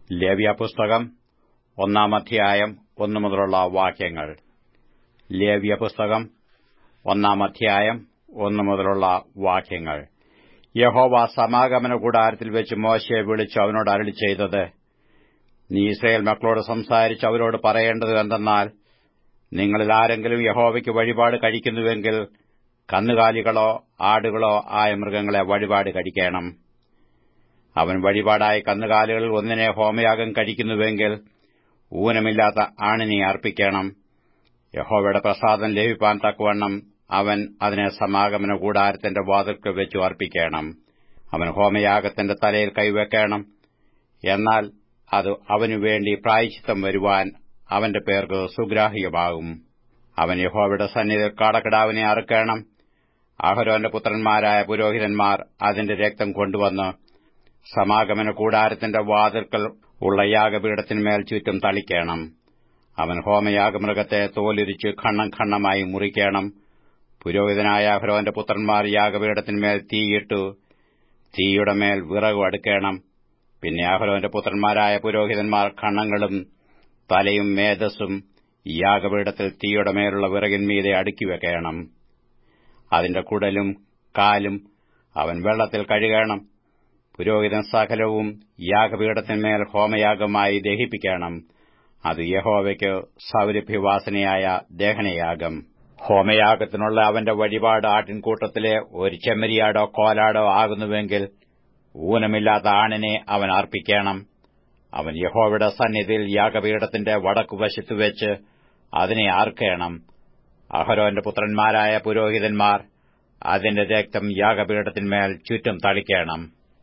ലേവ്യ പുസ്തകം ഒന്നാം അധ്യായം ഒന്നു മുതലുള്ള വാക്യങ്ങൾ ലേവ്യ പുസ്തകം ഒന്നാം അധ്യായം ഒന്നു മുതലുള്ള വാക്യങ്ങൾ യഹോവ സമാഗമന കൂടാരത്തിൽ വെച്ച് മോശയെ വിളിച്ചു അവനോട് അരളി ചെയ്തത് നീ ഇസ്രയേൽ മക്കളോട് സംസാരിച്ച് അവരോട് പറയേണ്ടത് എന്തെന്നാൽ നിങ്ങളിൽ ആരെങ്കിലും യഹോവയ്ക്ക് വഴിപാട് കഴിക്കുന്നുവെങ്കിൽ കന്നുകാലികളോ ആടുകളോ ആയ മൃഗങ്ങളെ വഴിപാട് കഴിക്കണം അവൻ വഴിപാടായ കന്നുകാലികളിൽ ഒന്നിനെ ഹോമയാഗം കഴിക്കുന്നുവെങ്കിൽ ഊനമില്ലാത്ത ആണിനെ അർപ്പിക്കണം യഹോവയുടെ പ്രസാദം ലഭിപ്പാൻ തക്കവണ്ണം അവൻ അതിനെ സമാഗമന കൂടാരത്തിന്റെ വാതിൽക്ക് വെച്ചു അർപ്പിക്കണം അവൻ ഹോമയാഗത്തിന്റെ തലയിൽ കൈവെക്കണം എന്നാൽ അത് അവനുവേണ്ടി പ്രായശ്ചിത്തം വരുവാൻ അവന്റെ പേർക്ക് സുഗ്രാഹ്യമാകും അവൻ യഹോവയുടെ സന്നിധിയിൽ കാടക്കിടാവിനെ അറുക്കണം അഹരോന്റെ പുത്രന്മാരായ പുരോഹിതന്മാർ അതിന്റെ രക്തം കൊണ്ടുവന്ന് സമാഗമന കൂടാരത്തിന്റെ വാതിൽക്കൽ ഉള്ള യാഗപീഠത്തിന്മേൽ ചുറ്റും തളിക്കണം അവൻ ഹോമയാഗമൃഗത്തെ തോലുരിച്ച് ഖണ്ണം ഖണ്ണമായി മുറിക്കണം പുരോഹിതനായ അഹ്രോന്റെ പുത്രന്മാർ യാഗപീഠത്തിന്മേൽ തീയിട്ടു തീയുടെ മേൽ വിറകു അടുക്കണം പിന്നെ അഹ്രോന്റെ പുത്രന്മാരായ പുരോഹിതന്മാർ ഖണ്ണങ്ങളും തലയും മേധസ്സും യാഗപീഠത്തിൽ തീയുടെ മേലുള്ള വിറകിന്മീതെ അടുക്കി വെക്കണം അതിന്റെ കുടലും കാലും അവൻ വെള്ളത്തിൽ കഴുകണം പുരോഹിതൻ സകലവും യാഗപീഠത്തിന്മേൽ ഹോമയാഗമായി ദഹിപ്പിക്കണം അത് യഹോവയ്ക്ക് സൗരഭ്യവാസനയായ ദഹനയാഗം ഹോമയാഗത്തിനുള്ള അവന്റെ വഴിപാട് ആട്ടിൻകൂട്ടത്തിലെ ഒരു ചെമ്മരിയാടോ കോലാടോ ആകുന്നുവെങ്കിൽ ഊനമില്ലാത്ത ആണിനെ അവൻ അർപ്പിക്കണം അവൻ യഹോവയുടെ സന്നിധിയിൽ യാഗപീഠത്തിന്റെ വടക്കുവശത്തു വെച്ച് അതിനെ ആർക്കണം അഹരോന്റെ പുത്രന്മാരായ പുരോഹിതന്മാർ അതിന്റെ രക്തം യാഗപീഠത്തിന്മേൽ ചുറ്റും തളിക്കണം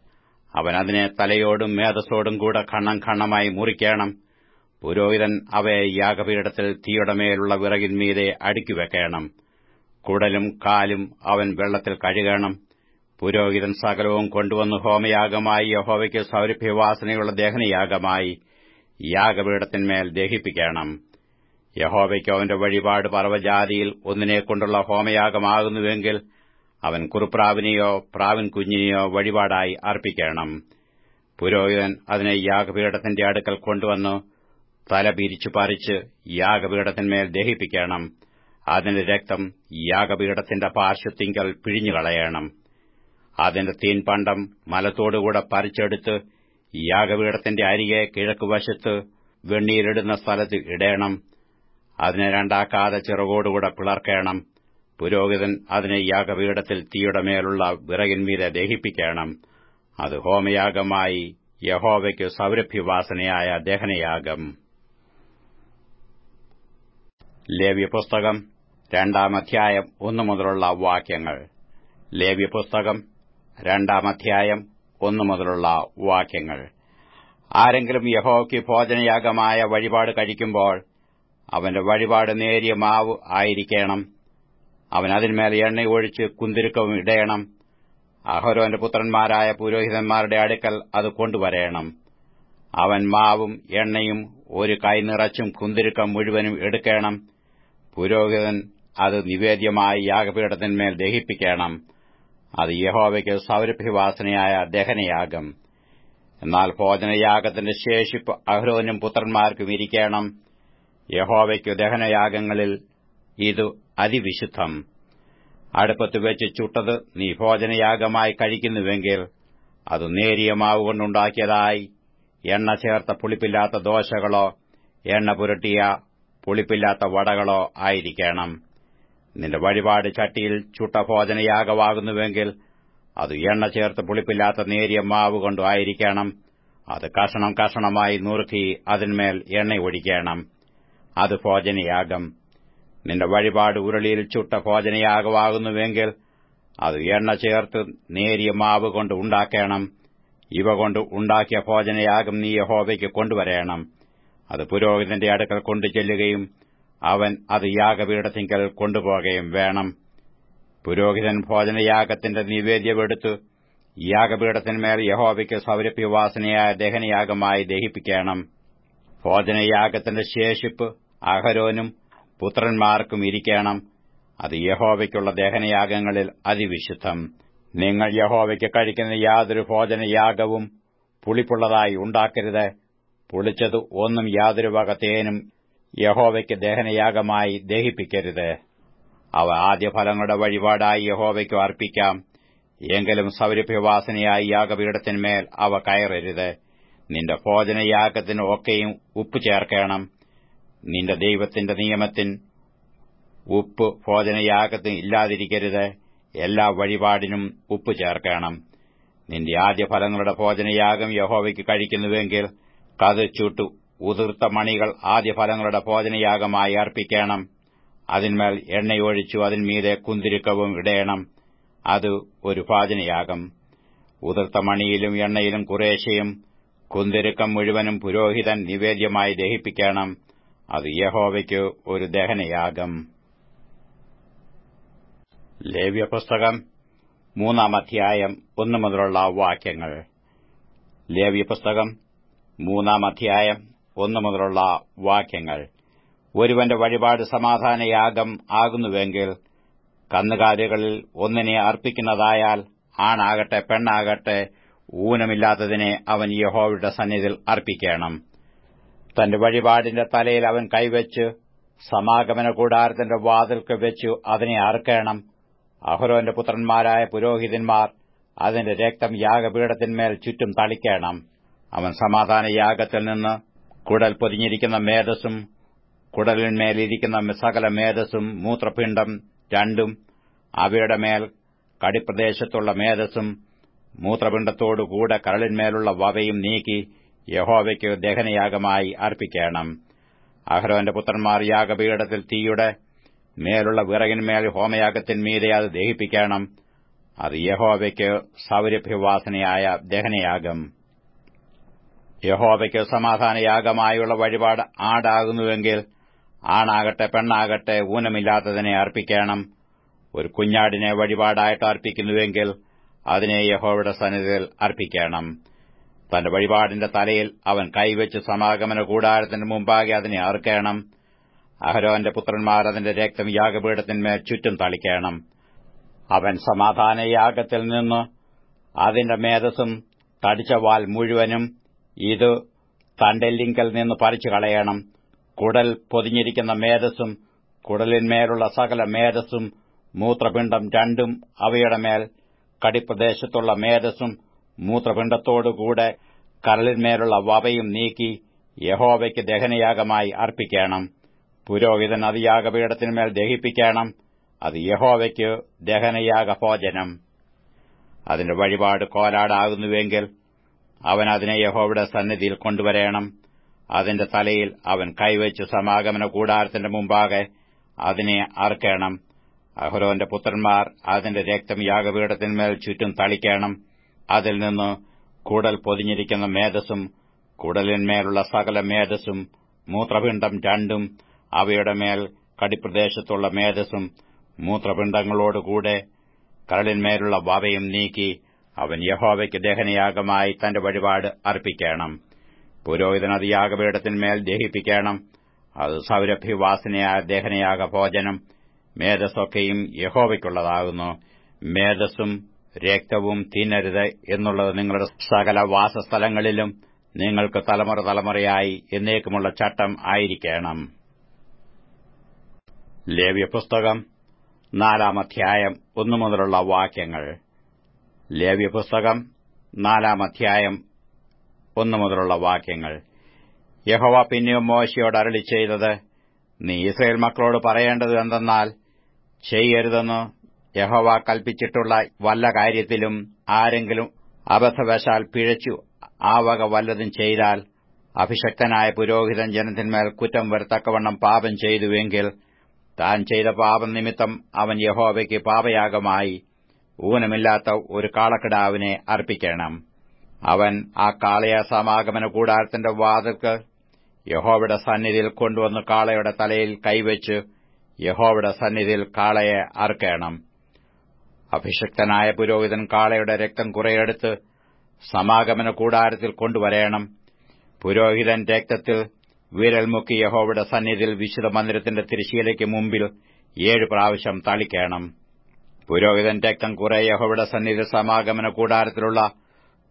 അവൻ അതിനെ തലയോടും മേധസ്സോടും കൂടെ ഖണ്ണം ഖണ്ണമായി മുറിക്കണം പുരോഹിതൻ അവയെ യാഗപീഠത്തിൽ തീയുടെ മേലുള്ള വിറകിന്മീതെ അടുക്കിവെക്കണം കുടലും കാലും അവൻ വെള്ളത്തിൽ കഴുകണം പുരോഹിതൻ സകലവും കൊണ്ടുവന്ന് ഹോമയാഗമായി യഹോവയ്ക്ക് സൗരഭ്യവാസനയുള്ള ദഹനയാഗമായി യാഗപീഠത്തിന്മേൽ ദഹിപ്പിക്കണം യഹോവയ്ക്ക് അവന്റെ വഴിപാട് പർവ്വജാതിയിൽ ഒന്നിനെക്കൊണ്ടുള്ള ഹോമയാഗമാകുന്നുവെങ്കിൽ അവൻ കുറുപ്രാവിനെയോ പ്രാവിൻ കുഞ്ഞിനെയോ വഴിപാടായി അർപ്പിക്കണം പുരോഹിതൻ അതിനെ യാഗപീഠത്തിന്റെ അടുക്കൽ കൊണ്ടുവന്നു തല പിരിച്ചു പറിച്ച് യാഗപീഠത്തിന്മേൽ ദഹിപ്പിക്കണം അതിന്റെ രക്തം യാഗപീഠത്തിന്റെ പാർശ്വത്തിങ്കൽ പിഴിഞ്ഞുകളയണം അതിന്റെ തീൻപണ്ടം മലത്തോടുകൂടെ പറിച്ചെടുത്ത് യാഗപീഠത്തിന്റെ അരികെ കിഴക്കുവശത്ത് വെണ്ണീരിടുന്ന സ്ഥലത്ത് ഇടേണം അതിനെ രണ്ടാക്കാതെ ചിറകോടുകൂടെ പിളർക്കണം പുരോഹിതൻ അതിനെ യാഗപീഠത്തിൽ തീയുടെ മേലുള്ള വിറകിന്മീതെ ദഹിപ്പിക്കണം അത് ഹോമയാഗമായി യഹോവയ്ക്ക് സൗരഭ്യവാസനയായ ദഹനയാഗം ലേവ്യപുസ്തകം രണ്ടാം അധ്യായം ഒന്നു മുതലുള്ള വാക്യങ്ങൾ ലേവ്യപുസ്തകം രണ്ടാം അധ്യായം ഒന്നു മുതലുള്ള വാക്യങ്ങൾ ആരെങ്കിലും യഹോയ്ക്ക് ഭോജനയാഗമായ വഴിപാട് കഴിക്കുമ്പോൾ അവന്റെ വഴിപാട് നേരിയ മാവ് ആയിരിക്കണം അവൻ അതിന്മേൽ എണ്ണ ഒഴിച്ച് കുന്തിരുക്കവും ഇടയണം അഹരോന്റെ പുത്രന്മാരായ പുരോഹിതന്മാരുടെ അടുക്കൽ അത് കൊണ്ടുവരേണം അവൻ മാവും എണ്ണയും ഒരു കൈ നിറച്ചും കുന്തിരുക്കം മുഴുവനും എടുക്കണം പുരോഹിതൻ അത് നിവേദ്യമായി യാഗപീഠത്തിന്മേൽ ദഹിപ്പിക്കണം അത് യഹോവയ്ക്ക് സൗരഭ്യവാസനയായ ദഹനയാഗം എന്നാൽ ഭോജനയാഗത്തിന്റെ ശേഷിപ്പ് അഹ്രോനും പുത്രന്മാർക്കും ഇരിക്കണം യഹോവയ്ക്കു ദഹനയാഗങ്ങളിൽ ഇത് അതിവിശുദ്ധം അടുപ്പത്ത് വെച്ച് ചുട്ടത് നീ ഭോജനയാഗമായി കഴിക്കുന്നുവെങ്കിൽ അത് നേരിയ മാവ് കൊണ്ടുണ്ടാക്കിയതായി എണ്ണ ചേർത്ത പുളിപ്പില്ലാത്ത ദോശകളോ എണ്ണ പുരട്ടിയ പുളിപ്പില്ലാത്ത വടകളോ ആയിരിക്കണം നിന്റെ വഴിപാട് ചട്ടിയിൽ ചുട്ട ഭോജനയാഗമാകുന്നുവെങ്കിൽ അത് എണ്ണ ചേർത്ത് പുളിപ്പില്ലാത്ത നേരിയ മാവ് കൊണ്ടായിരിക്കണം അത് കഷണം കഷണമായി നുറുക്കി അതിന്മേൽ എണ്ണ ഒഴിക്കണം അത് ഭോജനയാഗം നിന്റെ വഴിപാട് ഉരുളിയിൽ ചുട്ട ഭോജനയാഗമാകുന്നുവെങ്കിൽ അത് എണ്ണ ചേർത്ത് നേരിയ മാവ് കൊണ്ട് ഉണ്ടാക്കണം ഇവ കൊണ്ട് ഉണ്ടാക്കിയ ഭോജനയാഗം നീ യഹോവയ്ക്ക് കൊണ്ടുവരേണം അത് പുരോഹിതന്റെ അടുക്കൽ കൊണ്ടു ചെല്ലുകയും അവൻ അത് യാഗപീഠത്തിങ്കൽ കൊണ്ടുപോകുകയും വേണം പുരോഹിതൻ ഭോജനയാഗത്തിന്റെ നിവേദ്യമെടുത്ത് യാഗപീഠത്തിന്മേൽ യഹോവയ്ക്ക് സൗരഭ്യവാസനയായ ദഹനയാഗമായി ദഹിപ്പിക്കണം ഭോജനയാഗത്തിന്റെ ശേഷിപ്പ് അഹരോനും പുത്രന്മാർക്കും ഇരിക്കണം അത് യഹോവയ്ക്കുള്ള ദഹനയാഗങ്ങളിൽ അതിവിശുദ്ധം നിങ്ങൾ യഹോവയ്ക്ക് കഴിക്കുന്ന യാതൊരു ഭോജനയാഗവും പുളിപ്പുള്ളതായി ഉണ്ടാക്കരുത് പുളിച്ചത് ഒന്നും യാതൊരു വക തേനും യഹോവയ്ക്ക് ദഹനയാഗമായി ദഹിപ്പിക്കരുത് അവ ആദ്യഫലങ്ങളുടെ വഴിപാടായി യഹോവയ്ക്കു അർപ്പിക്കാം എങ്കിലും സൗരഭ്യവാസനയായി യാഗപീഠത്തിന്മേൽ അവ കയറരുത് നിന്റെ ഭോജനയാഗത്തിന് ഒക്കെയും ഉപ്പ് ചേർക്കണം നിന്റെ ദൈവത്തിന്റെ നിയമത്തിൻ ഉപ്പ് ഭോജനയാഗത്തിന് ഇല്ലാതിരിക്കരുത് എല്ലാ വഴിപാടിനും ഉപ്പ് ചേർക്കണം നിന്റെ ആദ്യഫലങ്ങളുടെ ഭോജനയാഗം യഹോവയ്ക്ക് കഴിക്കുന്നുവെങ്കിൽ കതിർച്ചൂട്ടു ഉതിർത്ത മണികൾ ആദ്യഫലങ്ങളുടെ ഭോജനയാഗമായി അർപ്പിക്കണം അതിന്മേൽ എണ്ണയൊഴിച്ചു അതിന്മീതെ കുന്തിരുക്കവും ഇടയണം അത് ഒരു ഭാജനയാഗം ഉതിർത്ത മണിയിലും എണ്ണയിലും കുറേശ്ശയും കുന്തിരുക്കം മുഴുവനും പുരോഹിതൻ നിവേദ്യമായി ദഹിപ്പിക്കണം അത് യഹോവയ്ക്ക് ഒരു ദഹനയാഗം ലേവ്യപുസ്തകം മൂന്നാം അധ്യായം ഒന്നു മുതലുള്ള വാക്യങ്ങൾ ലേവ്യപുസ്തകം മൂന്നാം അധ്യായം ഒന്നു മുതലുള്ള വാക്യങ്ങൾ ഒരുവന്റെ വഴിപാട് സമാധാനയാഗം ആകുന്നുവെങ്കിൽ കന്നുകാലികളിൽ ഒന്നിനെ അർപ്പിക്കുന്നതായാൽ ആണാകട്ടെ പെണ്ണാകട്ടെ ഊനമില്ലാത്തതിനെ അവൻ യഹോവയുടെ സന്നിധിയിൽ അർപ്പിക്കണം തന്റെ വഴിപാടിന്റെ തലയിൽ അവൻ കൈവച്ച് സമാഗമന കൂടാരത്തിന്റെ വാതിൽക്ക് വെച്ചു അതിനെ അറുക്കണം അഹ്റോന്റെ പുത്രന്മാരായ പുരോഹിതന്മാർ അതിന്റെ രക്തം യാഗപീഠത്തിന്മേൽ ചുറ്റും തളിക്കണം അവൻ സമാധാന യാഗത്തിൽ നിന്ന് കുടൽ പൊതിഞ്ഞിരിക്കുന്ന മേധസ്സും കുടലിന്മേലിരിക്കുന്ന സകല മേധസ്സും മൂത്രപിണ്ഡം രണ്ടും അവയുടെ മേൽ കടിപ്രദേശത്തുള്ള മേധസ്സും മൂത്രപിണ്ഡത്തോടുകൂടെ കരളിന്മേലുള്ള വവയും നീക്കി യഹോവയ്ക്ക് ദഹനയാഗമായി അർപ്പിക്കണം അഹ്റോന്റെ പുത്രന്മാർ യാഗപീഠത്തിൽ തീയുടെ മേലുള്ള വിറകിന്മേൽ ഹോമയാഗത്തിന്മീതെ അത് ദഹിപ്പിക്കണം അത് യഹോവയ്ക്ക് സൗരഭ്യവാസനയായ ദഹനയാഗം യഹോവയ്ക്ക് സമാധാനയാഗമായുള്ള വഴിപാട് ആടാകുന്നുവെങ്കിൽ ആണാകട്ടെ പെണ്ണാകട്ടെ ഊനമില്ലാത്തതിനെ അർപ്പിക്കണം ഒരു കുഞ്ഞാടിനെ വഴിപാടായിട്ട് അർപ്പിക്കുന്നുവെങ്കിൽ അതിനെ യഹോവയുടെ സന്നിധിയിൽ അർപ്പിക്കണം തന്റെ വഴിപാടിന്റെ തലയിൽ അവൻ കൈവച്ച് സമാഗമന കൂടാരത്തിന് മുമ്പാകെ അതിനെ അറുക്കണം അഹരോന്റെ പുത്രന്മാർ അതിന്റെ രക്തം യാഗപീഠത്തിന്മേൽ ചുറ്റും തളിക്കണം അവൻ സമാധാനയാഗത്തിൽ നിന്ന് അതിന്റെ മേധസ്സും തടിച്ച വാൽ മുഴുവനും ഇത് തണ്ടെല്ലിങ്കൽ നിന്ന് പറിച്ചു കളയണം കുടൽ പൊതിഞ്ഞിരിക്കുന്ന മേധസ്സും കുടലിന്മേലുള്ള സകല മേധസ്സും മൂത്രപിണ്ഡം രണ്ടും അവയുടെ മേൽ കടിപ്രദേശത്തുള്ള മേധസ്സും മൂത്രപിണ്ഡത്തോടുകൂടെ കരളിന്മേലുള്ള വവയും നീക്കി യഹോവയ്ക്ക് ദഹനയാഗമായി അർപ്പിക്കണം പുരോഹിതൻ അത് യാഗപീഠത്തിന്മേൽ ദഹിപ്പിക്കണം അത് യഹോവയ്ക്ക് ദഹനയാഗ ഭോജനം അതിന്റെ വഴിപാട് കോലാടാകുന്നുവെങ്കിൽ അവൻ അതിനെ യഹോവയുടെ സന്നിധിയിൽ കൊണ്ടുവരേണം അതിന്റെ തലയിൽ അവൻ കൈവച്ച് സമാഗമന കൂടാരത്തിന്റെ മുമ്പാകെ അതിനെ അറുക്കണം അഹ്റോന്റെ പുത്രന്മാർ അതിന്റെ രക്തം യാഗപീഠത്തിന്മേൽ ചുറ്റും തളിക്കണം അതിൽ നിന്ന് കുടൽ പൊതിഞ്ഞിരിക്കുന്ന മേധസ്സും കുടലിന്മേലുള്ള സകല മേധസ്സും മൂത്രപിണ്ഡം രണ്ടും അവയുടെ മേൽ കടിപ്രദേശത്തുള്ള മേധസ്സും മൂത്രപിണ്ഡങ്ങളോടുകൂടെ കരളിന്മേലുള്ള വവയും നീക്കി അവൻ യഹോവയ്ക്ക് ദഹനയാഗമായി തന്റെ വഴിപാട് അർപ്പിക്കണം പുരോഹിതൻ അത് യാഗപീഠത്തിന്മേൽ ദഹിപ്പിക്കണം അത് സൗരഭ്യവാസനയായ ദഹനയാഗ ഭോജനം മേധസ്സൊക്കെയും യഹോവയ്ക്കുള്ളതാകുന്നു മേധസ്സും രക്തവും തിന്നരുത് എന്നുള്ളത് നിങ്ങളുടെ സകല വാസസ്ഥലങ്ങളിലും നിങ്ങൾക്ക് തലമുറ തലമുറയായി എന്നേക്കുമുള്ള ചട്ടം ആയിരിക്കണം ലേവ്യപുസ്തകം നാലാം അധ്യായം ഒന്നു മുതലുള്ള വാക്യങ്ങൾ ലേവ്യപുസ്തകം നാലാം അധ്യായം ഒന്നു മുതലുള്ള വാക്യങ്ങൾ യഹോവ പിന്നെയും മോശയോട് അരളി ചെയ്തത് നീ ഇസ്രയേൽ മക്കളോട് പറയേണ്ടത് എന്തെന്നാൽ ചെയ്യരുതെന്ന് യഹോവ കൽപ്പിച്ചിട്ടുള്ള വല്ല കാര്യത്തിലും ആരെങ്കിലും അബദ്ധവശാൽ പിഴച്ചു ആ വക വല്ലതും ചെയ്താൽ അഭിഷക്തനായ പുരോഹിതൻ ജനത്തിന്മേൽ കുറ്റം വരത്തക്കവണ്ണം പാപം ചെയ്തുവെങ്കിൽ താൻ ചെയ്ത പാപം നിമിത്തം അവൻ യഹോവയ്ക്ക് പാപയാഗമായി ഊനമില്ലാത്ത ഒരു കാളക്കിടാവിനെ അർപ്പിക്കണം അവൻ ആ കാളയ സമാഗമന കൂടാരത്തിന്റെ വാതിൽക്ക് യഹോവയുടെ സന്നിധിയിൽ കൊണ്ടുവന്ന് കാളയുടെ തലയിൽ കൈവച്ച് യഹോവയുടെ സന്നിധിയിൽ കാളയെ അറുക്കണം അഭിഷക്തനായ പുരോഹിതൻ കാളയുടെ രക്തം കുറെയെടുത്ത് സമാഗമന കൂടാരത്തിൽ കൊണ്ടുവരേണം പുരോഹിതൻ രക്തത്തിൽ വിരൽ മുക്കി യഹോവയുടെ സന്നിധിയിൽ വിശുദ്ധ മന്ദിരത്തിന്റെ തിരശ്ശീലയ്ക്ക് മുമ്പിൽ ഏഴ് പ്രാവശ്യം തളിക്കണം പുരോഹിതൻ രക്തം കുറെ യഹോവയുടെ സന്നിധിയിൽ സമാഗമന കൂടാരത്തിലുള്ള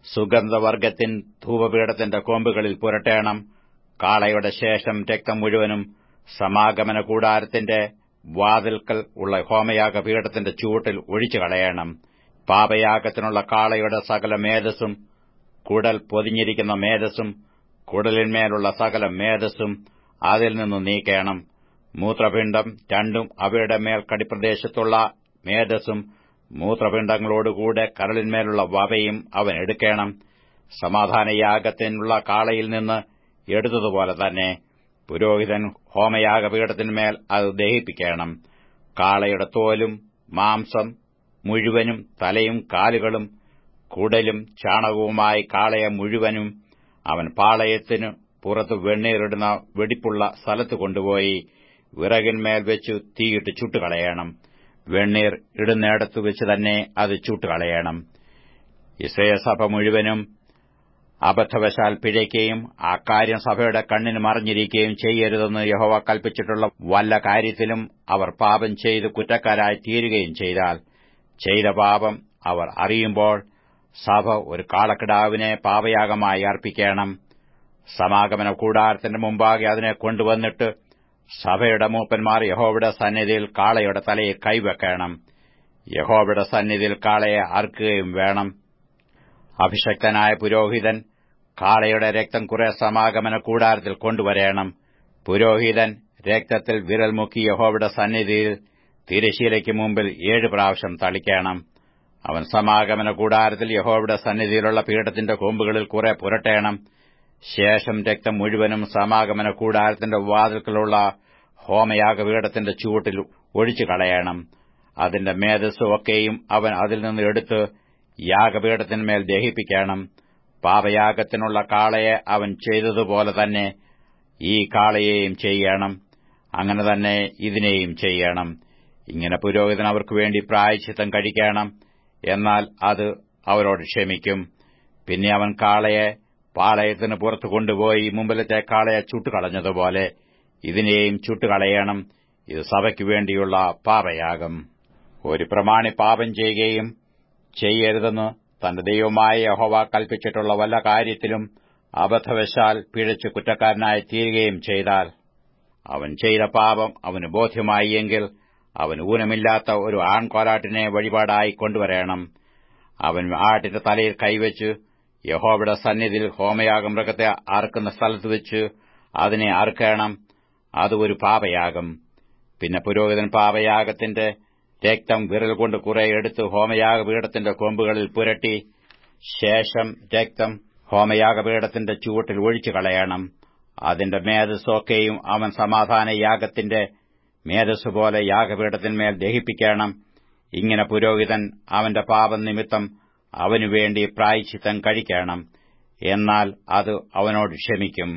സുഗന്ധവർഗത്തിൻ ധൂപപീഠത്തിന്റെ കൊമ്പുകളിൽ പുരട്ടേണം കാളയുടെ ശേഷം രക്തം മുഴുവനും സമാഗമന കൂടാരത്തിന്റെ വാതിൽക്കൽ ഉള്ള ഹോമയാഗപീഠത്തിന്റെ ചൂട്ടിൽ ഒഴിച്ചു കളയണം പാപയാഗത്തിനുള്ള കാളയുടെ സകല മേധസ്സും കുടൽ പൊതിഞ്ഞിരിക്കുന്ന മേധസ്സും കുടലിന്മേലുള്ള സകല മേധസ്സും അതിൽ നിന്ന് നീക്കേണം മൂത്രപിണ്ഡം രണ്ടും അവയുടെ മേൽ കടിപ്രദേശത്തുള്ള മേധസ്സും മൂത്രപിണ്ഡങ്ങളോടുകൂടെ കരളിന്മേലുള്ള വവയും അവൻ എടുക്കണം സമാധാനയാഗത്തിനുള്ള കാളയിൽ നിന്ന് എടുത്തതുപോലെ തന്നെ പുരോഹിതൻ ഹോമയാഗപീഠത്തിന്മേൽ അത് ദഹിപ്പിക്കണം കാളയുടെ തോലും മാംസം മുഴുവനും തലയും കാലുകളും കുടലും ചാണകവുമായി കാളയെ മുഴുവനും അവൻ പാളയത്തിനു പുറത്ത് വെണ്ണീറിടുന്ന വെടിപ്പുള്ള സ്ഥലത്ത് കൊണ്ടുപോയി വിറകിന്മേൽ വെച്ചു തീയിട്ട് ചുട്ടുകളയണം വെണ്ണീർ ഇടുന്നിടത്തു വെച്ച് തന്നെ അത് ചുട്ടുകളയണം ഇസ്രയേൽ സഭ മുഴുവനും അബദ്ധവശാൽ പിഴയ്ക്കുകയും ആ കാര്യം സഭയുടെ കണ്ണിന് മറിഞ്ഞിരിക്കുകയും ചെയ്യരുതെന്ന് യഹോവ കൽപ്പിച്ചിട്ടുള്ള വല്ല കാര്യത്തിലും അവർ പാപം ചെയ്ത് കുറ്റക്കാരായി തീരുകയും ചെയ്താൽ ചെയ്ത പാപം അവർ അറിയുമ്പോൾ സഭ ഒരു കാളക്കിടാവിനെ പാപയാഗമായി അർപ്പിക്കണം സമാഗമന കൂടാരത്തിന്റെ മുമ്പാകെ അതിനെ കൊണ്ടുവന്നിട്ട് സഭയുടെ മൂപ്പന്മാർ യഹോവയുടെ സന്നിധിയിൽ കാളയുടെ തലയിൽ കൈവെക്കണം യഹോവയുടെ സന്നിധിയിൽ കാളയെ അർക്കുകയും വേണം അഭിഷക്തനായ പുരോഹിതൻ കാളയുടെ രക്തം കുറെ സമാഗമന കൂടാരത്തിൽ കൊണ്ടുവരേണം പുരോഹിതൻ രക്തത്തിൽ വിരൽ മുക്കി യഹോവയുടെ സന്നിധിയിൽ തിരശീലയ്ക്ക് മുമ്പിൽ ഏഴ് പ്രാവശ്യം തളിക്കണം അവൻ സമാഗമന കൂടാരത്തിൽ യഹോവയുടെ സന്നിധിയിലുള്ള പീഠത്തിന്റെ കൊമ്പുകളിൽ കുറെ പുരട്ടേണം ശേഷം രക്തം മുഴുവനും സമാഗമന കൂടാരത്തിന്റെ വാതിൽക്കലുള്ള ഹോമയാഗപീഠത്തിന്റെ ചൂട്ടിൽ ഒഴിച്ചു കളയണം അതിന്റെ മേധസ് ഒക്കെയും അവൻ അതിൽ നിന്ന് എടുത്ത് യാഗപീഠത്തിന്മേൽ ദഹിപ്പിക്കണം പാപയാഗത്തിനുള്ള കാളയെ അവൻ ചെയ്തതുപോലെ തന്നെ ഈ കാളയെയും ചെയ്യണം അങ്ങനെ തന്നെ ഇതിനെയും ചെയ്യണം ഇങ്ങനെ പുരോഹിതൻ അവർക്ക് വേണ്ടി പ്രായച്ചിത്തം കഴിക്കണം എന്നാൽ അത് അവരോട് ക്ഷമിക്കും പിന്നെ അവൻ കാളയെ പാളയത്തിന് പുറത്തു കൊണ്ടുപോയി മുമ്പിലത്തെ കാളയെ ചുട്ടുകളഞ്ഞതുപോലെ ഇതിനെയും ചുട്ടുകളയണം ഇത് സഭയ്ക്കു വേണ്ടിയുള്ള പാപയാഗം ഒരു പ്രമാണി പാപം ചെയ്യുകയും ചെയ്യരുതെന്ന് തന്റെ ദൈവമായ യഹോവ കൽപ്പിച്ചിട്ടുള്ള വല്ല കാര്യത്തിലും അബദ്ധവശാൽ പിഴച്ച് കുറ്റക്കാരനായി തീരുകയും ചെയ്താൽ അവൻ ചെയ്ത പാപം അവന് ബോധ്യമായി എങ്കിൽ അവൻ ഊനമില്ലാത്ത ഒരു ആൺകോലാട്ടിനെ വഴിപാടായി കൊണ്ടുവരേണം അവൻ ആട്ടിന്റെ തലയിൽ കൈവച്ച് യഹോവയുടെ സന്നിധിയിൽ ഹോമയാഗം മൃഗത്തെ അറുക്കുന്ന സ്ഥലത്ത് വെച്ച് അതിനെ അറുക്കണം അത് ഒരു പാപയാഗം പിന്നെ പുരോഹിതൻ പാപയാഗത്തിന്റെ രക്തം വിരൽ കൊണ്ട് കുറെ എടുത്ത് ഹോമയാഗപീഠത്തിന്റെ കൊമ്പുകളിൽ പുരട്ടി ശേഷം രക്തം ഹോമയാഗപീഠത്തിന്റെ ചുവട്ടിൽ ഒഴിച്ചു കളയണം അതിന്റെ മേധസ്സൊക്കെയും അവൻ സമാധാന യാഗത്തിന്റെ മേധസ് പോലെ യാഗപീഠത്തിന്മേൽ ദഹിപ്പിക്കണം ഇങ്ങനെ പുരോഹിതൻ അവന്റെ പാപം നിമിത്തം അവനുവേണ്ടി പ്രായച്ചിത്തം കഴിക്കണം എന്നാൽ അത് അവനോട് ക്ഷമിക്കും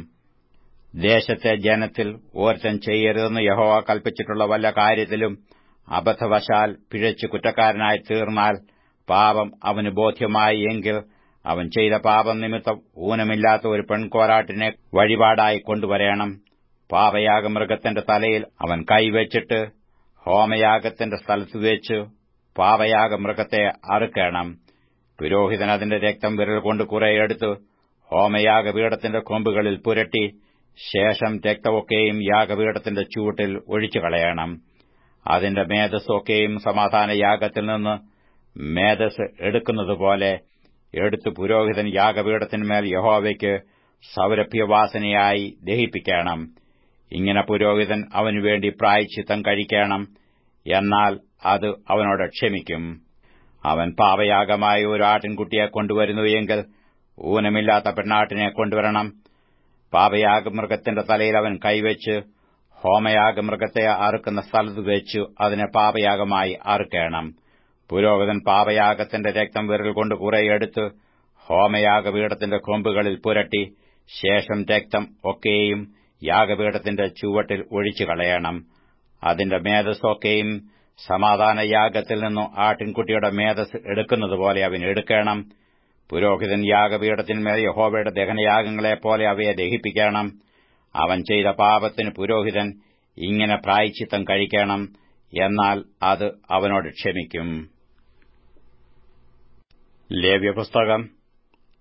ദേശത്തെ ജനത്തിൽ ഓർത്തൻ ചെയ്യരുതെന്ന് യഹോവ കൽപ്പിച്ചിട്ടുള്ള വല്ല കാര്യത്തിലും അബദ്ധവശാൽ പിഴച്ച് കുറ്റക്കാരനായി തീർന്നാൽ പാപം അവന് ബോധ്യമായി എങ്കിൽ അവൻ ചെയ്ത പാപം നിമിത്തം ഊനമില്ലാത്ത ഒരു പെൺകോരാട്ടിനെ വഴിപാടായി കൊണ്ടുവരേണം പാപയാഗമൃഗത്തിന്റെ തലയിൽ അവൻ കൈവച്ചിട്ട് ഹോമയാഗത്തിന്റെ സ്ഥലത്ത് വെച്ച് പാപയാഗമൃഗത്തെ അറുക്കണം പുരോഹിതൻ അതിന്റെ രക്തം വിരൽ കൊണ്ട് കുറെ എടുത്ത് ഹോമയാഗപീഠത്തിന്റെ കൊമ്പുകളിൽ പുരട്ടി ശേഷം രക്തമൊക്കെയും യാഗപീഠത്തിന്റെ ചൂട്ടിൽ ഒഴിച്ചു കളയണം അതിന്റെ മേധസ്സൊക്കെയും സമാധാന യാഗത്തിൽ നിന്ന് മേധസ് എടുക്കുന്നതുപോലെ എടുത്ത് പുരോഹിതൻ യാഗപീഠത്തിന്മേൽ യഹോവയ്ക്ക് സൗരഭ്യവാസനയായി ദഹിപ്പിക്കണം ഇങ്ങനെ പുരോഹിതൻ അവനുവേണ്ടി പ്രായച്ചിത്തം കഴിക്കണം എന്നാൽ അത് അവനോട് ക്ഷമിക്കും അവൻ പാപയാഗമായി ഒരു ആട്ടിൻകുട്ടിയെ കൊണ്ടുവരുന്നു എങ്കിൽ ഊനമില്ലാത്ത പെണ്ണാട്ടിനെ കൊണ്ടുവരണം പാപയാഗമൃഗത്തിന്റെ തലയിൽ അവൻ കൈവച്ച് ഹോമയാഗമൃഗത്തെ അറുക്കുന്ന സ്ഥലത്ത് വെച്ചു അതിനെ പാപയാഗമായി അറുക്കണം പുരോഹിതൻ പാപയാഗത്തിന്റെ രക്തം വിരൽ കൊണ്ട് കുറെ എടുത്ത് ഹോമയാഗപീഠത്തിന്റെ കൊമ്പുകളിൽ പുരട്ടി ശേഷം രക്തം ഒക്കെയും യാഗപീഠത്തിന്റെ ചുവട്ടിൽ ഒഴിച്ചു കളയണം അതിന്റെ മേധസ്സൊക്കെയും സമാധാന യാഗത്തിൽ നിന്നു ആട്ടിൻകുട്ടിയുടെ മേധസ് എടുക്കുന്നതുപോലെ അവൻ എടുക്കണം പുരോഹിതൻ യാഗപീഠത്തിന്മേൽ യഹോവയുടെ ദഹനയാഗങ്ങളെപ്പോലെ അവയെ ദഹിപ്പിക്കണം അവൻ ചെയ്ത പാപത്തിന് പുരോഹിതൻ ഇങ്ങനെ പ്രായച്ചിത്തം കഴിക്കണം എന്നാൽ അത് അവനോട് ക്ഷമിക്കും ലേവ്യപുസ്തകം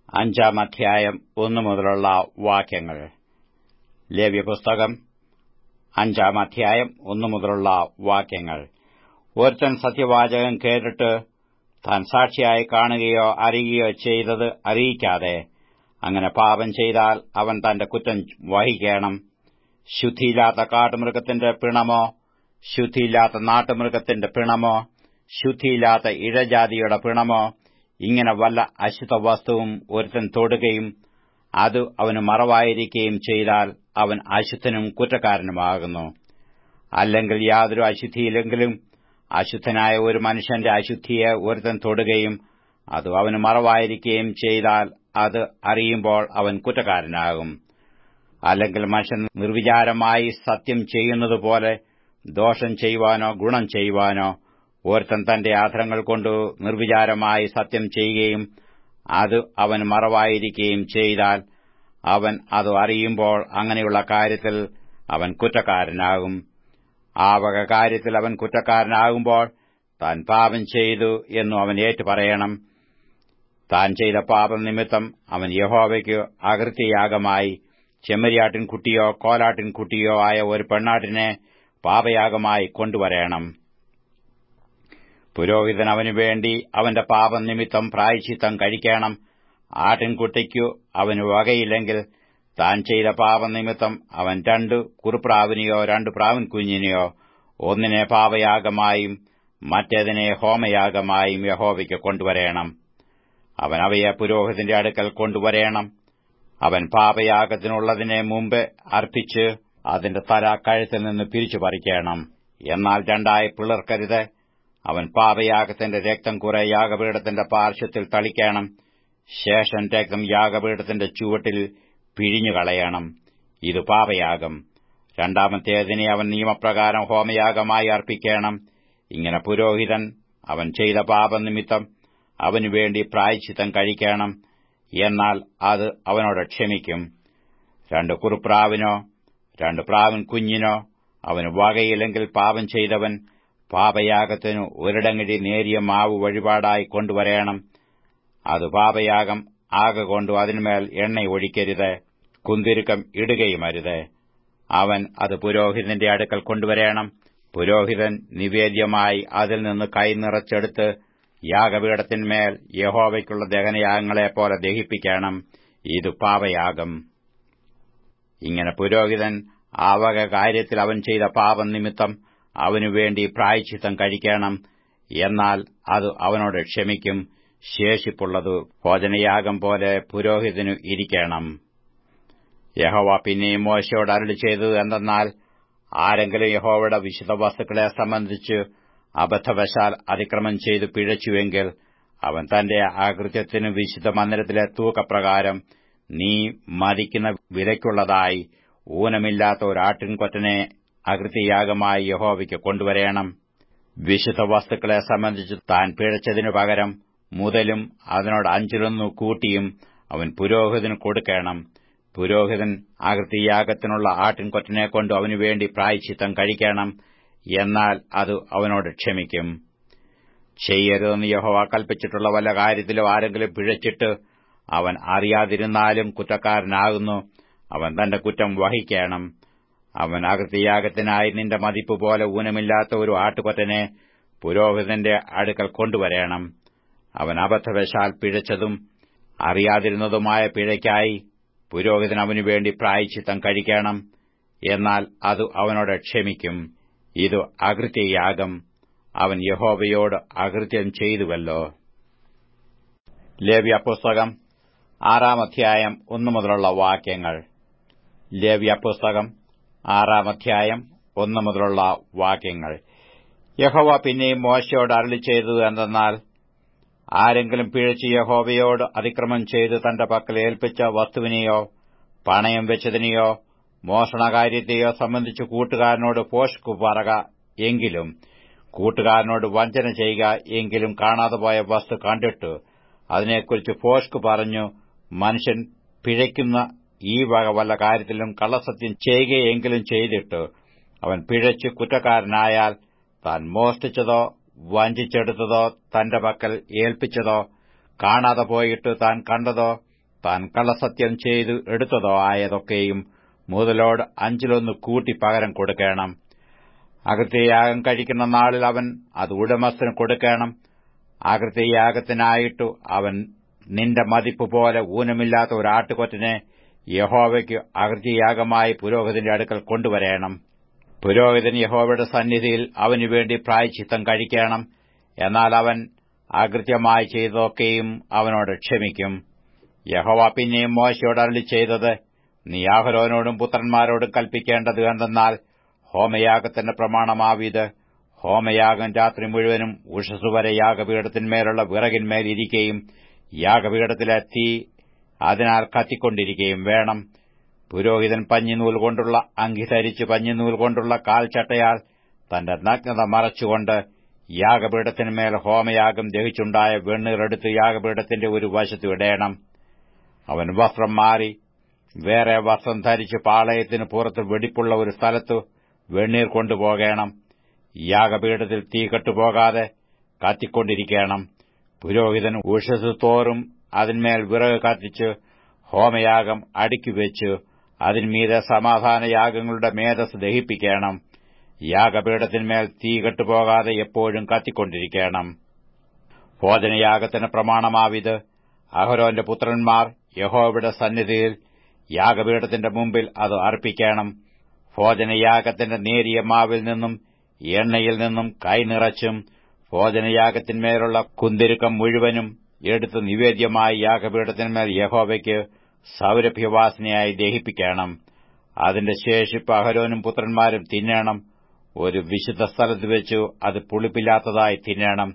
അഞ്ചാം അധ്യായം ഒന്നു മുതലുള്ള വാക്യങ്ങൾ ലേവ്യപുസ്തകം അഞ്ചാം അധ്യായം ഒന്നു മുതലുള്ള വാക്യങ്ങൾ ഒരുത്തൻ സത്യവാചകം കേട്ടിട്ട് താൻ സാക്ഷിയായി കാണുകയോ അറിയുകയോ ചെയ്തത് അറിയിക്കാതെ അങ്ങനെ പാപം ചെയ്താൽ അവൻ തന്റെ കുറ്റം വഹിക്കണം ശുദ്ധിയില്ലാത്ത കാട്ടുമൃഗത്തിന്റെ പിണമോ ശുദ്ധിയില്ലാത്ത നാട്ടുമൃഗത്തിന്റെ പിണമോ ശുദ്ധിയില്ലാത്ത ഇഴജാതിയുടെ പിണമോ ഇങ്ങനെ വല്ല അശുദ്ധ വസ്തുവും ഒരുത്തൻ തൊടുകയും അത് അവന് മറവായിരിക്കുകയും ചെയ്താൽ അവൻ അശുദ്ധനും കുറ്റക്കാരനുമാകുന്നു അല്ലെങ്കിൽ യാതൊരു അശുദ്ധിയില്ലെങ്കിലും അശുദ്ധനായ ഒരു മനുഷ്യന്റെ അശുദ്ധിയെ ഒരുത്തൻ തൊടുകയും അത് അവന് മറവായിരിക്കുകയും ചെയ്താൽ അത് അറിയുമ്പോൾ അവൻ കുറ്റക്കാരനാകും അല്ലെങ്കിൽ മനുഷ്യൻ നിർവിചാരമായി സത്യം ചെയ്യുന്നതുപോലെ ദോഷം ചെയ്യുവാനോ ഗുണം ചെയ്യുവാനോ ഒരുത്തൻ തന്റെ ആധാരങ്ങൾ കൊണ്ട് നിർവിചാരമായി സത്യം ചെയ്യുകയും അത് അവൻ മറവായിരിക്കുകയും ചെയ്താൽ അവൻ അത് അറിയുമ്പോൾ അങ്ങനെയുള്ള കാര്യത്തിൽ അവൻ കുറ്റക്കാരനാകും ആ വക കാര്യത്തിൽ അവൻ കുറ്റക്കാരനാകുമ്പോൾ താൻ പാപം ചെയ്തു എന്നു അവൻ ഏറ്റുപറയണം താൻ ചെയ്ത പാപം നിമിത്തം അവൻ യഹോവയ്ക്ക് അകൃത്യയാഗമായി ചെമ്മരിയാട്ടിൻകുട്ടിയോ കോലാട്ടിൻകുട്ടിയോ ആയ ഒരു പെണ്ണാട്ടിനെ പാപയാഗമായി കൊണ്ടുവരേണം പുരോഹിതൻ അവനു വേണ്ടി അവന്റെ പാപം നിമിത്തം പ്രായച്ചിത്തം കഴിക്കണം ആട്ടിൻകുട്ടിക്കു അവന് വകയില്ലെങ്കിൽ താൻ ചെയ്ത പാപനിമിത്തം അവൻ രണ്ട് കുറുപ്രാവിനെയോ രണ്ട് പ്രാവിൻ കുഞ്ഞിനെയോ ഒന്നിനെ പാപയാഗമായും മറ്റേതിനെ ഹോമയാഗമായും യഹോവയ്ക്ക് കൊണ്ടുവരേണം അവൻ അവയെ പുരോഹിതന്റെ അടുക്കൽ കൊണ്ടുവരേണം അവൻ പാപയാഗത്തിനുള്ളതിനെ മുമ്പ് അർപ്പിച്ച് അതിന്റെ തല കഴുത്തിൽ നിന്ന് പിരിച്ചു പറിക്കണം എന്നാൽ രണ്ടായി പിളർക്കരുത് അവൻ പാപയാഗത്തിന്റെ രക്തം കുറെ യാഗപീഠത്തിന്റെ പാർശ്വത്തിൽ തളിക്കണം ശേഷം രക്തം യാഗപീഠത്തിന്റെ ചുവട്ടിൽ പിഴിഞ്ഞുകളയണം ഇത് പാപയാഗം രണ്ടാമത്തേതിനെ അവൻ നിയമപ്രകാരം ഹോമയാഗമായി അർപ്പിക്കണം ഇങ്ങനെ പുരോഹിതൻ അവൻ ചെയ്ത പാപനിമിത്തം അവനുവേണ്ടി പ്രായച്ചിത്തം കഴിക്കണം എന്നാൽ അത് അവനോട് ക്ഷമിക്കും രണ്ട് കുറുപ്രാവിനോ രണ്ട് പ്രാവിൻ കുഞ്ഞിനോ അവന് വകയില്ലെങ്കിൽ പാപം ചെയ്തവൻ പാപയാഗത്തിനു ഒരിടങ്ങഴി നേരിയ മാവ് വഴിപാടായി കൊണ്ടുവരേണം അത് പാപയാഗം ആകെ കൊണ്ടു അതിന്മേൽ എണ്ണ ഒഴിക്കരുത് കുന്തിരുക്കം ഇടുകയുമരുത് അവൻ അത് പുരോഹിതന്റെ അടുക്കൽ കൊണ്ടുവരേണം പുരോഹിതൻ നിവേദ്യമായി അതിൽ നിന്ന് കൈ നിറച്ചെടുത്ത് യാഗപീഠത്തിന്മേൽ യഹോവയ്ക്കുള്ള ദഹനയാഗങ്ങളെപ്പോലെ ദഹിപ്പിക്കണം ഇത് പാപയാഗം ഇങ്ങനെ പുരോഹിതൻ ആ വക കാര്യത്തിൽ അവൻ ചെയ്ത പാപം നിമിത്തം അവനുവേണ്ടി പ്രായച്ചിത്തം കഴിക്കണം എന്നാൽ അത് അവനോട് ക്ഷമിക്കും ശേഷിപ്പുള്ളതു ഭോജനയാഗം പോലെ പുരോഹിതനു ഇരിക്കണം യഹോവ പിന്നെയും മോശയോട് അരളി ചെയ്തത് എന്തെന്നാൽ ആരെങ്കിലും യഹോവയുടെ വിശുദ്ധ വസ്തുക്കളെ സംബന്ധിച്ച് അബദ്ധവശാൽ അതിക്രമം ചെയ്തു പിഴച്ചുവെങ്കിൽ അവൻ തന്റെ ആകൃത്യത്തിന് വിശുദ്ധ മന്ദിരത്തിലെ തൂക്കപ്രകാരം നീ മതിക്കുന്ന വിലയ്ക്കുള്ളതായി ഊനമില്ലാത്ത ഒരാട്ടിൻകൊറ്റനെ അകൃത്യയാഗമായി യഹോവയ്ക്ക് കൊണ്ടുവരേണം വിശുദ്ധ വസ്തുക്കളെ സംബന്ധിച്ച് താൻ പിഴച്ചതിനു പകരം മുതലും അതിനോട് അഞ്ചിലൊന്നു കൂട്ടിയും അവൻ പുരോഹിതന് കൊടുക്കണം പുരോഹിതൻ ആകൃതിയാഗത്തിനുള്ള ആട്ടിൻകൊറ്റനെ കൊണ്ട് അവനുവേണ്ടി പ്രായച്ചിത്തം കഴിക്കണം എന്നാൽ അത് അവനോട് ക്ഷമിക്കും ചെയ്യരുതെന്ന് യഹോവ കൽപ്പിച്ചിട്ടുള്ള വല്ല കാര്യത്തിലും ആരെങ്കിലും പിഴച്ചിട്ട് അവൻ അറിയാതിരുന്നാലും കുറ്റക്കാരനാകുന്നു അവൻ തന്റെ കുറ്റം വഹിക്കണം അവൻ അകൃത്യയാഗത്തിനായി നിന്റെ മതിപ്പ് പോലെ ഊനമില്ലാത്ത ഒരു ആട്ടുകൊറ്റനെ പുരോഹിതന്റെ അടുക്കൽ കൊണ്ടുവരേണം അവൻ അബദ്ധവശാൽ പിഴച്ചതും അറിയാതിരുന്നതുമായ പിഴയ്ക്കായി പുരോഹിതൻ അവനുവേണ്ടി പ്രായച്ചിത്തം കഴിക്കണം എന്നാൽ അത് അവനോട് ക്ഷമിക്കും ഇത് അകൃത്യയാഗം അവൻ യഹോവയോട് അകൃത്യം ചെയ്തുവല്ലോ ലേവ്യ പുസ്തകം ആറാം അധ്യായം ഒന്നു മുതലുള്ള വാക്യങ്ങൾ ലേവ്യ പുസ്തകം ആറാം അധ്യായം ഒന്നു മുതലുള്ള വാക്യങ്ങൾ യഹോവ പിന്നെയും മോശയോട് അരളി ചെയ്തത് എന്തെന്നാൽ ആരെങ്കിലും പിഴച്ച് യഹോവയോട് അതിക്രമം ചെയ്ത് തന്റെ പക്കൽ ഏൽപ്പിച്ച വസ്തുവിനെയോ പണയം വെച്ചതിനെയോ മോഷണകാര്യത്തെയോ സംബന്ധിച്ച് കൂട്ടുകാരനോട് പോഷ്കു പറക എങ്കിലും കൂട്ടുകാരനോട് വഞ്ചന ചെയ്യുക എങ്കിലും കാണാതെ പോയ വസ്തു കണ്ടിട്ട് അതിനെക്കുറിച്ച് ഫോഷ്ക് പറഞ്ഞു മനുഷ്യൻ പിഴയ്ക്കുന്ന ഈ വക വല്ല കാര്യത്തിലും കള്ളസത്യം ചെയ്യുകയെങ്കിലും ചെയ്തിട്ട് അവൻ പിഴച്ച് കുറ്റക്കാരനായാൽ താൻ മോഷ്ടിച്ചതോ വഞ്ചിച്ചെടുത്തതോ തന്റെ പക്കൽ ഏൽപ്പിച്ചതോ കാണാതെ പോയിട്ട് താൻ കണ്ടതോ താൻ കള്ളസത്യം ചെയ്തു എടുത്തതോ ആയതൊക്കെയും മുതലോട് അഞ്ചിലൊന്ന് കൂട്ടി പകരം കൊടുക്കണം അകൃത്യയാഗം കഴിക്കുന്ന നാളിൽ അവൻ അത് ഉടമസ്ഥന് കൊടുക്കണം അകൃത്യയാഗത്തിനായിട്ടു അവൻ നിന്റെ മതിപ്പ് പോലെ ഊനമില്ലാത്ത ഒരു ആട്ടുകൊറ്റനെ യഹോവയ്ക്ക് അകൃത്യയാഗമായി പുരോഹിതന്റെ അടുക്കൽ കൊണ്ടുവരേണം പുരോഹിതൻ യഹോവയുടെ സന്നിധിയിൽ അവനു വേണ്ടി പ്രായച്ചിത്തം കഴിക്കണം എന്നാൽ അവൻ അകൃത്യമായി ചെയ്തതൊക്കെയും അവനോട് ക്ഷമിക്കും യഹോവ പിന്നെയും മോശയോട് അരളി ചെയ്തത് നീ ആഹരോനോടും പുത്രന്മാരോടും കൽപ്പിക്കേണ്ടത് എന്തെന്നാൽ ഹോമയാഗത്തിന്റെ പ്രമാണമാവിത് ഹോമയാഗം രാത്രി മുഴുവനും ഉഷസ്സുവരെ യാഗപീഠത്തിന്മേലുള്ള വിറകിന്മേൽ ഇരിക്കുകയും യാഗപീഠത്തിലെ തീ അതിനാൽ കത്തിക്കൊണ്ടിരിക്കുകയും വേണം പുരോഹിതൻ പഞ്ഞിനൂൽ കൊണ്ടുള്ള അങ്കി ധരിച്ച് പഞ്ഞിനൂൽ കൊണ്ടുള്ള കാൽച്ചട്ടയാൽ തന്റെ നഗ്നത മറച്ചുകൊണ്ട് യാഗപീഠത്തിന്മേൽ ഹോമയാഗം ദഹിച്ചുണ്ടായ വെണ്ണീറെടുത്ത് യാഗപീഠത്തിന്റെ ഒരു വശത്ത് ഇടേണം അവൻ വസ്ത്രം മാറി വേറെ വസ്ത്രം ധരിച്ച് പാളയത്തിന് പുറത്ത് വെടിപ്പുള്ള ഒരു സ്ഥലത്ത് വെണ്ണീർ കൊണ്ടുപോകണം യാഗപീഠത്തിൽ തീ കെട്ടുപോകാതെ കത്തിക്കൊണ്ടിരിക്കണം പുരോഹിതൻ ഉഷസ് തോറും അതിന്മേൽ വിറക് കത്തിച്ച് ഹോമയാഗം അടുക്കിവെച്ച് അതിന്മീതെ സമാധാനയാഗങ്ങളുടെ മേധസ് ദഹിപ്പിക്കണം യാഗപീഠത്തിന്മേൽ തീ കെട്ടുപോകാതെ എപ്പോഴും കത്തിക്കൊണ്ടിരിക്കണം ഭോജനയാഗത്തിന് പ്രമാണമാവിത് അഹരോന്റെ പുത്രന്മാർ യഹോവയുടെ സന്നിധിയിൽ യാഗപീഠത്തിന്റെ മുമ്പിൽ അത് അർപ്പിക്കണം ഭോജനയാഗത്തിന്റെ നേരിയ മാവിൽ നിന്നും എണ്ണയിൽ നിന്നും കൈനിറച്ചും ഭോജനയാഗത്തിന്മേലുള്ള കുന്തിരുക്കം മുഴുവനും എടുത്ത് നിവേദ്യമായി യാഗപീഠത്തിന്മേൽ യഹോവയ്ക്ക് സൗരഭ്യവാസനയായി ദഹിപ്പിക്കണം അതിന്റെ ശേഷിപ്പ് അഹരോനും പുത്രന്മാരും തിന്നണം ഒരു വിശുദ്ധ സ്ഥലത്ത് വെച്ചു അത് പുളിപ്പില്ലാത്തതായി തിന്നണം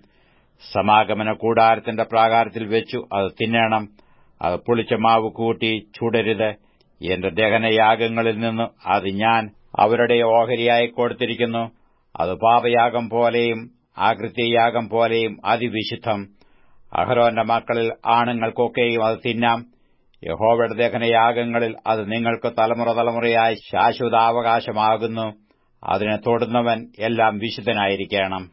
സമാഗമന കൂടാരത്തിന്റെ പ്രാകാരത്തിൽ വെച്ചു അത് തിന്നണം അത് പുളിച്ച മാവ് കൂട്ടി ചുടരുത് എന്റെ ദഹനയാഗങ്ങളിൽ നിന്ന് അത് ഞാൻ അവരുടെ ഓഹരിയായി കൊടുത്തിരിക്കുന്നു അത് പാപയാഗം പോലെയും ആകൃത്യയാഗം പോലെയും അതിവിശുദ്ധം അഹരോന്റെ മക്കളിൽ ആണുങ്ങൾക്കൊക്കെയും അത് തിന്നാം യഹോവയുടെ ദഹനയാഗങ്ങളിൽ അത് നിങ്ങൾക്ക് തലമുറ തലമുറയായി ശാശ്വതാവകാശമാകുന്നു അതിനെ തൊടുന്നവൻ എല്ലാം വിശുദ്ധനായിരിക്കണം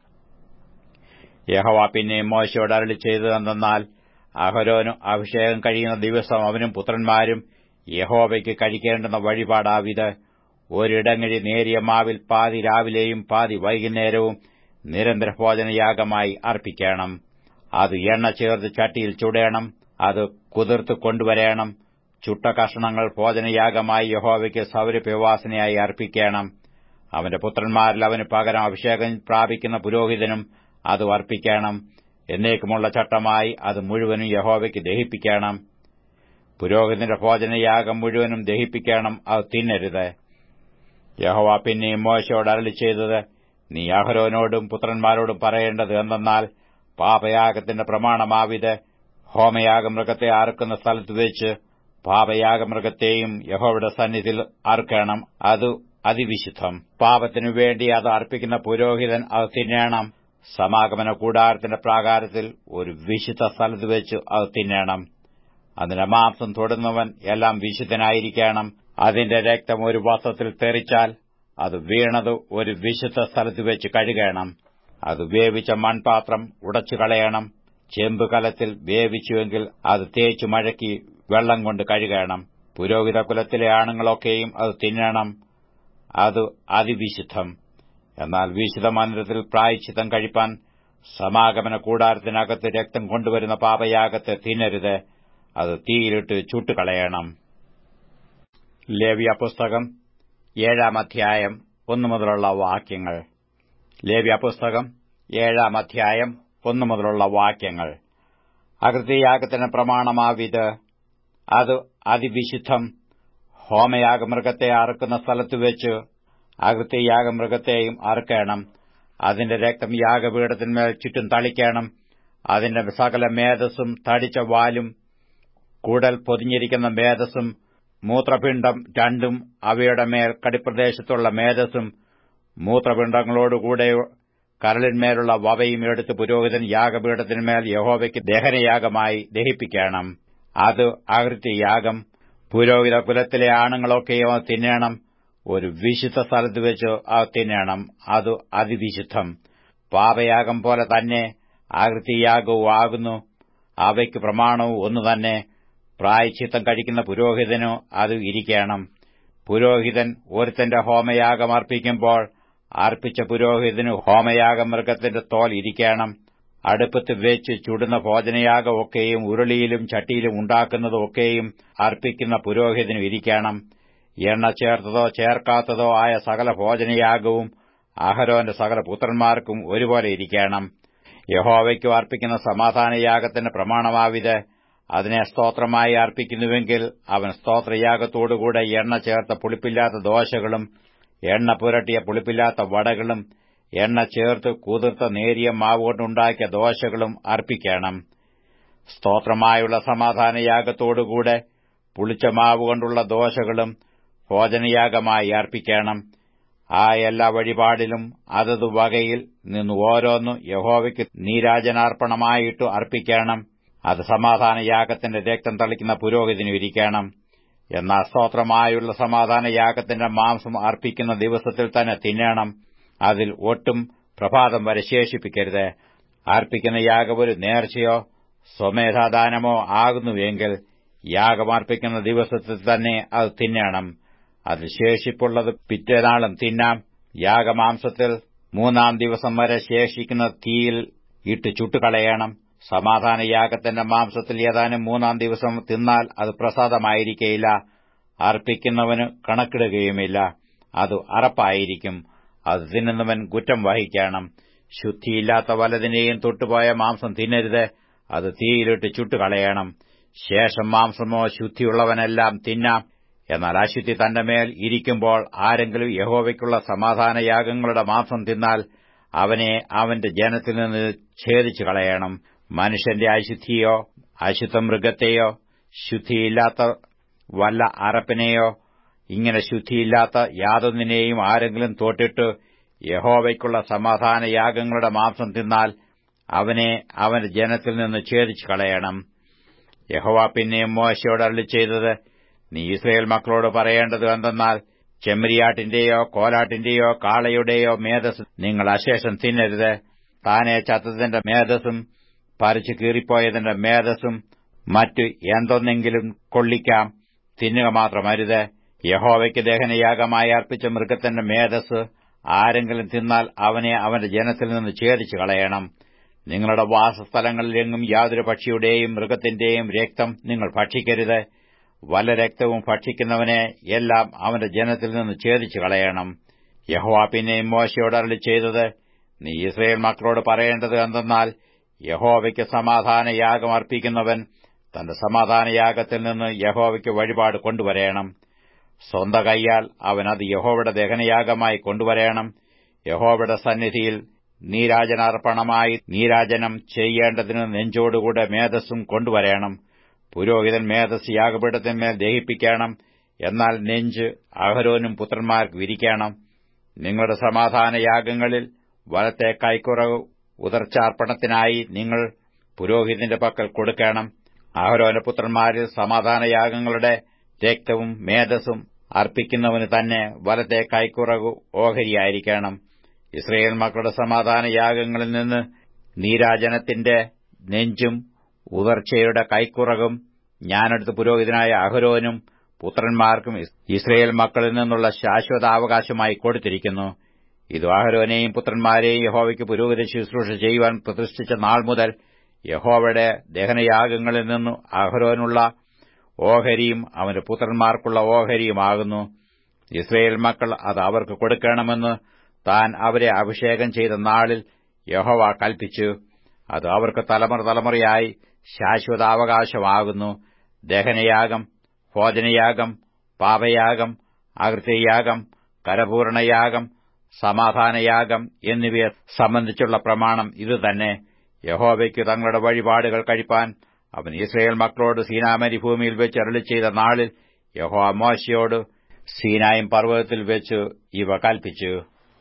യഹോവ പിന്നെയും മോശയോട് അരളി ചെയ്തതെന്നാൽ അഹരോന് അഭിഷേകം കഴിയുന്ന ദിവസം അവനും പുത്രന്മാരും യഹോവയ്ക്ക് കഴിക്കേണ്ടുന്ന വഴിപാടാവിത് ഒരിടങ്ങഴി നേരിയ മാവിൽ പാതി രാവിലെയും പാതി വൈകുന്നേരവും നിരന്തര ഭോജനയാഗമായി അർപ്പിക്കണം അത് എണ്ണ ചേർത്ത് ചട്ടിയിൽ ചുടേണം അത് കുതിർത്ത് കൊണ്ടുവരേണം ചുട്ട കഷണങ്ങൾ ഭോജനയാഗമായി യഹോവയ്ക്ക് സൗരഭ്യവാസനയായി അർപ്പിക്കണം അവന്റെ പുത്രന്മാരിൽ അവന് പകരം അഭിഷേകം പ്രാപിക്കുന്ന പുരോഹിതനും അത് അർപ്പിക്കണം എന്നേക്കുമുള്ള ചട്ടമായി അത് മുഴുവനും യഹോവയ്ക്ക് ദഹിപ്പിക്കണം പുരോഹിതന്റെ ഭോജനയാഗം മുഴുവനും ദഹിപ്പിക്കണം അത് തിന്നരുത് യഹോവ പിന്നെയും മോശയോട് അരളി ചെയ്തത് നീ അഹരോനോടും പുത്രന്മാരോടും പറയേണ്ടത് എന്തെന്നാൽ പാപയാഗത്തിന്റെ പ്രമാണമാവിത് ഹോമയാഗമൃഗത്തെ അറുക്കുന്ന സ്ഥലത്ത് വെച്ച് പാപയാഗമൃഗത്തെയും യഹോവയുടെ സന്നിധിയിൽ അറുക്കണം അത് അതിവിശുദ്ധം പാപത്തിനു വേണ്ടി അത് അർപ്പിക്കുന്ന പുരോഹിതൻ അത് തിന്നേണം സമാഗമന കൂടാരത്തിന്റെ പ്രാകാരത്തിൽ ഒരു വിശുദ്ധ സ്ഥലത്ത് വെച്ച് അത് തിന്നേണം അതിന്റെ മാംസം തൊടുന്നവൻ എല്ലാം വിശുദ്ധനായിരിക്കണം അതിന്റെ രക്തം ഒരു വസ്ത്രത്തിൽ തെറിച്ചാൽ അത് വീണത് ഒരു വിശുദ്ധ സ്ഥലത്ത് വെച്ച് കഴുകണം അത് വേവിച്ച മൺപാത്രം ഉടച്ചു കളയണം ചെമ്പ് കലത്തിൽ വേവിച്ചുവെങ്കിൽ അത് തേച്ചു മഴക്കി വെള്ളം കൊണ്ട് കഴുകണം പുരോഹിത കുലത്തിലെ ആണുങ്ങളൊക്കെയും അത് തിന്നണം അത് അതിവിശുദ്ധം എന്നാൽ വിശുദ്ധ മന്ദിരത്തിൽ പ്രായച്ചിത്തം കഴിപ്പാൻ സമാഗമന കൂടാരത്തിനകത്ത് രക്തം കൊണ്ടുവരുന്ന പാപയാഗത്തെ തിന്നരുത് അത് തീയിലിട്ട് ചുട്ടുകളയണം ലേവ്യ പുസ്തകം ഏഴാം അധ്യായം ഒന്നു മുതലുള്ള വാക്യങ്ങൾ ലേവ്യ പുസ്തകം ഏഴാം അധ്യായം ഒന്നു മുതലുള്ള വാക്യങ്ങൾ അകൃത്യയാഗത്തിന് പ്രമാണമാവിത് അത് അതിവിശുദ്ധം ഹോമയാഗമൃഗത്തെ അറുക്കുന്ന സ്ഥലത്ത് വെച്ച് അകൃത്യയാഗമൃഗത്തെയും അറുക്കണം അതിന്റെ രക്തം യാഗപീഠത്തിന്മേൽ ചുറ്റും തളിക്കണം അതിന്റെ സകല മേധസ്സും തടിച്ച വാലും കൂടൽ പൊതിഞ്ഞിരിക്കുന്ന മേധസ്സും മൂത്രപിണ്ഡം രണ്ടും അവയുടെ മേൽ കടിപ്രദേശത്തുള്ള മേധസ്സും മൂത്രപിണ്ഡങ്ങളോടുകൂടെ കരളിന്മേലുള്ള വവയും എടുത്ത് പുരോഹിതൻ യാഗപീഠത്തിന്മേൽ യഹോവയ്ക്ക് ദഹനയാഗമായി ദഹിപ്പിക്കണം അത് അകൃത്യയാഗം പുരോഹിത കുലത്തിലെ ആണുങ്ങളൊക്കെയോ തിന്നണം ഒരു വിശുദ്ധ സ്ഥലത്ത് വെച്ച് അത് തിന്നണം അത് അതിവിശുദ്ധം പാപയാഗം പോലെ തന്നെ ആകൃത്യയാഗവും ആകുന്നു അവയ്ക്ക് പ്രമാണവും ഒന്നു തന്നെ പ്രായച്ചിത്തം കഴിക്കുന്ന പുരോഹിതനു അത് ഇരിക്കണം പുരോഹിതൻ ഒരുത്തന്റെ ഹോമയാഗം അർപ്പിക്കുമ്പോൾ അർപ്പിച്ച പുരോഹിതനു ഹോമയാഗം മൃഗത്തിന്റെ തോൽ ഇരിക്കണം അടുപ്പത്ത് വെച്ച് ചുടുന്ന ഭോജനയാഗമൊക്കെയും ഉരുളിയിലും ചട്ടിയിലും ഉണ്ടാക്കുന്നതൊക്കെയും അർപ്പിക്കുന്ന പുരോഹിതനു ഇരിക്കണം എണ്ണ ചേർത്തതോ ചേർക്കാത്തതോ ആയ സകല ഭോജനയാഗവും അഹരോന്റെ സകല പുത്രന്മാർക്കും ഒരുപോലെ ഇരിക്കണം യഹോവയ്ക്കു അർപ്പിക്കുന്ന സമാധാനയാഗത്തിന്റെ പ്രമാണമാവിത് അതിനെ സ്തോത്രമായി അർപ്പിക്കുന്നുവെങ്കിൽ അവൻ സ്തോത്രയാഗത്തോടുകൂടെ എണ്ണ ചേർത്ത പുളിപ്പില്ലാത്ത ദോശകളും എണ്ണ പുരട്ടിയ പുളിപ്പില്ലാത്ത വടകളും എണ്ണ ചേർത്ത് കുതിർത്ത നേരിയ മാവുകൊണ്ടുണ്ടാക്കിയ ദോശകളും അർപ്പിക്കണം സ്തോത്രമായുള്ള സമാധാനയാഗത്തോടുകൂടെ പുളിച്ച മാവുകൊണ്ടുള്ള ദോശകളും ഭോജനയാഗമായി അർപ്പിക്കണം ആ എല്ലാ വഴിപാടിലും അതത് വകയിൽ നിന്ന് ഓരോന്നു യഹോവയ്ക്ക് നീരാജനാർപ്പണമായിട്ടു അർപ്പിക്കണം അത് സമാധാനയാഗത്തിന്റെ രക്തം തളിക്കുന്ന പുരോഹിതനു ഇരിക്കണം എന്നാൽ സ്തോത്രമായുള്ള സമാധാനയാഗത്തിന്റെ മാംസം അർപ്പിക്കുന്ന ദിവസത്തിൽ തന്നെ തിന്നണം അതിൽ ഒട്ടും പ്രഭാതം വരെ ശേഷിപ്പിക്കരുത് അർപ്പിക്കുന്ന യാഗം ഒരു നേർച്ചയോ സ്വമേധാദാനമോ ആകുന്നുവെങ്കിൽ യാഗമർപ്പിക്കുന്ന ദിവസത്തിൽ തന്നെ അത് തിന്നണം അതിൽ ശേഷിപ്പുള്ളത് പിറ്റേനാളും തിന്നാം യാഗമാംസത്തിൽ മൂന്നാം ദിവസം വരെ ശേഷിക്കുന്ന തീയിൽ ഇട്ട് ചുട്ടുകളയണം സമാധാനയാഗത്തിന്റെ മാംസത്തിൽ ഏതാനും മൂന്നാം ദിവസം തിന്നാൽ അത് പ്രസാദമായിരിക്കയില്ല അർപ്പിക്കുന്നവന് കണക്കിടുകയുമില്ല അത് അറപ്പായിരിക്കും അത് തിന്നുന്നവൻ കുറ്റം വഹിക്കണം ശുദ്ധിയില്ലാത്ത വലതിനെയും തൊട്ടുപോയ മാംസം തിന്നരുത് അത് തീയിലിട്ട് ചുട്ടുകളയണം ശേഷം മാംസമോ ശുദ്ധിയുള്ളവനെല്ലാം തിന്നാം എന്നാൽ അശുദ്ധി തന്റെ മേൽ ഇരിക്കുമ്പോൾ ആരെങ്കിലും യഹോവയ്ക്കുള്ള സമാധാനയാഗങ്ങളുടെ മാംസം തിന്നാൽ അവനെ അവന്റെ ജനത്തിൽ നിന്ന് ഛേദിച്ചു കളയണം മനുഷ്യന്റെ അശുദ്ധിയോ അശുദ്ധ മൃഗത്തെയോ ശുദ്ധിയില്ലാത്ത വല്ല അറപ്പിനെയോ ഇങ്ങനെ ശുദ്ധിയില്ലാത്ത യാതൊന്നിനെയും ആരെങ്കിലും തോട്ടിട്ട് യഹോവയ്ക്കുള്ള സമാധാനയാഗങ്ങളുടെ മാംസം തിന്നാൽ അവനെ അവന്റെ ജനത്തിൽ നിന്ന് ഛേദിച്ചു കളയണം യഹോവ പിന്നെയും മോശയോട് അരളി ചെയ്തത് നീ ഇസ്രയേൽ മക്കളോട് പറയേണ്ടത് എന്തെന്നാൽ ചെമ്മരിയാട്ടിന്റെയോ കോലാട്ടിന്റെയോ കാളയുടെയോ മേധസ് നിങ്ങൾ അശേഷം തിന്നരുത് താനെ ചത്തതിന്റെ മേധസ്സും പറിച്ചു കീറിപ്പോയതിന്റെ മേധസ്സും മറ്റു എന്തൊന്നെങ്കിലും കൊള്ളിക്കാം തിന്നുക മാത്രമരുത് യഹോവയ്ക്ക് ദഹനയാഗമായി അർപ്പിച്ച മൃഗത്തിന്റെ മേധസ് ആരെങ്കിലും തിന്നാൽ അവനെ അവന്റെ ജനത്തിൽ നിന്ന് ഛേദിച്ചു കളയണം നിങ്ങളുടെ വാസസ്ഥലങ്ങളിലെങ്ങും യാതൊരു പക്ഷിയുടെയും മൃഗത്തിന്റെയും രക്തം നിങ്ങൾ ഭക്ഷിക്കരുത് വല്ല രക്തവും ഭക്ഷിക്കുന്നവനെ എല്ലാം അവന്റെ ജനത്തിൽ നിന്ന് ഛേദിച്ചു കളയണം യഹോവ പിന്നെയും മോശയോട് അരളി ചെയ്തത് നീ ഇസ്രയേൽ മക്കളോട് പറയേണ്ടത് എന്തെന്നാൽ യഹോവയ്ക്ക് സമാധാനയാഗം അർപ്പിക്കുന്നവൻ തന്റെ സമാധാനയാഗത്തിൽ നിന്ന് യഹോവയ്ക്ക് വഴിപാട് കൊണ്ടുവരേണം സ്വന്ത കൈയാൽ അവൻ അത് യഹോവയുടെ ദഹനയാഗമായി കൊണ്ടുവരേണം യഹോവയുടെ സന്നിധിയിൽ നീരാജനാർപ്പണമായി നീരാജനം ചെയ്യേണ്ടതിന് നെഞ്ചോടുകൂടെ മേധസ്സും കൊണ്ടുവരേണം പുരോഹിതൻ മേധസ് യാഗപീഠത്തിന്മേൽ ദഹിപ്പിക്കണം എന്നാൽ നെഞ്ച് അഹരോനും പുത്രന്മാർക്ക് വിരിക്കണം നിങ്ങളുടെ സമാധാനയാഗങ്ങളിൽ വലത്തെ കൈക്കുറവ് ഉദർച്ചാർപ്പണത്തിനായി നിങ്ങൾ പുരോഹിതന്റെ പക്കൽ കൊടുക്കണം അഹരോന്റെ പുത്രന്മാരിൽ സമാധാനയാഗങ്ങളുടെ രക്തവും മേധസ്സും അർപ്പിക്കുന്നവന് തന്നെ വലത്തെ കൈക്കുറവ് ഓഹരിയായിരിക്കണം ഇസ്രയേൽ മക്കളുടെ സമാധാനയാഗങ്ങളിൽ നിന്ന് നീരാജനത്തിന്റെ നെഞ്ചും ഉദർച്ചയുടെ കൈക്കുറകും ഞാനെടുത്ത് പുരോഹിതനായ അഹരോനും പുത്രന്മാർക്കും ഇസ്രയേൽ മക്കളിൽ നിന്നുള്ള ശാശ്വതാവകാശമായി കൊടുത്തിരിക്കുന്നു ഇത് അഹരോനെയും പുത്രന്മാരെയും യഹോവയ്ക്ക് പുരോഹിത ശുശ്രൂഷ ചെയ്യുവാൻ പ്രതിഷ്ഠിച്ച നാൾ മുതൽ യഹോവയുടെ ദഹനയാഗങ്ങളിൽ നിന്നു അഹരോനുള്ള ഓഹരിയും അവന്റെ പുത്രന്മാർക്കുള്ള ഓഹരിയുമാകുന്നു ഇസ്രയേൽ മക്കൾ അത് അവർക്ക് കൊടുക്കണമെന്ന് താൻ അവരെ അഭിഷേകം ചെയ്ത നാളിൽ യഹോവ കൽപ്പിച്ചു അത് അവർക്ക് തലമുറ തലമുറയായി ശാശ്വതാവകാശമാകുന്നു ദഹനയാഗം ഭോജനയാഗം പാപയാഗം അകൃത്യയാഗം കരപൂരണയാഗം സമാധാനയാഗം എന്നിവയെ സംബന്ധിച്ചുള്ള പ്രമാണം ഇതുതന്നെ യഹോവയ്ക്ക് തങ്ങളുടെ വഴിപാടുകൾ കഴിപ്പാൻ അവൻ ഇസ്രയേൽ മക്കളോട് സീനാമരിഭൂമിയിൽ വെച്ച് അരളി ചെയ്ത നാളിൽ യഹോ മോശയോട് സീനായും പർവ്വതത്തിൽ വെച്ച് ഇവ കൽപ്പിച്ചു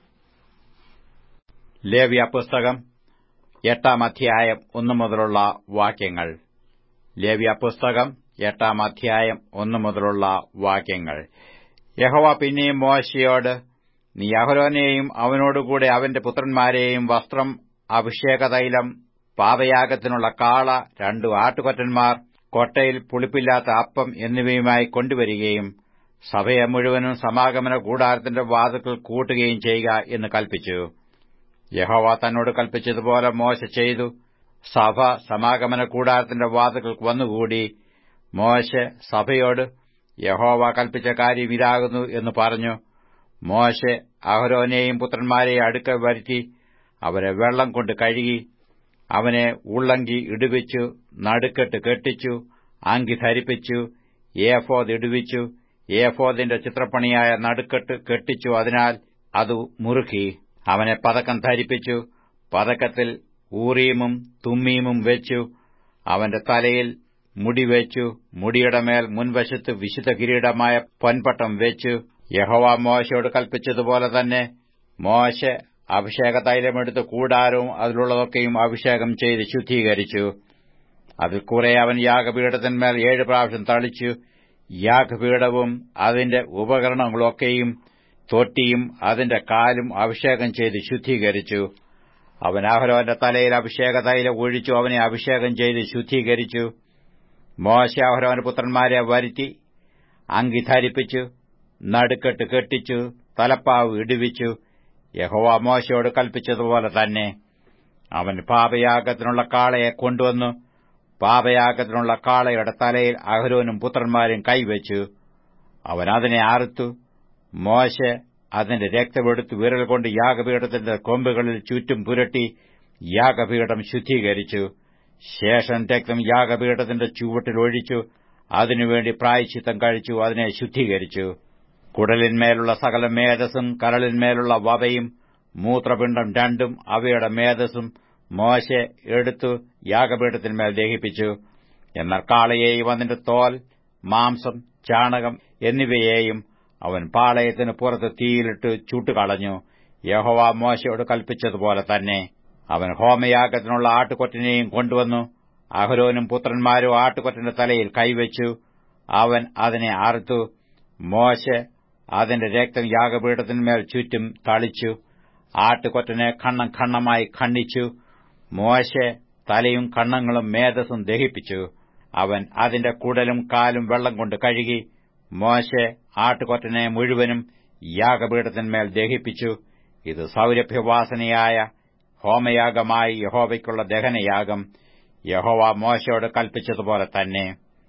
ലേവ്യ പുസ്തകം എട്ടാം അധ്യായം ഒന്നു മുതലുള്ള വാക്യങ്ങൾ ലേവ്യ പുസ്തകം എട്ടാം അധ്യായം ഒന്നു മുതലുള്ള വാക്യങ്ങൾ യഹോവ പിന്നെയും മോശയോട് നീ അഹരോനെയും അവനോടുകൂടെ അവന്റെ പുത്രന്മാരെയും വസ്ത്രം അഭിഷേകതൈലം പാപയാഗത്തിനുള്ള കാള രണ്ടു ആട്ടുകൊറ്റന്മാർ കൊട്ടയിൽ പുളിപ്പില്ലാത്ത അപ്പം എന്നിവയുമായി കൊണ്ടുവരികയും സഭയെ മുഴുവനും സമാഗമന കൂടാരത്തിന്റെ വാതുക്കൾ കൂട്ടുകയും ചെയ്യുക എന്ന് കൽപ്പിച്ചു യഹോവ തന്നോട് കൽപ്പിച്ചതുപോലെ മോശ ചെയ്തു സഭ സമാഗമന കൂടാരത്തിന്റെ വാതുക്കൾക്ക് വന്നുകൂടി മോശ സഭയോട് യഹോവ കൽപ്പിച്ച കാര്യം ഇതാകുന്നു എന്ന് പറഞ്ഞു മോശ അഹരോനെയും പുത്രന്മാരെയും അടുക്ക വരുത്തി അവരെ വെള്ളം കൊണ്ട് കഴുകി അവനെ ഉള്ളങ്കി ഇടുവിച്ചു നടുക്കെട്ട് കെട്ടിച്ചു അങ്കി ധരിപ്പിച്ചു ഏഫോദ് ഇടുവിച്ചു ഏഫോദിന്റെ ചിത്രപ്പണിയായ നടുക്കെട്ട് കെട്ടിച്ചു അതിനാൽ അത് മുറുക്കി അവനെ പതക്കം ധരിപ്പിച്ചു പതക്കത്തിൽ ഊറീമും തുമ്മീമും വെച്ചു അവന്റെ തലയിൽ മുടി വെച്ചു മുടിയുടെ മേൽ മുൻവശത്ത് വിശുദ്ധ കിരീടമായ പൊൻപട്ടം വെച്ചു യഹോവ മോശയോട് കൽപ്പിച്ചതുപോലെ തന്നെ മോശ അഭിഷേക തൈലമെടുത്ത് കൂടാരവും അതിലുള്ളതൊക്കെയും അഭിഷേകം ചെയ്ത് ശുദ്ധീകരിച്ചു അതിൽ കുറെ അവൻ യാഗപീഠത്തിന്മേൽ ഏഴ് പ്രാവശ്യം തളിച്ചു യാഗപീഠവും അതിന്റെ ഉപകരണങ്ങളൊക്കെയും തൊട്ടിയും അതിന്റെ കാലും അഭിഷേകം ചെയ്ത് ശുദ്ധീകരിച്ചു അവൻ അഹരോന്റെ തലയിൽ അഭിഷേക തൈലം ഒഴിച്ചു അവനെ അഭിഷേകം ചെയ്ത് ശുദ്ധീകരിച്ചു മോശ അഹരോന്റെ പുത്രന്മാരെ വരുത്തി അങ്കി ധരിപ്പിച്ചു നടുക്കെട്ട് കെട്ടിച്ചു തലപ്പാവ് ഇടുവിച്ചു യഹോവ മോശയോട് കൽപ്പിച്ചതുപോലെ തന്നെ അവൻ പാപയാഗത്തിനുള്ള കാളയെ കൊണ്ടുവന്നു പാപയാഗത്തിനുള്ള കാളയുടെ തലയിൽ അഹരോനും പുത്രന്മാരും കൈവച്ചു അവൻ അതിനെ അറുത്തു മോശ അതിന്റെ രക്തമെടുത്ത് വിരൽ കൊണ്ട് യാഗപീഠത്തിന്റെ കൊമ്പുകളിൽ ചുറ്റും പുരട്ടി യാഗപീഠം ശുദ്ധീകരിച്ചു ശേഷം രക്തം യാഗപീഠത്തിന്റെ ചുവട്ടിൽ ഒഴിച്ചു അതിനുവേണ്ടി പ്രായച്ചിത്തം കഴിച്ചു അതിനെ ശുദ്ധീകരിച്ചു കുടലിന്മേലുള്ള സകല മേധസ്സും കരളിന്മേലുള്ള വവയും മൂത്രപിണ്ഡം രണ്ടും അവയുടെ മേധസ്സും മോശ എടുത്തു യാഗപീഠത്തിന്മേൽ ദഹിപ്പിച്ചു എന്നാൽ കാളയെയും അതിന്റെ തോൽ മാംസം ചാണകം എന്നിവയെയും അവൻ പാളയത്തിന് പുറത്ത് തീയിലിട്ട് ചുട്ടുകളഞ്ഞു യഹോവ മോശയോട് കൽപ്പിച്ചതുപോലെ തന്നെ അവൻ ഹോമയാഗത്തിനുള്ള ആട്ടുകൊറ്റനെയും കൊണ്ടുവന്നു അഹരോനും പുത്രന്മാരും ആട്ടുകൊറ്റന്റെ തലയിൽ കൈവച്ചു അവൻ അതിനെ അറുത്തു മോശ അതിന്റെ രക്തം യാഗപീഠത്തിന്മേൽ ചുറ്റും തളിച്ചു ആട്ടുകൊറ്റനെ ഖണ്ണം ഖണ്ണമായി ഖണ്ഡിച്ചു മോശ തലയും കണ്ണങ്ങളും മേധസ്സും ദഹിപ്പിച്ചു അവൻ അതിന്റെ കുടലും കാലും വെള്ളം കൊണ്ട് കഴുകി മോശ ആട്ടുകൊറ്റനെ മുഴുവനും യാഗപീഠത്തിന്മേൽ ദഹിപ്പിച്ചു ഇത് സൗരഭ്യവാസനയായ ഹോമയാഗമായി യഹോവയ്ക്കുള്ള ദഹനയാഗം യഹോവ മോശയോട് കൽപ്പിച്ചതുപോലെ തന്നെ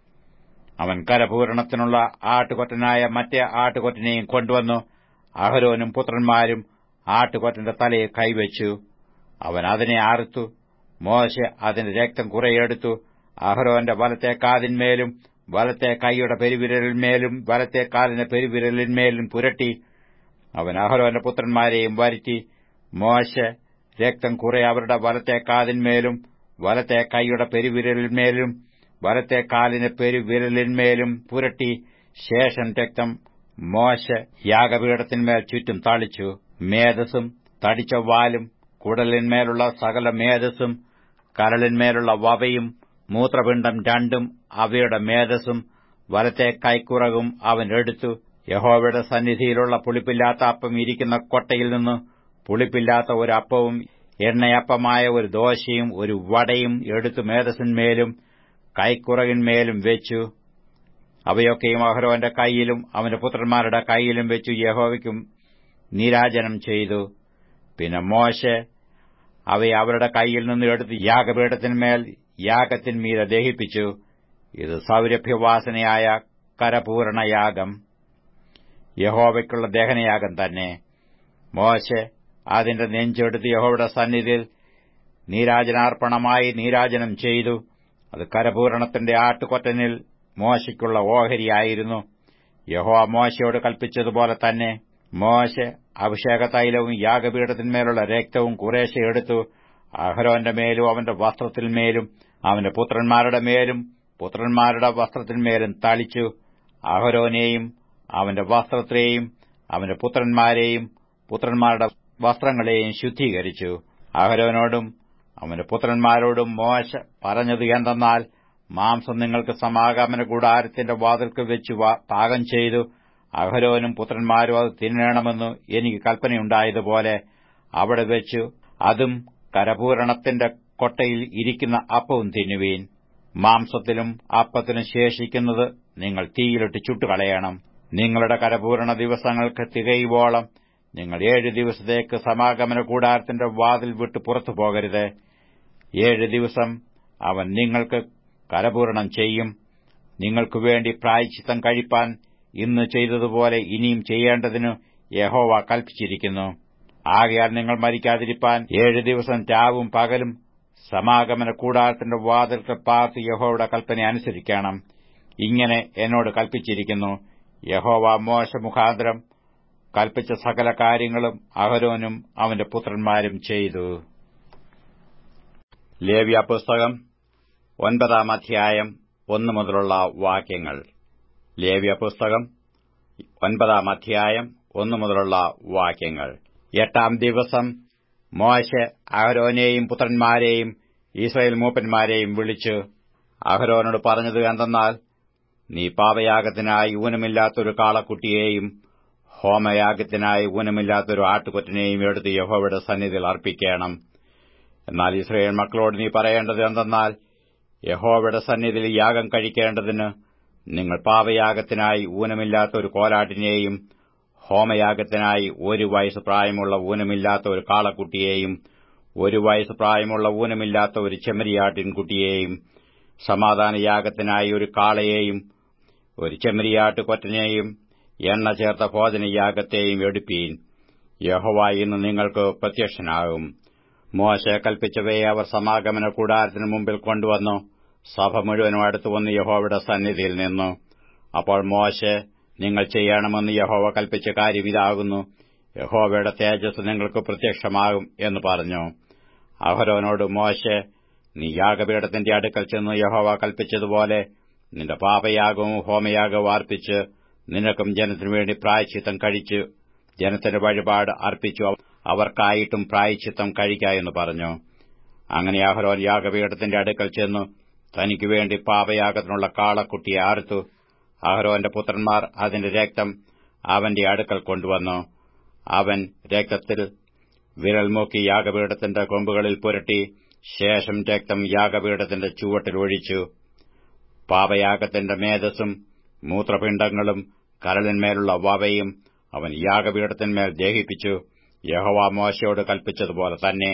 അവൻ കരപൂരണത്തിനുള്ള ആട്ടുകൊറ്റനായ മറ്റേ ആട്ടുകൊറ്റനെയും കൊണ്ടുവന്നു അഹരോനും പുത്രന്മാരും ആട്ടുകൊറ്റന്റെ തലയിൽ കൈവച്ചു അവൻ അതിനെ അറുത്തു മോശ അതിന്റെ രക്തം കുറെയെടുത്തു അഹരോന്റെ വലത്തെ കാതിന്മേലും വലത്തെ കൈയുടെ പെരുവിരലിന്മേലും വലത്തെ കാലിന്റെ പെരുവിരലിന്മേലും പുരട്ടി അവൻ അഹരോന്റെ പുത്രന്മാരെയും വരുത്തി മോശ രക്തം കുറെ അവരുടെ വലത്തെ കാതിന്മേലും വലത്തെ കൈയുടെ പെരുവിരലിന്മേലും വലത്തെ കാലിന് പെരുവിരലിന്മേലും പുരട്ടി ശേഷം രക്തം മോശ യാഗപീഠത്തിന്മേൽ ചുറ്റും തളിച്ചു മേധസ്സും തടിച്ച വാലും കുടലിന്മേലുള്ള സകല മേധസ്സും കരളിന്മേലുള്ള വവയും മൂത്രപിണ്ഡം രണ്ടും അവയുടെ മേധസ്സും വലത്തെ കൈക്കുറകും അവൻ എടുത്തു യഹോവയുടെ സന്നിധിയിലുള്ള പുളിപ്പില്ലാത്ത അപ്പം ഇരിക്കുന്ന കൊട്ടയിൽ നിന്ന് പുളിപ്പില്ലാത്ത ഒരു അപ്പവും എണ്ണയപ്പമായ ഒരു ദോശയും ഒരു വടയും എടുത്തു മേധസ്സിന്മേലും കൈക്കുറകിന്മേലും വെച്ചു അവയൊക്കെയും അഹരോന്റെ കൈയിലും അവന്റെ പുത്രന്മാരുടെ കൈയിലും വെച്ചു യഹോവയ്ക്കും നീരാജനം ചെയ്തു പിന്നെ മോശ അവയെ അവരുടെ കൈയിൽ നിന്ന് എടുത്ത് യാഗപീഠത്തിന്മേൽ യാഗത്തിന്മീതെ ദഹിപ്പിച്ചു ഇത് സൗരഭ്യവാസനയായ കരപൂരണയാഗം യഹോവയ്ക്കുള്ള ദഹനയാഗം തന്നെ മോശ അതിന്റെ നെഞ്ചെടുത്ത് യഹോവയുടെ സന്നിധിയിൽ നീരാജനാർപ്പണമായി നീരാജനം ചെയ്തു അത് കരപൂരണത്തിന്റെ ആട്ടുകൊറ്റനിൽ മോശയ്ക്കുള്ള ഓഹരിയായിരുന്നു യഹോ മോശയോട് കൽപ്പിച്ചതുപോലെ തന്നെ മോശ അഭിഷേക തൈലവും യാഗപീഠത്തിന്മേലുള്ള രക്തവും കുറേശ്ശെ എടുത്തു അഹരോന്റെ മേലും അവന്റെ വസ്ത്രത്തിന്മേലും അവന്റെ പുത്രന്മാരുടെ മേലും പുത്രന്മാരുടെ വസ്ത്രത്തിന്മേലും തളിച്ചു അഹരോനെയും അവന്റെ വസ്ത്രത്തെയും അവന്റെ പുത്രന്മാരെയും പുത്രന്മാരുടെ വസ്ത്രങ്ങളെയും ശുദ്ധീകരിച്ചു അഹരോനോടും അവന്റെ പുത്രന്മാരോടും മോശ പറഞ്ഞത് എന്തെന്നാൽ മാംസം നിങ്ങൾക്ക് സമാഗമന കൂടാരത്തിന്റെ വാതിൽക്ക് വെച്ച് പാകം ചെയ്തു അഹരോനും പുത്രന്മാരും അത് തിന്നണമെന്ന് എനിക്ക് കൽപ്പനയുണ്ടായതുപോലെ അവിടെ വെച്ചു അതും കരപൂരണത്തിന്റെ കൊട്ടയിൽ ഇരിക്കുന്ന അപ്പവും തിന്നുവീൻ മാംസത്തിലും അപ്പത്തിലും ശേഷിക്കുന്നത് നിങ്ങൾ തീയിലിട്ട് ചുട്ടുകളയണം നിങ്ങളുടെ കരപൂരണ ദിവസങ്ങൾക്ക് തികയുവോളം നിങ്ങൾ ഏഴ് ദിവസത്തേക്ക് സമാഗമന കൂടാരത്തിന്റെ വാതിൽ വിട്ട് പുറത്തു പോകരുത് ഏഴ് ദിവസം അവൻ നിങ്ങൾക്ക് കരപൂരണം ചെയ്യും നിങ്ങൾക്കു വേണ്ടി പ്രായച്ചിത്തം കഴിപ്പാൻ ഇന്ന് ചെയ്തതുപോലെ ഇനിയും ചെയ്യേണ്ടതിന് യഹോവ കൽപ്പിച്ചിരിക്കുന്നു ആകയാൽ നിങ്ങൾ മരിക്കാതിരിപ്പാൻ ഏഴ് ദിവസം രാവും പകലും സമാഗമന കൂടാരത്തിന്റെ വാതിൽക്ക് പാർത്ത് യഹോവയുടെ കൽപ്പന അനുസരിക്കണം ഇങ്ങനെ എന്നോട് കൽപ്പിച്ചിരിക്കുന്നു യഹോവ മോശ മുഖാന്തരം കൽപ്പിച്ച സകല കാര്യങ്ങളും അഹരോനും അവന്റെ പുത്രന്മാരും ചെയ്തു ലേവ്യ പുസ്തകം ഒൻപതാം അധ്യായം ഒന്നു മുതലുള്ള വാക്യങ്ങൾ ലേവ്യ പുസ്തകം ഒൻപതാം അധ്യായം ഒന്നു മുതലുള്ള വാക്യങ്ങൾ എട്ടാം ദിവസം മോശ അഹരോനെയും പുത്രന്മാരെയും ഇസ്രയേൽ മൂപ്പന്മാരെയും വിളിച്ച് അഹരോനോട് പറഞ്ഞത് എന്തെന്നാൽ നീ പാപയാഗത്തിനായി ഊനമില്ലാത്തൊരു കാളക്കുട്ടിയെയും ഹോമയാഗത്തിനായി ഊനമില്ലാത്തൊരു ആട്ടുകൊറ്റനെയും എടുത്ത് യഹോവയുടെ സന്നിധിയിൽ അർപ്പിക്കണം എന്നാൽ ഇസ്രയേൽ മക്കളോട് നീ പറയേണ്ടത് എന്തെന്നാൽ യഹോവയുടെ സന്നിധിയിൽ യാഗം കഴിക്കേണ്ടതിന് നിങ്ങൾ പാപയാഗത്തിനായി ഊനമില്ലാത്ത ഒരു കോലാട്ടിനെയും ഹോമയാഗത്തിനായി ഒരു വയസ്സ് പ്രായമുള്ള ഊനമില്ലാത്ത ഒരു കാളക്കുട്ടിയെയും ഒരു വയസ്സ് പ്രായമുള്ള ഊനമില്ലാത്ത ഒരു ചെമ്മരിയാട്ടിൻകുട്ടിയെയും സമാധാനയാഗത്തിനായി ഒരു കാളയെയും ഒരു ചെമ്മരിയാട്ട് കൊറ്റനെയും എണ്ണ ചേർത്ത ഭോജനയാഗത്തെയും എടുപ്പീൻ യഹോവ ഇന്ന് നിങ്ങൾക്ക് പ്രത്യക്ഷനാകും മോശ കൽപ്പിച്ചവയെ അവർ സമാഗമന കൂടാരത്തിന് മുമ്പിൽ കൊണ്ടുവന്നു സഭ മുഴുവനും അടുത്തുവന്ന് യഹോവയുടെ സന്നിധിയിൽ നിന്നു അപ്പോൾ മോശ നിങ്ങൾ ചെയ്യണമെന്ന് യഹോവ കൽപ്പിച്ച കാര്യം ഇതാകുന്നു യഹോവയുടെ തേജസ് നിങ്ങൾക്ക് പ്രത്യക്ഷമാകും എന്ന് പറഞ്ഞു അഹരോനോട് മോശ നീ യാഗപീഠത്തിന്റെ അടുക്കൽ ചെന്ന് യഹോവ കൽപ്പിച്ചതുപോലെ നിന്റെ പാപയാഗവും ഹോമയാഗവും അർപ്പിച്ച് നിനക്കും ജനത്തിനു വേണ്ടി പ്രായച്ചിത്തം കഴിച്ച് ജനത്തിന്റെ വഴിപാട് അർപ്പിച്ചു അവർക്കായിട്ടും പ്രായച്ചിത്തം കഴിക്ക എന്ന് പറഞ്ഞു അങ്ങനെ അഹരോൻ യാഗപീഠത്തിന്റെ അടുക്കൽ ചെന്നു തനിക്കു വേണ്ടി പാപയാഗത്തിനുള്ള കാളക്കുട്ടിയെ അറുത്തു അഹരോന്റെ പുത്രന്മാർ അതിന്റെ രക്തം അവന്റെ അടുക്കൽ കൊണ്ടുവന്നു അവൻ രക്തത്തിൽ വിരൽ മൂക്കി യാഗപീഠത്തിന്റെ കൊമ്പുകളിൽ പുരട്ടി ശേഷം രക്തം യാഗപീഠത്തിന്റെ ചുവട്ടിൽ ഒഴിച്ചു പാപയാഗത്തിന്റെ മേധസ്സും മൂത്രപിണ്ഡങ്ങളും കരളിന്മേലുള്ള വവയും അവൻ യാഗപീഠത്തിന്മേൽ ദഹിപ്പിച്ചു യഹോവ മോശയോട് കൽപ്പിച്ചതുപോലെ തന്നെ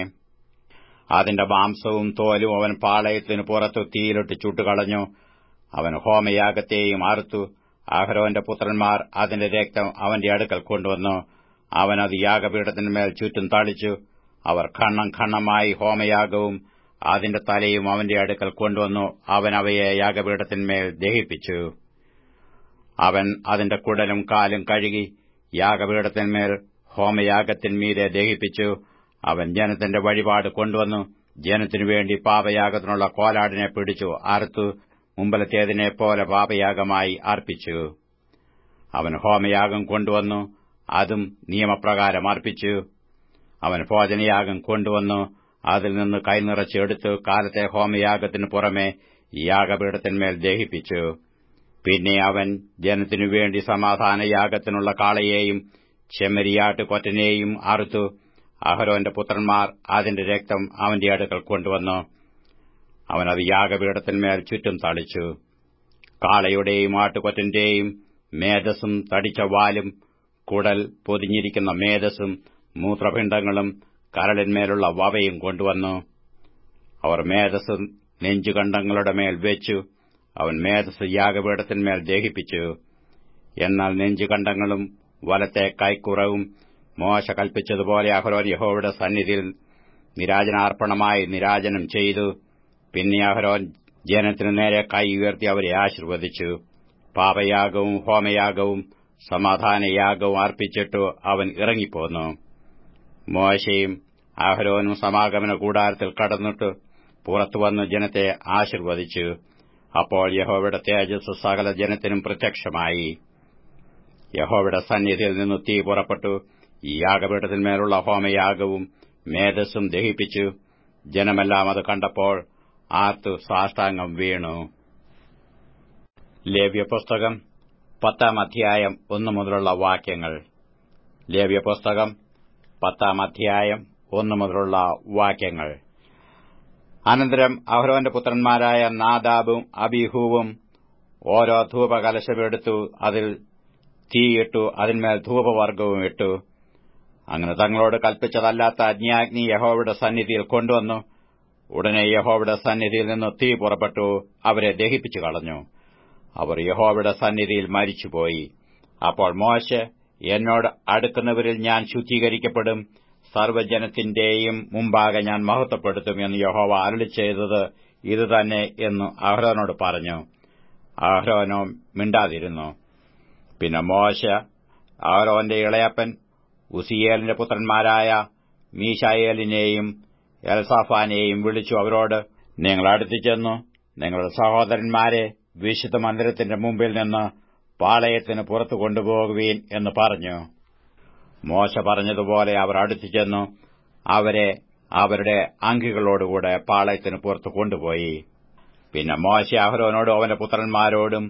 അതിന്റെ മാംസവും തോലും അവൻ പാളയത്തിന് പുറത്തു തീയിലിട്ട് ചുട്ടുകളഞ്ഞു അവൻ ഹോമയാഗത്തെയും അറുത്തു അഹരോന്റെ പുത്രന്മാർ അതിന്റെ രക്തം അവന്റെ അടുക്കൽ കൊണ്ടുവന്നു അവൻ അത് യാഗപീഠത്തിന്മേൽ ചുറ്റും തളിച്ചു അവർ ഖണ്ണം ഖണ്ണമായി ഹോമയാഗവും അതിന്റെ തലയും അവന്റെ അടുക്കൽ കൊണ്ടുവന്നു അവൻ അവയെ യാഗപീഠത്തിന്മേൽ ദഹിപ്പിച്ചു അവൻ അതിന്റെ കുടലും കാലും കഴുകി യാഗപീഠത്തിന്മേൽ ഹോമയാഗത്തിന്മീതെ ദഹിപ്പിച്ചു അവൻ ജനത്തിന്റെ വഴിപാട് കൊണ്ടുവന്നു ജനത്തിനു വേണ്ടി പാപയാഗത്തിനുള്ള കോലാടിനെ പിടിച്ചു അറുത്തു മുമ്പലത്തേതിനെ പോലെ പാപയാഗമായി അർപ്പിച്ചു അവൻ ഹോമയാഗം കൊണ്ടുവന്നു അതും നിയമപ്രകാരം അർപ്പിച്ചു അവൻ ഭോജനയാഗം കൊണ്ടുവന്നു അതിൽ നിന്ന് കൈനിറച്ചെടുത്ത് കാലത്തെ ഹോമയാഗത്തിനു പുറമെ യാഗപീഠത്തിന്മേൽ ദഹിപ്പിച്ചു പിന്നെ അവൻ ജനത്തിനു വേണ്ടി സമാധാനയാഗത്തിനുള്ള കാളയെയും ചെമ്മരിയാട്ട് കൊറ്റനെയും അറുത്തു അഹരോന്റെ പുത്രന്മാർ അതിന്റെ രക്തം അവന്റെ അടുക്കൽ കൊണ്ടുവന്നു അവനത് യാഗപീഠത്തിന്മേൽ ചുറ്റും തളിച്ചു കാളയുടെയും ആട്ടുകൊറ്റന്റെയും മേധസ്സും തടിച്ച വാലും കുടൽ പൊതിഞ്ഞിരിക്കുന്ന മേധസ്സും മൂത്രപിണ്ഡങ്ങളും കരളിന്മേലുള്ള വവയും കൊണ്ടുവന്നു അവർ മേധസ്സും നെഞ്ചുകണ്ഡങ്ങളുടെ മേൽ വെച്ചു അവൻ മേധസ് യാഗപീഠത്തിന്മേൽ ദഹിപ്പിച്ചു എന്നാൽ നെഞ്ചുകണ്ഡങ്ങളും വലത്തെ കൈക്കുറവും മോശ കൽപ്പിച്ചതുപോലെ അഹരോൻ യഹോവയുടെ സന്നിധിയിൽ നിരാജനാർപ്പണമായി നിരാജനം ചെയ്തു പിന്നെ അഹരോൻ ജനത്തിനു നേരെ കൈ ഉയർത്തി അവരെ ആശീർവദിച്ചു പാപയാഗവും ഹോമയാഗവും സമാധാനയാഗവും അർപ്പിച്ചിട്ടു അവൻ ഇറങ്ങിപ്പോന്നു മോശയും അഹരോനും സമാഗമന കൂടാരത്തിൽ കടന്നിട്ട് പുറത്തുവന്ന് ജനത്തെ ആശീർവദിച്ചു അപ്പോൾ യഹോവയുടെ തേജസ് സകല ജനത്തിനും പ്രത്യക്ഷമായി യഹോവയുടെ സന്നിധിയിൽ നിന്ന് തീ പുറപ്പെട്ടു ഈ യാഗപീഠത്തിന്മേലുള്ള ഹോമയാഗവും മേധസ്സും ദഹിപ്പിച്ചു ജനമെല്ലാം അത് കണ്ടപ്പോൾ ആർത്തു സാഷ്ടാംഗം വീണു ലേവ്യപുസ്തകം പത്താം അധ്യായം ഒന്നു മുതലുള്ള വാക്യങ്ങൾ ലേവ്യപുസ്തകം പത്താം അധ്യായം ഒന്നു മുതലുള്ള വാക്യങ്ങൾ അനന്തരം അഹ്റോന്റെ പുത്രന്മാരായ നാദാബും അബിഹൂവും ഓരോ ധൂപകലശമെടുത്തു അതിൽ തീയിട്ടു അതിന്മേൽ ധൂപവർഗവും ഇട്ടു അങ്ങനെ തങ്ങളോട് കൽപ്പിച്ചതല്ലാത്ത അജ്ഞാഗ്നി യഹോവയുടെ സന്നിധിയിൽ കൊണ്ടുവന്നു ഉടനെ യഹോവയുടെ സന്നിധിയിൽ നിന്ന് തീ പുറപ്പെട്ടു അവരെ ദഹിപ്പിച്ചു കളഞ്ഞു അവർ യഹോവയുടെ സന്നിധിയിൽ മരിച്ചുപോയി അപ്പോൾ മോശ എന്നോട് അടുക്കുന്നവരിൽ ഞാൻ ശുദ്ധീകരിക്കപ്പെടും സർവ്വജനത്തിന്റെയും മുമ്പാകെ ഞാൻ മഹത്വപ്പെടുത്തും എന്ന് യഹോവ അരളി ചെയ്തത് ഇതുതന്നെ എന്ന് അഹ്റോനോട് പറഞ്ഞു അഹ്റോനോ മിണ്ടാതിരുന്നു പിന്നെ മോശ അഹ്റോന്റെ ഇളയപ്പൻ ഉസിയേലിന്റെ പുത്രന്മാരായ മീശായേലിനെയും എൽസാഫാനെയും വിളിച്ചു അവരോട് നിങ്ങൾ അടുത്തു ചെന്നു നിങ്ങളുടെ സഹോദരന്മാരെ വിശുദ്ധ മന്ദിരത്തിന്റെ മുമ്പിൽ നിന്ന് പാളയത്തിന് പുറത്തു കൊണ്ടുപോകുവീൻ എന്ന് പറഞ്ഞു മോശ പറഞ്ഞതുപോലെ അവർ അടുത്തു ചെന്നു അവരെ അവരുടെ അങ്കികളോടുകൂടെ പാളയത്തിന് പുറത്തു കൊണ്ടുപോയി പിന്നെ മോശ അഹ്റോനോടും അവന്റെ പുത്രന്മാരോടും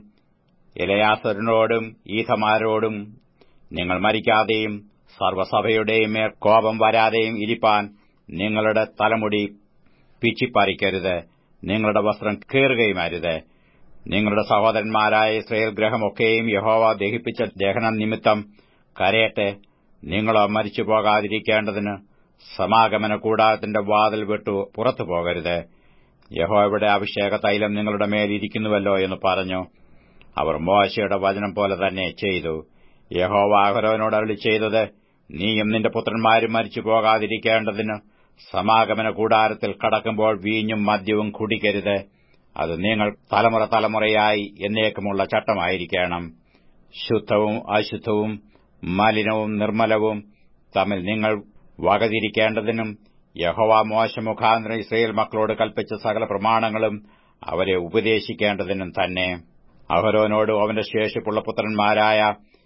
ഇലയാസറിനോടും ഈഥമാരോടും നിങ്ങൾ മരിക്കാതെയും സർവ്വസഭയുടെയും മേൽ കോപം വരാതെയും ഇരിപ്പാൻ നിങ്ങളുടെ തലമുടി പിച്ചിപ്പറിക്കരുത് നിങ്ങളുടെ വസ്ത്രം കീറുകയും അരുത് നിങ്ങളുടെ സഹോദരന്മാരായ ഇസ്രയേൽ ഗ്രഹമൊക്കെയും യഹോവ ദഹിപ്പിച്ച ദഹനം നിമിത്തം കരയട്ടെ നിങ്ങളോ മരിച്ചു പോകാതിരിക്കേണ്ടതിന് സമാഗമന കൂടാരത്തിന്റെ വാതിൽ വിട്ടു പുറത്തു പോകരുത് യഹോവയുടെ അഭിഷേക തൈലം നിങ്ങളുടെ മേലിരിക്കുന്നുവല്ലോ എന്ന് പറഞ്ഞു അവർ മോശയുടെ വചനം പോലെ തന്നെ ചെയ്തു യഹോവ ആഹരോനോട് അരളി ചെയ്തത് നീയും നിന്റെ പുത്രന്മാരും മരിച്ചു പോകാതിരിക്കേണ്ടതിന് സമാഗമന കൂടാരത്തിൽ കടക്കുമ്പോൾ വീഞ്ഞും മദ്യവും കുടിക്കരുത് അത് നിങ്ങൾ തലമുറ തലമുറയായി എന്നേക്കുമുള്ള ചട്ടമായിരിക്കണം ശുദ്ധവും അശുദ്ധവും മലിനവും നിർമ്മലവും തമ്മിൽ നിങ്ങൾ വകതിരിക്കേണ്ടതിനും യഹോവ മോശമുഖാന്തരം ഇസ്രയേൽ മക്കളോട് കൽപ്പിച്ച സകല പ്രമാണങ്ങളും അവരെ ഉപദേശിക്കേണ്ടതിനും തന്നെ അഹരോനോടും അവന്റെ ശേഷിപ്പുള്ള പുത്രന്മാരായ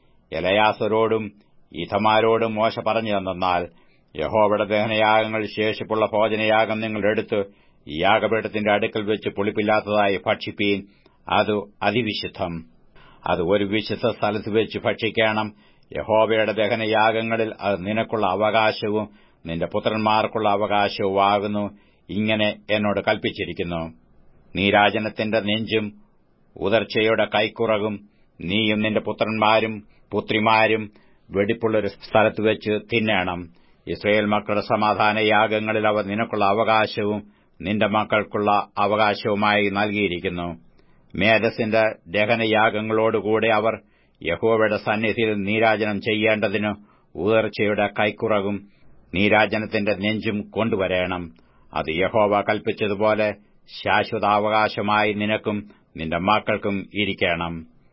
എലയാസരോടും ഇഥമാരോടും മോശ പറഞ്ഞു തന്നാൽ യഹോവയുടെ ദഹനയാഗങ്ങൾ ശേഷിപ്പുള്ള ഭോജനയാഗം നിങ്ങൾ എടുത്ത് യാഗപീഠത്തിന്റെ അടുക്കൽ വെച്ച് പുളിപ്പില്ലാത്തതായി ഭക്ഷിപ്പീൻ അത് അതിവിശുദ്ധം അത് ഒരു വിശുദ്ധ സ്ഥലത്ത് വെച്ച് ഭക്ഷിക്കണം യഹോവയുടെ ദഹനയാഗങ്ങളിൽ അത് നിനക്കുള്ള അവകാശവും നിന്റെ പുത്രന്മാർക്കുള്ള അവകാശവുമാകുന്നു ഇങ്ങനെ എന്നോട് കൽപ്പിച്ചിരിക്കുന്നു നീരാജനത്തിന്റെ നെഞ്ചും ഉദർച്ചയുടെ കൈക്കുറകും നീയും നിന്റെ പുത്രന്മാരും പുത്രിമാരും വെടിപ്പുള്ളൊരു സ്ഥലത്ത് വെച്ച് തിന്നണം ഇസ്രയേൽ മക്കളുടെ സമാധാന യാഗങ്ങളിൽ അവർ നിനക്കുള്ള അവകാശവും നിന്റെ മക്കൾക്കുള്ള അവകാശവുമായി നൽകിയിരിക്കുന്നു മേധസിന്റെ ദഹനയാഗങ്ങളോടുകൂടെ അവർ യഹോവയുടെ സന്നിധിയിൽ നീരാജനം ചെയ്യേണ്ടതിന് ഉയർച്ചയുടെ കൈക്കുറകും നീരാജനത്തിന്റെ നെഞ്ചും കൊണ്ടുവരേണം അത് യഹോവ കൽപ്പിച്ചതുപോലെ ശാശ്വതാവകാശമായി നിനക്കും നിന്റെ മക്കൾക്കും ഇരിക്കണം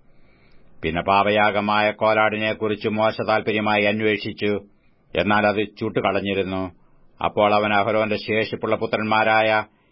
പിന്നെ പാപയാഗമായ കോലാടിനെക്കുറിച്ച് മോശ താൽപര്യമായി അന്വേഷിച്ചു എന്നാൽ അത് ചുട്ടുകളഞ്ഞിരുന്നു അപ്പോൾ അവൻ അഹരോന്റെ ശേഷിപ്പുള്ള പുത്രന്മാരായ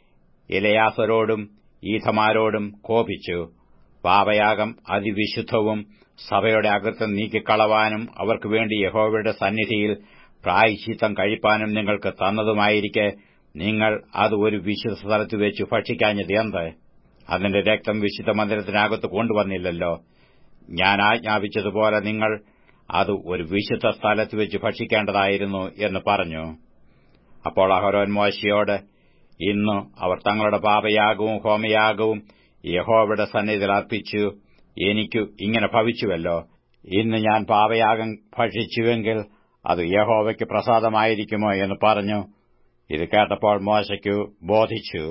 ഇലയാസരോടും ഈഥമാരോടും കോപിച്ചു പാപയാഗം അതിവിശുദ്ധവും സഭയുടെ അകൃത്യം നീക്കിക്കളവാനും അവർക്ക് വേണ്ടി യഹോവയുടെ സന്നിധിയിൽ പ്രായശ്ചിത്തം കഴിപ്പാനും നിങ്ങൾക്ക് തന്നതുമായിരിക്കെ നിങ്ങൾ അത് ഒരു വിശുദ്ധ സ്ഥലത്ത് വെച്ച് ഭക്ഷിക്കാഞ്ഞത് എന്ത് അതിന്റെ രക്തം വിശുദ്ധ മന്ദിരത്തിനകത്ത് കൊണ്ടുവന്നില്ലല്ലോ ഞാൻ ആജ്ഞാപിച്ചതുപോലെ നിങ്ങൾ അത് ഒരു വിശുദ്ധ സ്ഥലത്ത് വെച്ച് ഭക്ഷിക്കേണ്ടതായിരുന്നു എന്ന് പറഞ്ഞു അപ്പോൾ അഹരോൻ മോശയോട് ഇന്ന് അവർ തങ്ങളുടെ പാപയാഗവും ഹോമയാഗവും യഹോവയുടെ സന്നിധിയിൽ അർപ്പിച്ചു എനിക്കു ഇങ്ങനെ ഭവിച്ചുവല്ലോ ഇന്ന് ഞാൻ പാപയാഗം ഭക്ഷിച്ചുവെങ്കിൽ അത് യഹോവയ്ക്ക് പ്രസാദമായിരിക്കുമോ എന്ന് പറഞ്ഞു ഇത് കേട്ടപ്പോൾ മോശയ്ക്കു ബോധിച്ചു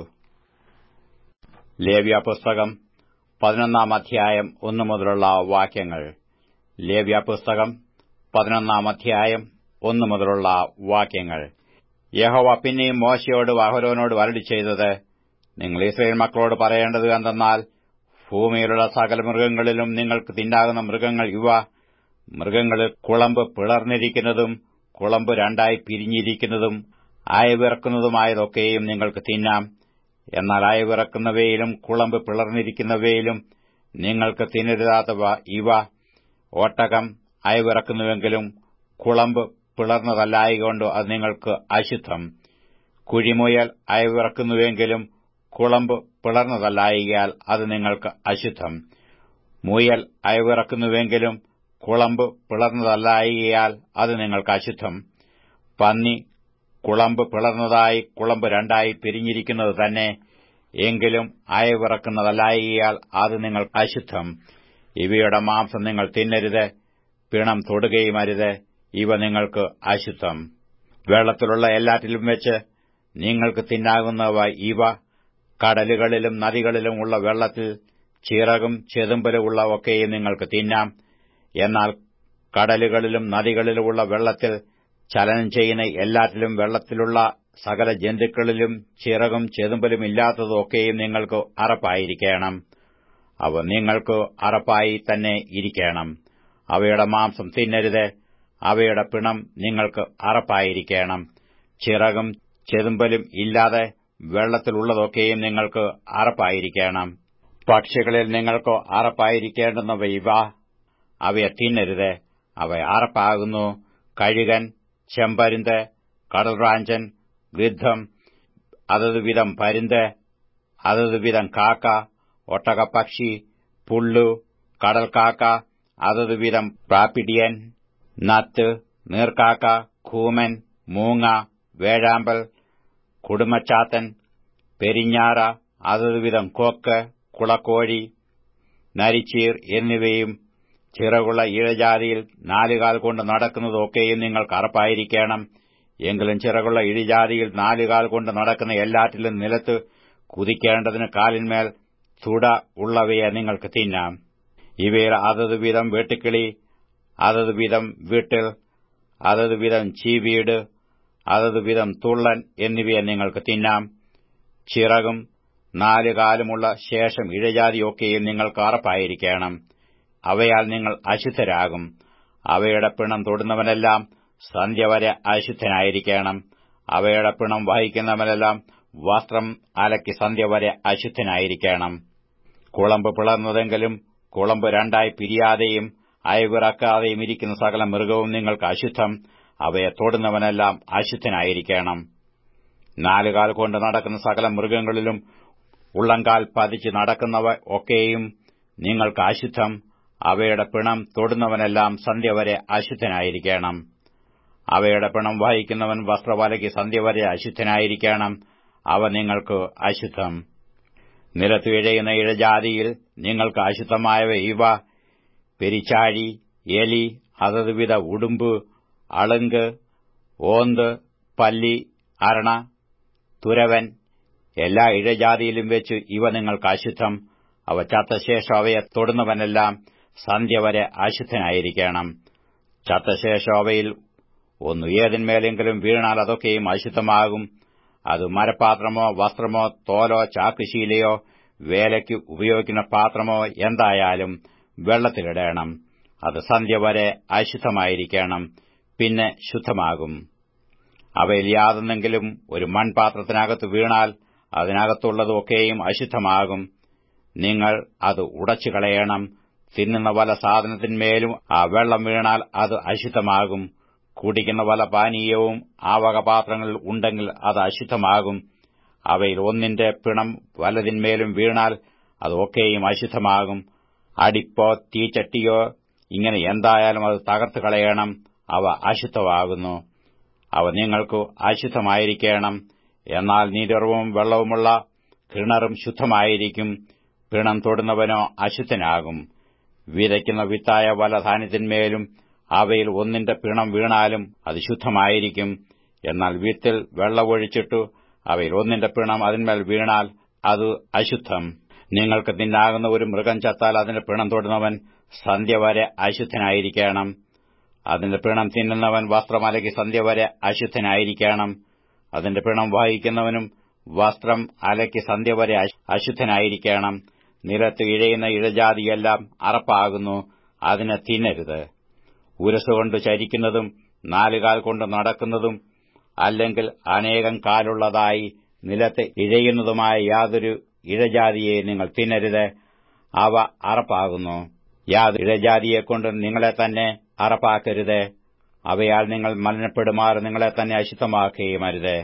ലേവ്യ പുസ്തകം പതിനൊന്നാം അധ്യായം ഒന്നു മുതലുള്ള വാക്യങ്ങൾ ലേവ്യ പുസ്തകം പതിനൊന്നാം അധ്യായം ഒന്നു മുതലുള്ള വാക്യങ്ങൾ യഹോവ പിന്നെയും മോശയോട് അഹരോനോട് വരടി ചെയ്തത് നിങ്ങൾ ഇസ്രയേൽ മക്കളോട് പറയേണ്ടത് എന്തെന്നാൽ ഭൂമിയിലുള്ള സകല മൃഗങ്ങളിലും നിങ്ങൾക്ക് തിന്നാകുന്ന മൃഗങ്ങൾ ഇവ മൃഗങ്ങളിൽ കുളമ്പ് പിളർന്നിരിക്കുന്നതും കുളമ്പ് രണ്ടായി പിരിഞ്ഞിരിക്കുന്നതും അയവിറക്കുന്നതുമായതൊക്കെയും നിങ്ങൾക്ക് തിന്നാം എന്നാൽ അയവിറക്കുന്നവയിലും കുളമ്പ് പിളർന്നിരിക്കുന്നവയിലും നിങ്ങൾക്ക് തിന്നരുതാത്തവ ഇവ ഒട്ടകം അയവിറക്കുന്നുവെങ്കിലും കുളമ്പ് പിളർന്നതല്ലായകൊണ്ട് അത് നിങ്ങൾക്ക് അശുദ്ധം കുഴിമുയൽ അയവിറക്കുന്നുവെങ്കിലും കുളമ്പ് പിളർന്നതല്ലായികയാൽ അത് നിങ്ങൾക്ക് അശുദ്ധം മുയൽ അയവിറക്കുന്നുവെങ്കിലും കുളമ്പ് പിളർന്നതല്ലായികയാൽ അത് നിങ്ങൾക്ക് അശുദ്ധം പന്നി കുളമ്പ് പിളർന്നതായി കുളമ്പ് രണ്ടായി പിരിഞ്ഞിരിക്കുന്നത് തന്നെ എങ്കിലും അയവിറക്കുന്നതല്ലായികയാൽ അത് നിങ്ങൾ അശുദ്ധം ഇവയുടെ മാംസം നിങ്ങൾ തിന്നരുത് പിണം തൊടുകയും അരുത് ഇവ നിങ്ങൾക്ക് അശുദ്ധം വെള്ളത്തിലുള്ള എല്ലാറ്റിലും വെച്ച് നിങ്ങൾക്ക് തിന്നാകുന്നവ ഇവ കടലുകളിലും നദികളിലും ഉള്ള വെള്ളത്തിൽ ചിറകും ചെതുമ്പലുമുള്ള ഒക്കെയും നിങ്ങൾക്ക് തിന്നാം എന്നാൽ കടലുകളിലും നദികളിലുമുള്ള വെള്ളത്തിൽ ചലനം ചെയ്യുന്ന എല്ലാറ്റിലും വെള്ളത്തിലുള്ള സകല ജന്തുക്കളിലും ചിറകും ചെതുമ്പലും ഇല്ലാത്തതൊക്കെയും നിങ്ങൾക്ക് അറപ്പായിരിക്കണം അവ നിങ്ങൾക്ക് അറപ്പായി തന്നെ ഇരിക്കണം അവയുടെ മാംസം തിന്നരുത് അവയുടെ പിണം നിങ്ങൾക്ക് അറപ്പായിരിക്കണം ചിറകും ചെതുമ്പലും ഇല്ലാതെ വെള്ളത്തിലുള്ളതൊക്കെയും നിങ്ങൾക്ക് അറപ്പായിരിക്കണം പക്ഷികളിൽ നിങ്ങൾക്ക് അറപ്പായിരിക്കേണ്ടുന്നവ ഇവ അവയെ തിന്നരുത് അവ അറപ്പാകുന്നു കഴുകൻ ചെമ്പരുന്ത് കടൽറാഞ്ചൻ ഗൃദ്ധം അതത് വിധം പരുന്ത് അതത് വിധം കാക്ക ഒട്ടകപ്പക്ഷി പുള്ളു കടൽക്കാക്ക അതത് വിധം പ്രാപ്പിഡിയൻ നത്ത് നീർക്കാക്ക കൂമൻ മൂങ്ങ വേഴാമ്പൽ കുടുമച്ചാത്തൻ പെരിഞ്ഞാറ അതത് വിധം കൊക്ക് കുളക്കോഴി നരിച്ചീർ എന്നിവയും ചിറകുള്ള ഇഴജാതിയിൽ നാലുകാൽ കൊണ്ട് നടക്കുന്നതൊക്കെയും നിങ്ങൾക്ക് അറപ്പായിരിക്കണം എങ്കിലും ചിറകുള്ള ഇഴിജാതിയിൽ നാലുകാൽ കൊണ്ട് നടക്കുന്ന എല്ലാറ്റിലും നിലത്ത് കുതിക്കേണ്ടതിന് കാലിന്മേൽ തുട ഉള്ളവയെ നിങ്ങൾക്ക് തിന്നാം ഇവയിൽ അതത് വിധം വെട്ടുക്കിളി അതത് വിധം വീട്ടിൽ അതത് വിധം ചീവീട് അതത് വിധം തുള്ളൻ എന്നിവയെ നിങ്ങൾക്ക് തിന്നാം ചിറകും നാലുകാലുമുള്ള ശേഷം ഇഴജാതിയൊക്കെയും നിങ്ങൾക്ക് അറപ്പായിരിക്കണം അവയാൽ നിങ്ങൾ അശുദ്ധരാകും അവയുടെ പിണം തൊടുന്നവനെല്ലാം സന്ധ്യ വരെ അശുദ്ധനായിരിക്കണം അവയുടെ പിണം വഹിക്കുന്നവനെല്ലാം വസ്ത്രം അലക്കി സന്ധ്യ വരെ അശുദ്ധനായിരിക്കണം കുളമ്പ് പിളർന്നതെങ്കിലും കുളമ്പ് രണ്ടായി പിരിയാതെയും അയവിറക്കാതെയും ഇരിക്കുന്ന സകല മൃഗവും നിങ്ങൾക്ക് അശുദ്ധം അവയെ തൊടുന്നവനെല്ലാം അശുദ്ധനായിരിക്കണം നാലുകാൽ കൊണ്ട് നടക്കുന്ന സകല മൃഗങ്ങളിലും ഉള്ളങ്കാൽ പതിച്ച് നടക്കുന്നവ ഒക്കെയും നിങ്ങൾക്ക് അശുദ്ധം അവയുടെ പിണം തൊടുന്നവനെല്ലാം സന്ധ്യ വരെ അശുദ്ധനായിരിക്കണം അവയുടെ പിണം വഹിക്കുന്നവൻ വസ്ത്രവലയ്ക്ക് സന്ധ്യ വരെ അശുദ്ധനായിരിക്കണം അവ നിങ്ങൾക്ക് അശുദ്ധം നിലത്ത് ഇഴയുന്ന ഇഴജാതിയിൽ നിങ്ങൾക്ക് അശുദ്ധമായവ ഇവ പെരിച്ചാഴി എലി അതതുവിധ ഉടുമ്പ് അളുങ്ക് ഓന്ത് പല്ലി അരണ തുരവൻ എല്ലാ ഇഴജാതിയിലും വെച്ച് ഇവ നിങ്ങൾക്ക് അശുദ്ധം അവ ചത്തശേഷം അവയെ തൊടുന്നവനെല്ലാം സന്ധ്യ വരെ അശുദ്ധനായിരിക്കണം ചത്തശേഷം അവയിൽ ഒന്നു ഏതിന്മേലെങ്കിലും വീണാൽ അതൊക്കെയും അശുദ്ധമാകും അത് മരപാത്രമോ വസ്ത്രമോ തോലോ ചാക്കുശീലയോ വേലയ്ക്ക് ഉപയോഗിക്കുന്ന പാത്രമോ എന്തായാലും വെള്ളത്തിലിടണം അത് സന്ധ്യ വരെ അശുദ്ധമായിരിക്കണം പിന്നെ ശുദ്ധമാകും അവയിൽ യാതൊന്നെങ്കിലും ഒരു മൺപാത്രത്തിനകത്ത് വീണാൽ അതിനകത്തുള്ളതൊക്കെയും അശുദ്ധമാകും നിങ്ങൾ അത് ഉടച്ചു കളയണം തിന്നുന്ന വല സാധനത്തിന്മേലും ആ വെള്ളം വീണാൽ അത് അശുദ്ധമാകും കുടിക്കുന്ന വല പാനീയവും ആ വക പാത്രങ്ങളിൽ ഉണ്ടെങ്കിൽ അത് അശുദ്ധമാകും അവയിൽ ഒന്നിന്റെ പിണം വലതിന്മേലും വീണാൽ അതൊക്കെയും അശുദ്ധമാകും അടിപ്പോ തീച്ചട്ടിയോ ഇങ്ങനെ എന്തായാലും അത് തകർത്ത് കളയണം അവ അശുദ്ധമാകുന്നു അവ നിങ്ങൾക്ക് അശുദ്ധമായിരിക്കണം എന്നാൽ നീരറവും വെള്ളവുമുള്ള കിണറും ശുദ്ധമായിരിക്കും പിണം തൊടുന്നവനോ അശുദ്ധനാകും വിതയ്ക്കുന്ന വിത്തായ വല ധാന്യത്തിന്മേലും അവയിൽ ഒന്നിന്റെ പിണം വീണാലും അത് ശുദ്ധമായിരിക്കും എന്നാൽ വിത്തിൽ വെള്ളമൊഴിച്ചിട്ടു അവയിൽ ഒന്നിന്റെ പിണം അതിന്മേൽ വീണാൽ അത് അശുദ്ധം നിങ്ങൾക്ക് തിന്നാകുന്ന ഒരു മൃഗം ചത്താൽ അതിന്റെ പിണം തൊടുന്നവൻ സന്ധ്യ വരെ അശുദ്ധനായിരിക്കണം അതിന്റെ പിണം തിന്നുന്നവൻ വസ്ത്രമലക്കി സന്ധ്യ വരെ അശുദ്ധനായിരിക്കണം അതിന്റെ പിണം വഹിക്കുന്നവനും വസ്ത്രം അലക്കി സന്ധ്യ വരെ അശുദ്ധനായിരിക്കണം നിലത്ത് ഇഴയുന്ന ഇഴജാതിയെല്ലാം അറപ്പാകുന്നു അതിനെ തിന്നരുത് ഉരസുകൊണ്ട് ചരിക്കുന്നതും നാലുകാൽ കൊണ്ട് നടക്കുന്നതും അല്ലെങ്കിൽ അനേകം കാലുള്ളതായി നിലത്ത് ഇഴയുന്നതുമായ യാതൊരു ഇഴജാതിയെ നിങ്ങൾ തിന്നരുത് അവ അറപ്പാകുന്നു യാതൊരു ഇഴജാതിയെക്കൊണ്ട് നിങ്ങളെ തന്നെ അറപ്പാക്കരുത് അവയാൽ നിങ്ങൾ മലിനപ്പെടുമാറ് നിങ്ങളെ തന്നെ അശുദ്ധമാക്കുകയും അരുത്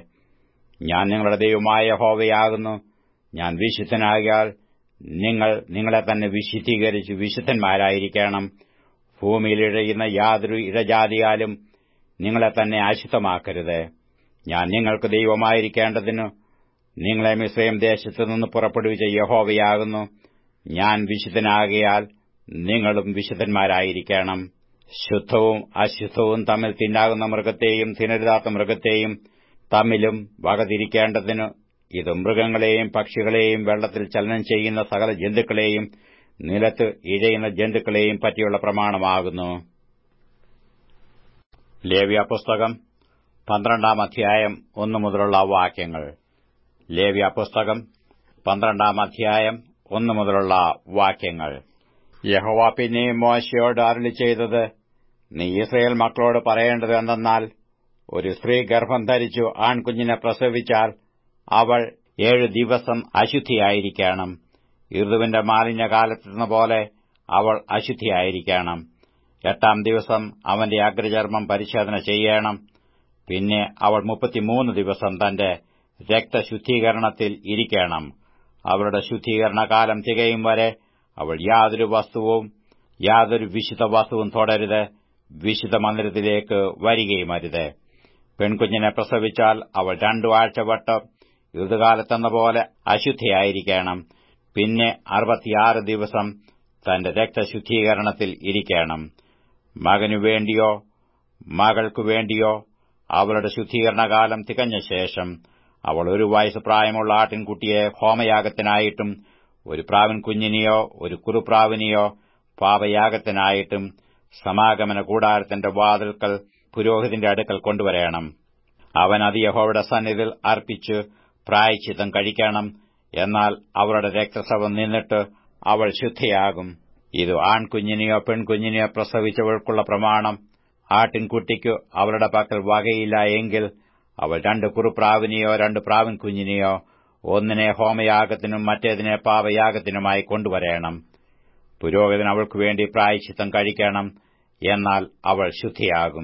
ഞാൻ നിങ്ങളുടെ ദൈവമായ ഹോവയാകുന്നു ഞാൻ വിശുദ്ധനാകിയാൽ നിങ്ങൾ നിങ്ങളെ തന്നെ വിശുദ്ധീകരിച്ച് വിശുദ്ധന്മാരായിരിക്കണം ഭൂമിയിൽ ഇഴയുന്ന യാതൊരു ഇഴജാതിയാലും നിങ്ങളെ തന്നെ അശുദ്ധമാക്കരുത് ഞാൻ നിങ്ങൾക്ക് ദൈവമായിരിക്കേണ്ടതിനു നിങ്ങളെ മിശ്രയം ദേശത്തു നിന്ന് പുറപ്പെടുവിച്ച യഹോവയാകുന്നു ഞാൻ വിശുദ്ധനാകയാൽ നിങ്ങളും വിശുദ്ധന്മാരായിരിക്കണം ശുദ്ധവും അശുദ്ധവും തമ്മിൽ തിന്നാകുന്ന മൃഗത്തെയും തിന്നരുതാത്ത മൃഗത്തെയും തമ്മിലും വകതിരിക്കേണ്ടതിനു ഇത് മൃഗങ്ങളെയും പക്ഷികളെയും വെള്ളത്തിൽ ചലനം ചെയ്യുന്ന സകല ജന്തുക്കളെയും നിലത്ത് ഇഴയുന്ന ജന്തുക്കളെയും പറ്റിയുള്ള പ്രമാണമാകുന്നു ലേവ്യ പുസ്തകം പന്ത്രണ്ടാം അധ്യായം ഒന്നു മുതലുള്ള വാക്യങ്ങൾ ലേവ്യ പുസ്തകം പന്ത്രണ്ടാം അധ്യായം ഒന്നു മുതലുള്ള വാക്യങ്ങൾ യഹോവ പിന്നെയും മോശയോട് അരുളി ചെയ്തത് നീ ഇസ്രയേൽ മക്കളോട് പറയേണ്ടത് എന്തെന്നാൽ ഒരു സ്ത്രീ ഗർഭം ധരിച്ചു ആൺകുഞ്ഞിനെ പ്രസവിച്ചാൽ അവൾ ഏഴു ദിവസം അശുദ്ധിയായിരിക്കണം ഋതുവിന്റെ മാലിന്യകാലത്തെന്ന പോലെ അവൾ അശുദ്ധിയായിരിക്കണം എട്ടാം ദിവസം അവന്റെ അഗ്രചർമ്മം പരിശോധന ചെയ്യണം പിന്നെ അവൾ മുപ്പത്തിമൂന്ന് ദിവസം തന്റെ രക്തശുദ്ധീകരണത്തിൽ ഇരിക്കണം അവളുടെ ശുദ്ധീകരണകാലം തികയും വരെ അവൾ യാതൊരു വസ്തുവും യാതൊരു വിശുദ്ധ വസ്തുവും തൊടരുത് വിശുദ്ധ മന്ദിരത്തിലേക്ക് വരികയുമരുത് പെൺകുഞ്ഞിനെ പ്രസവിച്ചാൽ അവൾ രണ്ടു ആഴ്ച വട്ടം ഋതുകാലത്തെന്ന പോലെ അശുദ്ധിയായിരിക്കണം പിന്നെ അറുപത്തിയാറ് ദിവസം തന്റെ രക്തശുദ്ധീകരണത്തിൽ ഇരിക്കണം മകനു വേണ്ടിയോ മകൾക്കു വേണ്ടിയോ അവളുടെ ശുദ്ധീകരണകാലം തികഞ്ഞ ശേഷം അവൾ ഒരു വയസ്സ് പ്രായമുള്ള ആട്ടിൻകുട്ടിയെ ഹോമയാഗത്തിനായിട്ടും ഒരു പ്രാവിൻ കുഞ്ഞിനെയോ ഒരു കുറുപ്രാവിനെയോ പാപയാഗത്തിനായിട്ടും സമാഗമന കൂടാരത്തിന്റെ വാതിൽക്കൽ പുരോഹിതന്റെ അടുക്കൽ കൊണ്ടുവരേണം അവൻ അത് യഹോവയുടെ സന്നിധിയിൽ അർപ്പിച്ച് പ്രായച്ചിത്തം കഴിക്കണം എന്നാൽ അവളുടെ രക്തസ്രവം നിന്നിട്ട് അവൾ ശുദ്ധയാകും ഇത് ആൺകുഞ്ഞിനെയോ പെൺകുഞ്ഞിനെയോ പ്രസവിച്ചവൾക്കുള്ള പ്രമാണം ആട്ടിൻകുട്ടിക്കു അവളുടെ പക്കൽ വകയില്ല എങ്കിൽ അവൾ രണ്ട് കുറുപ്രാവിനെയോ രണ്ട് പ്രാവിൻ കുഞ്ഞിനെയോ ഒന്നിനെ ഹോമയാഗത്തിനും മറ്റേതിനെ പാപയാഗത്തിനുമായി കൊണ്ടുവരേണം പുരോഹിതൻ അവൾക്കു വേണ്ടി പ്രായച്ചിത്തം കഴിക്കണം എന്നാൽ അവൾ ശുദ്ധിയാകും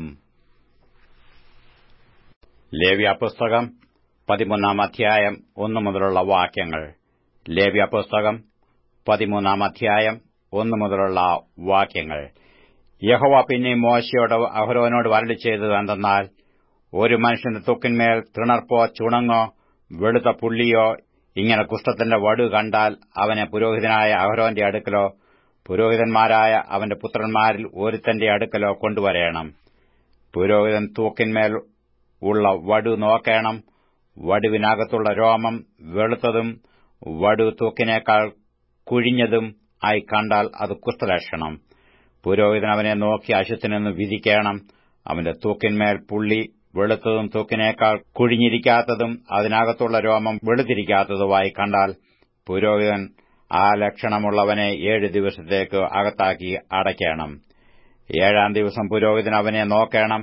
ലേവ്യ പുസ്തകം പതിമൂന്നാം അധ്യായം ഒന്നു മുതലുള്ള വാക്യങ്ങൾ ലേവ്യ പുസ്തകം പതിമൂന്നാം അധ്യായം ഒന്നു മുതലുള്ള വാക്യങ്ങൾ യഹോവ പിന്നെ മോശയോട് അഹരോനോട് വരളി ചെയ്തത് എന്തെന്നാൽ ഒരു മനുഷ്യന്റെ തൊക്കിന്മേൽ തൃണർപ്പോ ചുണങ്ങോ വെളുത്ത പുള്ളിയോ ഇങ്ങനെ കുഷ്ഠത്തിന്റെ വടു കണ്ടാൽ അവനെ പുരോഹിതനായ അഹരോന്റെ അടുക്കലോ പുരോഹിതന്മാരായ അവന്റെ പുത്രന്മാരിൽ ഒരുത്തന്റെ അടുക്കലോ കൊണ്ടുവരേണം പുരോഹിതൻ തൂക്കിന്മേൽ ഉള്ള വടു നോക്കണം വടുവിനകത്തുള്ള രോമം വെളുത്തതും വടു തൂക്കിനേക്കാൾ കുഴിഞ്ഞതും ആയി കണ്ടാൽ അത് കുഷ്ഠലക്ഷണം പുരോഹിതൻ അവനെ നോക്കി അശുദ്ധനെന്ന് വിധിക്കണം അവന്റെ തൂക്കിന്മേൽ പുള്ളി വെളുത്തതും തൂക്കിനേക്കാൾ കുഴിഞ്ഞിരിക്കാത്തതും അതിനകത്തുള്ള രോമം വെളുത്തിരിക്കാത്തതുമായി കണ്ടാൽ പുരോഹിതൻ ആ ലക്ഷണമുള്ളവനെ ഏഴ് ദിവസത്തേക്ക് അകത്താക്കി അടയ്ക്കണം ഏഴാം ദിവസം പുരോഹിതൻ അവനെ നോക്കണം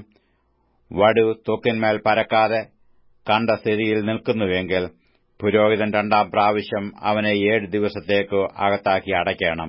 വടു തൊക്കിന്മേൽ പരക്കാതെ കണ്ട സ്ഥിതിയിൽ നിൽക്കുന്നുവെങ്കിൽ പുരോഹിതൻ രണ്ടാം പ്രാവശ്യം അവനെ ഏഴ് ദിവസത്തേക്ക് അകത്താക്കി അടയ്ക്കണം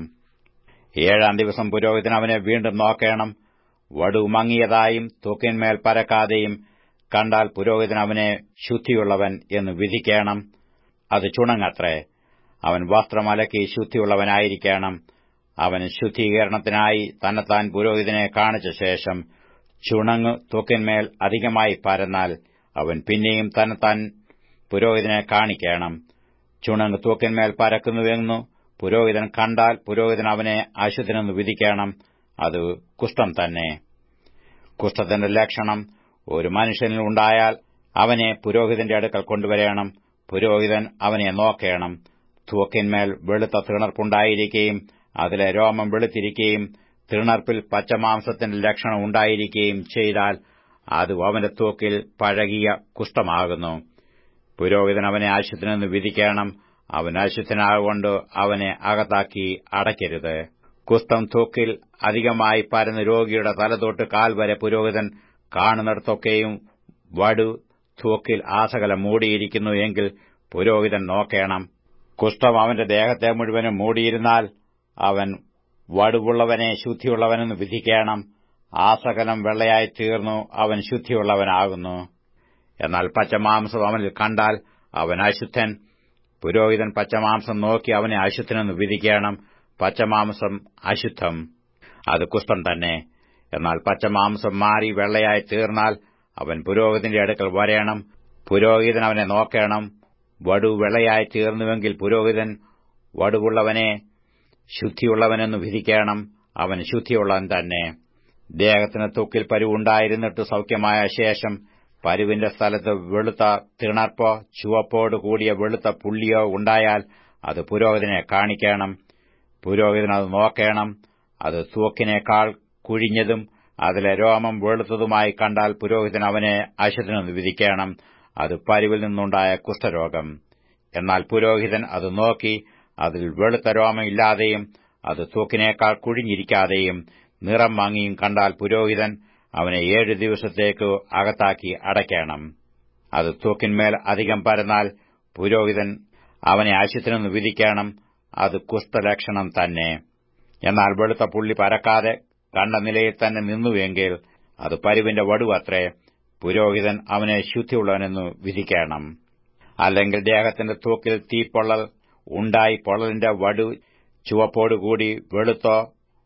ഏഴാം ദിവസം പുരോഹിതൻ അവനെ വീണ്ടും നോക്കണം വടു മങ്ങിയതായും തൊക്കിന്മേൽ പരക്കാതെയും കണ്ടാൽ പുരോഹിതൻ അവനെ ശുദ്ധിയുള്ളവൻ എന്ന് വിധിക്കണം അത് ചുണങ്ങത്രേ അവൻ വസ്ത്രം അലക്കി ശുദ്ധിയുള്ളവനായിരിക്കണം അവൻ ശുദ്ധീകരണത്തിനായി തന്നെത്താൻ പുരോഹിതനെ കാണിച്ച ശേഷം ചുണങ്ങ് തൊക്കിന്മേൽ അധികമായി പരന്നാൽ അവൻ പിന്നെയും തന്നെത്താൻ പുരോഹിതനെ കാണിക്കണം ചുണങ്ങ് തൂക്കിന്മേൽ പരക്കുന്നുവെന്നു പുരോഹിതൻ കണ്ടാൽ പുരോഹിതൻ അവനെ അശുദ്ധനെന്ന് വിധിക്കണം അത് കുഷ്ഠം തന്നെ കുഷ്ഠത്തിന്റെ ലക്ഷണം ഒരു മനുഷ്യനിൽ ഉണ്ടായാൽ അവനെ പുരോഹിതന്റെ അടുക്കൽ കൊണ്ടുവരേണം പുരോഹിതൻ അവനെ നോക്കണം തൂക്കിന്മേൽ വെളുത്ത തിണർപ്പുണ്ടായിരിക്കുകയും അതിലെ രോമം വെളുത്തിരിക്കുകയും തിണർപ്പിൽ പച്ചമാംസത്തിന്റെ ലക്ഷണം ഉണ്ടായിരിക്കുകയും ചെയ്താൽ അത് അവന്റെ തൂക്കിൽ പഴകിയ കുഷ്ഠമാകുന്നു പുരോഹിതൻ അവനെ അശുദ്ധനെന്ന് വിധിക്കണം അവൻ അശുദ്ധനാകൊണ്ട് അവനെ അകത്താക്കി അടയ്ക്കരുത് കുസ്തം തൂക്കിൽ അധികമായി പരന്ന് രോഗിയുടെ തലതൊട്ട് കാൽ വരെ പുരോഹിതൻ കാണുന്നിടത്തൊക്കെയും വടു തൂക്കിൽ ആസകലം മൂടിയിരിക്കുന്നു എങ്കിൽ പുരോഹിതൻ നോക്കണം കുഷ്ഠം അവന്റെ ദേഹത്തെ മുഴുവനും മൂടിയിരുന്നാൽ അവൻ വടുവുള്ളവനെ ശുദ്ധിയുള്ളവനെന്ന് വിധിക്കണം ആസകലം വെള്ളയായി തീർന്നു അവൻ ശുദ്ധിയുള്ളവനാകുന്നു എന്നാൽ പച്ചമാംസം അവനിൽ കണ്ടാൽ അവൻ അശുദ്ധൻ പുരോഹിതൻ പച്ചമാംസം നോക്കി അവനെ അശുദ്ധനെന്ന് വിധിക്കണം പച്ചമാംസം അശുദ്ധം അത് കുഷ്ഠം തന്നെ എന്നാൽ പച്ചമാംസം മാറി വെള്ളയായി തീർന്നാൽ അവൻ പുരോഹിതന്റെ അടുക്കൽ വരേണം പുരോഹിതൻ അവനെ നോക്കണം വടു വെള്ളയായി തീർന്നുവെങ്കിൽ പുരോഹിതൻ വടുവുള്ളവനെ ശുദ്ധിയുള്ളവനെന്ന് വിധിക്കണം അവൻ ശുദ്ധിയുള്ളവൻ തന്നെ ദേഹത്തിന് തൊക്കിൽ പരുവുണ്ടായിരുന്നിട്ട് സൌഖ്യമായ ശേഷം പരുവിന്റെ സ്ഥലത്ത് വെളുത്ത തിണർപ്പോ ചുവപ്പോട് കൂടിയ വെളുത്ത പുള്ളിയോ ഉണ്ടായാൽ അത് പുരോഹിതനെ കാണിക്കണം പുരോഹിതൻ അത് നോക്കണം അത് തൂക്കിനേക്കാൾ കുഴിഞ്ഞതും അതിലെ രോമം വെളുത്തതുമായി കണ്ടാൽ പുരോഹിതൻ അവനെ അശുദ്ധനെന്ന് വിധിക്കണം അത് പരുവിൽ നിന്നുണ്ടായ കുഷ്ഠരോഗം എന്നാൽ പുരോഹിതൻ അത് നോക്കി അതിൽ വെളുത്ത രോമം ഇല്ലാതെയും അത് തൂക്കിനേക്കാൾ കുഴിഞ്ഞിരിക്കാതെയും നിറം മങ്ങിയും കണ്ടാൽ പുരോഹിതൻ അവനെ ഏഴ് ദിവസത്തേക്ക് അകത്താക്കി അടയ്ക്കണം അത് തൂക്കിന്മേൽ അധികം പരന്നാൽ പുരോഹിതൻ അവനെ ആശുത്തിനെന്ന് വിധിക്കണം അത് കുഷ്ഠലക്ഷണം തന്നെ എന്നാൽ വെളുത്ത പുള്ളി പരക്കാതെ കണ്ട നിലയിൽ തന്നെ നിന്നുവെങ്കിൽ അത് പരുവിന്റെ വടുവത്രേ പുരോഹിതൻ അവനെ ശുദ്ധിയുള്ളവനെന്നു വിധിക്കണം അല്ലെങ്കിൽ ദേഹത്തിന്റെ തൂക്കിൽ തീപ്പൊള്ളൽ ഉണ്ടായി പൊള്ളലിന്റെ വടു ചുവപ്പോടുകൂടി വെളുത്തോ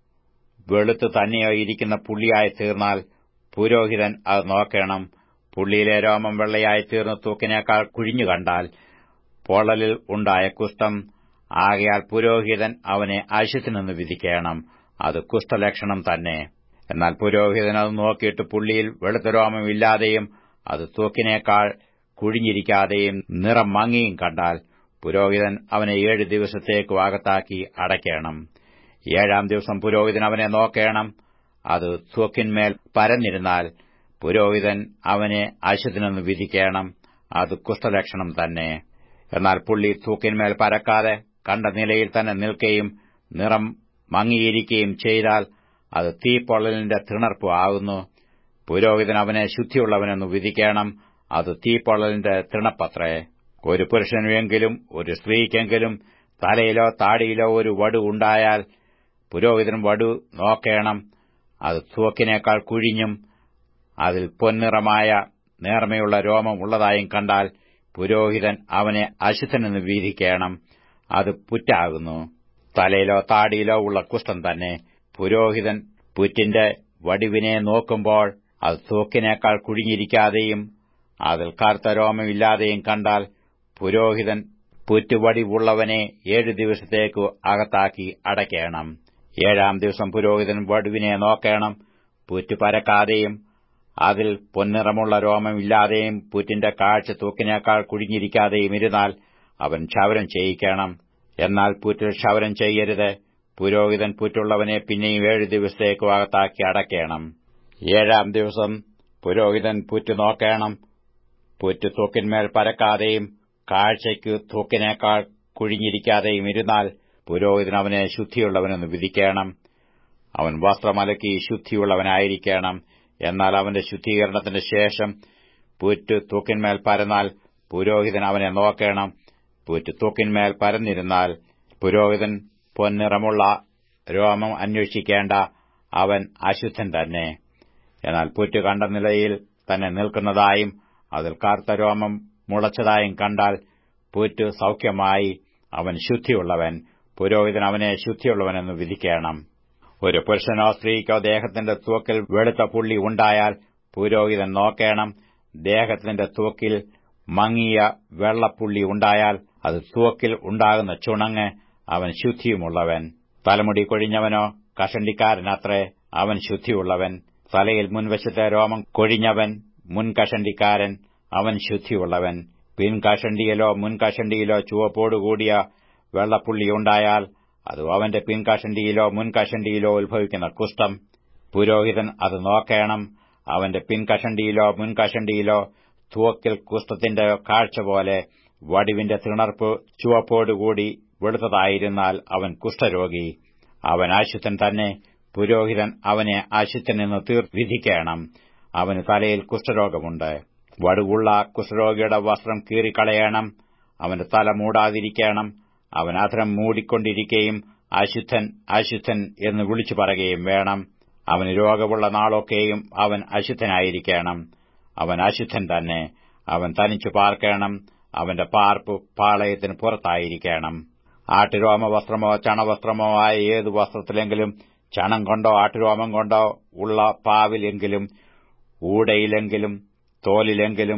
വെളുത്തു തന്നെയോ ഇരിക്കുന്ന പുള്ളിയായി തീർന്നാൽ പുരോഹിതൻ അത് നോക്കണം പുള്ളിയിലെ രോമം വെള്ളയായി തീർന്ന് തൂക്കിനേക്കാൾ കുഴിഞ്ഞു കണ്ടാൽ പൊള്ളലിൽ ഉണ്ടായ കുഷ്ഠം ആകയാൽ പുരോഹിതൻ അവനെ അശുദ്ധനെന്ന് വിധിക്കണം അത് കുഷ്ഠലക്ഷണം തന്നെ എന്നാൽ പുരോഹിതൻ അത് നോക്കിയിട്ട് പുള്ളിയിൽ വെളുത്ത രോമമില്ലാതെയും അത് തൂക്കിനേക്കാൾ കുഴിഞ്ഞിരിക്കാതെയും നിറം മങ്ങിയും കണ്ടാൽ പുരോഹിതൻ അവനെ ഏഴ് ദിവസത്തേക്ക് അകത്താക്കി അടയ്ക്കണം ഏഴാം ദിവസം പുരോഹിതൻ അവനെ നോക്കണം അത് തൂക്കിന്മേൽ പരന്നിരുന്നാൽ പുരോഹിതൻ അവനെ അശുദ്ധനെന്ന് വിധിക്കണം അത് കുഷ്ഠലക്ഷണം തന്നെ എന്നാൽ പുള്ളി തൂക്കിന്മേൽ പരക്കാതെ കണ്ട നിലയിൽ തന്നെ നിൽക്കുകയും നിറം മങ്ങിയിരിക്കുകയും ചെയ്താൽ അത് തീപ്പൊള്ളലിന്റെ തിണർപ്പ് ആകുന്നു പുരോഹിതൻ അവനെ ശുദ്ധിയുള്ളവനെന്ന് വിധിക്കണം അത് തീപ്പൊള്ളലിന്റെ തിണപ്പത്രേ ഒരു പുരുഷനുവെങ്കിലും ഒരു സ്ത്രീക്കെങ്കിലും തലയിലോ താടിയിലോ ഒരു വടു ഉണ്ടായാൽ പുരോഹിതൻ വടു നോക്കണം അത് തൂക്കിനേക്കാൾ കുഴിഞ്ഞും അതിൽ പൊന്നിറമായ നേർമയുള്ള രോമം ഉള്ളതായും കണ്ടാൽ പുരോഹിതൻ അവനെ അശുദ്ധനെന്ന് വിധിക്കണം അത് പുറ്റാകുന്നു തലയിലോ താടിയിലോ ഉള്ള കുഷ്ഠം തന്നെ പുരോഹിതൻ പുറ്റിന്റെ വടിവിനെ നോക്കുമ്പോൾ അത് തൂക്കിനേക്കാൾ കുഴിഞ്ഞിരിക്കാതെയും അതിൽ കറുത്ത രോമമില്ലാതെയും കണ്ടാൽ പുരോഹിതൻ പുറ്റുവടിവുള്ളവനെ ഏഴു ദിവസത്തേക്ക് അകത്താക്കി അടയ്ക്കണം ഏഴാം ദിവസം പുരോഹിതൻ വടുവിനെ നോക്കണം പുറ്റു പരക്കാതെയും അതിൽ പൊന്നിറമുള്ള രോമമില്ലാതെയും പുറ്റിന്റെ കാഴ്ച തൂക്കിനേക്കാൾ കുഴിഞ്ഞിരിക്കാതെയും ഇരുന്നാൽ അവൻ ക്ഷവരം ചെയ്യിക്കണം എന്നാൽ പുറ്റിൽ ക്ഷവരം ചെയ്യരുത് പുരോഹിതൻ പുറ്റുള്ളവനെ പിന്നെയും ഏഴു ദിവസത്തേക്ക് അകത്താക്കി അടയ്ക്കണം ഏഴാം ദിവസം പുരോഹിതൻ പുറ്റു നോക്കണം പുറ്റു തൂക്കിന്മേൽ പരക്കാതെയും കാഴ്ചയ്ക്ക് തൂക്കിനേക്കാൾ കുഴിഞ്ഞിരിക്കാതെയും ഇരുന്നാൽ പുരോഹിതൻ അവനെ ശുദ്ധിയുള്ളവനെന്ന് വിധിക്കണം അവൻ വസ്ത്രമലക്കി ശുദ്ധിയുള്ളവനായിരിക്കണം എന്നാൽ അവന്റെ ശുദ്ധീകരണത്തിന് ശേഷം പുറ്റ് തൂക്കിന്മേൽ പരന്നാൽ പുരോഹിതൻ അവനെ നോക്കണം പുറ്റ് തൂക്കിന്മേൽ പരന്നിരുന്നാൽ പുരോഹിതൻ പൊന്നിറമുള്ള രോമം അന്വേഷിക്കേണ്ട അവൻ അശുദ്ധൻ തന്നെ എന്നാൽ പുറ്റ് കണ്ട നിലയിൽ തന്നെ നിൽക്കുന്നതായും അതിൽ കറുത്ത രോമം മുളച്ചതായും കണ്ടാൽ പുറ്റ് സൌഖ്യമായി അവൻ ശുദ്ധിയുള്ളവൻ പുരോഹിതൻ അവനെ ശുദ്ധിയുള്ളവനെന്ന് വിധിക്കണം ഒരു പുരുഷനോ സ്ത്രീക്കോ ദേഹത്തിന്റെ തൂക്കിൽ വെളുത്ത പുള്ളി ഉണ്ടായാൽ പുരോഹിതൻ നോക്കണം ദേഹത്തിന്റെ തൂക്കിൽ മങ്ങിയ വെള്ളപ്പുള്ളി ഉണ്ടായാൽ അത് തൂക്കിൽ ഉണ്ടാകുന്ന ചുണങ്ങ് അവൻ ശുദ്ധിയുമുള്ളവൻ തലമുടി കൊഴിഞ്ഞവനോ കഷണ്ടിക്കാരനത്രേ അവൻ ശുദ്ധിയുള്ളവൻ തലയിൽ മുൻവശത്തെ രോമം കൊഴിഞ്ഞവൻ മുൻകഷണ്ടിക്കാരൻ അവൻ ശുദ്ധിയുള്ളവൻ പിൻകഷണ്ടിയിലോ മുൻകഷണ്ടിയിലോ ചുവപ്പോടുകൂടിയ വെള്ളപ്പുള്ളിയുണ്ടായാൽ അത് അവന്റെ പിൻകഷണ്ടിയിലോ മുൻകഷണ്ടിയിലോ ഉത്ഭവിക്കുന്ന കുഷ്ഠം പുരോഹിതൻ അത് നോക്കണം അവന്റെ പിൻകഷണ്ടിയിലോ മുൻകഷണ്ടിയിലോ തൂക്കിൽ കുഷ്ഠത്തിന്റെ കാഴ്ച പോലെ വടിവിന്റെ തിണർപ്പ് ചുവപ്പോടുകൂടി വെളുത്തതായിരുന്നാൽ അവൻ കുഷ്ഠരോഗി അവൻ ആശുദ്ധൻ തന്നെ പുരോഹിതൻ അവനെ ആശുദ്ധനെന്ന് തീർ വിധിക്കണം അവന് തലയിൽ കുഷ്ഠരോഗമുണ്ട് വടുവുള്ള കുഷ്ഠരോഗിയുടെ വസ്ത്രം കീറിക്കളയണം അവന്റെ തല മൂടാതിരിക്കണം അവൻ അധരം മൂടിക്കൊണ്ടിരിക്കുകയും അശുദ്ധൻ അശുദ്ധൻ എന്ന് വിളിച്ചു പറയുകയും വേണം അവന് രോഗമുള്ള നാളൊക്കെയും അവൻ അശുദ്ധനായിരിക്കണം അവൻ അശുദ്ധൻ തന്നെ അവൻ തനിച്ചു പാർക്കണം അവന്റെ പാർപ്പ് പാളയത്തിന് പുറത്തായിരിക്കണം ആട്ടുരോമ വസ്ത്രമോ ചണവസ്ത്രമോ ആയ ഏതു വസ്ത്രത്തിലെങ്കിലും ചണം കൊണ്ടോ ആട്ടുരോമം കൊണ്ടോ ഉള്ള പാവിലെങ്കിലും ഊടയിലെങ്കിലും തോലിലെങ്കിലും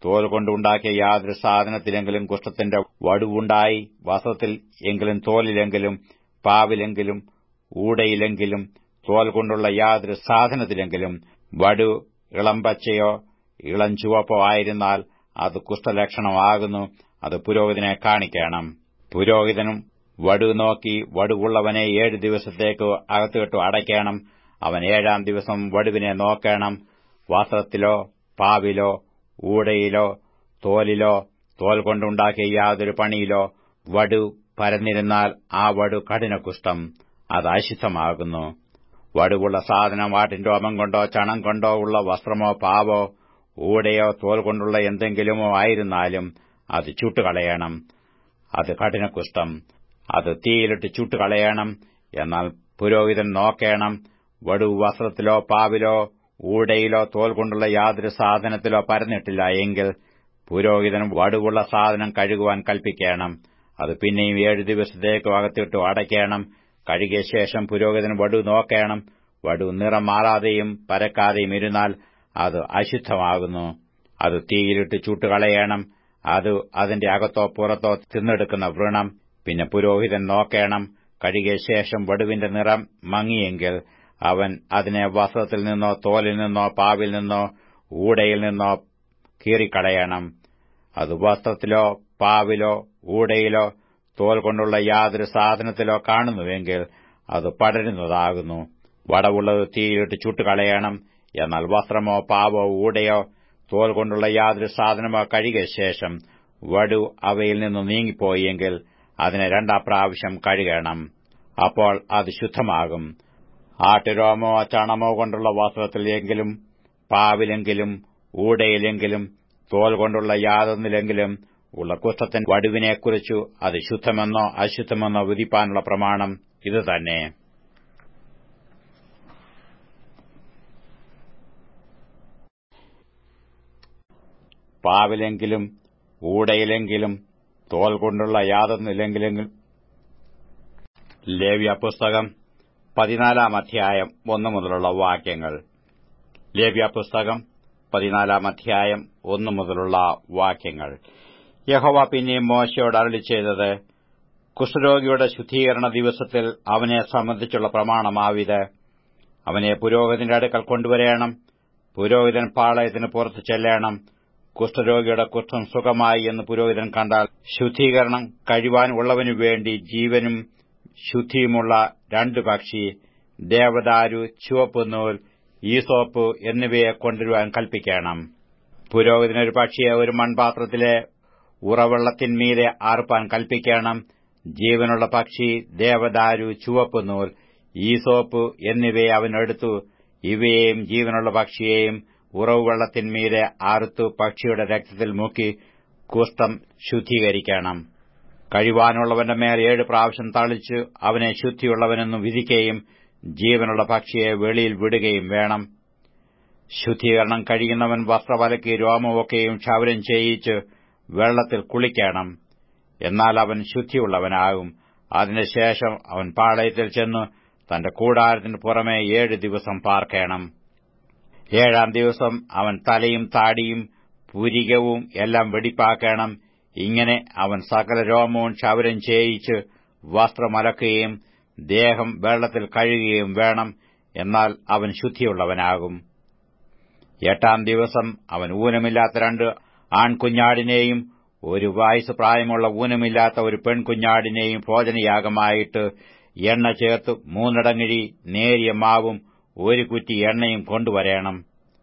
തോൽ കൊണ്ടുണ്ടാക്കിയ യാതൊരു സാധനത്തിലെങ്കിലും കുഷ്ഠത്തിന്റെ വടുവുണ്ടായി വസ്ത്രത്തിൽ എങ്കിലും തോലിലെങ്കിലും പാവിലെങ്കിലും ഊടയിലെങ്കിലും തോൽ കൊണ്ടുള്ള യാതൊരു സാധനത്തിലെങ്കിലും വടു ഇളം പച്ചയോ ഇളം ചുവപ്പോ ആയിരുന്നാൽ അത് കുഷ്ഠലക്ഷണമാകുന്നു അത് പുരോഹിതനെ കാണിക്കണം പുരോഹിതനും വടു നോക്കി വടുവുള്ളവനെ ഏഴ് ദിവസത്തേക്ക് അകത്തുകെട്ടു അടയ്ക്കണം അവൻ ഏഴാം ദിവസം വടുവിനെ നോക്കണം വസ്ത്രത്തിലോ പാവിലോ ഊടയിലോ തോലിലോ തോൽ കൊണ്ടുണ്ടാക്കിയ യാതൊരു പണിയിലോ വടു പരന്നിരുന്നാൽ ആ വടു കഠിനകുഷ്ഠം അത് അശുദ്ധമാകുന്നു വടുവുള്ള സാധനം വാട്ടിൻ രോമം കൊണ്ടോ ചണം കൊണ്ടോ ഉള്ള വസ്ത്രമോ പാവോ ഊടയോ തോൽ കൊണ്ടുള്ള എന്തെങ്കിലുമോ ആയിരുന്നാലും അത് ചുട്ടുകളയണം അത് കഠിനകുഷ്ഠം അത് തീയിലിട്ട് ചുട്ടുകളയണം എന്നാൽ പുരോഹിതൻ നോക്കേണം വടു വസ്ത്രത്തിലോ പാവിലോ ഊടയിലോ തോൽ കൊണ്ടുള്ള യാതൊരു സാധനത്തിലോ പരന്നിട്ടില്ല എങ്കിൽ പുരോഹിതൻ വടുവുള്ള സാധനം കഴുകുവാൻ കൽപ്പിക്കണം അത് പിന്നെയും ഏഴു ദിവസത്തേക്ക് അകത്തിട്ടു അടയ്ക്കണം കഴുകിയ ശേഷം പുരോഹിതൻ വടു നോക്കണം വടു നിറം മാറാതെയും പരക്കാതെയും ഇരുന്നാൽ അത് അശുദ്ധമാകുന്നു അത് തീയിലിട്ട് ചുട്ടുകളയണം അത് അതിന്റെ അകത്തോ പുറത്തോ തിന്നെടുക്കുന്ന വ്രണം പിന്നെ പുരോഹിതൻ നോക്കണം കഴുകിയ ശേഷം വടുവിന്റെ നിറം മങ്ങിയെങ്കിൽ അവൻ അതിനെ വസ്ത്രത്തിൽ നിന്നോ തോലിൽ നിന്നോ പാവിൽ നിന്നോ ഊടയിൽ നിന്നോ കീറിക്കളയണം അത് വസ്ത്രത്തിലോ പാവിലോ ഊടയിലോ തോൽ കൊണ്ടുള്ള യാതൊരു സാധനത്തിലോ കാണുന്നുവെങ്കിൽ അത് പടരുന്നതാകുന്നു വടവുള്ളത് തീയിലിട്ട് ചുട്ടുകളയണം എന്നാൽ വസ്ത്രമോ പാവോ ഊടയോ തോൽ കൊണ്ടുള്ള യാതൊരു സാധനമോ കഴുകിയ ശേഷം വടു അവയിൽ നിന്ന് നീങ്ങിപ്പോയെങ്കിൽ അതിനെ രണ്ടാം പ്രാവശ്യം കഴുകണം അപ്പോൾ അത് ശുദ്ധമാകും ആട്ടുരോമോ ചണമോ കൊണ്ടുള്ള വസ്ത്രത്തിലെങ്കിലും പാവിലെങ്കിലും ഊടയിലെങ്കിലും തോൽ കൊണ്ടുള്ള യാതൊന്നിലെങ്കിലും ഉള്ള കുഷ്ഠത്തിൻ വടുവിനെക്കുറിച്ചു അത് ശുദ്ധമെന്നോ അശുദ്ധമെന്നോ വിധിപ്പാനുള്ള പ്രമാണം ഇതുതന്നെ പാവിലെങ്കിലും ഊടയിലെങ്കിലും തോൽ കൊണ്ടുള്ള യാതൊന്നില്ലെങ്കിലും ലേവ്യ പുസ്തകം പതിനാലാം അധ്യായം ഒന്നു മുതലുള്ള വാക്യങ്ങൾ ലേവ്യ പുസ്തകം പതിനാലാം അധ്യായം ഒന്നു മുതലുള്ള വാക്യങ്ങൾ യഹോവ പിന്നെയും മോശയോട് അരളി ചെയ്തത് കുഷ്ഠരോഗിയുടെ ശുദ്ധീകരണ ദിവസത്തിൽ അവനെ സംബന്ധിച്ചുള്ള പ്രമാണമാവിത് അവനെ പുരോഹിതന്റെ അടുക്കൽ കൊണ്ടുവരേണം പുരോഹിതൻ പാളയത്തിന് പുറത്തു ചെല്ലണം കുഷ്ഠരോഗിയുടെ കുഷ്ഠം സുഖമായി എന്ന് പുരോഹിതൻ കണ്ടാൽ ശുദ്ധീകരണം കഴിവാൻ ഉള്ളവനു വേണ്ടി ജീവനും ശുദ്ധിയുമുള്ള രണ്ടു പക്ഷി ദേവദാരു ചുവപ്പ് നൂൽ ഈസോപ്പ് എന്നിവയെ കൊണ്ടുവരുവാൻ കൽപ്പിക്കണം പുരോഹിതനൊരു പക്ഷിയെ ഒരു മൺപാത്രത്തിലെ ഉറവെള്ളത്തിന്മീതെ ആർപ്പാൻ കൽപ്പിക്കണം ജീവനുള്ള പക്ഷി ദേവദാരു ചുവപ്പ് നൂൽ ഈസോപ്പ് എന്നിവയെ അവനെടുത്തു ഇവയെയും ജീവനുള്ള പക്ഷിയെയും ഉറവ് വെള്ളത്തിന്മീതെ ആർത്തു പക്ഷിയുടെ രക്തത്തിൽ മുക്കി കുഷ്ഠം ശുദ്ധീകരിക്കണം കഴിവാനുള്ളവന്റെ മേൽ ഏഴ് പ്രാവശ്യം തളിച്ച് അവനെ ശുദ്ധിയുള്ളവനെന്ന് വിധിക്കുകയും ജീവനുള്ള പക്ഷിയെ വെളിയിൽ വിടുകയും വേണം ശുദ്ധീകരണം കഴിയുന്നവൻ വസ്ത്രവലക്കി രോമമൊക്കെയും ക്ഷൗരം ചെയ്യിച്ച് വെള്ളത്തിൽ കുളിക്കണം എന്നാൽ അവൻ ശുദ്ധിയുള്ളവനാകും അതിനുശേഷം അവൻ പാളയത്തിൽ ചെന്ന് തന്റെ കൂടാരത്തിന് പുറമെ ഏഴ് ദിവസം പാർക്കണം ഏഴാം ദിവസം അവൻ തലയും താടിയും പുരികവും എല്ലാം വെടിപ്പാക്കണം ഇങ്ങനെ അവൻ സകല രോമവും ക്ഷൗരം ചെയ്യിച്ച് വസ്ത്രമലക്കുകയും ദേഹം വെള്ളത്തിൽ കഴുകുകയും വേണം എന്നാൽ അവൻ ശുദ്ധിയുള്ളവനാകും എട്ടാം ദിവസം അവൻ ഊനമില്ലാത്ത രണ്ട് ആൺകുഞ്ഞാടിനെയും ഒരു വയസ്സ് പ്രായമുള്ള ഊനമില്ലാത്ത ഒരു പെൺകുഞ്ഞാടിനെയും ഭോജനയാഗമായിട്ട് എണ്ണ ചേർത്ത് മൂന്നിടങ്ങിഴി നേരിയ മാവും ഒരു കുറ്റി എണ്ണയും കൊണ്ടുവരേണം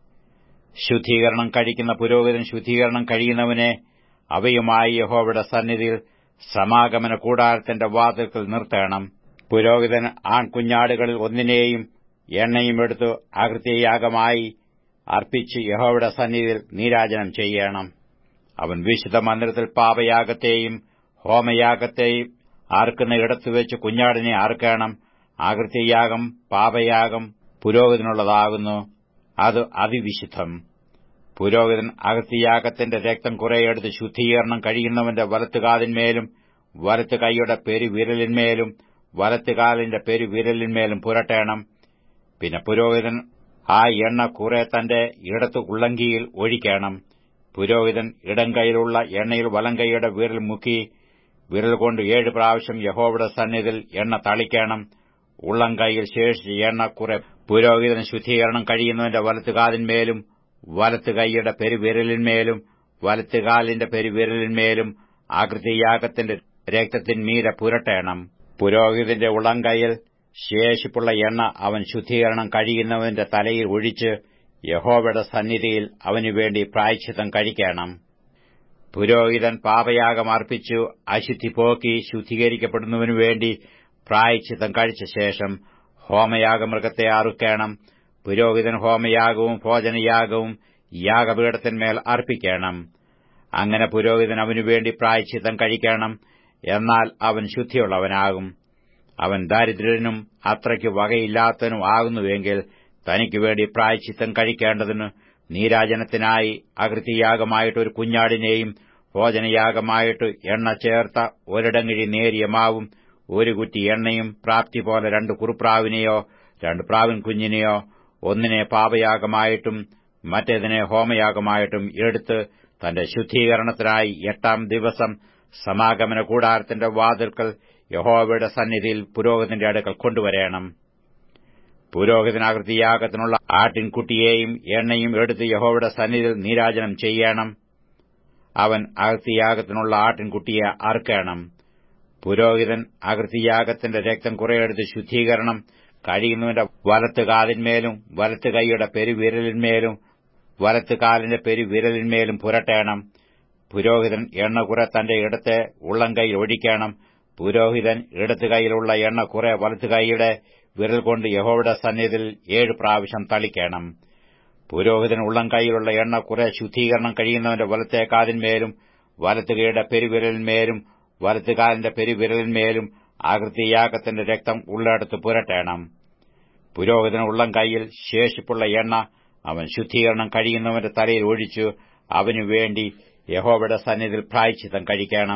ശുദ്ധീകരണം കഴിക്കുന്ന പുരോഹിതൻ ശുദ്ധീകരണം കഴിയുന്നവനെ അവയുമായി യഹോവയുടെ സന്നിധിയിൽ സമാഗമന കൂടാരത്തിന്റെ വാതിൽക്കൽ നിർത്തണം പുരോഹിതൻ ആൺകുഞ്ഞാടുകളിൽ ഒന്നിനെയും എണ്ണയും എടുത്ത് അകൃത്യയാഗമായി അർപ്പിച്ച് യഹോവയുടെ സന്നിധിയിൽ നീരാജനം ചെയ്യണം അവൻ വിശുദ്ധ മന്ദിരത്തിൽ പാപയാഗത്തെയും ഹോമയാഗത്തെയും ആർക്കുന്ന ഇടത്തുവെച്ച് കുഞ്ഞാടിനെ ആർക്കണം ആകൃത്യയാഗം പാപയാഗം പുരോഹിതനുള്ളതാകുന്നു അത് അതിവിശുദ്ധം പുരോഹിതൻ അകൃത്യയാഗത്തിന്റെ രക്തം കുറെയെടുത്ത് ശുദ്ധീകരണം കഴിയുന്നവന്റെ വലത്തുകാലിന്മേലും വലത്ത് കൈയുടെ പെരുവിരലിന്മേലും വലത്തുകാലിന്റെ പെരുവിരലിന്മേലും പുരട്ടേണം പിന്നെ പുരോഹിതൻ ആ എണ്ണ കുറെ തന്റെ ഇടത്തു ഉള്ളങ്കിയിൽ ഒഴിക്കണം പുരോഹിതൻ ഇടം കൈയിലുള്ള എണ്ണയിൽ വലം കൈയുടെ വിരൽ മുക്കി വിരൽ കൊണ്ട് ഏഴ് പ്രാവശ്യം യഹോവയുടെ സന്നിധിയിൽ എണ്ണ തളിക്കണം ഉള്ളം കൈയിൽ ശേഷിച്ച എണ്ണ കുറെ പുരോഹിതന് ശുദ്ധീകരണം കഴിയുന്നവന്റെ വലത്തുകാലിന്മേലും വലത്ത് കൈയുടെ പെരുവിരലിന്മേലും വലത്തുകാലിന്റെ പെരുവിരലിന്മേലും ആകൃതിയാഗത്തിന്റെ രക്തത്തിന്മീരെ പുരട്ടേണം പുരോഹിതന്റെ ഉള്ളം കൈയിൽ ശേഷിപ്പുള്ള എണ്ണ അവൻ ശുദ്ധീകരണം കഴിയുന്നവന്റെ തലയിൽ ഒഴിച്ച് യഹോവയുടെ സന്നിധിയിൽ അവനുവേണ്ടി പ്രായച്ചിത്തം കഴിക്കണം പുരോഹിതൻ പാപയാഗം അർപ്പിച്ചു അശുദ്ധി പോക്കി ശുദ്ധീകരിക്കപ്പെടുന്നതിനു വേണ്ടി പ്രായച്ചിത്തം കഴിച്ച ശേഷം ഹോമയാഗമൃഗത്തെ അറുക്കണം പുരോഹിതൻ ഹോമയാഗവും ഭോജനയാഗവും യാഗപീഠത്തിന്മേൽ അർപ്പിക്കണം അങ്ങനെ പുരോഹിതൻ അവനുവേണ്ടി പ്രായച്ചിത്തം കഴിക്കണം എന്നാൽ അവൻ ശുദ്ധിയുള്ളവനാകും അവൻ ദരിദ്രനും അത്രയ്ക്ക് വകയില്ലാത്തനും ആകുന്നുവെങ്കിൽ തനിക്ക് വേണ്ടി പ്രായച്ചിത്തം കഴിക്കേണ്ടതിന് നീരാജനത്തിനായി അകൃതിയാഗമായിട്ട് ഒരു കുഞ്ഞാടിനെയും ഭോജനയാഗമായിട്ട് എണ്ണ ചേർത്ത ഒരിടങ്ങിഴി നേരിയ മാവും ഒരു കുറ്റി എണ്ണയും പ്രാപ്തി പോലെ രണ്ട് കുറുപ്രാവിനെയോ രണ്ട് പ്രാവിൻ കുഞ്ഞിനെയോ ഒന്നിനെ പാപയാഗമായിട്ടും മറ്റേതിനെ ഹോമയാഗമായിട്ടും എടുത്ത് തന്റെ ശുദ്ധീകരണത്തിനായി എട്ടാം ദിവസം സമാഗമന കൂടാരത്തിന്റെ വാതിൽക്കൽ യഹോവയുടെ സന്നിധിയിൽ പുരോഹിതന്റെ അടുക്കൽ കൊണ്ടുവരേണം പുരോഹിതനാകൃതിയാഗത്തിനുള്ള ആട്ടിൻകുട്ടിയെയും എണ്ണയും എടുത്ത് യഹോവയുടെ സന്നിധിയിൽ നീരാജനം ചെയ്യണം അവൻ അകൃതിയാഗത്തിനുള്ള ആട്ടിൻകുട്ടിയെ അറുക്കണം പുരോഹിതൻ അകൃതിയാഗത്തിന്റെ രക്തം കുറെയെടുത്ത് ശുദ്ധീകരണം കഴിയുന്നവന്റെ വലത്ത് കാലിന്മേലും വലത്ത് കൈയുടെ പെരുവിരലിന്മേലും വലത്ത് കാലിന്റെ പെരുവിരലിന്മേലും പുരട്ടേണം പുരോഹിതൻ എണ്ണ കുറെ തന്റെ ഇടത്തെ ഉള്ളം കൈയിൽ ഒഴിക്കണം പുരോഹിതൻ ഇടത്ത് കൈയിലുള്ള എണ്ണ കുറെ വലത്ത് കൈയുടെ വിരൽ കൊണ്ട് യഹോവയുടെ സന്നിധിയിൽ ഏഴ് പ്രാവശ്യം തളിക്കണം പുരോഹിതൻ ഉള്ളം കൈയിലുള്ള എണ്ണ കുറെ ശുദ്ധീകരണം കഴിയുന്നവന്റെ വലത്തെ കാലിന്മേലും വലത്ത് കൈയുടെ പെരുവിരലിന്മേലും വലത്ത് കാലിന്റെ പെരുവിരലിന്മേലും ആകൃതിയാഗത്തിന്റെ രക്തം ഉള്ളിടത്ത് പുരട്ടേണം പുരോഹിതൻ ഉള്ളം കൈയിൽ ശേഷിപ്പുള്ള എണ്ണ അവൻ ശുദ്ധീകരണം കഴിയുന്നവന്റെ തലയിൽ ഒഴിച്ചു അവനു വേണ്ടി യഹോവയുടെ സന്നിധിയിൽ പ്രായച്ചിത്തം കഴിക്കണം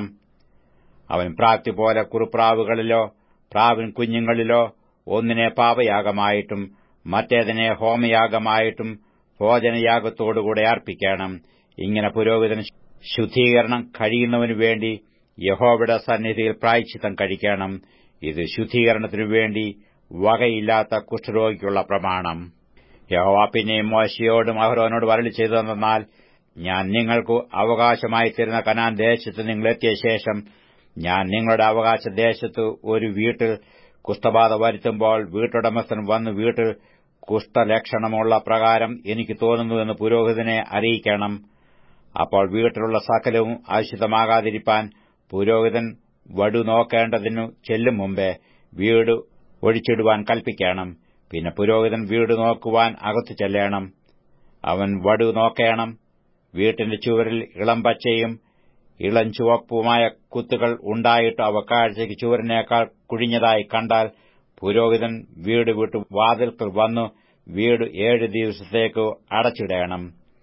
അവൻ പ്രാപ്തി പോലെ കുറുപ്രാവുകളിലോ പ്രാവിൻ കുഞ്ഞുങ്ങളിലോ ഒന്നിനെ പാപയാഗമായിട്ടും മറ്റേതിനെ ഹോമയാഗമായിട്ടും ഭോജനയാഗത്തോടുകൂടെ അർപ്പിക്കണം ഇങ്ങനെ പുരോഹിതൻ ശുദ്ധീകരണം കഴിയുന്നവനു വേണ്ടി യഹോവയുടെ സന്നിധിയിൽ പ്രായച്ചിത്തം കഴിക്കണം ഇത് ശുദ്ധീകരണത്തിനു വേണ്ടി വകയില്ലാത്ത കുഷ്ഠരോഗിക്കുള്ള പ്രമാണം യഹോവ പിന്നെയും മോശയോടും അഹ്റോനോട് വരളി ചെയ്തതെന്നാൽ ഞാൻ നിങ്ങൾക്ക് അവകാശമായി തരുന്ന കനാൻ ദേശത്ത് നിങ്ങളെത്തിയ ശേഷം ഞാൻ നിങ്ങളുടെ അവകാശ ദേശത്ത് ഒരു വീട്ടിൽ കുഷ്ഠബാധ വരുത്തുമ്പോൾ വീട്ടുടമസ്ഥൻ വന്ന് വീട്ടിൽ കുഷ്ഠലക്ഷണമുള്ള പ്രകാരം എനിക്ക് തോന്നുന്നുവെന്ന് പുരോഹിതനെ അറിയിക്കണം അപ്പോൾ വീട്ടിലുള്ള സകലവും അശുദ്ധമാകാതിരിപ്പാൻ പുരോഹിതൻ വടു നോക്കേണ്ടതിനു ചെല്ലും മുമ്പേ വീട് ഒഴിച്ചിടുവാൻ കൽപ്പിക്കണം പിന്നെ പുരോഹിതൻ വീട് നോക്കുവാൻ അകത്തു ചെല്ലണം അവൻ വടു നോക്കേണം വീട്ടിന്റെ ചുവരിൽ ഇളം പച്ചയും ഇളം ചുവപ്പുമായ കുത്തുകൾ ഉണ്ടായിട്ട് അവ കാഴ്ചയ്ക്ക് ചുവരിനേക്കാൾ കുഴിഞ്ഞതായി കണ്ടാൽ പുരോഹിതൻ വീട് വിട്ടു വാതിൽക്കൽ വന്നു വീട് ഏഴ് ദിവസത്തേക്ക് അടച്ചിടണം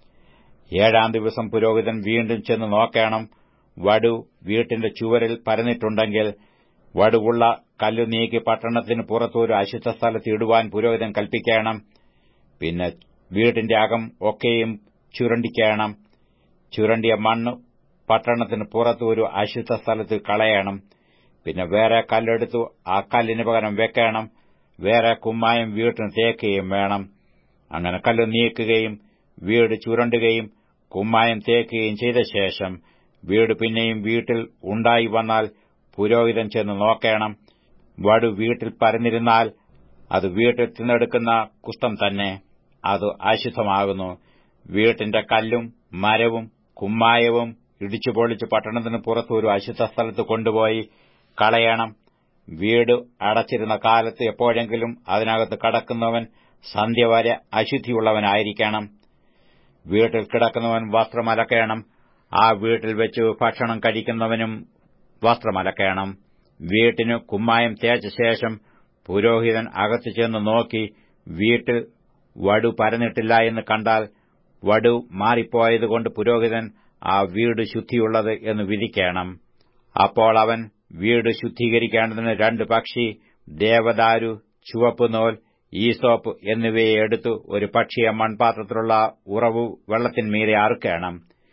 ഏഴാം ദിവസം പുരോഹിതൻ വീണ്ടും ചെന്ന് നോക്കണം വടു വീട്ടിന്റെ ചുവരിൽ പരന്നിട്ടുണ്ടെങ്കിൽ വടുവുള്ള കല്ലു നീക്കി പട്ടണത്തിന് പുറത്തൊരു അശുദ്ധ സ്ഥലത്ത് ഇടുവാൻ പുരോഹിതൻ കൽപ്പിക്കണം പിന്നെ വീട്ടിന്റെ അകം ഒക്കെയും ചുരണ്ടിക്കണം ചുരണ്ടിയ മണ്ണ് പട്ടണത്തിന് പുറത്ത് ഒരു അശുദ്ധ സ്ഥലത്ത് കളയണം പിന്നെ വേറെ കല്ലെടുത്തു ആ കല്ലിന് പകരം വെക്കണം വേറെ കുമ്മായം വീട്ടിന് തേക്കുകയും വേണം അങ്ങനെ കല്ല് നീക്കുകയും വീട് ചുരണ്ടുകയും കുമ്മായം തേക്കുകയും ചെയ്ത ശേഷം വീട് പിന്നെയും വീട്ടിൽ ഉണ്ടായി വന്നാൽ പുരോഹിതൻ ചെന്ന് നോക്കണം വടു വീട്ടിൽ പരന്നിരുന്നാൽ അത് വീട്ടിൽ തിന്നെടുക്കുന്ന കുഷ്ഠം തന്നെ അത് അശുദ്ധമാകുന്നു വീട്ടിന്റെ കല്ലും മരവും കുമ്മായവും ഇടിച്ചു പൊളിച്ച് പട്ടണത്തിന് പുറത്ത് ഒരു അശുദ്ധ സ്ഥലത്ത് കൊണ്ടുപോയി കളയണം വീട് അടച്ചിരുന്ന കാലത്ത് എപ്പോഴെങ്കിലും അതിനകത്ത് കടക്കുന്നവൻ സന്ധ്യ വരെ അശുദ്ധിയുള്ളവനായിരിക്കണം വീട്ടിൽ കിടക്കുന്നവൻ വസ്ത്രമലക്കണം ആ വീട്ടിൽ വെച്ച് ഭക്ഷണം കഴിക്കുന്നവനും വസ്ത്രമലക്കണം വീട്ടിന് കുമ്മായം തേച്ച ശേഷം പുരോഹിതൻ അകത്തു ചെന്ന് നോക്കി വീട്ടിൽ വടു പരന്നിട്ടില്ല എന്ന് കണ്ടാൽ വടു മാറിപ്പോയതുകൊണ്ട് പുരോഹിതൻ ആ വീട് ശുദ്ധിയുള്ളത് എന്ന് വിധിക്കണം അപ്പോൾ അവൻ വീട് ശുദ്ധീകരിക്കേണ്ടതിന് രണ്ട് പക്ഷി ദേവദാരു ചുവപ്പുനോൽ ഈസോപ്പ് എന്നിവയെ എടുത്തു ഒരു പക്ഷിയെ മൺപാത്രത്തിലുള്ള ഉറവു വെള്ളത്തിന്മീതെ അറുക്കണം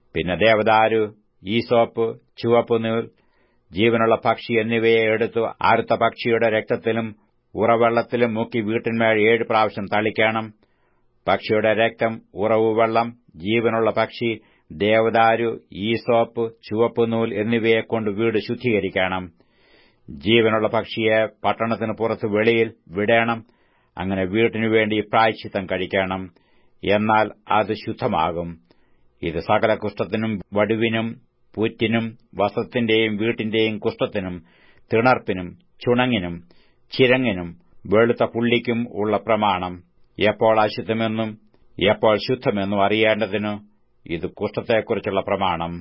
പിന്നെ ദേവദാരു ഈസോപ്പ് ചുവപ്പ് നൂൽ ജീവനുള്ള പക്ഷി എന്നിവയെ എടുത്തു ആരുത്ത പക്ഷിയുടെ രക്തത്തിലും ഉറവെള്ളത്തിലും മുക്കി വീട്ടിന്മേൽ ഏഴ് പ്രാവശ്യം തളിക്കണം പക്ഷിയുടെ രക്തം ഉറവുവെള്ളം ജീവനുള്ള പക്ഷി ദേവദാരു ഈസോപ്പ് ചുവപ്പുനൂൽ എന്നിവയെക്കൊണ്ട് വീട് ശുദ്ധീകരിക്കണം ജീവനുള്ള പക്ഷിയെ പട്ടണത്തിന് പുറത്ത് വെളിയിൽ വിടേണം അങ്ങനെ വീട്ടിനു വേണ്ടി പ്രായശ്ചിത്തം കഴിക്കണം എന്നാൽ അത് ശുദ്ധമാകും ഇത് സകല കുഷ്ഠത്തിനും വടുവിനും പൂറ്റിനും വസത്തിന്റെയും വീട്ടിന്റെയും കുഷ്ഠത്തിനും തിണർപ്പിനും ചുണങ്ങിനും ചിരങ്ങിനും വെളുത്ത പുള്ളിക്കും ഉള്ള പ്രമാണം എപ്പോൾ അശുദ്ധമെന്നും എപ്പോൾ ശുദ്ധമെന്നും അറിയേണ്ടതിനു ഇത് കുഷ്ഠത്തെക്കുറിച്ചുള്ള പ്രമാണം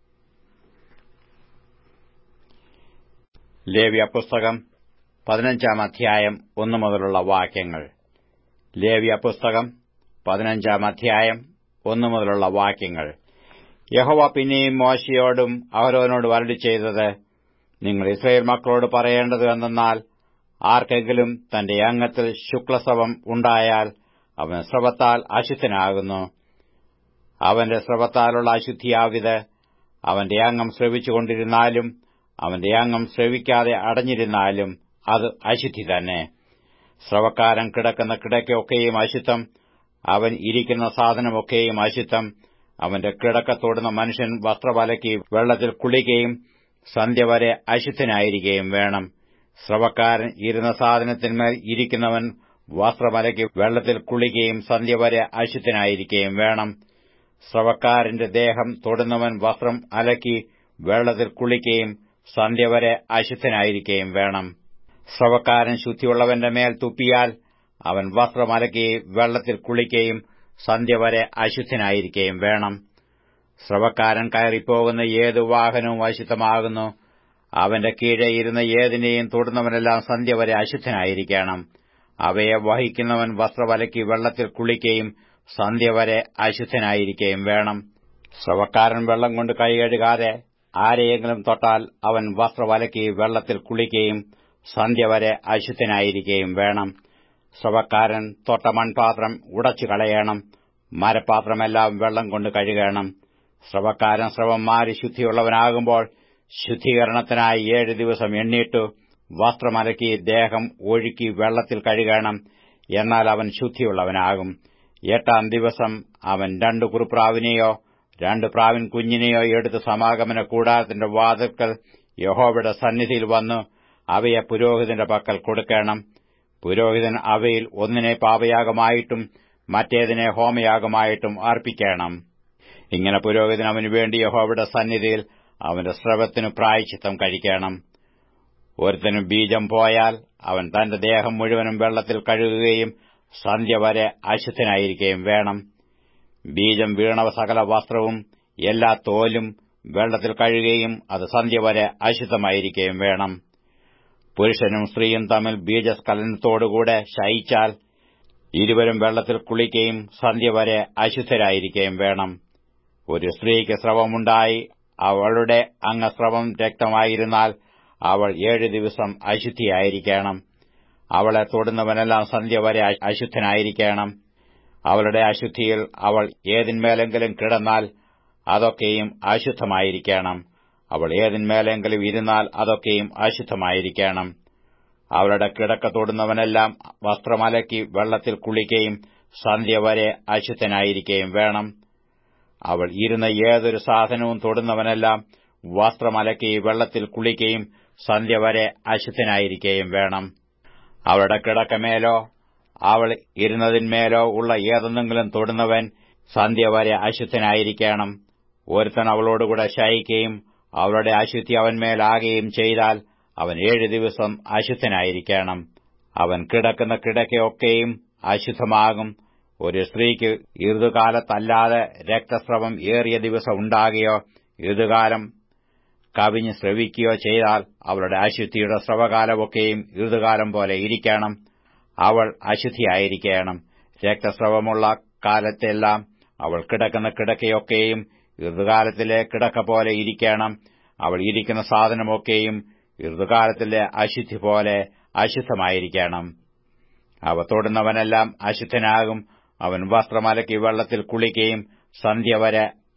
ലേവ്യ പുസ്തകം പതിനഞ്ചാം അധ്യായം ഒന്നു മുതലുള്ള വാക്യങ്ങൾ ലേവ്യ പുസ്തകം പതിനഞ്ചാം അധ്യായം ഒന്നു മുതലുള്ള വാക്യങ്ങൾ യഹോവ പിന്നെയും മോശയോടും അഹരോനോടും അരളി ചെയ്തത് നിങ്ങൾ ഇസ്രയേൽ മക്കളോട് പറയേണ്ടത് എന്തെന്നാൽ ആർക്കെങ്കിലും തന്റെ അംഗത്തിൽ ശുക്ലസ്രവം ഉണ്ടായാൽ അവൻ സ്രവത്താൽ അശുദ്ധനാകുന്നു അവന്റെ സ്രവത്താലുള്ള അശുദ്ധിയാവിത് അവന്റെ അംഗം ശ്രവിച്ചുകൊണ്ടിരുന്നാലും അവന്റെ അംഗം ശ്രവിക്കാതെ അടഞ്ഞിരുന്നാലും അത് അശുദ്ധി തന്നെ സ്രവക്കാരൻ കിടക്കുന്ന കിടക്കൊക്കെയും അശുദ്ധം അവൻ ഇരിക്കുന്ന സാധനമൊക്കെയും അശുദ്ധം അവന്റെ കിടക്ക തൊടുന്ന മനുഷ്യൻ വസ്ത്രവലക്കി വെള്ളത്തിൽ കുളിക്കുകയും സന്ധ്യ വരെ അശുദ്ധനായിരിക്കുകയും വേണം സ്രവക്കാരൻ ഇരുന്ന സാധനത്തിന്മേൽ ഇരിക്കുന്നവൻ വസ്ത്രമലക്കി വെള്ളത്തിൽ കുളിക്കുകയും സന്ധ്യ വരെ അശുദ്ധനായിരിക്കുകയും വേണം സ്രവക്കാരന്റെ ദേഹം തൊടുന്നവൻ വസ്ത്രം അലക്കി വെള്ളത്തിൽ കുളിക്കുകയും സന്ധ്യ വരെ അശുദ്ധനായിരിക്കുകയും വേണം സ്രവക്കാരൻ ശുദ്ധിയുള്ളവന്റെ മേൽ തുപ്പിയാൽ അവൻ വസ്ത്രമലക്കി വെള്ളത്തിൽ കുളിക്കുകയും സന്ധ്യ വരെ അശുദ്ധനായിരിക്കുകയും വേണം സ്രവക്കാരൻ കയറിപ്പോകുന്ന ഏതു വാഹനവും അശുദ്ധമാകുന്നു അവന്റെ കീഴെ ഇരുന്ന ഏതിനെയും തൊടുന്നവനെല്ലാം സന്ധ്യ വരെ അശുദ്ധനായിരിക്കണം അവയെ വഹിക്കുന്നവൻ വസ്ത്രവലക്കി വെള്ളത്തിൽ കുളിക്കുകയും സന്ധ്യ വരെ അശുദ്ധനായിരിക്കുകയും വേണം സ്രവക്കാരൻ വെള്ളം കൊണ്ട് കൈ കഴുകാതെ ആരെയെങ്കിലും തൊട്ടാൽ അവൻ വസ്ത്രവലക്കി വെള്ളത്തിൽ കുളിക്കുകയും സന്ധ്യ വരെ അശുദ്ധനായിരിക്കുകയും വേണം സ്രവക്കാരൻ തൊട്ട മൺപാത്രം ഉടച്ചു കളയണം മരപാത്രമെല്ലാം വെള്ളം കൊണ്ട് കഴുകണം സ്രവക്കാരൻ സ്രവം മാറി ശുദ്ധിയുള്ളവനാകുമ്പോൾ ശുദ്ധീകരണത്തിനായി ഏഴ് ദിവസം എണ്ണീട്ടു വസ്ത്രമലക്കി ദേഹം ഒഴുക്കി വെള്ളത്തിൽ കഴുകണം എന്നാൽ അവൻ ശുദ്ധിയുള്ളവനാകും എട്ടാം ദിവസം അവൻ രണ്ടു കുറുപ്രാവിനെയോ രണ്ട് പ്രാവിൻ കുഞ്ഞിനെയോ എടുത്ത് സമാഗമന കൂടാരത്തിന്റെ വാതിൽക്കൽ യഹോവയുടെ സന്നിധിയിൽ വന്നു അവയെ പുരോഹിതന്റെ പക്കൽ കൊടുക്കണം പുരോഹിതൻ അവയിൽ ഒന്നിനെ പാപയാഗമായിട്ടും മറ്റേതിനെ ഹോമയാഗമായിട്ടും അർപ്പിക്കണം ഇങ്ങനെ പുരോഹിതൻ അവനു വേണ്ടി യഹോവയുടെ സന്നിധിയിൽ അവന്റെ സ്രവത്തിനു പ്രായച്ചിത്തം കഴിക്കണം ഒരുത്തനും ബീജം പോയാൽ അവൻ തന്റെ ദേഹം മുഴുവനും വെള്ളത്തിൽ കഴുകുകയും സന്ധ്യ വരെ അശുദ്ധനായിരിക്കുകയും വേണം ബീജം വീണവ സകല വസ്ത്രവും എല്ലാ തോലും വെള്ളത്തിൽ കഴുകുകയും അത് സന്ധ്യ വരെ അശുദ്ധമായിരിക്കുകയും വേണം പുരുഷനും സ്ത്രീയും തമ്മിൽ ബീജസ്ഖലനത്തോടുകൂടെ ശയിച്ചാൽ ഇരുവരും വെള്ളത്തിൽ കുളിക്കുകയും സന്ധ്യ വരെ അശുദ്ധരായിരിക്കുകയും വേണം ഒരു സ്ത്രീക്ക് സ്രവമുണ്ടായി അവളുടെ അംഗസ്രവം രക്തമായിരുന്നാൽ അവൾ ഏഴ് ദിവസം അശുദ്ധിയായിരിക്കണം അവളെ തൊടുന്നവനെല്ലാം സന്ധ്യ വരെ അശുദ്ധനായിരിക്കണം അവളുടെ അശുദ്ധിയിൽ അവൾ ഏതിന്മേലെങ്കിലും കിടന്നാൽ അതൊക്കെയും അശുദ്ധമായിരിക്കണം അവൾ ഏതിന്മേലെങ്കിലും ഇരുന്നാൽ അതൊക്കെയും അശുദ്ധമായിരിക്കണം അവളുടെ കിടക്ക തൊടുന്നവനെല്ലാം വസ്ത്രമലക്കി വെള്ളത്തിൽ കുളിക്കുകയും സന്ധ്യ വരെ അശുദ്ധനായിരിക്കുകയും വേണം അവൾ ഇരുന്ന ഏതൊരു സാധനവും തൊടുന്നവനെല്ലാം വസ്ത്രമലക്കി വെള്ളത്തിൽ കുളിക്കുകയും സന്ധ്യ വരെ അശുദ്ധനായിരിക്കുകയും വേണം അവളുടെ കിടക്കമേലോ അവൾ ഇരുന്നതിന്മേലോ ഉള്ള ഏതെന്നെങ്കിലും തൊടുന്നവൻ സന്ധ്യ വരെ അശുദ്ധനായിരിക്കണം ഒരുത്തൻ അവളോടുകൂടെ ശയിക്കുകയും അവളുടെ അശുദ്ധി അവന്മേലാകുകയും ചെയ്താൽ അവൻ ഏഴു ദിവസം അശുദ്ധനായിരിക്കണം അവൻ കിടക്കുന്ന കിടക്കയൊക്കെയും അശുദ്ധമാകും ഒരു സ്ത്രീക്ക് ഋതുകാലത്തല്ലാതെ രക്തസ്രവം ഏറിയ ദിവസം ഉണ്ടാകുകയോ ഋതുകാലം കവിഞ്ഞ് ശ്രവിക്കുകയോ ചെയ്താൽ അവളുടെ അശുദ്ധിയുടെ സ്രവകാലമൊക്കെയും ഋതുകാലം പോലെ ഇരിക്കണം അവൾ അശുദ്ധിയായിരിക്കണം രക്തസ്രവമുള്ള കാലത്തെല്ലാം അവൾ കിടക്കുന്ന കിടക്കയൊക്കെയും ഋതുകാലത്തിലെ കിടക്ക പോലെ ഇരിക്കണം അവൾ ഇരിക്കുന്ന സാധനമൊക്കെയും ഋതുകാലത്തിലെ അശുദ്ധി പോലെ അശുദ്ധമായിരിക്കണം അവ തൊടുന്നവനെല്ലാം അശുദ്ധനാകും അവൻ വസ്ത്രമലക്കി വെള്ളത്തിൽ കുളിക്കുകയും സന്ധ്യ വരെ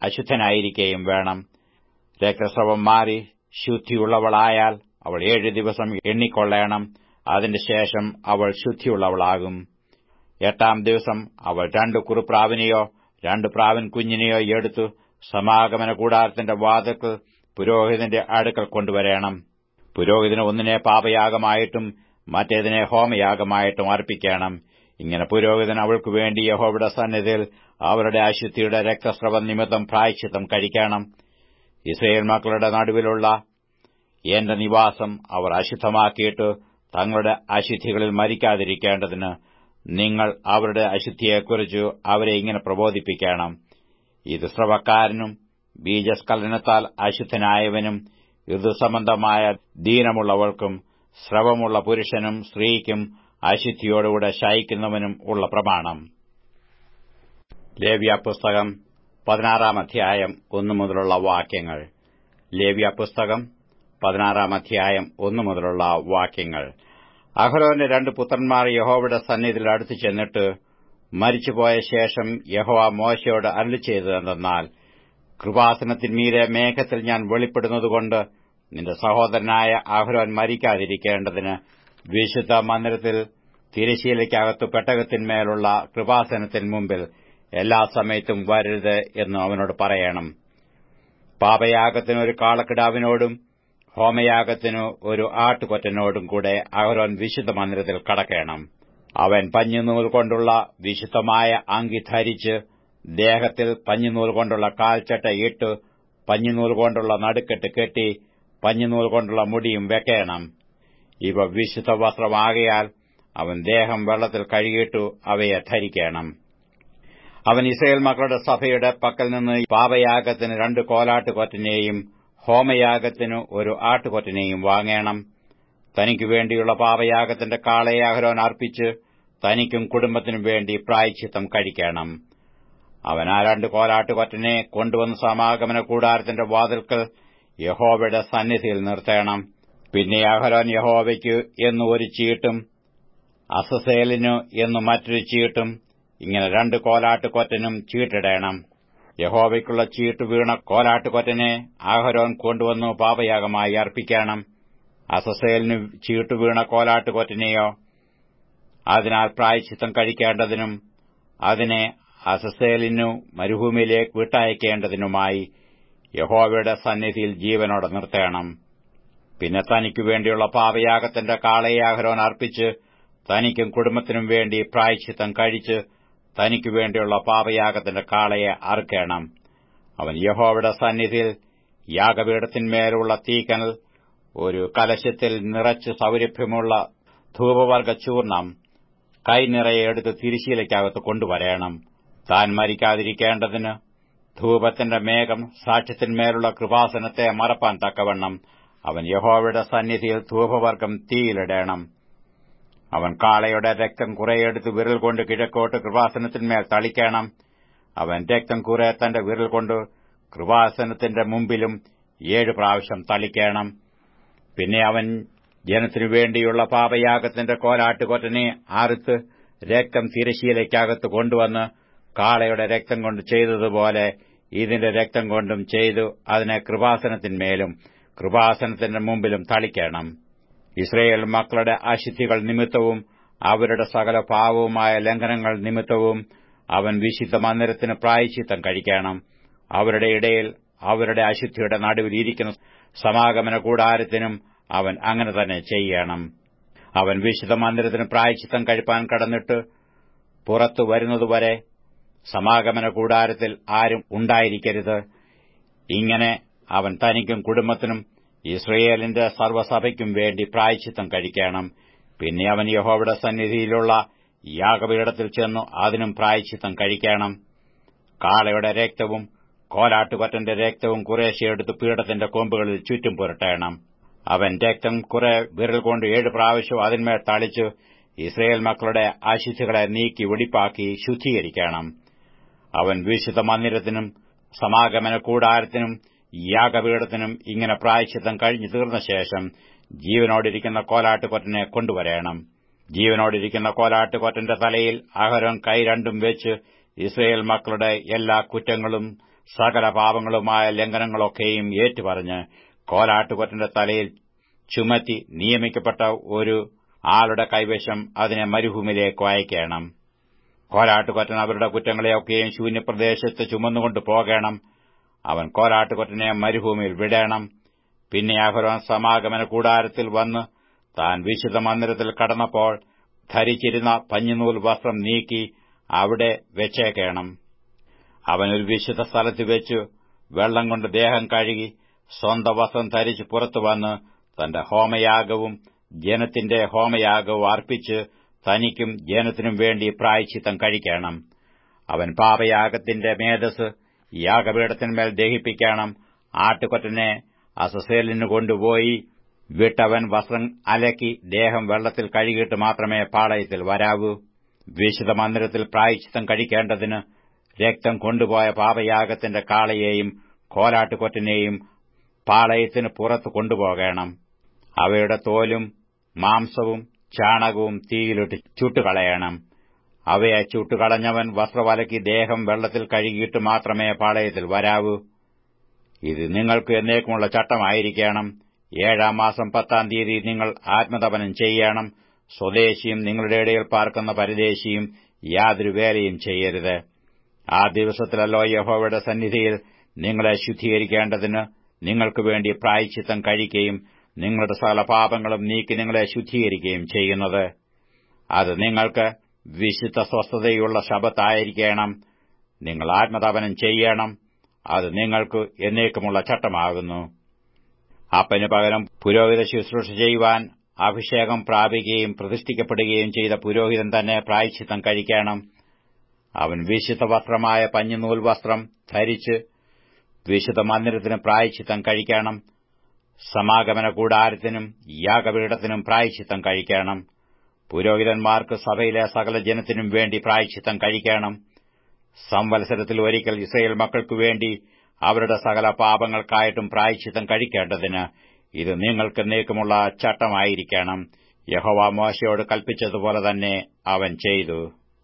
അശുദ്ധനായിരിക്കുകയും വേണം രക്തസ്രവം മാറി ശുദ്ധിയുള്ളവളായാൽ അവൾ ഏഴു ദിവസം എണ്ണിക്കൊള്ളേണം അതിന്റെ ശേഷം അവൾ ശുദ്ധിയുള്ളവളാകും എട്ടാം ദിവസം അവൾ രണ്ട് കുറുപ്രാവിനെയോ രണ്ട് പ്രാവിൻ കുഞ്ഞിനെയോ എടുത്തു സമാഗമന കൂടാരത്തിന്റെ വാതിൽക്ക് പുരോഹിതന്റെ അടുക്കൽ കൊണ്ടുവരേണം പുരോഹിതന് ഒന്നിനെ പാപയാഗമായിട്ടും മറ്റേതിനെ ഹോമയാഗമായിട്ടും അർപ്പിക്കണം ഇങ്ങനെ പുരോഹിതൻ അവൾക്കു വേണ്ടി യഹോവയുടെ സന്നിധിയിൽ അവരുടെ അശുദ്ധിയുടെ രക്തസ്രവം നിമിത്തം പ്രായശ്ചിത്തം കഴിക്കണം ഇസ്രയേൽ മക്കളുടെ നടുവിലുള്ള എന്റെ നിവാസം അവർ അശുദ്ധമാക്കിയിട്ട് തങ്ങളുടെ അശുദ്ധികളിൽ മരിക്കാതിരിക്കേണ്ടതിന് നിങ്ങൾ അവരുടെ അശുദ്ധിയെക്കുറിച്ച് അവരെ ഇങ്ങനെ പ്രബോധിപ്പിക്കണം ഇത് സ്രവക്കാരനും ബീജസ്ഖലനത്താൽ അശുദ്ധനായവനും ഋതുസംബന്ധമായ ദീനമുള്ളവർക്കും സ്രവമുള്ള പുരുഷനും സ്ത്രീക്കും അശുദ്ധിയോടുകൂടെ ശയിക്കുന്നവനും ഉള്ള പ്രമാണം ലേവ്യ പുസ്തകം പതിനാറാം അധ്യായം ഒന്നു മുതലുള്ള വാക്യങ്ങൾ ലേവ്യ പുസ്തകം പതിനാറാം അധ്യായം ഒന്നു മുതലുള്ള വാക്യങ്ങൾ അഹ്റോന്റെ രണ്ട് പുത്രന്മാർ യഹോവയുടെ സന്നിധിയിൽ അടുത്തു ചെന്നിട്ട് മരിച്ചുപോയ ശേഷം യഹോവ മോശയോട് അരുളി ചെയ്തതെന്നാൽ കൃപാസനത്തിന്മീരെ മേഘത്തിൽ ഞാൻ വെളിപ്പെടുന്നതുകൊണ്ട് നിന്റെ സഹോദരനായ അഹ്റോൻ മരിക്കാതിരിക്കേണ്ടതിന് വിശുദ്ധ മന്ദിരത്തിൽ തിരശീലയ്ക്കകത്ത് പെട്ടകത്തിന്മേലുള്ള കൃപാസനത്തിന് മുമ്പിൽ എല്ലാ സമയത്തും വരരുത് എന്ന് അവനോട് പറയണം പാപയാഗത്തിന് ഒരു കാളക്കിടാവിനോടും ഹോമയാഗത്തിനു ഒരു ആട്ടുകൊറ്റനോടും കൂടെ അഹരോൻ വിശുദ്ധ മന്ദിരത്തിൽ കടക്കണം അവൻ പഞ്ഞുനൂൽ കൊണ്ടുള്ള വിശുദ്ധമായ അങ്കി ധരിച്ച് ദേഹത്തിൽ പഞ്ഞുനൂൽ കൊണ്ടുള്ള കാൽച്ചട്ട ഇട്ട് പഞ്ഞുനൂൽ കൊണ്ടുള്ള നടുക്കെട്ട് കെട്ടി പഞ്ഞുനൂൽ കൊണ്ടുള്ള മുടിയും വെക്കണം ഇവ വിശുദ്ധ വസ്ത്രമാകയാൽ അവൻ ദേഹം വെള്ളത്തിൽ കഴുകിയിട്ടു അവയെ ധരിക്കണം അവൻ ഇസ്രയേൽ മക്കളുടെ സഭയുടെ പക്കൽ നിന്ന് പാപയാഗത്തിന് രണ്ട് കോലാട്ടുകൊറ്റനെയും ഹോമയാഗത്തിനു ഒരു ആട്ടുകൊറ്റനെയും വാങ്ങേണം തനിക്കു വേണ്ടിയുള്ള പാപയാഗത്തിന്റെ കാളയെ അഹരോൻ അർപ്പിച്ച് തനിക്കും കുടുംബത്തിനും വേണ്ടി പ്രായച്ചിത്തം കഴിക്കണം അവൻ ആ രണ്ട് കോലാട്ടുകൊറ്റനെ കൊണ്ടുവന്ന് സമാഗമന കൂടാരത്തിന്റെ വാതിൽക്കൽ യഹോവയുടെ സന്നിധിയിൽ നിർത്തണം പിന്നെ അഹരോൻ യഹോവയ്ക്ക് എന്ന് ഒരു ചീട്ടും അസസേലിനു എന്ന് മറ്റൊരു ചീട്ടും ഇങ്ങനെ രണ്ട് കോലാട്ടുകൊറ്റനും ചീട്ടിടണം യഹോവയ്ക്കുള്ള ചീട്ട് വീണ കോലാട്ടുകൊറ്റനെ ആഹരോൻ കൊണ്ടുവന്നു പാപയാഗമായി അർപ്പിക്കണം അസസേലിന് ചീട്ട് വീണ കോലാട്ടുകൊറ്റനെയോ അതിനാൽ പ്രായച്ചിത്തം കഴിക്കേണ്ടതിനും അതിനെ അസസേലിനു മരുഭൂമിയിലേക്ക് വിട്ടയക്കേണ്ടതിനുമായി യഹോവയുടെ സന്നിധിയിൽ ജീവനോടെ നിർത്തണം പിന്നെ തനിക്കു വേണ്ടിയുള്ള പാപയാഗത്തിന്റെ കാളയെ അഹരോൻ അർപ്പിച്ച് തനിക്കും കുടുംബത്തിനും വേണ്ടി പ്രായച്ചിത്തം കഴിച്ച് തനിക്കു വേണ്ടിയുള്ള പാപയാഗത്തിന്റെ കാളയെ അറുക്കണം അവൻ യഹോവയുടെ സന്നിധിയിൽ യാഗപീഠത്തിന്മേലുള്ള തീക്കനൽ ഒരു കലശത്തിൽ നിറച്ച് സൗരഭ്യമുള്ള ധൂപവർഗ ചൂർണം കൈനിറയെ എടുത്ത് തിരിശീലയ്ക്കകത്ത് കൊണ്ടുവരേണം താൻ മരിക്കാതിരിക്കേണ്ടതിന് ധൂപത്തിന്റെ മേഘം സാക്ഷ്യത്തിന്മേലുള്ള കൃപാസനത്തെ മറപ്പാൻ തക്കവണ്ണം അവൻ യഹോവയുടെ സന്നിധിയിൽ ധൂപവർഗം തീയിലിടേണം അവൻ കാളയുടെ രക്തം കുറെയെടുത്ത് വിരൽ കൊണ്ട് കിഴക്കോട്ട് കൃപാസനത്തിന്മേൽ തളിക്കണം അവൻ രക്തം കുറെ തന്റെ വിരൽ കൊണ്ട് കൃപാസനത്തിന്റെ മുമ്പിലും ഏഴ് പ്രാവശ്യം തളിക്കണം പിന്നെ അവൻ ജനത്തിനു വേണ്ടിയുള്ള പാപയാഗത്തിന്റെ കോലാട്ടുകൊറ്റനെ ആറുത്ത് രക്തം തിരശീലയ്ക്കകത്ത് കൊണ്ടുവന്ന് കാളയുടെ രക്തം കൊണ്ട് ചെയ്തതുപോലെ ഇതിന്റെ രക്തം കൊണ്ടും ചെയ്തു അതിനെ കൃപാസനത്തിന്മേലും കൃപാസനത്തിന്റെ മുമ്പിലും തളിക്കണം ഇസ്രയേൽ മക്കളുടെ അശുദ്ധികൾ നിമിത്തവും അവരുടെ സകല പാവവുമായ ലംഘനങ്ങൾ നിമിത്തവും അവൻ വിശുദ്ധ മന്ദിരത്തിന് പ്രായച്ചിത്തം കഴിക്കണം അവരുടെ ഇടയിൽ അവരുടെ അശുദ്ധിയുടെ നടുവിൽ ഇരിക്കുന്ന സമാഗമന കൂടാരത്തിനും അവൻ അങ്ങനെ തന്നെ ചെയ്യണം അവൻ വിശുദ്ധ മന്ദിരത്തിന് പ്രായച്ചിത്തം കഴിപ്പാൻ കടന്നിട്ട് പുറത്തു വരുന്നതുവരെ സമാഗമന കൂടാരത്തിൽ ആരും ഉണ്ടായിരിക്കരുത് ഇങ്ങനെ അവൻ തനിക്കും കുടുംബത്തിനും ഇസ്രയേലിന്റെ സർവ്വസഭയ്ക്കും വേണ്ടി പ്രായച്ചിത്തം കഴിക്കണം പിന്നെ അവൻ യഹോവയുടെ സന്നിധിയിലുള്ള യാഗപീഠത്തിൽ ചെന്നു അതിനും പ്രായച്ചിത്തം കഴിക്കണം കാളയുടെ രക്തവും കോലാട്ടുകൊറ്റന്റെ രക്തവും കുറേശ്ശെടുത്ത് പീഠത്തിന്റെ കൊമ്പുകളിൽ ചുറ്റും പുരട്ടണം അവൻ രക്തം കുറെ വിരൽ കൊണ്ട് ഏഴ് പ്രാവശ്യം അതിന്മേൽ തളിച്ച് ഇസ്രയേൽ മക്കളുടെ അശുദ്ധികളെ നീക്കി വെടിപ്പാക്കി ശുദ്ധീകരിക്കണം അവൻ വിശുദ്ധ മന്ദിരത്തിനും സമാഗമന കൂടാരത്തിനും യാഗപീഠത്തിനും ഇങ്ങനെ പ്രായശ്ചിത്തം കഴിഞ്ഞു തീർന്ന ശേഷം ജീവനോടിരിക്കുന്ന കോലാട്ടുകൊറ്റനെ കൊണ്ടുവരേണം ജീവനോടിരിക്കുന്ന കോലാട്ടുകൊറ്റന്റെ തലയിൽ അഹരോൻ കൈ രണ്ടും വെച്ച് ഇസ്രയേൽ മക്കളുടെ എല്ലാ കുറ്റങ്ങളും സകല പാപങ്ങളുമായ ലംഘനങ്ങളൊക്കെയും ഏറ്റുപറഞ്ഞ് കോലാട്ടുകൊറ്റന്റെ തലയിൽ ചുമത്തി നിയമിക്കപ്പെട്ട ഒരു ആളുടെ കൈവശം അതിനെ മരുഭൂമിയിലേക്ക് അയക്കണം കോലാട്ടുകൊറ്റൻ അവരുടെ കുറ്റങ്ങളെയൊക്കെയും ശൂന്യപ്രദേശത്ത് ചുമന്നുകൊണ്ട് പോകണം അവൻ കോലാട്ടുകൊറ്റനെ മരുഭൂമിയിൽ വിടണം പിന്നെ അഹരോൻ സമാഗമന കൂടാരത്തിൽ വന്ന് താൻ വിശുദ്ധ മന്ദിരത്തിൽ കടന്നപ്പോൾ ധരിച്ചിരുന്ന പഞ്ഞിനൂൽ വസ്ത്രം നീക്കി അവിടെ വെച്ചേക്കണം അവൻ ഒരു വിശുദ്ധ സ്ഥലത്ത് വെച്ചു വെള്ളം കൊണ്ട് ദേഹം കഴുകി സ്വന്തം വസ്ത്രം ധരിച്ച് പുറത്തു വന്ന് തന്റെ ഹോമയാഗവും ജനത്തിന്റെ ഹോമയാഗവും അർപ്പിച്ച് തനിക്കും ജനത്തിനും വേണ്ടി പ്രായച്ചിത്തം കഴിക്കണം അവൻ പാപയാഗത്തിന്റെ മേധസ് യാഗപീഠത്തിന്മേൽ ദഹിപ്പിക്കണം ആട്ടുകൊറ്റനെ അസസേലിന് കൊണ്ടുപോയി വിട്ടവൻ വസ്ത്രം അലക്കി ദേഹം വെള്ളത്തിൽ കഴുകിയിട്ട് മാത്രമേ പാളയത്തിൽ വരാവൂ വിശുദ്ധ മന്ദിരത്തിൽ പ്രായച്ചിത്തം കഴിക്കേണ്ടതിന് രക്തം കൊണ്ടുപോയ പാപയാഗത്തിന്റെ കാളയെയും കോലാട്ടുകൊറ്റനെയും പാളയത്തിന് പുറത്തു കൊണ്ടുപോകണം അവയുടെ തോലും മാംസവും ചാണകവും തീയിലിട്ട് ചുട്ടുകളയണം അവയെ ചുട്ടുകളഞ്ഞവൻ വസ്ത്രവലക്കി ദേഹം വെള്ളത്തിൽ കഴുകിയിട്ട് മാത്രമേ പാളയത്തിൽ വരാവൂ ഇത് നിങ്ങൾക്ക് എന്നേക്കുമുള്ള ചട്ടമായിരിക്കണം ഏഴാം മാസം പത്താം തീയതി നിങ്ങൾ ആത്മതപനം ചെയ്യണം സ്വദേശിയും നിങ്ങളുടെ ഇടയിൽ പാർക്കുന്ന പരദേശിയും യാതൊരു വേലയും ചെയ്യരുത് ആ ദിവസത്തിലല്ലോ യഹോവയുടെ സന്നിധിയിൽ നിങ്ങളെ ശുദ്ധീകരിക്കേണ്ടതിന് നിങ്ങൾക്ക് വേണ്ടി പ്രായച്ചിത്തം കഴിക്കുകയും നിങ്ങളുടെ സകല പാപങ്ങളും നീക്കി നിങ്ങളെ ശുദ്ധീകരിക്കുകയും ചെയ്യുന്നത് അത് നിങ്ങൾക്ക് വിശുദ്ധ സ്വസ്ഥതയുള്ള ശബത്തായിരിക്കണം നിങ്ങൾ ആത്മതപനം ചെയ്യണം അത് നിങ്ങൾക്ക് എന്നേക്കുമുള്ള ചട്ടമാകുന്നു അപ്പന് പകരം പുരോഹിത ശുശ്രൂഷ ചെയ്യുവാൻ അഭിഷേകം പ്രാപിക്കുകയും പ്രതിഷ്ഠിക്കപ്പെടുകയും ചെയ്ത പുരോഹിതൻ തന്നെ പ്രായച്ചിത്തം കഴിക്കണം അവൻ വിശുദ്ധ വസ്ത്രമായ പഞ്ഞുനൂൽ വസ്ത്രം ധരിച്ച് വിശുദ്ധ മന്ദിരത്തിന് പ്രായച്ചിത്തം കഴിക്കണം സമാഗമന കൂടാരത്തിനും യാഗപീഠത്തിനും പ്രായച്ചിത്തം കഴിക്കണം പുരോഹിതന്മാർക്ക് സഭയിലെ സകല ജനത്തിനും വേണ്ടി പ്രായച്ചിത്തം കഴിക്കണം സംവത്സരത്തിൽ ഒരിക്കൽ ഇസ്രയേൽ മക്കൾക്കു വേണ്ടി അവരുടെ സകല പാപങ്ങൾക്കായിട്ടും പ്രായച്ചിത്തം കഴിക്കേണ്ടതിന് ഇത് നിങ്ങൾക്ക് നീക്കമുള്ള ചട്ടമായിരിക്കണം യഹോവ മോശയോട് കൽപ്പിച്ചതുപോലെ തന്നെ അവൻ ചെയ്തു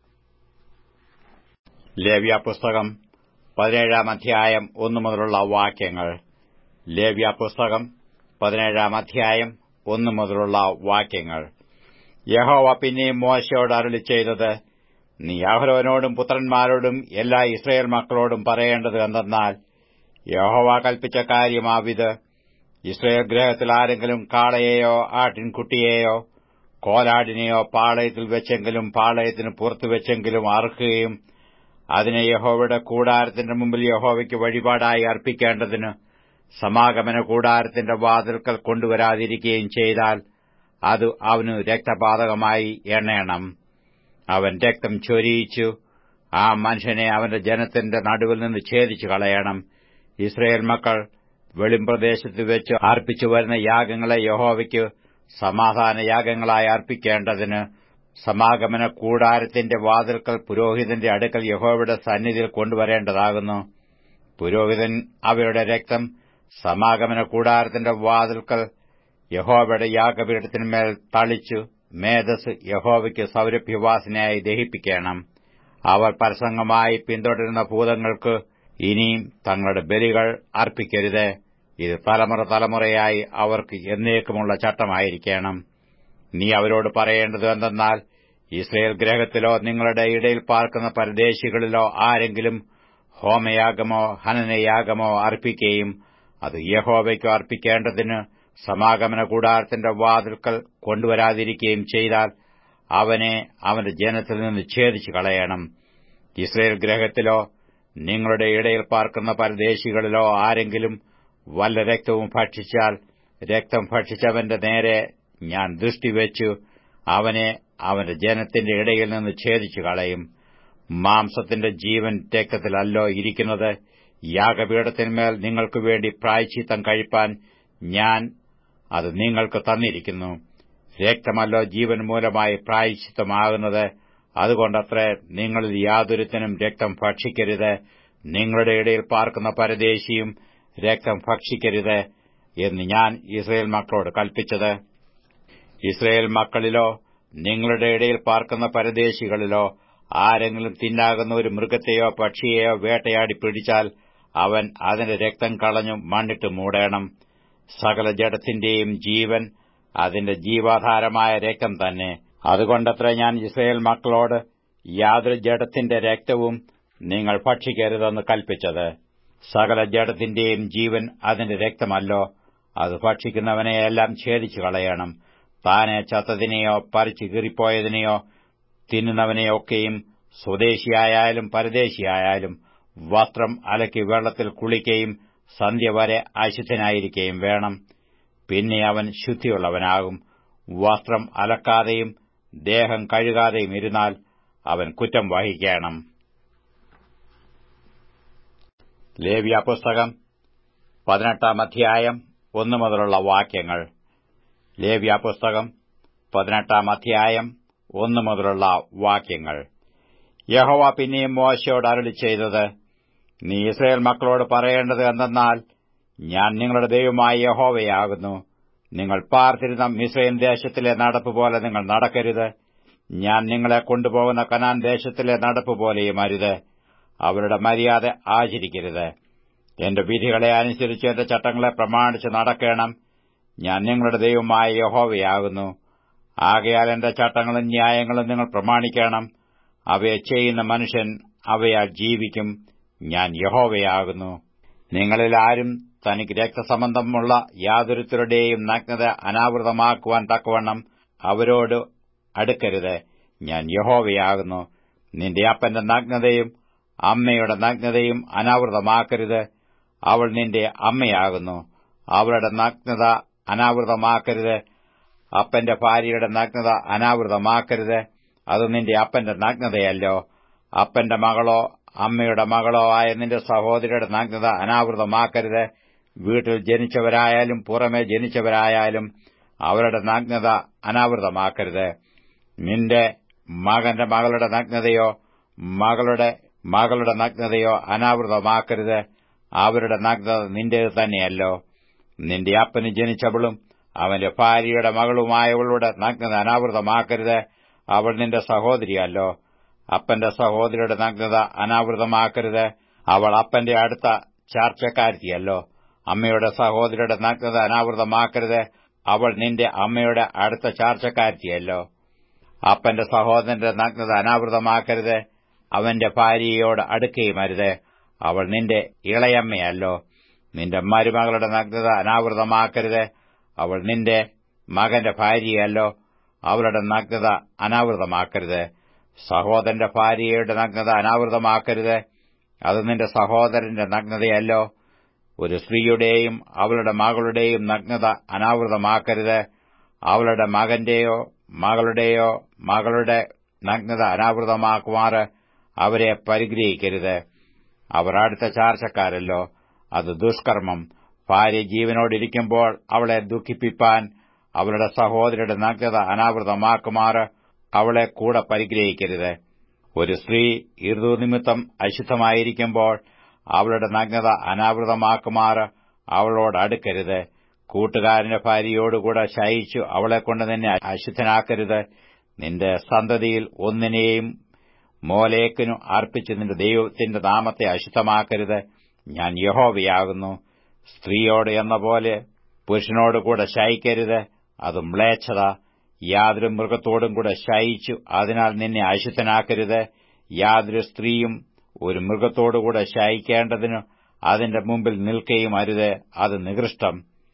ലേവ്യ പുസ്തകം പതിനേഴാം അധ്യായം ഒന്നു മുതലുള്ള വാക്യങ്ങൾ ലേവ്യ പുസ്തകം പതിനേഴാം അധ്യായം ഒന്നു മുതലുള്ള വാക്യങ്ങൾ യഹോവ പിന്നെയും മോശയോട് അരുളി ചെയ്തത് നീ അഹ്രോനോടും പുത്രന്മാരോടും എല്ലാ ഇസ്രയേൽ മക്കളോടും പറയേണ്ടത് എന്തെന്നാൽ യഹോവ കൽപ്പിച്ച കാര്യമാവിത് ഇസ്രയേൽ ഗ്രഹത്തിൽ ആരെങ്കിലും കാളയെയോ ആട്ടിൻകുട്ടിയെയോ കോലാടിനെയോ പാളയത്തിൽ വെച്ചെങ്കിലും പാളയത്തിന് പുറത്തു വെച്ചെങ്കിലും അറുക്കുകയും അതിനെ യഹോവയുടെ കൂടാരത്തിന്റെ മുമ്പിൽ യഹോവയ്ക്ക് വഴിപാടായി അർപ്പിക്കേണ്ടതിന് സമാഗമന കൂടാരത്തിന്റെ വാതിൽക്കൽ കൊണ്ടുവരാതിരിക്കുകയും ചെയ്താൽ അത് അവനു രക്തപാതകമായി എണ്ണയണം അവൻ രക്തം ചൊരിയിച്ചു ആ മനുഷ്യനെ അവന്റെ ജനത്തിന്റെ നടുവിൽ നിന്ന് ഛേദിച്ചു കളയണം ഇസ്രയേൽ മക്കൾ വെളിംപ്രദേശത്ത് വെച്ച് അർപ്പിച്ചു വരുന്ന യാഗങ്ങളെ യഹോവയ്ക്ക് സമാധാന യാഗങ്ങളായി അർപ്പിക്കേണ്ടതിന് സമാഗമന കൂടാരത്തിന്റെ വാതിൽക്കൽ പുരോഹിതന്റെ അടുക്കൽ യഹോവയുടെ സന്നിധിയിൽ കൊണ്ടുവരേണ്ടതാകുന്നു പുരോഹിതൻ അവരുടെ രക്തം സമാഗമന കൂടാരത്തിന്റെ വാതിൽക്കൽ യഹോവയുടെ യാഗപീഠത്തിന്മേൽ തളിച്ചു മേധസ് യഹോവയ്ക്ക് സൗരഭ്യവാസനയായി ദഹിപ്പിക്കണം അവർ പരസംഗമായി പിന്തുടരുന്ന ഭൂതങ്ങൾക്ക് ഇനിയും തങ്ങളുടെ ബലികൾ അർപ്പിക്കരുത് ഇത് തലമുറ തലമുറയായി അവർക്ക് എന്നേക്കുമുള്ള ചട്ടമായിരിക്കണം നീ അവരോട് പറയേണ്ടത് എന്തെന്നാൽ ഇസ്രയേൽ ഗ്രഹത്തിലോ നിങ്ങളുടെ ഇടയിൽ പാർക്കുന്ന പരദേശികളിലോ ആരെങ്കിലും ഹോമയാഗമോ ഹനനയാഗമോ അർപ്പിക്കുകയും അത് യഹോവയ്ക്കു അർപ്പിക്കേണ്ടതിന് സമാഗമന കൂടാരത്തിന്റെ വാതിൽക്കൽ കൊണ്ടുവരാതിരിക്കുകയും ചെയ്താൽ അവനെ അവന്റെ ജനത്തിൽ നിന്ന് ഛേദിച്ചു കളയണം ഇസ്രയേൽ ഗ്രഹത്തിലോ നിങ്ങളുടെ ഇടയിൽ പാർക്കുന്ന പരദേശികളിലോ ആരെങ്കിലും വല്ല രക്തവും ഭക്ഷിച്ചാൽ രക്തം ഭക്ഷിച്ചവന്റെ നേരെ ഞാൻ ദൃഷ്ടിവെച്ചു അവനെ അവന്റെ ജനത്തിന്റെ ഇടയിൽ നിന്ന് ഛേദിച്ചു കളയും മാംസത്തിന്റെ ജീവൻ രക്തത്തിലല്ലോ ഇരിക്കുന്നത് യാഗപീഠത്തിന്മേൽ നിങ്ങൾക്കു വേണ്ടി പ്രായച്ചിത്തം കഴിപ്പാൻ ഞാൻ അത് നിങ്ങൾക്ക് തന്നിരിക്കുന്നു രക്തമല്ലോ ജീവൻ മൂലമായി പ്രായച്ചിത്തമാകുന്നത് അതുകൊണ്ടത്രേ നിങ്ങളിൽ യാതൊരുത്തനും രക്തം ഭക്ഷിക്കരുത് നിങ്ങളുടെ ഇടയിൽ പാർക്കുന്ന പരദേശിയും രക്തം ഭക്ഷിക്കരുത് എന്ന് ഞാൻ ഇസ്രയേൽ മക്കളോട് കൽപ്പിച്ചത് ഇസ്രയേൽ മക്കളിലോ നിങ്ങളുടെ ഇടയിൽ പാർക്കുന്ന പരദേശികളിലോ ആരെങ്കിലും തിന്നാകുന്ന ഒരു മൃഗത്തെയോ പക്ഷിയെയോ വേട്ടയാടി പിടിച്ചാൽ അവൻ അതിന്റെ രക്തം കളഞ്ഞു മണ്ണിട്ട് മൂടേണം സകല ജഡത്തിന്റെയും ജീവൻ അതിന്റെ ജീവാധാരമായ രക്തം തന്നെ അതുകൊണ്ടത്ര ഞാൻ ഇസ്രയേൽ മക്കളോട് യാതൊരു ജഡത്തിന്റെ രക്തവും നിങ്ങൾ ഭക്ഷിക്കരുതെന്ന് കൽപ്പിച്ചത് സകല ജഡത്തിന്റെയും ജീവൻ അതിന്റെ രക്തമല്ലോ അത് ഭക്ഷിക്കുന്നവനെയെല്ലാം ഛേദിച്ചു കളയണം താനെ ചത്തതിനെയോ പറിച്ചു കീറിപ്പോയതിനെയോ തിന്നുന്നവനെയൊക്കെയും സ്വദേശിയായാലും പരദേശിയായാലും വസ്ത്രം അലക്കി വെള്ളത്തിൽ കുളിക്കുകയും സന്ധ്യ വരെ അശുദ്ധനായിരിക്കുകയും വേണം പിന്നെ അവൻ ശുദ്ധിയുള്ളവനാകും വസ്ത്രം അലക്കാതെയും ദേഹം കഴുകാതെയും ഇരുന്നാൽ അവൻ കുറ്റം വഹിക്കണം ലേവ്യ പുസ്തകം പതിനെട്ടാം അധ്യായം ഒന്നു മുതലുള്ള വാക്യങ്ങൾ ലേവ്യ പുസ്തകം പതിനെട്ടാം അധ്യായം ഒന്നു മുതലുള്ള വാക്യങ്ങൾ യഹോവ പിന്നെയും മോശയോട് അരളി ചെയ്തത് നീ ഇസ്രയേൽ മക്കളോട് പറയേണ്ടത് എന്തെന്നാൽ ഞാൻ നിങ്ങളുടെ ദൈവമായ യഹോവയാകുന്നു നിങ്ങൾ പാർത്തിരുന്ന മിസ്രൈം ദേശത്തിലെ നടപ്പ് പോലെ നിങ്ങൾ നടക്കരുത് ഞാൻ നിങ്ങളെ കൊണ്ടുപോകുന്ന കനാൻ ദേശത്തിലെ നടപ്പ് പോലെയും അരുത് അവരുടെ മര്യാദ ആചരിക്കരുത് എന്റെ വിധികളെ അനുസരിച്ച് എന്റെ ചട്ടങ്ങളെ പ്രമാണിച്ച് നടക്കണം ഞാൻ നിങ്ങളുടെ ദൈവമായ യഹോവയാകുന്നു ആകയാൽ എന്റെ ചട്ടങ്ങളും ന്യായങ്ങളും നിങ്ങൾ പ്രമാണിക്കണം അവയെ ചെയ്യുന്ന മനുഷ്യൻ അവയാൽ ജീവിക്കും ഞാൻ യഹോവയാകുന്നു നിങ്ങളിൽ ആരും തനിക്ക് രക്തസംബന്ധമുള്ള യാതൊരുത്തരുടെയും നഗ്നത അനാവൃതമാക്കുവാൻ തക്കവണ്ണം അവരോട് അടുക്കരുത് ഞാൻ യഹോവയാകുന്നു നിന്റെ അപ്പന്റെ നഗ്നതയും അമ്മയുടെ നഗ്നതയും അനാവൃതമാക്കരുത് അവൾ നിന്റെ അമ്മയാകുന്നു അവളുടെ നഗ്നത അനാവൃതമാക്കരുത് അപ്പന്റെ ഭാര്യയുടെ നഗ്നത അനാവൃതമാക്കരുത് അത് നിന്റെ അപ്പന്റെ നഗ്നതയല്ലോ അപ്പന്റെ മകളോ അമ്മയുടെ മകളോ ആയ നിന്റെ സഹോദരിയുടെ നഗ്നത അനാവൃതമാക്കരുത് വീട്ടിൽ ജനിച്ചവരായാലും പുറമെ ജനിച്ചവരായാലും അവരുടെ നഗ്നത അനാവൃതമാക്കരുത് നിന്റെ മകന്റെ മകളുടെ നഗ്നതയോ മകളുടെ മകളുടെ നഗ്നതയോ അനാവൃതമാക്കരുത് അവരുടെ നഗ്നത നിന്റേത് തന്നെയല്ലോ നിന്റെ അപ്പന് ജനിച്ചവളും അവന്റെ ഭാര്യയുടെ മകളുമായവളുടെ നഗ്നത അനാവൃതമാക്കരുത് അവൾ നിന്റെ സഹോദരിയല്ലോ അപ്പന്റെ സഹോദരിയുടെ നഗ്നത അനാവൃതമാക്കരുത് അവൾ അപ്പന്റെ അടുത്ത ചാർച്ചക്കാരത്തിയല്ലോ അമ്മയുടെ സഹോദരിയുടെ നഗ്നത അനാവൃതമാക്കരുത് അവൾ നിന്റെ അമ്മയുടെ അടുത്ത ചാർച്ചക്കാരത്തിയല്ലോ അപ്പന്റെ സഹോദരന്റെ നഗ്നത അനാവൃതമാക്കരുത് അവന്റെ ഭാര്യയോട് അടുക്കുകയും അരുത് അവൾ നിന്റെ ഇളയമ്മയല്ലോ നിന്റെ മരുമകളുടെ നഗ്നത അനാവൃതമാക്കരുത് അവൾ നിന്റെ മകന്റെ ഭാര്യയല്ലോ അവളുടെ നഗ്നത അനാവൃതമാക്കരുത് സഹോദരന്റെ ഭാര്യയുടെ നഗ്നത അനാവൃതമാക്കരുത് അത് നിന്റെ സഹോദരന്റെ നഗ്നതയല്ലോ ഒരു സ്ത്രീയുടെയും അവളുടെ മകളുടെയും നഗ്നത അനാവൃതമാക്കരുത് അവളുടെ മകന്റെയോ മകളുടെയോ മകളുടെ നഗ്നത അനാവൃതമാക്കുമാറ് അവരെ പരിഗ്രഹിക്കരുത് അവർ അടുത്ത ചാർച്ചക്കാരല്ലോ അത് ദുഷ്കർമ്മം ഭാര്യ ജീവനോടിരിക്കുമ്പോൾ അവളെ ദുഃഖിപ്പിപ്പാൻ അവളുടെ സഹോദരിയുടെ നഗ്നത അനാവൃതമാക്കുമാറ് അവളെ കൂടെ പരിഗ്രഹിക്കരുത് ഒരു സ്ത്രീ ഋതുനിമിത്തം അശുദ്ധമായിരിക്കുമ്പോൾ അവളുടെ നഗ്നത അനാവൃതമാക്കുമാറ് അവളോട് അടുക്കരുത് കൂട്ടുകാരന്റെ ഭാര്യയോടുകൂടെ ശയിച്ചു അവളെക്കൊണ്ട് നിന്നെ അശുദ്ധനാക്കരുത് നിന്റെ സന്തതിയിൽ ഒന്നിനെയും മോലേക്കിനു അർപ്പിച്ച് നിന്റെ ദൈവത്തിന്റെ നാമത്തെ അശുദ്ധമാക്കരുത് ഞാൻ യഹോവയാകുന്നു സ്ത്രീയോട് എന്ന പോലെ പുരുഷനോടുകൂടെ ശയിക്കരുത് അത് മ്ലേച്ഛത യാതൊരു മൃഗത്തോടും കൂടെ ശയിച്ചു അതിനാൽ നിന്നെ അശുദ്ധനാക്കരുത് യാതൊരു സ്ത്രീയും ഒരു മൃഗത്തോടുകൂടെ ശയിക്കേണ്ടതിന് അതിന്റെ മുമ്പിൽ നിൽക്കുകയും അരുത് അത് നികൃഷ്ടം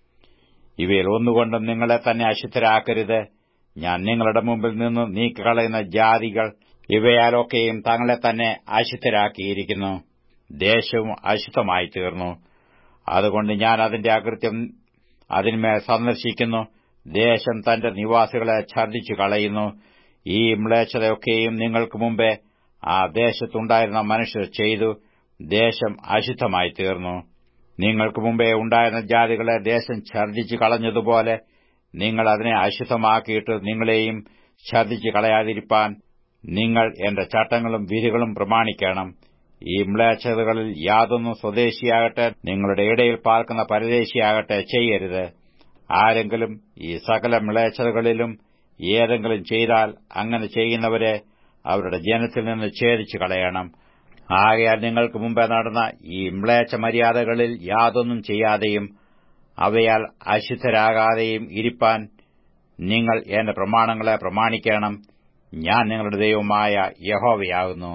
ഇവയിൽ ഒന്നുകൊണ്ടും നിങ്ങളെ തന്നെ അശുദ്ധരാക്കരുത് ഞാൻ നിങ്ങളുടെ മുമ്പിൽ നിന്ന് നീക്കിക്കളയുന്ന ജാതികൾ ഇവയാലൊക്കെയും തങ്ങളെ തന്നെ അശുദ്ധരാക്കിയിരിക്കുന്നു ദേശവും അശുദ്ധമായി തീർന്നു അതുകൊണ്ട് ഞാൻ അതിന്റെ അകൃത്യം അതിന്മേൽ സന്ദർശിക്കുന്നു ദേശം തന്റെ നിവാസികളെ ഛർദ്ദിച്ചു കളയുന്നു ഈ മ്ലേച്ഛതയൊക്കെയും നിങ്ങൾക്ക് മുമ്പേ ആ ദേശത്തുണ്ടായിരുന്ന മനുഷ്യർ ചെയ്തു ദേശം അശുദ്ധമായി തീർന്നു നിങ്ങൾക്ക് മുമ്പേ ഉണ്ടായിരുന്ന ജാതികളെ ദേശം ഛർദ്ദിച്ചു കളഞ്ഞതുപോലെ നിങ്ങൾ അതിനെ അശുദ്ധമാക്കിയിട്ട് നിങ്ങളെയും ഛർദ്ദിച്ചു കളയാതിരിപ്പാൻ നിങ്ങൾ എന്റെ ചട്ടങ്ങളും വിധികളും പ്രമാണിക്കണം ഈ മ്ലേച്ഛതകളിൽ യാതൊന്നും സ്വദേശിയാകട്ടെ നിങ്ങളുടെ ഇടയിൽ പാർക്കുന്ന പരദേശിയാകട്ടെ ചെയ്യരുത് ആരെങ്കിലും ഈ സകല മ്ലേച്ഛതകളിലും ഏതെങ്കിലും ചെയ്താൽ അങ്ങനെ ചെയ്യുന്നവരെ അവരുടെ ജനത്തിൽ നിന്ന് ഛേദിച്ചു കളയണം ആകയാൽ നിങ്ങൾക്ക് മുമ്പേ നടന്ന ഈ മ്ലേച്ഛ മര്യാദകളിൽ യാതൊന്നും ചെയ്യാതെയും അവയാൽ അശുദ്ധരാകാതെയും ഇരിപ്പാൻ നിങ്ങൾ എന്റെ പ്രമാണങ്ങളെ പ്രമാണിക്കണം ഞാൻ നിങ്ങളുടെ ദൈവമായ യഹോവയാകുന്നു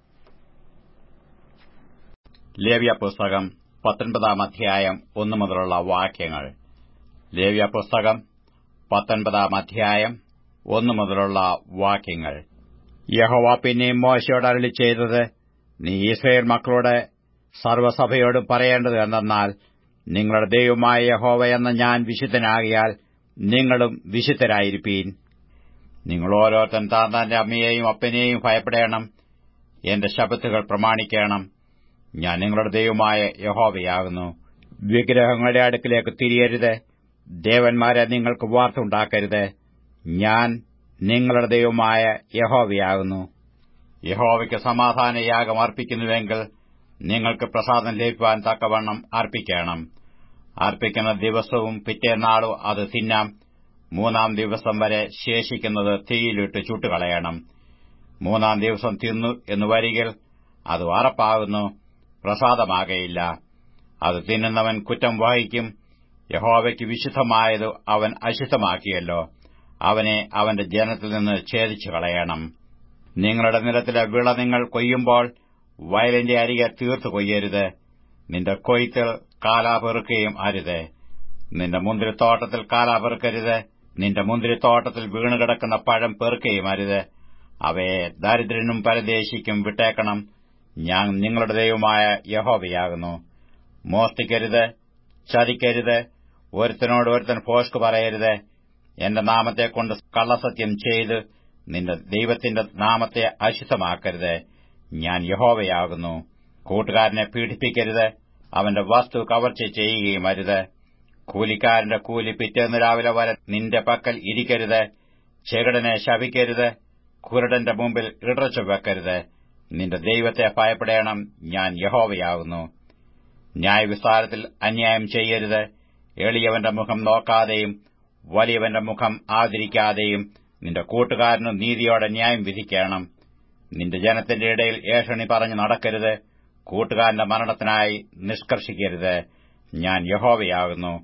ലേവ്യ പുസ്തകം പത്തൊൻപതാം അധ്യായം ഒന്നു മുതലുള്ള വാക്യങ്ങൾ ലേവ്യ പുസ്തകം പത്തൊൻപതാം അധ്യായം ഒന്നു മുതലുള്ള വാക്യങ്ങൾ യഹോവ പിന്നെയും മോശയോട് അരളി ചെയ്തത് നീ ഇസ്രയേൽ മക്കളുടെ സർവ്വസഭയോടും പറയേണ്ടത് എന്തെന്നാൽ നിങ്ങളുടെ ദൈവമായ യഹോവ എന്ന ഞാൻ വിശുദ്ധനാകിയാൽ നിങ്ങളും വിശുദ്ധരായിരിപ്പീൻ നിങ്ങൾ ഓരോരുത്തൻ താൻ തന്റെ അമ്മയെയും അപ്പനെയും ഭയപ്പെടേണം എന്റെ ശബത്തുകൾ പ്രമാണിക്കണം ഞാൻ നിങ്ങളുടെ ദൈവമായ യഹോവയാകുന്നു വിഗ്രഹങ്ങളുടെ അടുക്കിലേക്ക് തിരിയരുത് ദേവന്മാരെ നിങ്ങൾക്ക് വാർത്തുണ്ടാക്കരുത് ഞാൻ നിങ്ങളുടെ ദൈവമായ യഹോവയാകുന്നു യഹോവയ്ക്ക് സമാധാനയാഗം അർപ്പിക്കുന്നുവെങ്കിൽ നിങ്ങൾക്ക് പ്രസാദം ലഭിക്കുവാൻ തക്കവണ്ണം അർപ്പിക്കണം അർപ്പിക്കുന്ന ദിവസവും പിറ്റേന്നാളും അത് തിന്നാം മൂന്നാം ദിവസം വരെ ശേഷിക്കുന്നത് തീയിലിട്ട് ചുട്ടുകളയണം മൂന്നാം ദിവസം തിന്നു എന്ന് വരികിൽ അത് അറപ്പാകുന്നു പ്രസാദമാകയില്ല അത് തിന്നുന്നവൻ കുറ്റം വഹിക്കും യഹോവയ്ക്ക് വിശുദ്ധമായത് അവൻ അശുദ്ധമാക്കിയല്ലോ അവനെ അവന്റെ ജനത്തിൽ നിന്ന് ഛേദിച്ചു കളയണം നിങ്ങളുടെ നിലത്തിലെ വിള നിങ്ങൾ കൊയ്യുമ്പോൾ വയലിന്റെ അരികെ തീർത്തു കൊയ്യരുത് നിന്റെ കൊയ്ത്തിൽ കാലാ പെറുക്കുകയും അരുത് നിന്റെ മുന്തിരിത്തോട്ടത്തിൽ കാലാ പെറുക്കരുത് നിന്റെ മുന്തിരിത്തോട്ടത്തിൽ വീണുകിടക്കുന്ന പഴം പെറുക്കുകയും അരുത് അവയെ ദരിദ്രനും പരദേശിക്കും വിട്ടേക്കണം ഞാൻ നിങ്ങളുടെ ദൈവമായ യഹോവയാകുന്നു മോഷ്ടിക്കരുത് ചതിക്കരുത് ഒരുത്തനോട് ഒരുത്തൻ ഫോഷ്ക് പറയരുത് എന്റെ നാമത്തെക്കൊണ്ട് കള്ളസത്യം ചെയ്ത് നിന്റെ ദൈവത്തിന്റെ നാമത്തെ അശുദ്ധമാക്കരുത് ഞാൻ യഹോവയാകുന്നു കൂട്ടുകാരനെ പീഡിപ്പിക്കരുത് അവന്റെ വസ്തു കവർച്ച ചെയ്യുകയും അരുത് കൂലിക്കാരന്റെ കൂലി പിറ്റേന്ന് രാവിലെ വരെ നിന്റെ പക്കൽ ഇരിക്കരുത് ചെകിടനെ ശപിക്കരുത് കുരുടന്റെ മുമ്പിൽ ഇടച്ചു വെക്കരുത് നിന്റെ ദൈവത്തെ ഭയപ്പെടേണം ഞാൻ യഹോവയാകുന്നു ന്യായവിസ്താരത്തിൽ അന്യായം ചെയ്യരുത് എളിയവന്റെ മുഖം നോക്കാതെയും വലിയവന്റെ മുഖം ആദരിക്കാതെയും നിന്റെ കൂട്ടുകാരന് നീതിയോടെ ന്യായം വിധിക്കണം നിന്റെ ജനത്തിന്റെ ഇടയിൽ ഏഷണി പറഞ്ഞു നടക്കരുത് കൂട്ടുകാരന്റെ മരണത്തിനായി നിഷ്കർഷിക്കരുത് ഞാൻ യഹോവയാകുന്നു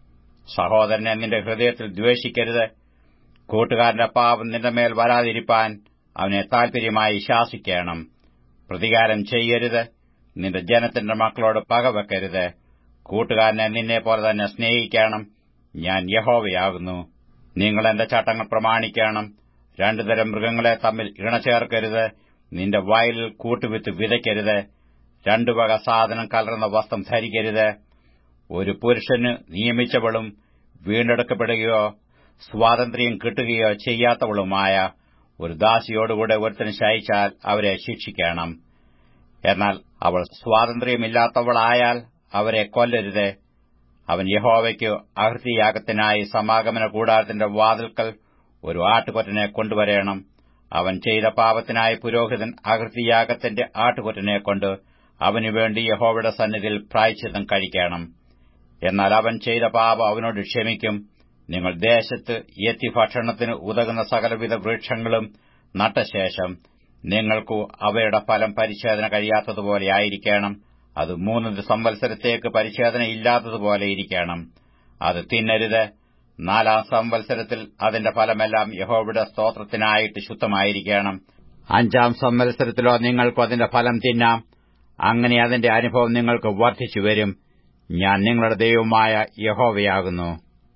സഹോദരനെ നിന്റെ ഹൃദയത്തിൽ ദ്വേഷിക്കരുത് കൂട്ടുകാരന്റെ പാപം നിന്റെ മേൽ വരാതിരിപ്പാൻ അവനെ താൽപര്യമായി ശാസിക്കണം പ്രതികാരം ചെയ്യരുത് നിന്റെ ജനത്തിന്റെ മക്കളോട് പകവെക്കരുത് കൂട്ടുകാരനെ നിന്നെപ്പോലെ തന്നെ സ്നേഹിക്കണം ഞാൻ യഹോവയാകുന്നു നിങ്ങൾ എന്റെ ചട്ടങ്ങൾ പ്രമാണിക്കണം രണ്ടുതരം മൃഗങ്ങളെ തമ്മിൽ ഇണചേർക്കരുത് നിന്റെ വയലിൽ കൂട്ടുവിത്ത് വിതയ്ക്കരുത് രണ്ടു വക സാധനം കലർന്ന വസ്ത്രം ധരിക്കരുത് ഒരു പുരുഷന് നിയമിച്ചവളും വീണ്ടെടുക്കപ്പെടുകയോ സ്വാതന്ത്ര്യം കിട്ടുകയോ ചെയ്യാത്തവളുമായ ഒരു ദാസിയോടുകൂടെ ഒരുത്തന് ശയിച്ചാൽ അവരെ ശിക്ഷിക്കണം എന്നാൽ അവൾ സ്വാതന്ത്ര്യമില്ലാത്തവളായാൽ അവരെ കൊല്ലരുത് അവൻ യഹോവയ്ക്ക് അഹൃതിയാഗത്തിനായി സമാഗമന കൂടാരത്തിന്റെ വാതിൽക്കൽ ഒരു ആട്ടുകൊറ്റനെ കൊണ്ടുവരേണം അവൻ ചെയ്ത പാപത്തിനായി പുരോഹിതൻ അഹൃതിയാഗത്തിന്റെ ആട്ടുകൊറ്റനെ കൊണ്ട് അവനുവേണ്ടി യഹോവയുടെ സന്നിധിയിൽ പ്രായച്ചിത്തം കഴിക്കണം എന്നാൽ അവൻ ചെയ്ത പാപം അവനോട് ക്ഷമിക്കും നിങ്ങൾ ദേശത്ത് എത്തി ഭക്ഷണത്തിന് ഉതകുന്ന സകലവിധ വൃക്ഷങ്ങളും നട്ടശേഷം നിങ്ങൾക്കു അവയുടെ ഫലം പരിച്ഛേദന കഴിയാത്തതുപോലെ ആയിരിക്കണം അത് മൂന്ന് സംവത്സരത്തേക്ക് പരിച്ഛേദന ഇല്ലാത്തതുപോലെ ഇരിക്കണം അത് തിന്നരുത് നാലാം സംവത്സരത്തിൽ അതിന്റെ ഫലമെല്ലാം യഹോവയുടെ സ്തോത്രത്തിനായിട്ട് ശുദ്ധമായിരിക്കണം അഞ്ചാം സംവത്സരത്തിലോ നിങ്ങൾക്കു അതിന്റെ ഫലം തിന്നാം അങ്ങനെ അതിന്റെ അനുഭവം നിങ്ങൾക്ക് വർദ്ധിച്ചു വരും ഞാൻ നിങ്ങളുടെ ദൈവമായ യഹോവയാകുന്നു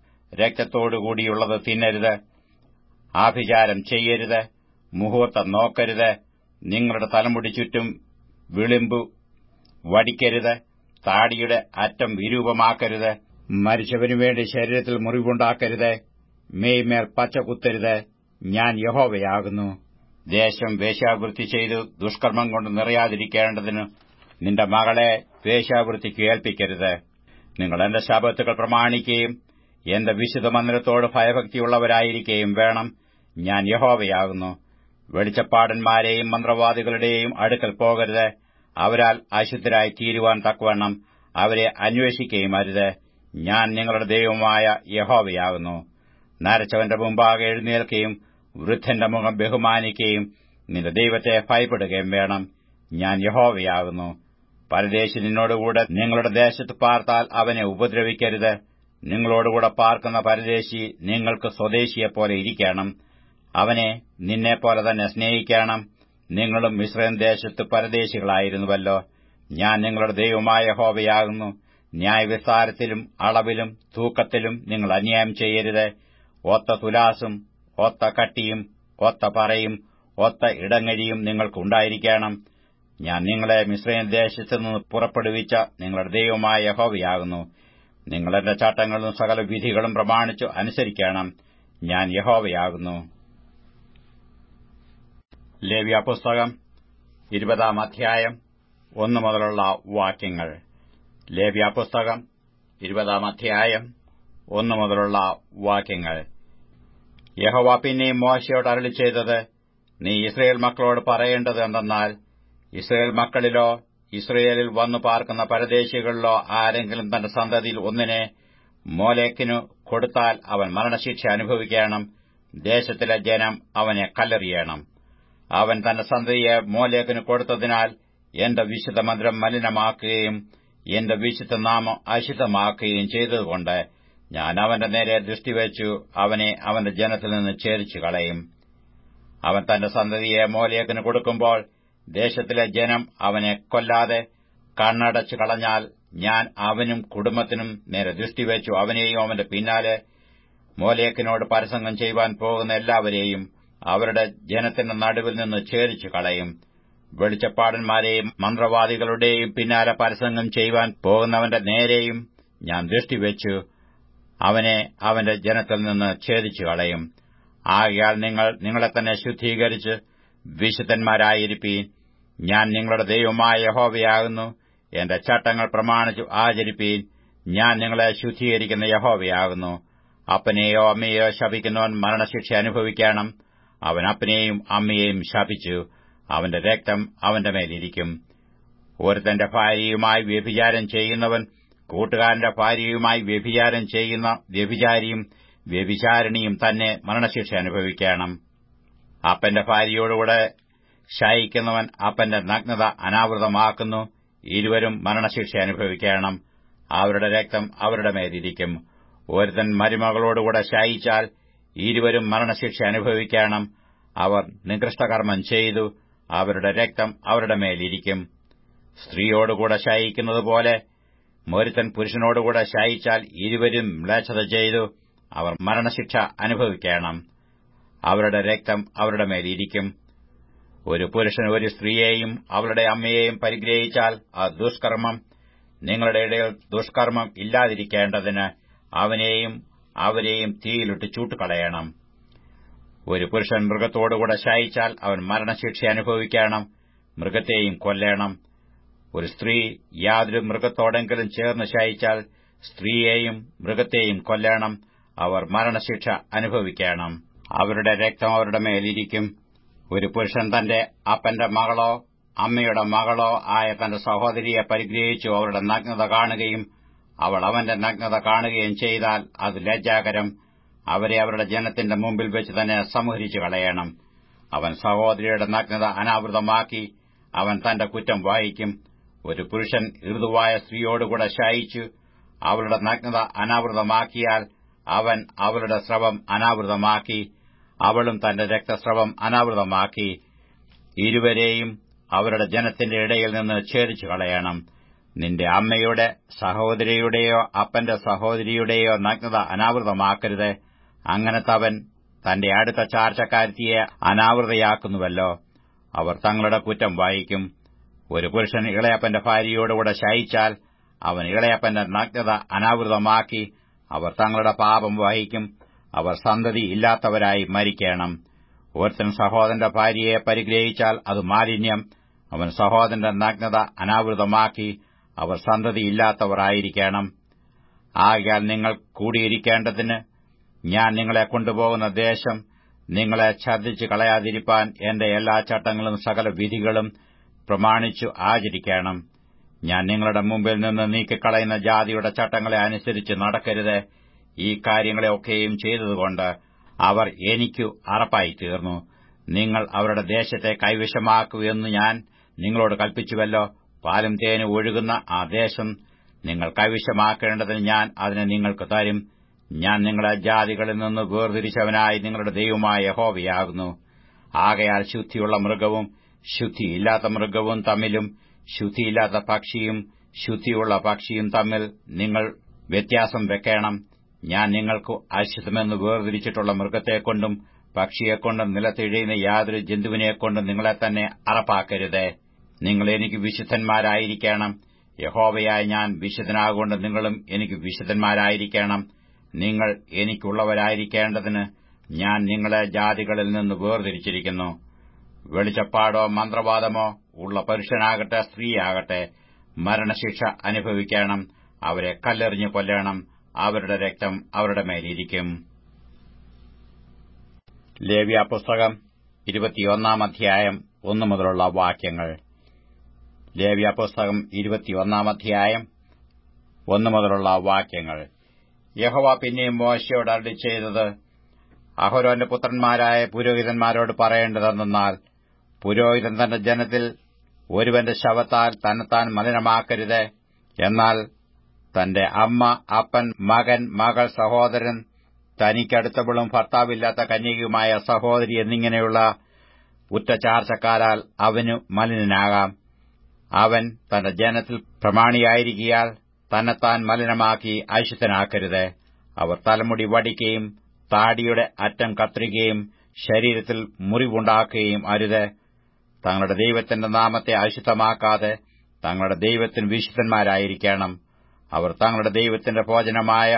രക്തത്തോടുകൂടിയുള്ളത് തിന്നരുത് ആഭിചാരം ചെയ്യരുത് മുഹൂർത്തം നോക്കരുത് നിങ്ങളുടെ തലമുടി ചുറ്റും വിളിമ്പു വടിക്കരുത് താടിയുടെ അറ്റം വിരൂപമാക്കരുത് മരിച്ചവനു വേണ്ടി ശരീരത്തിൽ മുറിവുണ്ടാക്കരുത് മേയ്മേൽ പച്ച കുത്തരുത് ഞാൻ യഹോവയാകുന്നു ദേശം വേശ്യാവൃത്തി ചെയ്തു ദുഷ്കർമ്മം കൊണ്ട് നിറയാതിരിക്കേണ്ടതിന് നിന്റെ മകളെ വേശ്യാവൃത്തിക്ക് ഏൽപ്പിക്കരുത് നിങ്ങൾ എന്റെ ശാപത്തുകൾ പ്രമാണിക്കുകയും എന്റെ വിശുദ്ധ മന്ദിരത്തോട് ഭയഭക്തിയുള്ളവരായിരിക്കുകയും വേണം ഞാൻ യഹോവയാകുന്നു വെളിച്ചപ്പാടന്മാരെയും മന്ത്രവാദികളുടെയും അടുക്കൽ പോകരുത് അവരാൽ അശുദ്ധരായി തീരുവാൻ തക്കവണ്ണം അവരെ അന്വേഷിക്കുകയും അരുത് ഞാൻ നിങ്ങളുടെ ദൈവമായ യഹോവയാകുന്നു നരച്ചവന്റെ മുമ്പാകെ എഴുന്നേൽക്കുകയും വൃദ്ധന്റെ മുഖം ബഹുമാനിക്കുകയും നിന്റെ ദൈവത്തെ ഭയപ്പെടുകയും വേണം ഞാൻ യഹോവയാകുന്നു പരദേശി നിന്നോടുകൂടെ നിങ്ങളുടെ ദേശത്ത് പാർത്താൽ അവനെ ഉപദ്രവിക്കരുത് നിങ്ങളോടുകൂടെ പാർക്കുന്ന പരദേശി നിങ്ങൾക്ക് സ്വദേശിയെപ്പോലെ ഇരിക്കണം അവനെ നിന്നെപ്പോലെ തന്നെ സ്നേഹിക്കണം നിങ്ങളും മിശ്രൻ ദേശത്ത് പരദേശികളായിരുന്നുവല്ലോ ഞാൻ നിങ്ങളുടെ ദൈവമായ യഹോവയാകുന്നു ന്യായവിസ്താരത്തിലും അളവിലും തൂക്കത്തിലും നിങ്ങൾ അന്യായം ചെയ്യരുത് ഒത്ത തുലാസും ഒത്ത കട്ടിയും ഒത്ത പറയും ഒത്ത ഇടങ്ങഴിയും നിങ്ങൾക്കുണ്ടായിരിക്കണം ഞാൻ നിങ്ങളെ മിശ്രൈൻ ദേശത്തു നിന്ന് പുറപ്പെടുവിച്ച നിങ്ങളുടെ ദൈവമായ യഹോവയാകുന്നു നിങ്ങൾ എന്റെ ചട്ടങ്ങളും സകല വിധികളും പ്രമാണിച്ചു അനുസരിക്കണം ഞാൻ യഹോവയാകുന്നു ലേവ്യ പുസ്തകം ഇരുപതാം അധ്യായം ഒന്നു മുതലുള്ള വാക്യങ്ങൾ ലേവ്യ പുസ്തകം ഇരുപതാം അധ്യായം ഒന്നു മുതലുള്ള വാക്യങ്ങൾ യഹോവ പിന്നെയും മോശയോട് അരളി ചെയ്തത് നീ ഇസ്രയേൽ മക്കളോട് പറയേണ്ടത് എന്തെന്നാൽ ഇസ്രയേൽ മക്കളിലോ ഇസ്രയേലിൽ വന്നു പാർക്കുന്ന പരദേശികളിലോ ആരെങ്കിലും തന്റെ സന്തതിയിൽ ഒന്നിനെ മോലേക്കിനു കൊടുത്താൽ അവൻ മരണശിക്ഷ അനുഭവിക്കണം ദേശത്തിലെ ജനം അവനെ കല്ലെറിയണം അവൻ തന്റെ സന്തതിയെ മോലേക്കിന് കൊടുത്തതിനാൽ എന്റെ വിശുദ്ധ മന്ദിരം മലിനമാക്കുകയും എന്റെ വിശുദ്ധ നാമം അശുദ്ധമാക്കുകയും ചെയ്തതുകൊണ്ട് ഞാൻ അവന്റെ നേരെ ദൃഷ്ടിവെച്ചു അവനെ അവന്റെ ജനത്തിൽ നിന്ന് ഛേദിച്ചു കളയും അവൻ തന്റെ സന്തതിയെ മോലേക്കിന് കൊടുക്കുമ്പോൾ ദേശത്തിലെ ജനം അവനെ കൊല്ലാതെ കണ്ണടച്ചു കളഞ്ഞാൽ ഞാൻ അവനും കുടുംബത്തിനും നേരെ ദൃഷ്ടിവെച്ചു അവനെയും അവന്റെ പിന്നാലെ മോലേക്കിനോട് പരസംഗം ചെയ്യുവാൻ പോകുന്ന എല്ലാവരെയും അവരുടെ ജനത്തിന്റെ നടുവിൽ നിന്ന് ഛേദിച്ചു കളയും വെളിച്ചപ്പാടന്മാരെയും മന്ത്രവാദികളുടെയും പിന്നാലെ പരസംഗം ചെയ്യുവാൻ പോകുന്നവന്റെ നേരെയും ഞാൻ ദൃഷ്ടിവെച്ചു അവനെ അവന്റെ ജനത്തിൽ നിന്ന് ഛേദിച്ചു കളയും ആകയാൽ നിങ്ങൾ നിങ്ങളെ തന്നെ ശുദ്ധീകരിച്ച് വിശുദ്ധന്മാരായിരിപ്പീൻ ഞാൻ നിങ്ങളുടെ ദൈവമായ യഹോവയാകുന്നു എന്റെ ചട്ടങ്ങൾ പ്രമാണിച്ചു ആചരിപ്പീൻ ഞാൻ നിങ്ങളെ ശുദ്ധീകരിക്കുന്ന യഹോവയാകുന്നു അപ്പനെയോ അമ്മയെയോ ശപിക്കുന്നവൻ മരണശിക്ഷ അനുഭവിക്കണം അവൻ അപ്പനെയും അമ്മയെയും ശപിച്ചു അവന്റെ രക്തം അവന്റെ മേലിരിക്കും ഒരുത്തന്റെ ഭാര്യയുമായി വ്യഭിചാരം ചെയ്യുന്നവൻ കൂട്ടുകാരന്റെ ഭാര്യയുമായി വ്യഭിചാരം ചെയ്യുന്ന വ്യഭിചാരിയും വ്യഭിചാരിണിയും തന്നെ മരണശിക്ഷ അനുഭവിക്കണം അപ്പന്റെ ഭാര്യയോടുകൂടെ ശയിക്കുന്നവൻ അപ്പന്റെ നഗ്നത അനാവൃതമാക്കുന്നു ഇരുവരും മരണശിക്ഷ അനുഭവിക്കണം അവരുടെ രക്തം അവരുടെ മേലിരിക്കും ഒരുത്തൻ മരുമകളോടുകൂടെ ശയിച്ചാൽ ഇരുവരും മരണശിക്ഷ അനുഭവിക്കണം അവർ നികൃഷ്ടകർമ്മം ചെയ്തു അവരുടെ രക്തം അവരുടെ മേലിരിക്കും സ്ത്രീയോടുകൂടെ ശയിക്കുന്നതുപോലെ ഒരുത്തൻ പുരുഷനോടുകൂടെ ശയിച്ചാൽ ഇരുവരും മ്ലേച്ഛത ചെയ്തു അവർ മരണശിക്ഷ അനുഭവിക്കണം അവരുടെ രക്തം അവരുടെ മേലിരിക്കും ഒരു പുരുഷൻ ഒരു സ്ത്രീയെയും അവളുടെ അമ്മയെയും പരിഗ്രഹിച്ചാൽ ആ ദുഷ്കർമ്മം നിങ്ങളുടെ ഇടയിൽ ദുഷ്കർമ്മം ഇല്ലാതിരിക്കേണ്ടതിന് അവനെയും അവരെയും തീയിലിട്ട് ചൂട്ടുകളയണം ഒരു പുരുഷൻ മൃഗത്തോടുകൂടെ ശയിച്ചാൽ അവൻ മരണശിക്ഷ അനുഭവിക്കണം മൃഗത്തെയും കൊല്ലണം ഒരു സ്ത്രീ യാതൊരു മൃഗത്തോടെങ്കിലും ചേർന്ന് ശയിച്ചാൽ സ്ത്രീയെയും മൃഗത്തെയും കൊല്ലണം അവർ മരണശിക്ഷ അനുഭവിക്കണം അവരുടെ രക്തം അവരുടെ മേലിരിക്കും ഒരു പുരുഷൻ തന്റെ അപ്പന്റെ മകളോ അമ്മയുടെ മകളോ ആയ തന്റെ സഹോദരിയെ പരിഗ്രഹിച്ചു അവരുടെ നഗ്നത കാണുകയും അവൾ അവന്റെ നഗ്നത കാണുകയും ചെയ്താൽ അത് ലജ്ജാകരം അവരെ അവരുടെ ജനത്തിന്റെ മുമ്പിൽ വെച്ച് തന്നെ സംഹരിച്ചു കളയണം അവൻ സഹോദരിയുടെ നഗ്നത അനാവൃതമാക്കി അവൻ തന്റെ കുറ്റം വായിക്കും ഒരു പുരുഷൻ ഋതുവായ സ്ത്രീയോടുകൂടെ ശയിച്ചു അവളുടെ നഗ്നത അനാവൃതമാക്കിയാൽ അവൻ അവളുടെ സ്രവം അനാവൃതമാക്കി അവളും തന്റെ രക്തസ്രവം അനാവൃതമാക്കി ഇരുവരെയും അവരുടെ ജനത്തിന്റെ ഇടയിൽ നിന്ന് ഛേദിച്ചു കളയണം നിന്റെ അമ്മയുടെ സഹോദരിയുടെയോ അപ്പന്റെ സഹോദരിയുടെയോ നഗ്നത അനാവൃതമാക്കരുത് അങ്ങനത്തവൻ തന്റെ അടുത്ത ചാർച്ചക്കാരത്തിയെ അനാവൃതയാക്കുന്നുവല്ലോ അവർ തങ്ങളുടെ കുറ്റം വായിക്കും ഒരു പുരുഷൻ ഇളയപ്പന്റെ ഭാര്യയോടുകൂടെ ശയിച്ചാൽ അവൻ ഇളയപ്പന്റെ നഗ്നത അനാവൃതമാക്കി അവർ തങ്ങളുടെ പാപം വഹിക്കും അവർ സന്തതി ഇല്ലാത്തവരായി മരിക്കണം ഒരുത്തൻ സഹോദരന്റെ ഭാര്യയെ പരിഗ്രഹിച്ചാൽ അത് മാലിന്യം അവൻ സഹോദരന്റെ നഗ്നത അനാവൃതമാക്കി അവർ സന്തതിയില്ലാത്തവരായിരിക്കണം ആകയാൽ നിങ്ങൾ കൂടിയിരിക്കേണ്ടതിന് ഞാൻ നിങ്ങളെ കൊണ്ടുപോകുന്ന ദേശം നിങ്ങളെ ഛർദ്ദിച്ചു കളയാതിരിപ്പാൻ എന്റെ എല്ലാ ചട്ടങ്ങളും സകല വിധികളും പ്രമാണിച്ചു ആചരിക്കണം ഞാൻ നിങ്ങളുടെ മുമ്പിൽ നിന്ന് നീക്കിക്കളയുന്ന ജാതിയുടെ ചട്ടങ്ങളെ അനുസരിച്ച് നടക്കരുത് ഈ കാര്യങ്ങളെയൊക്കെയും ചെയ്തതുകൊണ്ട് അവർ എനിക്കു അറപ്പായി തീർന്നു നിങ്ങൾ അവരുടെ ദേശത്തെ കൈവശമാക്കുമെന്ന് ഞാൻ നിങ്ങളോട് കൽപ്പിച്ചുവല്ലോ പാലും തേനും ഒഴുകുന്ന ആ ദേശം നിങ്ങൾ കൈവശമാക്കേണ്ടതിന് ഞാൻ അതിനെ നിങ്ങൾക്ക് തരും ഞാൻ നിങ്ങളെ ജാതികളിൽ നിന്ന് വേർതിരിച്ചവനായി നിങ്ങളുടെ ദൈവമായ യഹോവയാകുന്നു ആകയാൽ ശുദ്ധിയുള്ള മൃഗവും ശുദ്ധിയില്ലാത്ത മൃഗവും തമ്മിലും ശുദ്ധിയില്ലാത്ത പക്ഷിയും ശുദ്ധിയുള്ള പക്ഷിയും തമ്മിൽ നിങ്ങൾ വ്യത്യാസം വെക്കണം ഞാൻ നിങ്ങൾക്ക് അശുദ്ധമെന്ന് വേർതിരിച്ചിട്ടുള്ള മൃഗത്തെക്കൊണ്ടും പക്ഷിയെക്കൊണ്ടും നിലത്തിഴയുന്ന യാതൊരു ജന്തുവിനെക്കൊണ്ടും നിങ്ങളെ തന്നെ അറപ്പാക്കരുത് നിങ്ങൾ എനിക്ക് വിശുദ്ധന്മാരായിരിക്കണം യഹോവയായ ഞാൻ വിശുദ്ധനാകൊണ്ട് നിങ്ങളും എനിക്ക് വിശുദ്ധന്മാരായിരിക്കണം നിങ്ങൾ എനിക്കുള്ളവരായിരിക്കേണ്ടതിന് ഞാൻ നിങ്ങളെ ജാതികളിൽ നിന്ന് വേർതിരിച്ചിരിക്കുന്നു വെളിച്ചപ്പാടോ മന്ത്രവാദമോ ഉള്ള പുരുഷനാകട്ടെ സ്ത്രീയാകട്ടെ മരണശിക്ഷ അനുഭവിക്കണം അവരെ കല്ലെറിഞ്ഞു കൊല്ലണം അവരുടെ രക്തം അവരുടെ മേലിരിക്കും ലേവ്യ പുസ്തകം ഇരുപത്തിയൊന്നാം അധ്യായം ഒന്നു മുതലുള്ള വാക്യങ്ങൾ ലേവ്യ പുസ്തകം ഇരുപത്തിയൊന്നാം അധ്യായം ഒന്നു മുതലുള്ള വാക്യങ്ങൾ യഹോവ പിന്നെയും മോശയോട് അരളി ചെയ്തത് അഹോരോന്റെ പുത്രന്മാരായ പുരോഹിതന്മാരോട് പറയേണ്ടതെന്നാൽ പുരോഹിതൻ തന്റെ ജനത്തിൽ ഒരുവന്റെ ശവത്താൽ തന്നെത്താൻ മലിനമാക്കരുത് എന്നാൽ തന്റെ അമ്മ അപ്പൻ മകൻ മകൾ സഹോദരൻ തനിക്കടുത്തവളും ഭർത്താവില്ലാത്ത കന്യകയുമായ സഹോദരി എന്നിങ്ങനെയുള്ള ഉറ്റചാർച്ചക്കാരാൽ അവനു മലിനനാകാം അവൻ തന്റെ ജനത്തിൽ പ്രമാണിയായിരിക്കിയാൽ തന്നെത്താൻ മലിനമാക്കി അശുദ്ധനാക്കരുത് അവർ തലമുടി വടിക്കുകയും താടിയുടെ അറ്റം കത്രികയും ശരീരത്തിൽ മുറിവുണ്ടാക്കുകയും അരുത് തങ്ങളുടെ ദൈവത്തിന്റെ നാമത്തെ അശുദ്ധമാക്കാതെ തങ്ങളുടെ ദൈവത്തിന് വിശുദ്ധന്മാരായിരിക്കണം അവർ തങ്ങളുടെ ദൈവത്തിന്റെ ഭോജനമായ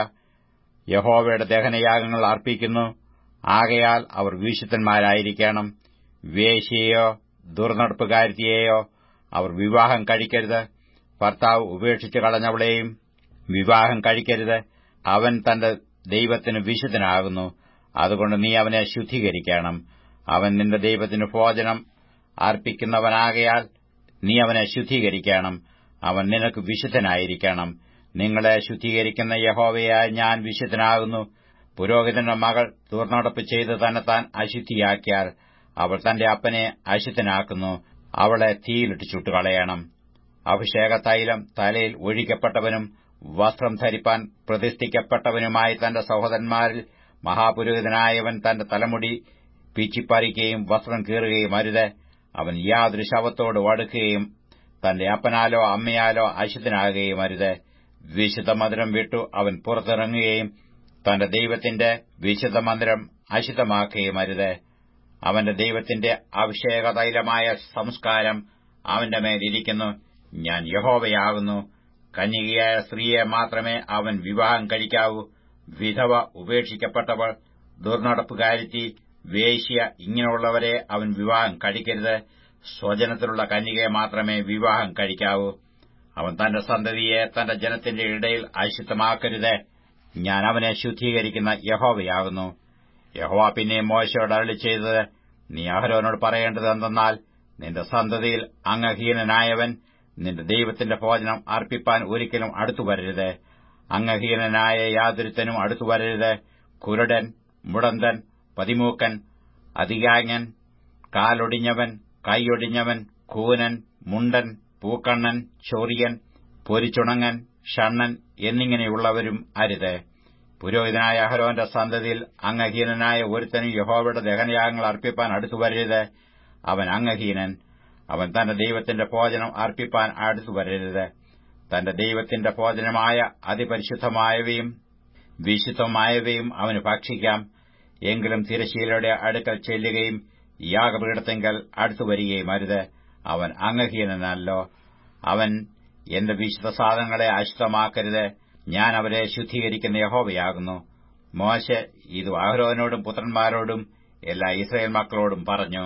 യഹോവയുടെ ദഹനയാഗങ്ങൾ അർപ്പിക്കുന്നു ആകയാൽ അവർ വിശുദ്ധന്മാരായിരിക്കണം വേശ്യയെയോ ദുർനടപ്പുകാരിയെയോ അവർ വിവാഹം കഴിക്കരുത് ഭർത്താവ് ഉപേക്ഷിച്ചു കളഞ്ഞവളെയും വിവാഹം കഴിക്കരുത് അവൻ തന്റെ ദൈവത്തിന് വിശുദ്ധനാകുന്നു അതുകൊണ്ട് നീ അവനെ ശുദ്ധീകരിക്കണം അവൻ നിന്റെ ദൈവത്തിന് ഭോജനം അർപ്പിക്കുന്നവനാകയാൽ നീ അവനെ ശുദ്ധീകരിക്കണം അവൻ നിനക്ക് വിശുദ്ധനായിരിക്കണം നിങ്ങളെ ശുദ്ധീകരിക്കുന്ന യഹോവയായ ഞാൻ വിശുദ്ധനാകുന്നു പുരോഹിതന്റെ മകൾ ദുർനടപ്പ് ചെയ്ത് തന്നെത്താൻ അശുദ്ധിയാക്കിയാൽ അവൾ തന്റെ അപ്പനെ അശുദ്ധനാക്കുന്നു അവളെ തീയിലിട്ട് ചുട്ടുകളയണം അഭിഷേക തൈലം തലയിൽ ഒഴിക്കപ്പെട്ടവനും വസ്ത്രം ധരിപ്പാൻ പ്രതിഷ്ഠിക്കപ്പെട്ടവനുമായി തന്റെ സഹോദരന്മാരിൽ മഹാപുരോഹിതനായവൻ തന്റെ തലമുടി പീച്ചിപ്പറിക്കുകയും വസ്ത്രം കീറുകയും അരുത് അവൻ യാതൊരു ശവത്തോട് വടുക്കുകയും തന്റെ അപ്പനാലോ അമ്മയാലോ അശുദ്ധനാകുകയും അരുത് വിശുദ്ധ മന്ദിരം വിട്ടു അവൻ പുറത്തിറങ്ങുകയും തന്റെ ദൈവത്തിന്റെ വിശുദ്ധ മന്ദിരം അശുദ്ധമാക്കുകയും അരുത് അവന്റെ ദൈവത്തിന്റെ അഭിഷേക തൈലമായ സംസ്കാരം അവന്റെ മേലിരിക്കുന്നു ഞാൻ യഹോവയാകുന്നു കന്യകയായ സ്ത്രീയെ മാത്രമേ അവൻ വിവാഹം കഴിക്കാവൂ വിധവ ഉപേക്ഷിക്കപ്പെട്ടവൾ ദുർനടപ്പുകാരിത്തി വേശ്യ ഇങ്ങനെയുള്ളവരെ അവൻ വിവാഹം കഴിക്കരുത് സ്വജനത്തിലുള്ള കന്യകയെ മാത്രമേ വിവാഹം കഴിക്കാവൂ അവൻ തന്റെ സന്തതിയെ തന്റെ ജനത്തിന്റെ ഇടയിൽ അശുദ്ധമാക്കരുത് ഞാൻ അവനെ ശുദ്ധീകരിക്കുന്ന യഹോവയാകുന്നു യഹോവ പിന്നെ മോശയോട് അരളി ചെയ്തത് നീ അഹരോനോട് പറയേണ്ടത് എന്തെന്നാൽ നിന്റെ സന്തതിയിൽ അംഗഹീനനായവൻ നിന്റെ ദൈവത്തിന്റെ ഭോജനം അർപ്പിപ്പാൻ ഒരിക്കലും അടുത്തുവരരുത് അംഗഹീനനായ യാതൊരുത്തനും അടുത്തുവരരുത് കുരുടൻ മുടന്തൻ പതിമൂക്കൻ അധികാങ്ങൻ കാലൊടിഞ്ഞവൻ കൈയൊടിഞ്ഞവൻ കൂനൻ മുണ്ടൻ പൂക്കണ്ണൻ ചൊറിയൻ പൊരിച്ചുണങ്ങൻ ഷണ്ണൻ എന്നിങ്ങനെയുള്ളവരും അരുത് പുരോഹിതനായ അഹരോന്റെ സന്തതിയിൽ അംഗഹീനനായ ഒരുത്തനും യഹോവയുടെ ദഹനയാഗങ്ങൾ അർപ്പിപ്പാൻ അടുത്തുവരരുത് അവൻ അംഗഹീനൻ അവൻ തന്റെ ദൈവത്തിന്റെ ഭോജനം അർപ്പിപ്പാൻ അടുത്തുവരരുത് തന്റെ ദൈവത്തിന്റെ ഭോജനമായ അതിപരിശുദ്ധമായവയും വിശുദ്ധമായവയും അവന് ഭക്ഷിക്കാം എങ്കിലും തിരശീലയുടെ അടുക്കൽ ചെല്ലുകയും യാഗപീഠത്തെങ്കൽ അടുത്തുവരികയും അരുത് അവൻ അംഗഹീനനല്ലോ അവൻ എന്റെ വിശുദ്ധ സാധനങ്ങളെ അശുദ്ധമാക്കരുത് ഞാൻ അവരെ ശുദ്ധീകരിക്കുന്ന യഹോവയാകുന്നു മോശ ഇത് അഹ്രോനോടും പുത്രന്മാരോടും എല്ലാ ഇസ്രയേൽ മക്കളോടും പറഞ്ഞു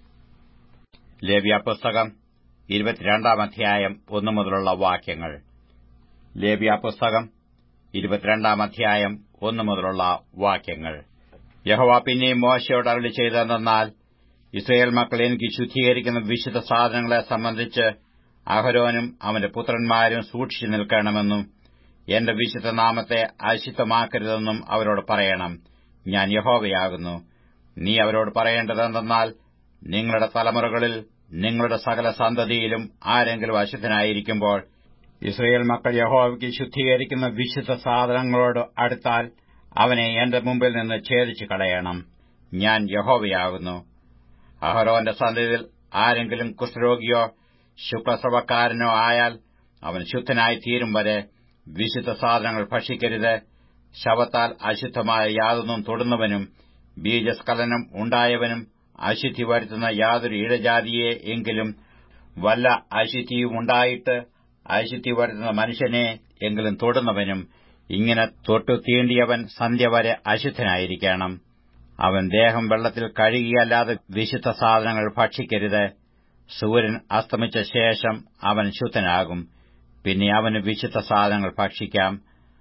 ലേവ്യ പുസ്തകം ഇരുപത്തിരണ്ടാം അധ്യായം ഒന്നു മുതലുള്ള വാക്യങ്ങൾ ലേവ്യ പുസ്തകം ഇരുപത്തിരണ്ടാം അധ്യായം ഒന്നു മുതലുള്ള വാക്യങ്ങൾ യഹോവ പിന്നെയും മോശയോട് അരളി ചെയ്തതെന്നാൽ ഇസ്രയേൽ മക്കൾ എനിക്ക് ശുദ്ധീകരിക്കുന്ന വിശുദ്ധ സാധനങ്ങളെ സംബന്ധിച്ച് അഹരോനും അവന്റെ പുത്രന്മാരും സൂക്ഷിച്ചു നിൽക്കണമെന്നും എന്റെ വിശുദ്ധ നാമത്തെ അശുദ്ധമാക്കരുതെന്നും അവരോട് പറയണം ഞാൻ യഹോവയാകുന്നു നീ അവരോട് പറയേണ്ടതെന്തെന്നാൽ നിങ്ങളുടെ തലമുറകളിൽ നിങ്ങളുടെ സകല സന്തതിയിലും ആരെങ്കിലും അശുദ്ധനായിരിക്കുമ്പോൾ ഇസ്രയേൽ മക്കൾ യഹോവയ്ക്ക് ശുദ്ധീകരിക്കുന്ന വിശുദ്ധ സാധനങ്ങളോട് അടുത്താൽ അവനെ എന്റെ മുമ്പിൽ നിന്ന് ഛേദിച്ചു കളയണം ഞാൻ യഹോവയാകുന്നു അഹരോന്റെ സന്തതിയിൽ ആരെങ്കിലും കുഷ്ഠരോഗിയോ ശുക്ലസ്രവക്കാരനോ ആയാൽ അവൻ ശുദ്ധനായി തീരും വരെ വിശുദ്ധ സാധനങ്ങൾ ഭക്ഷിക്കരുത് ശവത്താൽ അശുദ്ധമായ യാതൊന്നും തൊടുന്നവനും ബീജസ്ഖലനം ഉണ്ടായവനും അശുദ്ധി വരുത്തുന്ന യാതൊരു ഇഴജാതിയെ എങ്കിലും വല്ല അശുദ്ധിയും ഉണ്ടായിട്ട് അശുദ്ധി വരുത്തുന്ന മനുഷ്യനെ എങ്കിലും തൊടുന്നവനും ഇങ്ങനെ തൊട്ടു തീണ്ടിയവൻ സന്ധ്യ വരെ അശുദ്ധനായിരിക്കണം അവൻ ദേഹം വെള്ളത്തിൽ കഴുകിയല്ലാതെ വിശുദ്ധ സാധനങ്ങൾ ഭക്ഷിക്കരുത് സൂര്യൻ അസ്തമിച്ച ശേഷം അവൻ ശുദ്ധനാകും പിന്നെ അവന് വിശുദ്ധ സാധനങ്ങൾ ഭക്ഷിക്കാം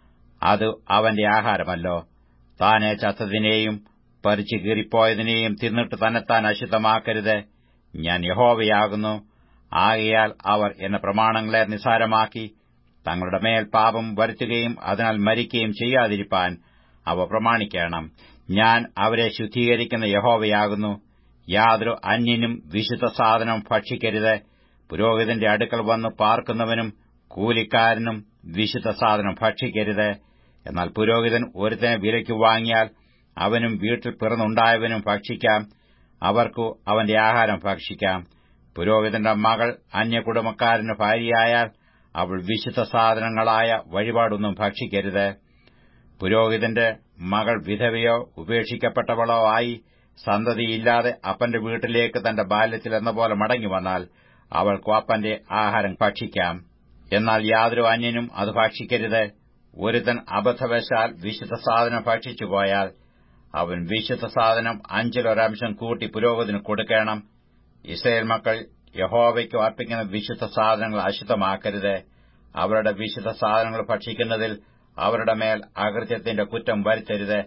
അത് അവന്റെ ആഹാരമല്ലോ താനെ ചത്തതിനെയും പരിച്ചു കീറിപ്പോയതിനെയും തിന്നിട്ട് തന്നെത്താൻ അശുദ്ധമാക്കരുത് ഞാൻ യഹോവയാകുന്നു ആകയാൽ അവർ എന്ന പ്രമാണങ്ങളെ നിസാരമാക്കി തങ്ങളുടെ മേൽ പാപം വരുത്തുകയും അതിനാൽ മരിക്കുകയും ചെയ്യാതിരിപ്പാൻ അവ പ്രമാണിക്കണം ഞാൻ അവരെ ശുദ്ധീകരിക്കുന്ന യഹോവയാകുന്നു യാതൊരു അന്യനും വിശുദ്ധ സാധനം ഭക്ഷിക്കരുത് പുരോഹിതന്റെ അടുക്കൽ വന്ന് പാർക്കുന്നവനും കൂലിക്കാരനും വിശുദ്ധ സാധനം ഭക്ഷിക്കരുത് എന്നാൽ പുരോഹിതൻ ഒരുത്തനെ വിലയ്ക്ക് വാങ്ങിയാൽ അവനും വീട്ടിൽ പിറന്നുണ്ടായവനും ഭക്ഷിക്കാം അവർക്കു അവന്റെ ആഹാരം ഭക്ഷിക്കാം പുരോഹിതന്റെ മകൾ അന്യകുടുംബക്കാരന് ഭാര്യയായാൽ അവൾ വിശുദ്ധ സാധനങ്ങളായ വഴിപാടൊന്നും ഭക്ഷിക്കരുത് പുരോഹിതന്റെ മകൾ വിധവയോ ഉപേക്ഷിക്കപ്പെട്ടവളോ ആയി സന്തതിയില്ലാതെ അപ്പന്റെ വീട്ടിലേക്ക് തന്റെ ബാല്യത്തിൽ എന്ന പോലെ മടങ്ങി വന്നാൽ അവൾക്കു അപ്പന്റെ ആഹാരം ഭക്ഷിക്കാം എന്നാൽ യാതൊരു അന്യനും അത് ഭക്ഷിക്കരുത് ഒരുത്തൻ അബദ്ധവശാൽ വിശുദ്ധ സാധനം ഭക്ഷിച്ചു പോയാൽ അവൻ വിശുദ്ധ സാധനം അഞ്ചിലൊരംശം കൂട്ടി പുരോഹിതന് കൊടുക്കണം ഇസ്രയേൽ മക്കൾ യഹോവയ്ക്ക് അർപ്പിക്കുന്ന വിശുദ്ധ സാധനങ്ങൾ അശുദ്ധമാക്കരുത് അവരുടെ വിശുദ്ധ സാധനങ്ങൾ ഭക്ഷിക്കുന്നതിൽ അവരുടെ മേൽ അകൃത്യത്തിന്റെ കുറ്റം വരുത്തരുത്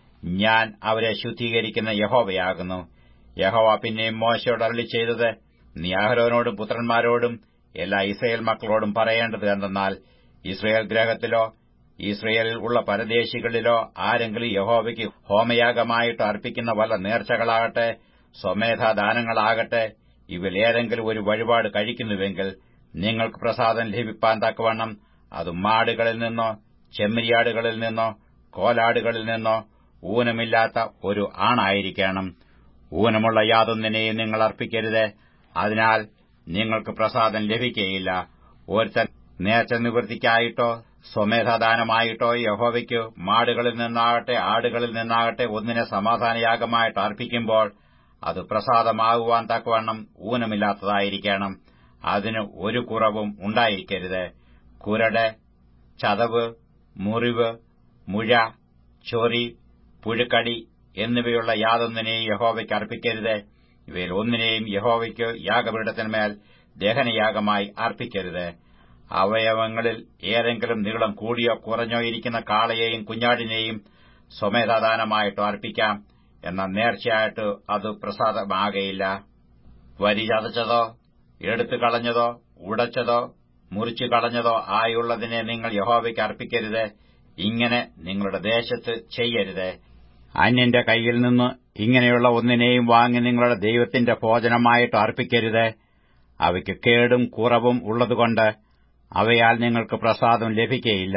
ഞാൻ അവരെ ശുദ്ധീകരിക്കുന്ന യഹോവയാകുന്നു യഹോവ പിന്നെയും മോശയോട് അരളി ചെയ്തത് നീ അഹരോനോടും പുത്രന്മാരോടും എല്ലാ ഇസ്രയേൽ മക്കളോടും പറയേണ്ടത് എന്തെന്നാൽ ഇസ്രയേൽ ഗ്രഹത്തിലോ ഇസ്രയേലിൽ ഉള്ള പരദേശികളിലോ ആരെങ്കിലും യഹോവയ്ക്ക് ഹോമയാഗമായിട്ട് അർപ്പിക്കുന്ന വല്ല നേർച്ചകളാകട്ടെ സ്വമേധാദാനങ്ങളാകട്ടെ ഇവയിൽ ഏതെങ്കിലും ഒരു വഴിപാട് കഴിക്കുന്നുവെങ്കിൽ നിങ്ങൾക്ക് പ്രസാദം ലഭിപ്പാൻ തക്കവണ്ണം അത് മാടുകളിൽ നിന്നോ ചെമ്മരിയാടുകളിൽ നിന്നോ കോലാടുകളിൽ നിന്നോ ഊനമില്ലാത്ത ഒരു ആണായിരിക്കണം ഊനമുള്ള യാതൊന്നിനെയും നിങ്ങൾ അർപ്പിക്കരുത് അതിനാൽ നിങ്ങൾക്ക് പ്രസാദം ലഭിക്കുകയില്ല ഒരുത്തൻ നേർച്ച നിവൃത്തിക്കായിട്ടോ സ്വമേധാദാനമായിട്ടോ യഹോവയ്ക്ക് മാടുകളിൽ നിന്നാകട്ടെ ആടുകളിൽ നിന്നാകട്ടെ ഒന്നിനെ സമാധാനയാഗമായിട്ട് അർപ്പിക്കുമ്പോൾ അത് പ്രസാദമാകുവാൻ തക്കവണ്ണം ഊനമില്ലാത്തതായിരിക്കണം അതിന് ഒരു കുറവും ഉണ്ടായിരിക്കരുത് കുരട് ചതവ് മുറിവ് മുഴ ചൊറി പുഴുക്കടി എന്നിവയുള്ള യാതൊന്നിനെയും യഹോവയ്ക്ക് അർപ്പിക്കരുത് ഇവയിൽ ഒന്നിനെയും യഹോവയ്ക്ക് യാഗപീഠത്തിന്മേൽ ദഹനയാഗമായി അർപ്പിക്കരുത് അവയവങ്ങളിൽ ഏതെങ്കിലും നീളം കൂടിയോ കുറഞ്ഞോ ഇരിക്കുന്ന കാളയെയും കുഞ്ഞാടിനെയും സ്വമേധാദാനമായിട്ടോ അർപ്പിക്കാം എന്നാൽ നേർച്ചയായിട്ട് അത് പ്രസാദമാകയില്ല വരി ചതച്ചതോ എടുത്തു കളഞ്ഞതോ ഉടച്ചതോ മുറിച്ചു കളഞ്ഞതോ ആയുള്ളതിനെ നിങ്ങൾ യഹോവയ്ക്ക് അർപ്പിക്കരുത് ഇങ്ങനെ നിങ്ങളുടെ ദേശത്ത് ചെയ്യരുത് അന്യന്റെ കൈയിൽ നിന്ന് ഇങ്ങനെയുള്ള ഒന്നിനെയും വാങ്ങി നിങ്ങളുടെ ദൈവത്തിന്റെ ഭോജനമായിട്ട് അർപ്പിക്കരുത് അവയ്ക്ക് കേടും കുറവും ഉള്ളതുകൊണ്ട് അവയാൽ നിങ്ങൾക്ക് പ്രസാദം ലഭിക്കയില്ല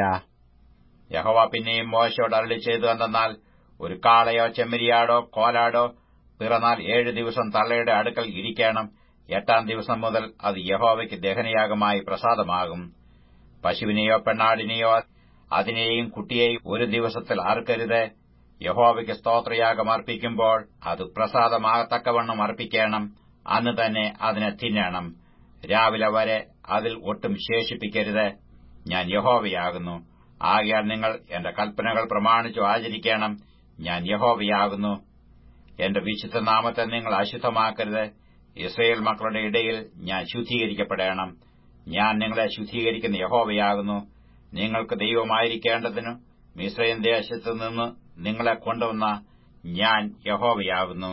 യഹോവ പിന്നെയും മോശയോട് അരളി ചെയ്തു എന്തെന്നാൽ ഒരു കാളയോ ചെമ്മരിയാടോ കോലാടോ പിറന്നാൽ ഏഴു ദിവസം തള്ളയുടെ അടുക്കൽ ഇരിക്കണം എട്ടാം ദിവസം മുതൽ അത് യഹോവയ്ക്ക് ദഹനയാഗമായി പ്രസാദമാകും പശുവിനെയോ പെണ്ണാടിനെയോ അതിനെയും കുട്ടിയെയും ഒരു ദിവസത്തിൽ അറുക്കരുത് യഹോവയ്ക്ക് സ്തോത്രയാഗം അർപ്പിക്കുമ്പോൾ അത് പ്രസാദമാകത്തക്കവണ്ണം അർപ്പിക്കണം അന്ന് തന്നെ അതിനെ തിന്നണം രാവിലെ വരെ അതിൽ ഒട്ടും ശേഷിപ്പിക്കരുത് ഞാൻ യഹോവയാകുന്നു ആകയാൽ നിങ്ങൾ എന്റെ കൽപ്പനകൾ പ്രമാണിച്ചു ആചരിക്കണം ഞാൻ യഹോവയാകുന്നു എന്റെ വിശുദ്ധ നാമത്തെ നിങ്ങൾ അശുദ്ധമാക്കരുത് ഇസ്രയേൽ മക്കളുടെ ഇടയിൽ ഞാൻ ശുദ്ധീകരിക്കപ്പെടണം ഞാൻ നിങ്ങളെ ശുദ്ധീകരിക്കുന്ന യഹോവയാകുന്നു നിങ്ങൾക്ക് ദൈവമായിരിക്കേണ്ടതിനു മിശ്രയം ദേശത്തു നിന്ന് നിങ്ങളെ കൊണ്ടുവന്ന ഞാൻ യഹോവയാകുന്നു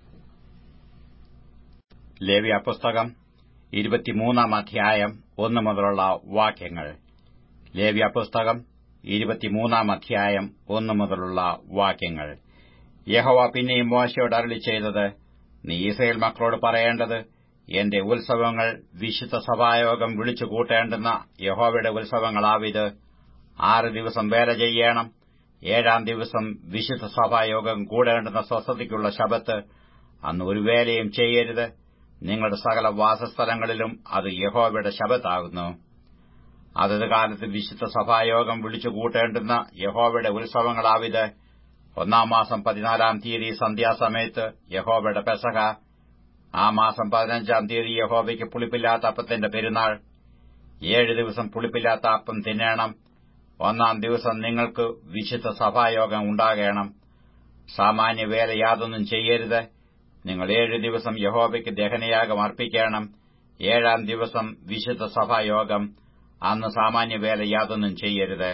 ലേവ്യ പുസ്തകം ഇരുപത്തിമൂന്നാം അധ്യായം ഒന്ന് മുതലുള്ള വാക്യങ്ങൾ ലേവ്യ പുസ്തകം ഇരുപത്തിമൂന്നാം അധ്യായം ഒന്ന് മുതലുള്ള വാക്യങ്ങൾ യഹോവ പിന്നെയും മോശയോട് അരളി ചെയ്തത് നീ ഇസ്രയേൽ മക്കളോട് പറയേണ്ടത് എന്റെ ഉത്സവങ്ങൾ വിശുദ്ധ സഭായോഗം വിളിച്ചു കൂട്ടേണ്ടുന്ന യഹോവയുടെ ഉത്സവങ്ങളാവിത് ആറ് ദിവസം വേല ചെയ്യണം ഏഴാം ദിവസം വിശുദ്ധ സഭായോഗം കൂടേണ്ടുന്ന സ്വസ്ഥതയ്ക്കുള്ള ശബത്ത് അന്ന് ഒരു വേലയും ചെയ്യരുത് നിങ്ങളുടെ സകല വാസസ്ഥലങ്ങളിലും അത് യഹോവയുടെ ശബത്താകുന്നു അതത് കാലത്ത് വിശുദ്ധ സഭായോഗം വിളിച്ചു കൂട്ടേണ്ടുന്ന യഹോവയുടെ ഉത്സവങ്ങളാവിത് ഒന്നാം മാസം പതിനാലാം തീയതി സന്ധ്യാസമയത്ത് യഹോവയുടെ പെസഹ ആ മാസം പതിനഞ്ചാം തീയതി യഹോവയ്ക്ക് പുളിപ്പില്ലാത്ത അപ്പത്തിന്റെ പെരുന്നാൾ ഏഴ് ദിവസം പുളിപ്പില്ലാത്ത അപ്പം തിന്നേണം ഒന്നാം ദിവസം നിങ്ങൾക്ക് വിശുദ്ധ സഭായോഗം ഉണ്ടാകണം സാമാന്യ വേല യാതൊന്നും ചെയ്യരുത് നിങ്ങൾ ഏഴ് ദിവസം യഹോവയ്ക്ക് ദഹനയാഗം അർപ്പിക്കണം ഏഴാം ദിവസം വിശുദ്ധ സഭായോഗം അന്ന് സാമാന്യ വേല യാതൊന്നും ചെയ്യരുത്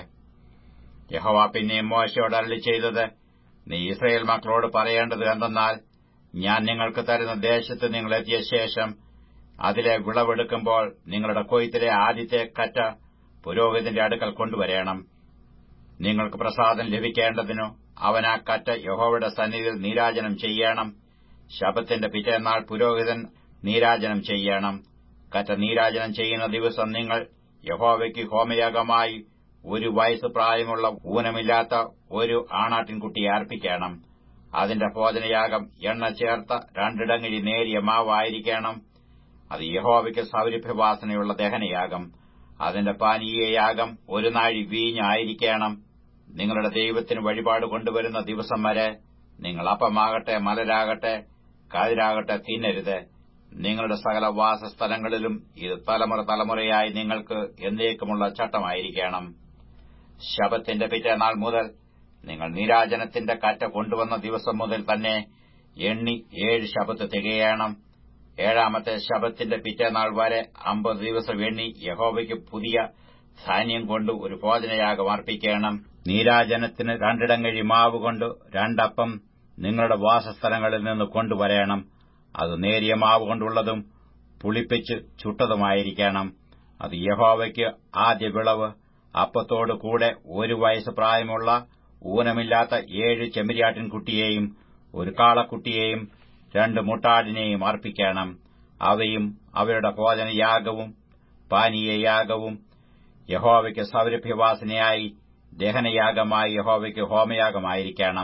യഹോവ പിന്നെയും മോശയോട് അരളി ചെയ്തത് നീ ഇസ്രയേൽ മക്കളോട് പറയേണ്ടത് എന്തെന്നാൽ ഞാൻ നിങ്ങൾക്ക് തരുന്ന ദേശത്ത് നിങ്ങൾ എത്തിയ ശേഷം അതിലെ വിളവെടുക്കുമ്പോൾ നിങ്ങളുടെ കൊയ്ത്തിലെ ആദ്യത്തെ കറ്റ പുരോഹിതന്റെ അടുക്കൽ കൊണ്ടുവരേണം നിങ്ങൾക്ക് പ്രസാദം ലഭിക്കേണ്ടതിനു അവൻ ആ കറ്റ യഹോവയുടെ സന്നിധിയിൽ നീരാജനം ചെയ്യണം ശബത്തിന്റെ പിറ്റേന്നാൾ പുരോഹിതൻ നീരാജനം ചെയ്യണം കറ്റ നീരാജനം ചെയ്യുന്ന ദിവസം നിങ്ങൾ യഹോവയ്ക്ക് ഹോമയാഗമായി ഒരു വയസ്സ് പ്രായമുള്ള ഊനമില്ലാത്ത ഒരു ആണാട്ടിൻകുട്ടിയെ അർപ്പിക്കണം അതിന്റെ ഭോജനയാഗം എണ്ണ ചേർത്ത രണ്ടിടങ്ങഴി നേരിയ മാവായിരിക്കണം അത് യഹോവയ്ക്ക് സൗരഭ്യവാസനയുള്ള ദഹനയാഗം അതിന്റെ പാനീയയാഗം ഒരു നാഴി വീഞ്ഞായിരിക്കണം നിങ്ങളുടെ ദൈവത്തിന് വഴിപാട് കൊണ്ടുവരുന്ന ദിവസം വരെ നിങ്ങൾ അപ്പമാകട്ടെ മലരാകട്ടെ കതിരാകട്ടെ തിന്നരുത് നിങ്ങളുടെ സകല വാസസ്ഥലങ്ങളിലും ഇത് തലമുറ തലമുറയായി നിങ്ങൾക്ക് എന്നേക്കുമുള്ള ചട്ടമായിരിക്കണം ശബത്തിന്റെ പിറ്റേനാൾ മുതൽ നിങ്ങൾ നീരാജനത്തിന്റെ കറ്റ കൊണ്ടുവന്ന ദിവസം മുതൽ തന്നെ എണ്ണി ഏഴ് ശബത്ത് തികയണം ഏഴാമത്തെ ശബത്തിന്റെ പിറ്റേനാൾ വരെ അമ്പത് ദിവസം എണ്ണി യഹോവയ്ക്ക് പുതിയ ധാന്യം കൊണ്ട് ഒരു ഭോജനയാഗം അർപ്പിക്കണം നീരാജനത്തിന് രണ്ടിടങ്ങഴി മാവ് കൊണ്ട് രണ്ടപ്പം നിങ്ങളുടെ വാസസ്ഥലങ്ങളിൽ നിന്ന് കൊണ്ടുവരേണം അത് നേരിയ മാവ് കൊണ്ടുള്ളതും പുളിപ്പിച്ച് ചുട്ടതുമായിരിക്കണം അത് യഹോവയ്ക്ക് ആദ്യ വിളവ് അപ്പത്തോടു കൂടെ ഒരു വയസ്സ് പ്രായമുള്ള ഊനമില്ലാത്ത ഏഴ് ചെമ്മരിയാട്ടിൻകുട്ടിയെയും ഒരു കാളക്കുട്ടിയെയും രണ്ട് മുട്ടാടിനെയും അർപ്പിക്കണം അവയും അവരുടെ ഭോജനയാഗവും പാനീയയാഗവും യഹോവയ്ക്ക് സൗരഭ്യവാസനയായി ദഹനയാഗമായി യഹോവയ്ക്ക് ഹോമയാഗമായിരിക്കണം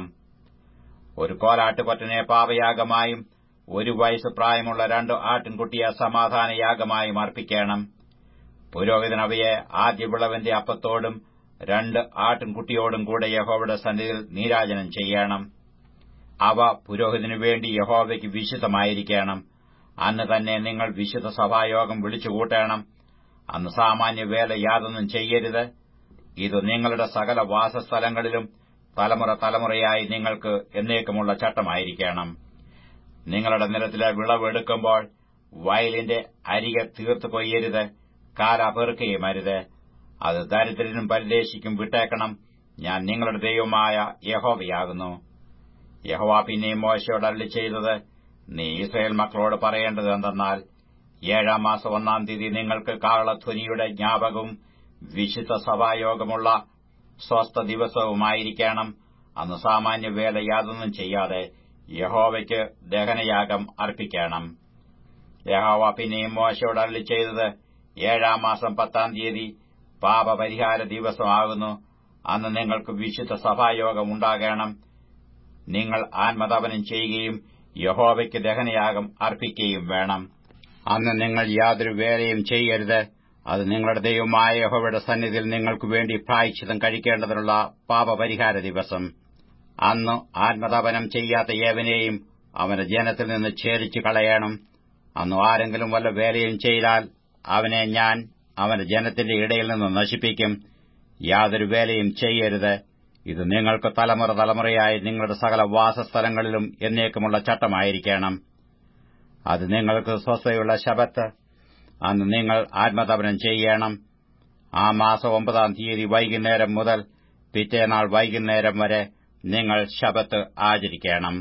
ഒരു കോലാട്ടുകൊറ്റനെ പാപയാഗമായും ഒരു വയസ്സ് പ്രായമുള്ള രണ്ട് ആട്ടിൻകുട്ടിയെ സമാധാനയാഗമായും അർപ്പിക്കണം പുരോഹിതൻ അവയെ ആദ്യ വിളവിന്റെ അപ്പത്തോടും രണ്ട് ആട്ടിൻകുട്ടിയോടും കൂടെ യഹോവയുടെ സന്നിധിയിൽ നീരാജനം ചെയ്യണം അവ പുരോഹിതനു വേണ്ടി യഹോവയ്ക്ക് വിശുദ്ധമായിരിക്കണം അന്ന് തന്നെ നിങ്ങൾ വിശുദ്ധ സഭായോഗം വിളിച്ചുകൂട്ടണം അന്ന് സാമാന്യ വേല യാതൊന്നും ചെയ്യരുത് ഇത് നിങ്ങളുടെ സകല വാസസ്ഥലങ്ങളിലും തലമുറ തലമുറയായി നിങ്ങൾക്ക് എന്നേക്കുമുള്ള ചട്ടമായിരിക്കണം നിങ്ങളുടെ നിലത്തിലെ വിളവെടുക്കുമ്പോൾ വയലിന്റെ അരികെ തീർത്ത് കൊയ്യരുത് കാല പെറുക്കുകയും അരുത് അത് ദരിദ്രനും പരദേശിക്കും വിട്ടേക്കണം ഞാൻ നിങ്ങളുടെ ദൈവമായ യഹോവയാകുന്നു യഹോവ പിന്നെയും മോശയോട് അരളി ചെയ്തത് നീ ഇസ്രയേൽ മക്കളോട് പറയേണ്ടത് എന്തെന്നാൽ ഏഴാം മാസം ഒന്നാം തീയതി നിങ്ങൾക്ക് കാളധ്വനിയുടെ ജ്ഞാപകവും വിശുദ്ധ സഭായോഗമുള്ള സ്വസ്ഥ ദിവസവുമായിരിക്കണം അന്ന് സാമാന്യ വേല യാതൊന്നും ചെയ്യാതെ യഹോവയ്ക്ക് ദഹനയാഗം അർപ്പിക്കണം യഹോവ പിന്നെയും മോശയോട് അരളി ചെയ്തത് ഏഴാം മാസം പത്താം തീയതി പാപപരിഹാര ദിവസമാകുന്നു അന്ന് നിങ്ങൾക്ക് വിശുദ്ധ സഭായോഗം ഉണ്ടാകണം നിങ്ങൾ ആത്മതപനം ചെയ്യുകയും യഹോവയ്ക്ക് ദഹനയാഗം അർപ്പിക്കുകയും വേണം അന്ന് നിങ്ങൾ യാതൊരു വേലയും ചെയ്യരുത് അത് നിങ്ങളുടെ ദൈവമായ യഹോവയുടെ സന്നിധിയിൽ നിങ്ങൾക്ക് വേണ്ടി പ്രായച്ചിതം കഴിക്കേണ്ടതിനുള്ള പാപപരിഹാര ദിവസം അന്ന് ആത്മതപനം ചെയ്യാത്ത ഏവനെയും അവന്റെ ജനത്തിൽ നിന്ന് ഛേദിച്ചു കളയണം അന്ന് ആരെങ്കിലും വല്ല വേലയും ചെയ്താൽ അവനെ ഞാൻ അവന്റെ ജനത്തിന്റെ ഇടയിൽ നിന്ന് നശിപ്പിക്കും യാതൊരു വേലയും ചെയ്യരുത് ഇത് നിങ്ങൾക്ക് തലമുറ തലമുറയായി നിങ്ങളുടെ സകല വാസസ്ഥലങ്ങളിലും എന്നേക്കുമുള്ള ചട്ടമായിരിക്കണം അത് നിങ്ങൾക്ക് സ്വസ്ഥയുള്ള ശബത്ത് അന്ന് നിങ്ങൾ ആത്മതപനം ചെയ്യണം ആ മാസം ഒമ്പതാം തീയതി വൈകുന്നേരം മുതൽ പിറ്റേനാൾ വൈകുന്നേരം വരെ നിങ്ങൾ ശബത്ത് ആചരിക്കണം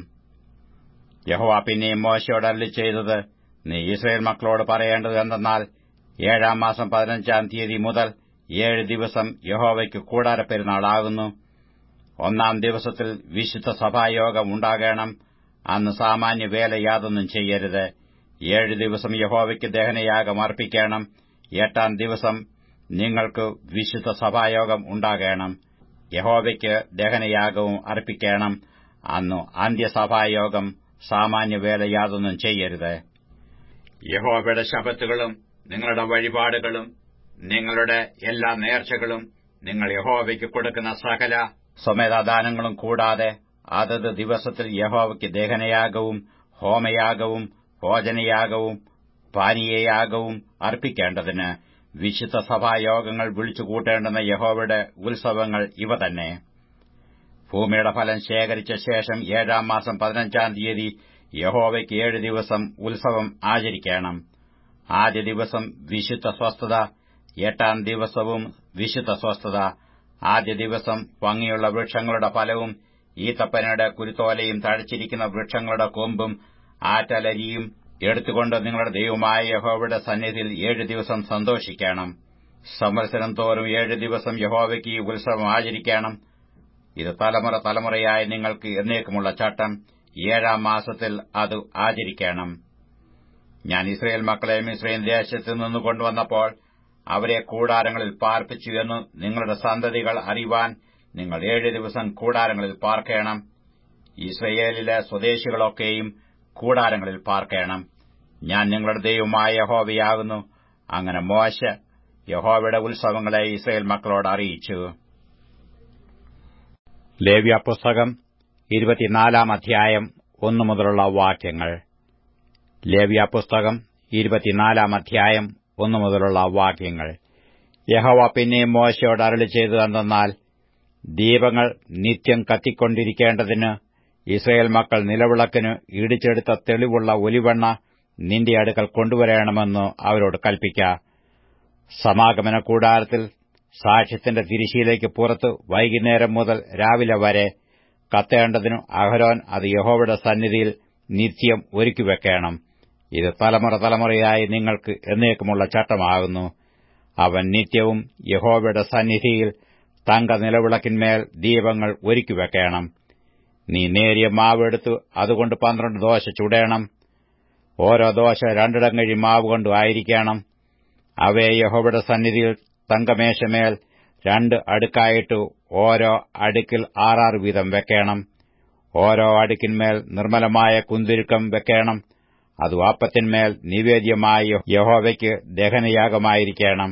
യഹോവ പിന്നെയും മോശയോട് അരളി ചെയ്തത് നീ ഇസ്രയേൽ മക്കളോട് പറയേണ്ടത് എന്തെന്നാൽ ഏഴാം മാസം പതിനഞ്ചാം തീയതി മുതൽ ഏഴ് ദിവസം യഹോവയ്ക്ക് കൂടാര പെരുന്നാളാകുന്നു ഒന്നാം ദിവസത്തിൽ വിശുദ്ധ സഭായോഗം ഉണ്ടാകണം അന്ന് സാമാന്യ വേല യാതൊന്നും ചെയ്യരുത് ഏഴ് ദിവസം യഹോവയ്ക്ക് ദഹനയാഗം അർപ്പിക്കണം എട്ടാം ദിവസം നിങ്ങൾക്ക് വിശുദ്ധ സഭായോഗം ഉണ്ടാകണം യഹോവയ്ക്ക് ദഹനയാഗവും അർപ്പിക്കണം അന്നു അന്ത്യസഭായോഗം സാമാന്യവേല യാതൊന്നും ചെയ്യരുത് യഹോവയുടെ ശബത്തുകളും നിങ്ങളുടെ വഴിപാടുകളും നിങ്ങളുടെ എല്ലാ നേർച്ചകളും നിങ്ങൾ യഹോവയ്ക്ക് കൊടുക്കുന്ന സകല സ്വമേധാദാനങ്ങളും കൂടാതെ അതത് ദിവസത്തിൽ യഹോവയ്ക്ക് ദഹനയാഗവും ഹോമയാഗവും ഭോജനയാഗവും പാനീയയാഗവും അർപ്പിക്കേണ്ടതിന് വിശുദ്ധ സഭായോഗങ്ങൾ വിളിച്ചുകൂട്ടേണ്ടുന്ന യഹോവയുടെ ഉത്സവങ്ങൾ ഇവ തന്നെ ഭൂമിയുടെ ഫലം ശേഖരിച്ച ശേഷം ഏഴാം മാസം പതിനഞ്ചാം തീയതി യഹോവയ്ക്ക് ഏഴ് ദിവസം ഉത്സവം ആചരിക്കണം ആദ്യ ദിവസം വിശുദ്ധ സ്വസ്ഥത എട്ടാം ദിവസവും വിശുദ്ധ സ്വസ്ഥത ആദ്യ ദിവസം ഭംഗിയുള്ള വൃക്ഷങ്ങളുടെ ഫലവും ഈത്തപ്പനയുടെ കുരുത്തോലയും തഴച്ചിരിക്കുന്ന വൃക്ഷങ്ങളുടെ കൊമ്പും ആറ്റലരിയും എടുത്തുകൊണ്ട് നിങ്ങളുടെ ദൈവമായ യഹോവയുടെ സന്നിധിയിൽ ഏഴ് ദിവസം സന്തോഷിക്കണം സംവത്സരം തോറും ഏഴ് ദിവസം യഹോവയ്ക്ക് ഈ ഉത്സവം ആചരിക്കണം ഇത് തലമുറ തലമുറയായി നിങ്ങൾക്ക് എന്നേക്കുമുള്ള ചട്ടം ഏഴാം മാസത്തിൽ അത് ആചരിക്കണം ഞാൻ ഇസ്രയേൽ മക്കളെ ഇസ്രയേൽ ദേശത്ത് നിന്ന് കൊണ്ടുവന്നപ്പോൾ അവരെ കൂടാരങ്ങളിൽ പാർപ്പിച്ചു എന്ന് നിങ്ങളുടെ സന്തതികൾ അറിയുവാൻ നിങ്ങൾ ഏഴ് ദിവസം കൂടാരങ്ങളിൽ പാർക്കണം ഇസ്രയേലിലെ സ്വദേശികളൊക്കെയും കൂടാരങ്ങളിൽ പാർക്കണം ഞാൻ നിങ്ങളുടെ ദൈവമായ യഹോവയാകുന്നു അങ്ങനെ മോശ യഹോവയുടെ ഉത്സവങ്ങളെ ഇസ്രയേൽ മക്കളോട് അറിയിച്ചു ലേവ്യ പുസ്തകം ഇരുപത്തിനാലാം അധ്യായം ഒന്നു മുതലുള്ള വാക്യങ്ങൾ ലേവ്യ പുസ്തകം ഇരുപത്തിനാലാം അധ്യായം ഒന്നു മുതലുള്ള വാക്യങ്ങൾ യഹോവ പിന്നെയും മോശയോട് അരളി ചെയ്തു എന്തെന്നാൽ ദീപങ്ങൾ നിത്യം കത്തിക്കൊണ്ടിരിക്കേണ്ടതിന് ഇസ്രയേൽ മക്കൾ നിലവിളക്കിന് ഇടിച്ചെടുത്ത തെളിവുള്ള ഒലിവെണ്ണ നിന്റെ അടുക്കൽ കൊണ്ടുവരണമെന്ന് അവരോട് കൽപ്പിക്ക സമാഗമന കൂടാരത്തിൽ സാക്ഷ്യത്തിന്റെ തിരിശിയിലേക്ക് പുറത്ത് വൈകുന്നേരം മുതൽ രാവിലെ വരെ കത്തേണ്ടതിനു അഹരോൻ അത് യഹോവയുടെ സന്നിധിയിൽ നിത്യം ഒരുക്കിവെക്കണം ഇത് തലമുറ തലമുറയായി നിങ്ങൾക്ക് എന്നേക്കുമുള്ള ചട്ടമാകുന്നു അവൻ നിത്യവും യഹോവയുടെ സന്നിധിയിൽ തങ്ക നിലവിളക്കിന്മേൽ ദീപങ്ങൾ ഒരുക്കിവെക്കണം നീ നേരിയ മാവെടുത്ത് അതുകൊണ്ട് പന്ത്രണ്ട് ദോശ ചുടേണം ഓരോ ദോശ രണ്ടിടം കഴി മാവ് കൊണ്ടു ആയിരിക്കണം അവയെ യഹോവയുടെ സന്നിധിയിൽ തങ്കമേശമേൽ രണ്ട് അടുക്കായിട്ട് ഓരോ അടുക്കിൽ ആറാറ് വീതം വെക്കണം ഓരോ അടുക്കിന്മേൽ നിർമ്മലമായ കുന്തിരുക്കം വെക്കണം അത് വാപ്പത്തിന്മേൽ നിവേദ്യമായ യഹോവയ്ക്ക് ദഹനയാഗമായിരിക്കണം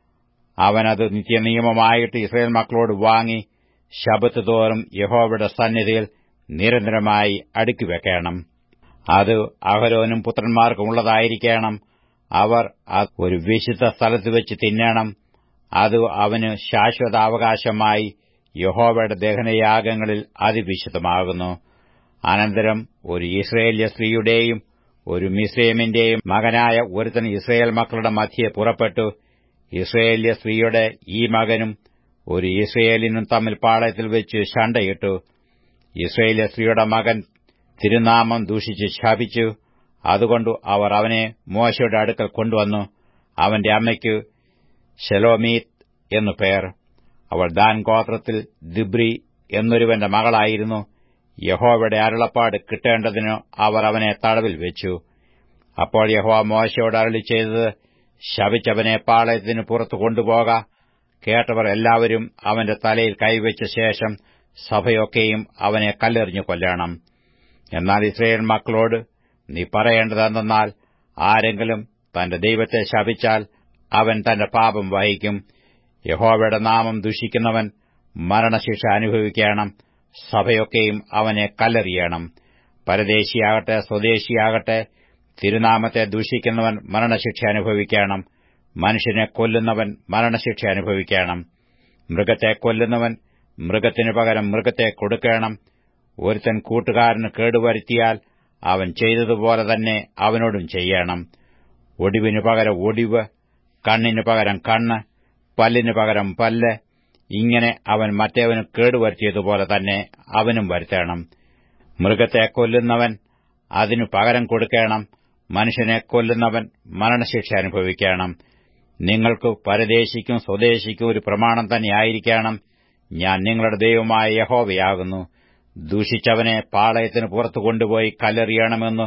അവനത് നിത്യനിയമമായിട്ട് ഇസ്രയേൽ മക്കളോട് വാങ്ങി ശബത്ത് തോറും യഹോവയുടെ സന്നിധിയിൽ നിരന്തരമായി അടുക്കിവെക്കണം അത് അഹരോനും പുത്രന്മാർക്കുമുള്ളതായിരിക്കണം അവർ ഒരു വിശുദ്ധ സ്ഥലത്ത് വെച്ച് തിന്നണം അത് അവന് ശാശ്വതാവകാശമായി യഹോവയുടെ ദഹനയാഗങ്ങളിൽ അതിവിശുദ്ധമാകുന്നു അനന്തരം ഒരു ഇസ്രയേല്യ സ്ത്രീയുടെയും ഒരു മിസ്രൈമിന്റെയും മകനായ ഒരുത്തൻ ഇസ്രയേൽ മക്കളുടെ മധ്യെ പുറപ്പെട്ടു ഇസ്രയേല്യ സ്ത്രീയുടെ ഈ മകനും ഒരു ഇസ്രയേലിനും തമ്മിൽ പാളയത്തിൽ വെച്ച് ശണ്ടയിട്ടു ഇസ്രയേല്യ സ്ത്രീയുടെ മകൻ തിരുനാമം ദൂഷിച്ച് ശാപിച്ചു അതുകൊണ്ട് അവർ അവനെ മോശയുടെ അടുക്കൽ കൊണ്ടുവന്നു അവന്റെ അമ്മയ്ക്ക് ഷെലോമീത്ത് എന്നു പേർ അവൾ ദാൻ ഗോത്രത്തിൽ ദിബ്രി എന്നൊരുവന്റെ മകളായിരുന്നു യഹോവയുടെ അരുളപ്പാട് കിട്ടേണ്ടതിന് അവർ അവനെ തടവിൽ വെച്ചു അപ്പോൾ യഹോവ മോശയോട് അരളി ചെയ്തത് ശപിച്ചവനെ പാളയത്തിന് പുറത്തു കൊണ്ടുപോക കേട്ടവർ എല്ലാവരും അവന്റെ തലയിൽ കൈവച്ച ശേഷം സഭയൊക്കെയും അവനെ കല്ലെറിഞ്ഞു കൊല്ലണം എന്നാൽ ഇസ്രയേൽ മക്കളോട് നീ പറയേണ്ടതെന്നാൽ ആരെങ്കിലും തന്റെ ദൈവത്തെ ശപിച്ചാൽ അവൻ തന്റെ പാപം വഹിക്കും യഹോവയുടെ നാമം ദുഷിക്കുന്നവൻ മരണശിക്ഷ അനുഭവിക്കണം സഭയൊക്കെയും അവനെ കല്ലെറിയണം പരദേശിയാകട്ടെ സ്വദേശിയാകട്ടെ തിരുനാമത്തെ ദൂഷിക്കുന്നവൻ മരണശിക്ഷ അനുഭവിക്കണം മനുഷ്യനെ കൊല്ലുന്നവൻ മരണശിക്ഷ അനുഭവിക്കണം മൃഗത്തെ കൊല്ലുന്നവൻ മൃഗത്തിനു പകരം മൃഗത്തെ കൊടുക്കണം ഒരുത്തൻ കൂട്ടുകാരന് കേടുവരുത്തിയാൽ അവൻ ചെയ്തതുപോലെ തന്നെ അവനോടും ചെയ്യണം ഒടിവിനു പകരം ഒടിവ് കണ്ണിനു പകരം കണ്ണ് പല്ലിനു പകരം പല്ല് ഇങ്ങനെ അവൻ മറ്റേവന് കേടുവരുത്തിയതുപോലെ തന്നെ അവനും വരുത്തണം മൃഗത്തെ കൊല്ലുന്നവൻ അതിനു പകരം കൊടുക്കണം മനുഷ്യനെ കൊല്ലുന്നവൻ മരണശിക്ഷ അനുഭവിക്കണം നിങ്ങൾക്ക് പരദേശിക്കും സ്വദേശിക്കും ഒരു പ്രമാണം തന്നെയായിരിക്കണം ഞാൻ നിങ്ങളുടെ ദൈവമായ യഹോവയാകുന്നു ദൂഷിച്ചവനെ പാളയത്തിന് പുറത്തു കൊണ്ടുപോയി കല്ലെറിയണമെന്ന്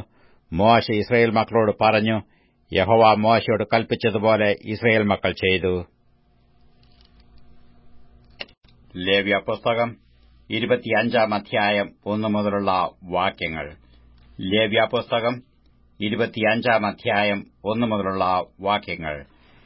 മോശ ഇസ്രയേൽ മക്കളോട് പറഞ്ഞു യഹോവ മോശയോട് കൽപ്പിച്ചതുപോലെ ഇസ്രയേൽ മക്കൾ ചെയ്തു ലേവ്യ പുസ്തകം ഇരുപത്തിയഞ്ചാം അധ്യായം ഒന്നു മുതലുള്ള വാക്യങ്ങൾ ലേവ്യ പുസ്തകം ഇരുപത്തിയഞ്ചാം അധ്യായം ഒന്നു മുതലുള്ള വാക്യങ്ങൾ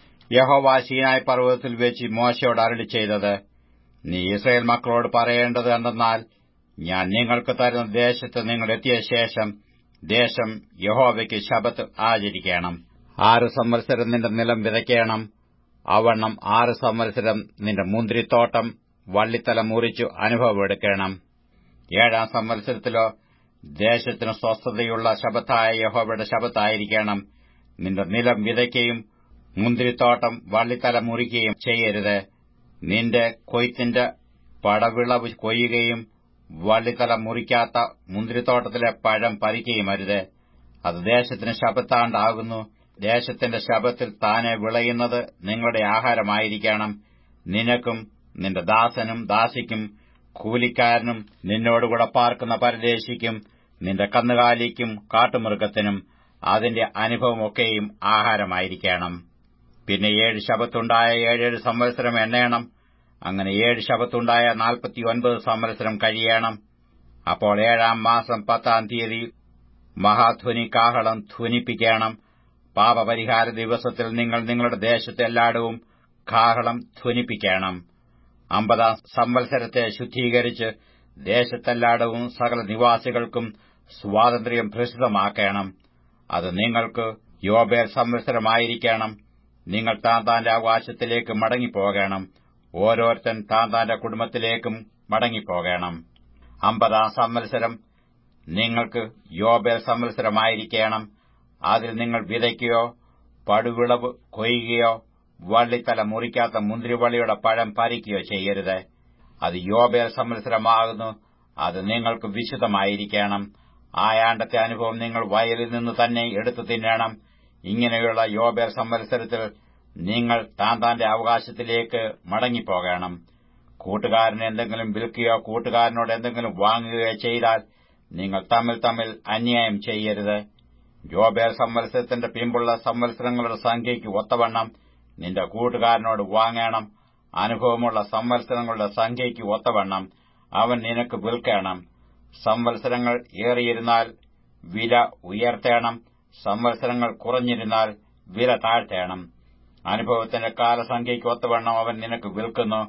യഹോവ സീനായ് പർവ്വതത്തിൽ വെച്ച് മോശയോട് അരളി ചെയ്തത് നീ ഇസ്രയേൽ മക്കളോട് പറയേണ്ടത് എന്തെന്നാൽ ഞാൻ നിങ്ങൾക്ക് തരുന്ന ദേശത്ത് നിങ്ങൾ എത്തിയ ശേഷം ദേശം യഹോവയ്ക്ക് ശബത്ത് ആചരിക്കണം ആറ് സംവത്സരം നിന്റെ നിലം വിതയ്ക്കണം അവണ്ണം ആറ് സംവത്സരം നിന്റെ മുന്തിരിത്തോട്ടം വള്ളിത്തല മുറിച്ചു അനുഭവമെടുക്കണം ഏഴാം സംവത്സരത്തിലോ ദേശത്തിന് സ്വസ്ഥതയുള്ള ശബത്തായ യഹോവയുടെ ശബത്തായിരിക്കണം നിന്റെ നിലം വിതയ്ക്കുകയും മുന്തിരിത്തോട്ടം വള്ളിത്തല മുറിക്കുകയും ചെയ്യരുത് നിന്റെ കൊയ്ത്തിന്റെ പടവിളവ് കൊയ്യുകയും വള്ളിത്തല മുറിക്കാത്ത മുന്തിരിത്തോട്ടത്തിലെ പഴം പറിക്കുകയും അരുത് അത് ദേശത്തിന് ശബത്താണ്ടാകുന്നു ദേശത്തിന്റെ ശബത്തിൽ താനെ വിളയുന്നത് നിങ്ങളുടെ ആഹാരമായിരിക്കണം നിനക്കും നിന്റെ ദാസനും ദാസിക്കും കൂലിക്കാരനും നിന്നോടുകൂടെ പാർക്കുന്ന പരദേശിക്കും നിന്റെ കന്നുകാലിക്കും കാട്ടുമൃഗത്തിനും അതിന്റെ അനുഭവമൊക്കെയും ആഹാരമായിരിക്കണം പിന്നെ ഏഴ് ശബത്തുണ്ടായ ഏഴേഴ് സംവത്സരം എണ്ണയണം അങ്ങനെ ഏഴ് ശബത്തുണ്ടായ നാൽപ്പത്തിയൊൻപത് സംവത്സരം കഴിയണം അപ്പോൾ ഏഴാം മാസം പത്താം തീയതി മഹാധ്വനി കാഹളം ധ്വനിപ്പിക്കണം പാപപരിഹാര ദിവസത്തിൽ നിങ്ങൾ നിങ്ങളുടെ ദേശത്ത് എല്ലായിടവും കാഹളം ധ്വനിപ്പിക്കണം അമ്പതാം സംവത്സരത്തെ ശുദ്ധീകരിച്ച് ദേശത്തെല്ലായിടവും സകല നിവാസികൾക്കും സ്വാതന്ത്ര്യം പ്രസിദ്ധമാക്കണം അത് നിങ്ങൾക്ക് യോബേൽ സംവത്സരമായിരിക്കണം നിങ്ങൾ താൻ താന്റെ അവകാശത്തിലേക്ക് മടങ്ങിപ്പോകണം ഓരോരുത്തൻ താൻ താന്റെ കുടുംബത്തിലേക്കും മടങ്ങിപ്പോകണം അമ്പതാം സംവത്സരം നിങ്ങൾക്ക് യോബേൽ സംവത്സരമായിരിക്കണം അതിൽ നിങ്ങൾ വിതയ്ക്കുകയോ പടുവിളവ് കൊയ്യുകയോ വള്ളിത്തല മുറിക്കാത്ത മുന്തിരിവള്ളിയുടെ പഴം പറിക്കുകയോ ചെയ്യരുത് അത് യോബേൽ സംവത്സരമാകുന്നു അത് നിങ്ങൾക്ക് വിശുദ്ധമായിരിക്കണം ആയാണ്ടത്തെ അനുഭവം നിങ്ങൾ വയലിൽ നിന്ന് തന്നെ എടുത്തു തിന്നണം ഇങ്ങനെയുള്ള യോബേൽ സംവത്സരത്തിൽ നിങ്ങൾ താൻ താന്റെ അവകാശത്തിലേക്ക് മടങ്ങിപ്പോകണം കൂട്ടുകാരന് എന്തെങ്കിലും വിൽക്കുകയോ കൂട്ടുകാരനോട് എന്തെങ്കിലും വാങ്ങുകയോ ചെയ്താൽ നിങ്ങൾ തമ്മിൽ തമ്മിൽ അന്യായം ചെയ്യരുത് യോബേൽ സംവത്സരത്തിന്റെ പിമ്പുള്ള സംവത്സരങ്ങളുടെ സംഖ്യയ്ക്ക് ഒത്തവണ്ണം നിന്റെ കൂട്ടുകാരനോട് വാങ്ങണം അനുഭവമുള്ള സംവത്സരങ്ങളുടെ സംഖ്യയ്ക്ക് ഒത്തവണ്ണം അവൻ നിനക്ക് വിൽക്കണം സംവത്സരങ്ങൾ ഏറിയിരുന്നാൽ വില ഉയർത്തേണം സംവത്സരങ്ങൾ കുറഞ്ഞിരുന്നാൽ വില താഴ്ത്തേണം അനുഭവത്തിന്റെ കാലസംഖ്യയ്ക്ക് ഒത്തവണ്ണം അവൻ നിനക്ക് വിൽക്കുന്നു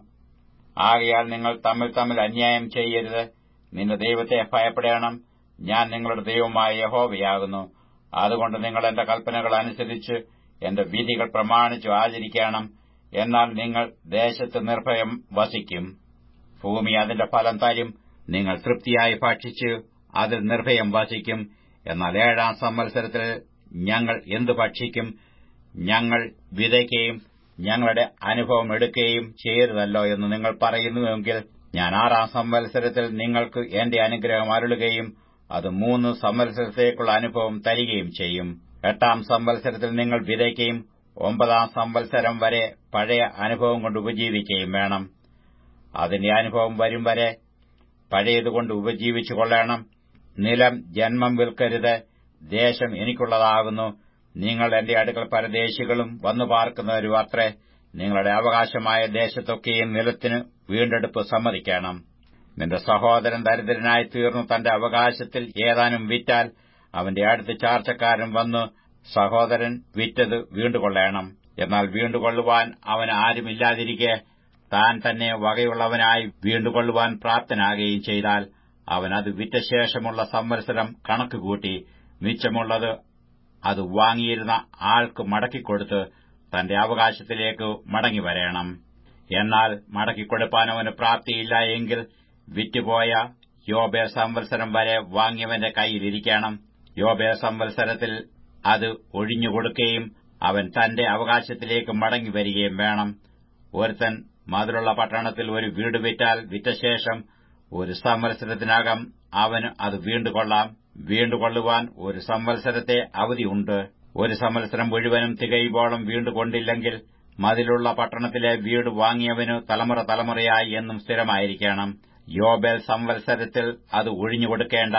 ആകയാൽ നിങ്ങൾ തമ്മിൽ തമ്മിൽ അന്യായം ചെയ്യരുത് നിന്റെ ദൈവത്തെ ഭയപ്പെടണം ഞാൻ നിങ്ങളുടെ ദൈവമായ യഹോവയാകുന്നു അതുകൊണ്ട് നിങ്ങൾ എന്റെ കൽപ്പനകൾ അനുസരിച്ച് എന്റെ വിധികൾ പ്രമാണിച്ചു ആചരിക്കണം എന്നാൽ നിങ്ങൾ ദേശത്ത് നിർഭയം വസിക്കും ഭൂമി അതിന്റെ ഫലം തരും നിങ്ങൾ തൃപ്തിയായി ഭക്ഷിച്ച് അതിൽ നിർഭയം വസിക്കും എന്നാൽ ഏഴാം സംവത്സരത്തിൽ ഞങ്ങൾ എന്തു ഭക്ഷിക്കും ഞങ്ങൾ വിതയ്ക്കുകയും ഞങ്ങളുടെ അനുഭവം എടുക്കുകയും ചെയ്യരുതല്ലോ എന്ന് നിങ്ങൾ പറയുന്നുവെങ്കിൽ ഞാൻ ആറാം സംവത്സരത്തിൽ നിങ്ങൾക്ക് എന്റെ അനുഗ്രഹം അരുളുകയും അത് മൂന്ന് സംവത്സരത്തേക്കുള്ള അനുഭവം തരികയും ചെയ്യും എട്ടാം സംവത്സരത്തിൽ നിങ്ങൾ വിതയ്ക്കുകയും ഒമ്പതാം സംവത്സരം വരെ പഴയ അനുഭവം കൊണ്ട് ഉപജീവിക്കുകയും വേണം അതിന്റെ അനുഭവം വരും വരെ പഴയതുകൊണ്ട് ഉപജീവിച്ചു കൊള്ളണം നിലം ജന്മം വിൽക്കരുത് ദേശം എനിക്കുള്ളതാകുന്നു നിങ്ങൾ എന്റെ അടുക്കൽ പരദേശികളും വന്നു പാർക്കുന്നവരും അത്രേ നിങ്ങളുടെ അവകാശമായ ദേശത്തൊക്കെയും നിലത്തിന് വീണ്ടെടുപ്പ് സമ്മതിക്കണം നിന്റെ സഹോദരൻ ദരിദ്രനായി തീർന്നു തന്റെ അവകാശത്തിൽ ഏതാനും വിറ്റാൽ അവന്റെ അടുത്ത് ചാർച്ചക്കാരൻ വന്ന് സഹോദരൻ വിറ്റത് വീണ്ടുകൊള്ളണം എന്നാൽ വീണ്ടുകൊള്ളുവാൻ അവന് ആരുമില്ലാതിരിക്കെ താൻ തന്നെ വകയുള്ളവനായി വീണ്ടുകൊള്ളുവാൻ പ്രാപ്തനാകുകയും ചെയ്താൽ അവൻ അത് വിറ്റ ശേഷമുള്ള സംവത്സരം കണക്കുകൂട്ടി മിച്ചമുള്ളത് അത് വാങ്ങിയിരുന്ന ആൾക്ക് മടക്കിക്കൊടുത്ത് തന്റെ അവകാശത്തിലേക്ക് മടങ്ങിവരേണം എന്നാൽ മടക്കിക്കൊടുപ്പാൻ അവന് പ്രാപ്തിയില്ല എങ്കിൽ വിറ്റുപോയ യോബേർ സംവത്സരം വരെ വാങ്ങിയവന്റെ കൈയിലിരിക്കണം യോബേർ സംവത്സരത്തിൽ അത് ഒഴിഞ്ഞുകൊടുക്കുകയും അവൻ തന്റെ അവകാശത്തിലേക്ക് മടങ്ങിവരികയും വേണം ഒരുത്തൻ മതിലുള്ള പട്ടണത്തിൽ ഒരു വീട് വിറ്റാൽ വിറ്റശേഷം ഒരു സംവത്സരത്തിനകം അവന് അത് വീണ്ടുകൊള്ളാം വീണ്ടുകൊള്ളുവാൻ ഒരു സംവത്സരത്തെ അവധിയുണ്ട് ഒരു സംവത്സരം മുഴുവനും തികയുമ്പോളം വീണ്ടുകൊണ്ടില്ലെങ്കിൽ മതിലുള്ള പട്ടണത്തിലെ വീട് വാങ്ങിയവനു തലമുറ തലമുറയായി എന്നും സ്ഥിരമായിരിക്കണം യോബേൽ സംവത്സരത്തിൽ അത് ഒഴിഞ്ഞുകൊടുക്കേണ്ട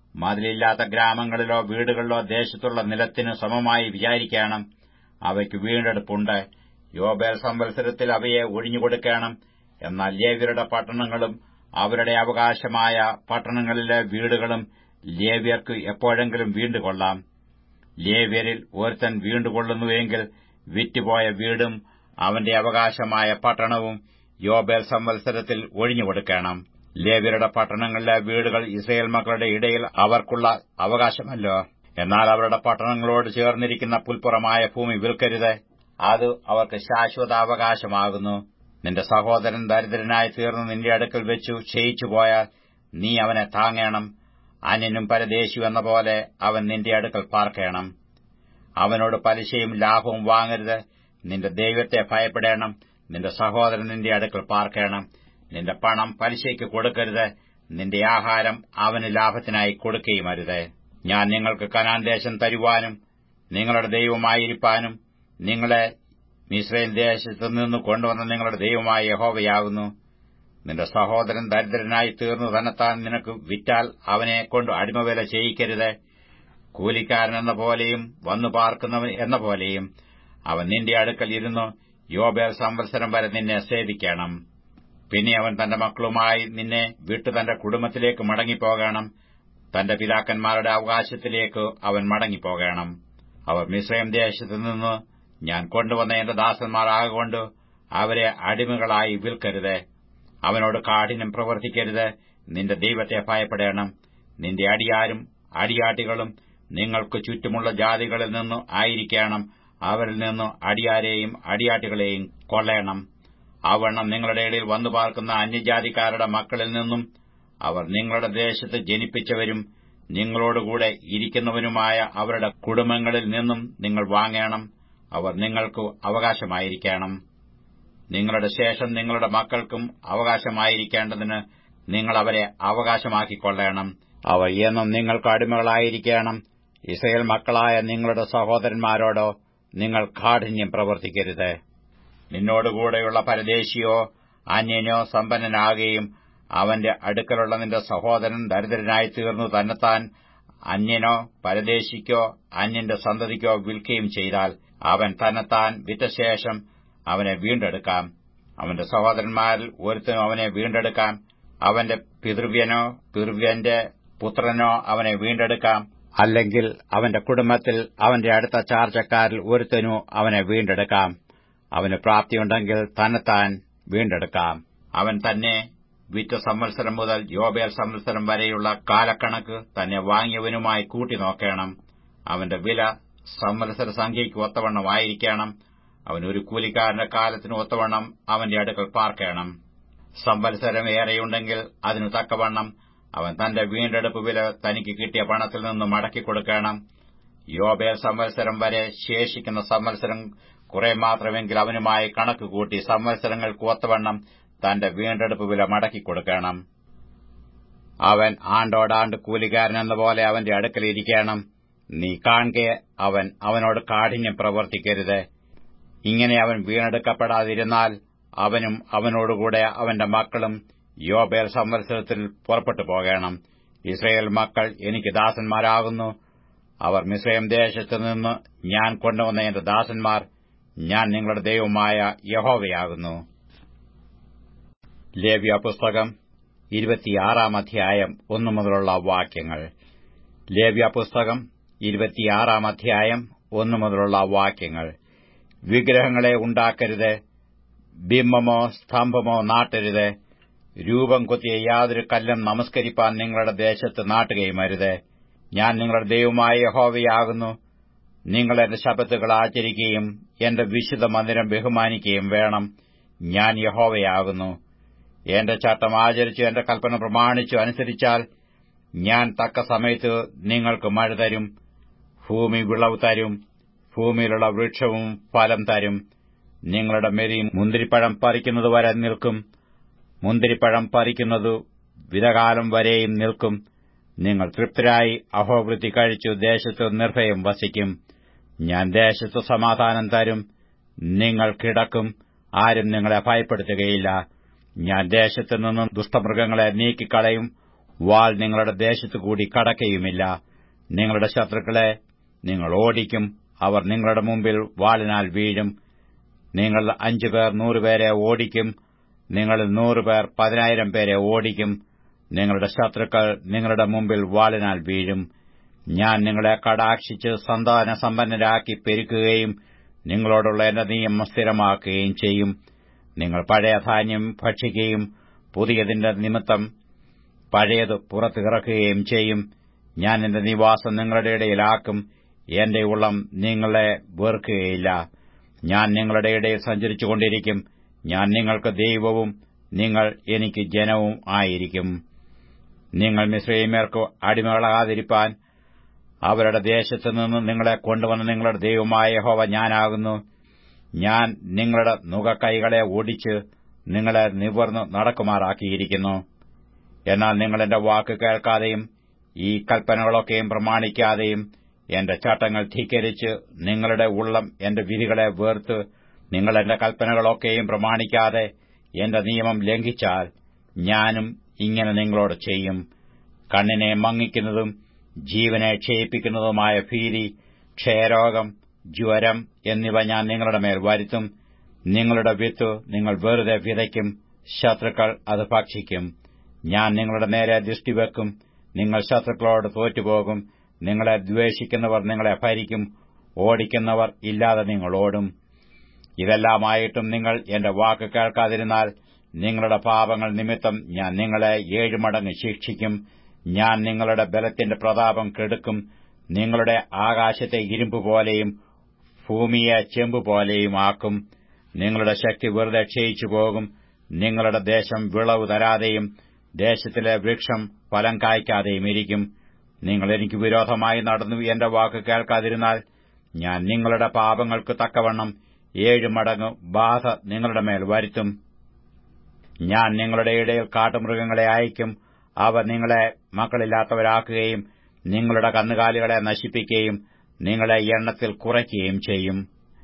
മതിലില്ലാത്ത ഗ്രാമങ്ങളിലോ വീടുകളിലോ ദേശത്തുള്ള നിലത്തിനു സമമായി വിചാരിക്കണം അവയ്ക്ക് വീണ്ടെടുപ്പുണ്ട് യോബേൽ സംവത്സരത്തിൽ അവയെ ഒഴിഞ്ഞുകൊടുക്കണം എന്നാൽ ലേവ്യരുടെ പട്ടണങ്ങളും അവരുടെ അവകാശമായ പട്ടണങ്ങളിലെ വീടുകളും ലേവ്യർക്ക് എപ്പോഴെങ്കിലും വീണ്ടുകൊള്ളാം ലേവ്യരിൽ ഒരുത്തൻ വീണ്ടുകൊള്ളുന്നുവെങ്കിൽ വിറ്റുപോയ വീടും അവന്റെ അവകാശമായ പട്ടണവും യോബേൽ സംവത്സരത്തിൽ ഒഴിഞ്ഞുകൊടുക്കണം ലേവ്യരുടെ പട്ടണങ്ങളിലെ വീടുകൾ ഇസ്രയേൽ മക്കളുടെ ഇടയിൽ അവർക്കുള്ള അവകാശമല്ലോ എന്നാൽ അവരുടെ പട്ടണങ്ങളോട് ചേർന്നിരിക്കുന്ന പുൽപ്പുറമായ ഭൂമി വിൽക്കരുത് അത് അവർക്ക് ശാശ്വതാവകാശമാകുന്നു നിന്റെ സഹോദരൻ ദരിദ്രനായി തീർന്ന് നിന്റെ അടുക്കൽ വെച്ചു ക്ഷയിച്ചു പോയാൽ നീ അവനെ താങ്ങേണം അന്യനും പരദേശിയും എന്ന പോലെ അവൻ നിന്റെ അടുക്കൽ പാർക്കേണം അവനോട് പലിശയും ലാഭവും വാങ്ങരുത് നിന്റെ ദൈവത്തെ ഭയപ്പെടേണം നിന്റെ സഹോദരൻ നിന്റെ അടുക്കൽ പാർക്കേണം നിന്റെ പണം പലിശയ്ക്ക് കൊടുക്കരുത് നിന്റെ ആഹാരം അവന് ലാഭത്തിനായി കൊടുക്കുകയും അരുത് ഞാൻ നിങ്ങൾക്ക് കനാൻ ദേശം തരുവാനും നിങ്ങളുടെ ദൈവമായിരിക്കാനും നിങ്ങളെ മിശ്രൈൽ ദേശത്തു നിന്ന് കൊണ്ടുവന്ന നിങ്ങളുടെ ദൈവമായ യഹോവയാകുന്നു നിന്റെ സഹോദരൻ ദരിദ്രനായി തീർന്നു തന്നെത്താൻ നിനക്ക് വിറ്റാൽ അവനെ കൊണ്ട് അടിമവേല ചെയ്യിക്കരുത് കൂലിക്കാരനെന്ന പോലെയും വന്നു പാർക്കുന്നവൻ എന്ന പോലെയും അവൻ നിന്റെ അടുക്കൽ ഇരുന്നു യോബേൽ സംവത്സരം വരെ നിന്നെ സേവിക്കണം പിന്നെ അവൻ തന്റെ മക്കളുമായി നിന്നെ വിട്ടു തന്റെ കുടുംബത്തിലേക്ക് മടങ്ങിപ്പോകണം തന്റെ പിതാക്കന്മാരുടെ അവകാശത്തിലേക്ക് അവൻ മടങ്ങിപ്പോകണം അവർ മിശ്രയം ദേശത്തു നിന്ന് ഞാൻ കൊണ്ടുവന്ന എന്റെ ദാസന്മാർ ആകൊണ്ട് അവരെ അടിമകളായി വിൽക്കരുത് അവനോട് കാഠിന്യം പ്രവർത്തിക്കരുത് നിന്റെ ദൈവത്തെ ഭയപ്പെടേണം നിന്റെ അടിയാരും അടിയാട്ടികളും നിങ്ങൾക്ക് ചുറ്റുമുള്ള ജാതികളിൽ നിന്നു ആയിരിക്കണം അവരിൽ നിന്നു അടിയാരെയും അടിയാട്ടികളെയും കൊള്ളയണം അവണ്ണം നിങ്ങളുടെ ഇടയിൽ വന്നു പാർക്കുന്ന അന്യജാതിക്കാരുടെ മക്കളിൽ നിന്നും അവർ നിങ്ങളുടെ ദേശത്ത് ജനിപ്പിച്ചവരും നിങ്ങളോടുകൂടെ ഇരിക്കുന്നവനുമായ അവരുടെ കുടുംബങ്ങളിൽ നിന്നും നിങ്ങൾ വാങ്ങേണം അവർ നിങ്ങൾക്ക് അവകാശമായിരിക്കണം നിങ്ങളുടെ ശേഷം നിങ്ങളുടെ മക്കൾക്കും അവകാശമായിരിക്കേണ്ടതിന് നിങ്ങൾ അവരെ അവകാശമാക്കിക്കൊള്ളണം അവർ എന്നും നിങ്ങൾക്ക് അടിമകളായിരിക്കണം ഇസ്രയേൽ മക്കളായ നിങ്ങളുടെ സഹോദരന്മാരോടോ നിങ്ങൾ കാഠിന്യം പ്രവർത്തിക്കരുത് നിന്നോടുകൂടെയുള്ള പരദേശിയോ അന്യനോ സമ്പന്നനാകുകയും അവന്റെ അടുക്കലുള്ള നിന്റെ സഹോദരൻ ദരിദ്രനായി തീർന്നു തന്നെത്താൻ അന്യനോ പരദേശിക്കോ അന്യന്റെ സന്തതിക്കോ വിൽക്കുകയും ചെയ്താൽ അവൻ തന്നെത്താൻ വിറ്റശേഷം അവനെ വീണ്ടെടുക്കാം അവന്റെ സഹോദരന്മാരിൽ ഒരുത്തനും അവനെ വീണ്ടെടുക്കാം അവന്റെ പിതൃവ്യനോ പിതൃവ്യന്റെ പുത്രനോ അവനെ വീണ്ടെടുക്കാം അല്ലെങ്കിൽ അവന്റെ കുടുംബത്തിൽ അവന്റെ അടുത്ത ചാർച്ചക്കാരിൽ ഒരുത്തനു അവനെ വീണ്ടെടുക്കാം അവന് പ്രാപ്തിയുണ്ടെങ്കിൽ തന്നെത്താൻ വീണ്ടെടുക്കാം അവൻ തന്നെ വിറ്റ സംവത്സരം മുതൽ യോബേൽ സംവത്സരം വരെയുള്ള കാലക്കണക്ക് തന്നെ വാങ്ങിയവനുമായി കൂട്ടി നോക്കണം അവന്റെ വില സംവത്സര സംഖ്യയ്ക്ക് ഒത്തവണ്ണമായിരിക്കണം അവൻ ഒരു കൂലിക്കാരന്റെ കാലത്തിന് ഒത്തവണ്ണം അവന്റെ അടുക്കൽ പാർക്കണം സംവത്സരം ഏറെയുണ്ടെങ്കിൽ അതിനു തക്കവണ്ണം അവൻ തന്റെ വീണ്ടെടുപ്പ് വില തനിക്ക് കിട്ടിയ പണത്തിൽ നിന്ന് മടക്കിക്കൊടുക്കണം യോബേൽ സംവത്സരം വരെ ശേഷിക്കുന്ന സംവത്സരം കുറെ മാത്രമെങ്കിൽ അവനുമായി കണക്ക് കൂട്ടി സംവത്സരങ്ങൾക്ക് ഒത്തവണ്ണം തന്റെ വീണ്ടെടുപ്പ് വില മടക്കിക്കൊടുക്കണം അവൻ ആണ്ടോടാണ്ട് കൂലിക്കാരനെന്ന പോലെ അവന്റെ അടുക്കലിരിക്കണം നീ കാണെ അവൻ അവനോട് കാഠിന്യം പ്രവർത്തിക്കരുത് ഇങ്ങനെ അവൻ വീണ്ടെടുക്കപ്പെടാതിരുന്നാൽ അവനും അവനോടുകൂടെ അവന്റെ മക്കളും യോബേൽ സംവത്സരത്തിൽ പുറപ്പെട്ടു പോകണം ഇസ്രയേൽ മക്കൾ എനിക്ക് ദാസന്മാരാകുന്നു അവർ മിസ്രൈം ദേശത്തു നിന്ന് ഞാൻ കൊണ്ടുവന്ന എന്റെ ദാസന്മാർ ഞാൻ നിങ്ങളുടെ ദൈവമായ യഹോവയാകുന്നു ലേവ്യ പുസ്തകം ഇരുപത്തിയാറാം അധ്യായം ഒന്നു മുതലുള്ള വാക്യങ്ങൾ ലേവ്യ പുസ്തകം ഇരുപത്തിയാറാം അധ്യായം ഒന്നു മുതലുള്ള വാക്യങ്ങൾ വിഗ്രഹങ്ങളെ ഉണ്ടാക്കരുത് ബിംബമോ സ്തംഭമോ നാട്ടരുത് രൂപം കൊത്തിയ യാതൊരു കല്ലും നമസ്കരിപ്പാൻ നിങ്ങളുടെ ദേശത്ത് നാട്ടുകയും അരുത് ഞാൻ നിങ്ങളുടെ ദൈവമായ യഹോവയാകുന്നു നിങ്ങൾ എന്റെ ശബത്തുകൾ ആചരിക്കുകയും എന്റെ വിശുദ്ധ മന്ദിരം ബഹുമാനിക്കുകയും വേണം ഞാൻ യഹോവയാകുന്നു എന്റെ ചട്ടം ആചരിച്ചു എന്റെ കൽപ്പന പ്രമാണിച്ചു അനുസരിച്ചാൽ ഞാൻ തക്ക സമയത്ത് നിങ്ങൾക്ക് മഴ തരും ഭൂമി വിളവ് തരും ഭൂമിയിലുള്ള വൃക്ഷവും ഫലം തരും നിങ്ങളുടെ മെരി മുന്തിരിപ്പഴം പറിക്കുന്നതുവരെ നിൽക്കും മുന്തിരിപ്പഴം പറിക്കുന്നതു വിധകാലം വരെയും നിൽക്കും നിങ്ങൾ തൃപ്തരായി അഹോവൃത്തി കഴിച്ചു ദേശത്ത് നിർഭയം വസിക്കും ഞാൻ ദേശത്ത് സമാധാനം തരും നിങ്ങൾ കിടക്കും ആരും നിങ്ങളെ ഭയപ്പെടുത്തുകയില്ല ഞാൻ ദേശത്തു നിന്നും ദുഷ്ടമൃഗങ്ങളെ നീക്കിക്കളയും വാൾ നിങ്ങളുടെ ദേശത്തുകൂടി കടക്കയുമില്ല നിങ്ങളുടെ ശത്രുക്കളെ നിങ്ങൾ ഓടിക്കും അവർ നിങ്ങളുടെ മുമ്പിൽ വാളിനാൽ വീഴും നിങ്ങൾ അഞ്ചുപേർ നൂറുപേരെ ഓടിക്കും നിങ്ങളിൽ നൂറുപേർ പതിനായിരം പേരെ ഓടിക്കും നിങ്ങളുടെ ശത്രുക്കൾ നിങ്ങളുടെ മുമ്പിൽ വാളിനാൽ വീഴും ഞാൻ നിങ്ങളെ കടാക്ഷിച്ച് സന്താന സമ്പന്നരാക്കി പെരുക്കുകയും നിങ്ങളോടുള്ള എന്റെ നിയമം സ്ഥിരമാക്കുകയും ചെയ്യും നിങ്ങൾ പഴയ ധാന്യം ഭക്ഷിക്കുകയും പുതിയതിന്റെ നിമിത്തം പഴയത് പുറത്തിറക്കുകയും ചെയ്യും ഞാൻ എന്റെ നിവാസം നിങ്ങളുടെ ഇടയിലാക്കും എന്റെ ഉള്ളം നിങ്ങളെ വെറുക്കുകയില്ല ഞാൻ നിങ്ങളുടെ ഇടയിൽ സഞ്ചരിച്ചുകൊണ്ടിരിക്കും ഞാൻ നിങ്ങൾക്ക് ദൈവവും നിങ്ങൾ എനിക്ക് ജനവും ആയിരിക്കും നിങ്ങൾ മിശ്രീമേർക്ക് അടിമകളാകാതിരിപ്പാൻ അവരുടെ ദേശത്തു നിന്ന് നിങ്ങളെ കൊണ്ടുവന്ന നിങ്ങളുടെ ദൈവമായ യഹോവ ഞാനാകുന്നു ഞാൻ നിങ്ങളുടെ നുകക്കൈകളെ ഒടിച്ച് നിങ്ങളെ നിവർന്നു നടക്കുമാറാക്കിയിരിക്കുന്നു എന്നാൽ നിങ്ങൾ എന്റെ വാക്ക് കേൾക്കാതെയും ഈ കൽപ്പനകളൊക്കെയും പ്രമാണിക്കാതെയും എന്റെ ചട്ടങ്ങൾ ധിക്കരിച്ച് നിങ്ങളുടെ ഉള്ളം എന്റെ വിധികളെ വേർത്ത് നിങ്ങൾ എന്റെ കൽപ്പനകളൊക്കെയും പ്രമാണിക്കാതെ എന്റെ നിയമം ലംഘിച്ചാൽ ഞാനും ഇങ്ങനെ നിങ്ങളോട് ചെയ്യും കണ്ണിനെ മങ്ങിക്കുന്നതും ജീവനെ ക്ഷയിപ്പിക്കുന്നതുമായ ഭീതി ക്ഷയരോഗം ജ്വരം എന്നിവ ഞാൻ നിങ്ങളുടെ മേൽ വരുത്തും നിങ്ങളുടെ വിത്ത് നിങ്ങൾ വെറുതെ വിതയ്ക്കും ശത്രുക്കൾ അത് ഭക്ഷിക്കും ഞാൻ നിങ്ങളുടെ നേരെ ദൃഷ്ടിവെക്കും നിങ്ങൾ ശത്രുക്കളോട് തോറ്റുപോകും നിങ്ങളെ ദ്വേഷിക്കുന്നവർ നിങ്ങളെ ഭരിക്കും ഓടിക്കുന്നവർ ഇല്ലാതെ നിങ്ങൾ ഓടും ഇതെല്ലാമായിട്ടും നിങ്ങൾ എന്റെ വാക്ക് കേൾക്കാതിരുന്നാൽ നിങ്ങളുടെ പാപങ്ങൾ നിമിത്തം ഞാൻ നിങ്ങളെ ഏഴ് മടങ്ങ് ശിക്ഷിക്കും ഞാൻ നിങ്ങളുടെ ബലത്തിന്റെ പ്രതാപം കെടുക്കും നിങ്ങളുടെ ആകാശത്തെ ഇരുമ്പ് പോലെയും ഭൂമിയെ ചെമ്പ് പോലെയും ആക്കും നിങ്ങളുടെ ശക്തി വെറുതെ ക്ഷയിച്ചു പോകും നിങ്ങളുടെ ദേശം വിളവ് തരാതെയും ദേശത്തിലെ വൃക്ഷം ഫലം കായ്ക്കാതെയും ഇരിക്കും നിങ്ങൾ എനിക്ക് വിരോധമായി നടന്നു എന്റെ വാക്ക് കേൾക്കാതിരുന്നാൽ ഞാൻ നിങ്ങളുടെ പാപങ്ങൾക്ക് തക്കവണ്ണം ഏഴ് മടങ്ങ് ബാധ നിങ്ങളുടെ മേൽ വരുത്തും ഞാൻ നിങ്ങളുടെ ഇടയിൽ കാട്ടുമൃഗങ്ങളെ അയക്കും അവ നിങ്ങളെ മക്കളില്ലാത്തവരാക്കുകയും നിങ്ങളുടെ കന്നുകാലികളെ നശിപ്പിക്കുകയും നിങ്ങളെ എണ്ണത്തിൽ കുറയ്ക്കുകയും ചെയ്യും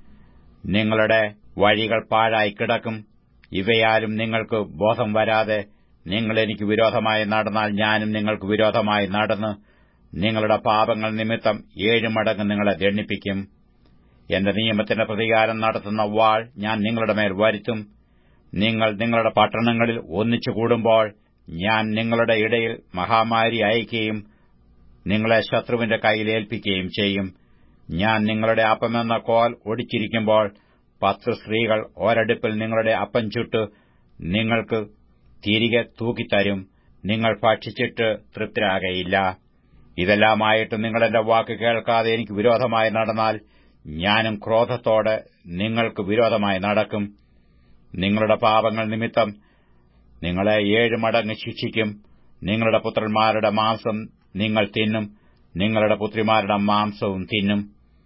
നിങ്ങളുടെ വഴികൾ പാഴായി കിടക്കും ഇവയാലും നിങ്ങൾക്ക് ബോധം വരാതെ നിങ്ങൾ എനിക്ക് വിരോധമായി നടന്നാൽ ഞാനും നിങ്ങൾക്ക് വിരോധമായി നടന്ന് നിങ്ങളുടെ പാപങ്ങൾ നിമിത്തം ഏഴ് മടങ്ങ് നിങ്ങളെ ദണ്ണിപ്പിക്കും എന്റെ നിയമത്തിന്റെ പ്രതികാരം നടത്തുന്ന വാൾ ഞാൻ നിങ്ങളുടെ മേൽ വരുത്തും നിങ്ങൾ നിങ്ങളുടെ പട്ടണങ്ങളിൽ ഒന്നിച്ചു കൂടുമ്പോൾ ഞാൻ നിങ്ങളുടെ ഇടയിൽ മഹാമാരി അയക്കുകയും നിങ്ങളെ ശത്രുവിന്റെ കയ്യിൽ ഏൽപ്പിക്കുകയും ചെയ്യും ഞാൻ നിങ്ങളുടെ അപ്പമെന്ന കോൽ ഒടിച്ചിരിക്കുമ്പോൾ പത്ത് സ്ത്രീകൾ ഒരടുപ്പിൽ നിങ്ങളുടെ അപ്പം ചുട്ട് നിങ്ങൾക്ക് തിരികെ തൂക്കിത്തരും നിങ്ങൾ ഭക്ഷിച്ചിട്ട് തൃപ്തരാകയില്ല ഇതെല്ലാമായിട്ട് നിങ്ങൾ എന്റെ വാക്ക് കേൾക്കാതെ എനിക്ക് വിരോധമായി നടന്നാൽ ഞാനും ക്രോധത്തോടെ നിങ്ങൾക്ക് വിരോധമായി നടക്കും നിങ്ങളുടെ പാപങ്ങൾ നിമിത്തം നിങ്ങളെ ഏഴ് മടങ്ങ് ശിക്ഷിക്കും നിങ്ങളുടെ പുത്രന്മാരുടെ മാംസം നിങ്ങൾ തിന്നും നിങ്ങളുടെ പുത്രിമാരുടെ മാംസവും തിന്നും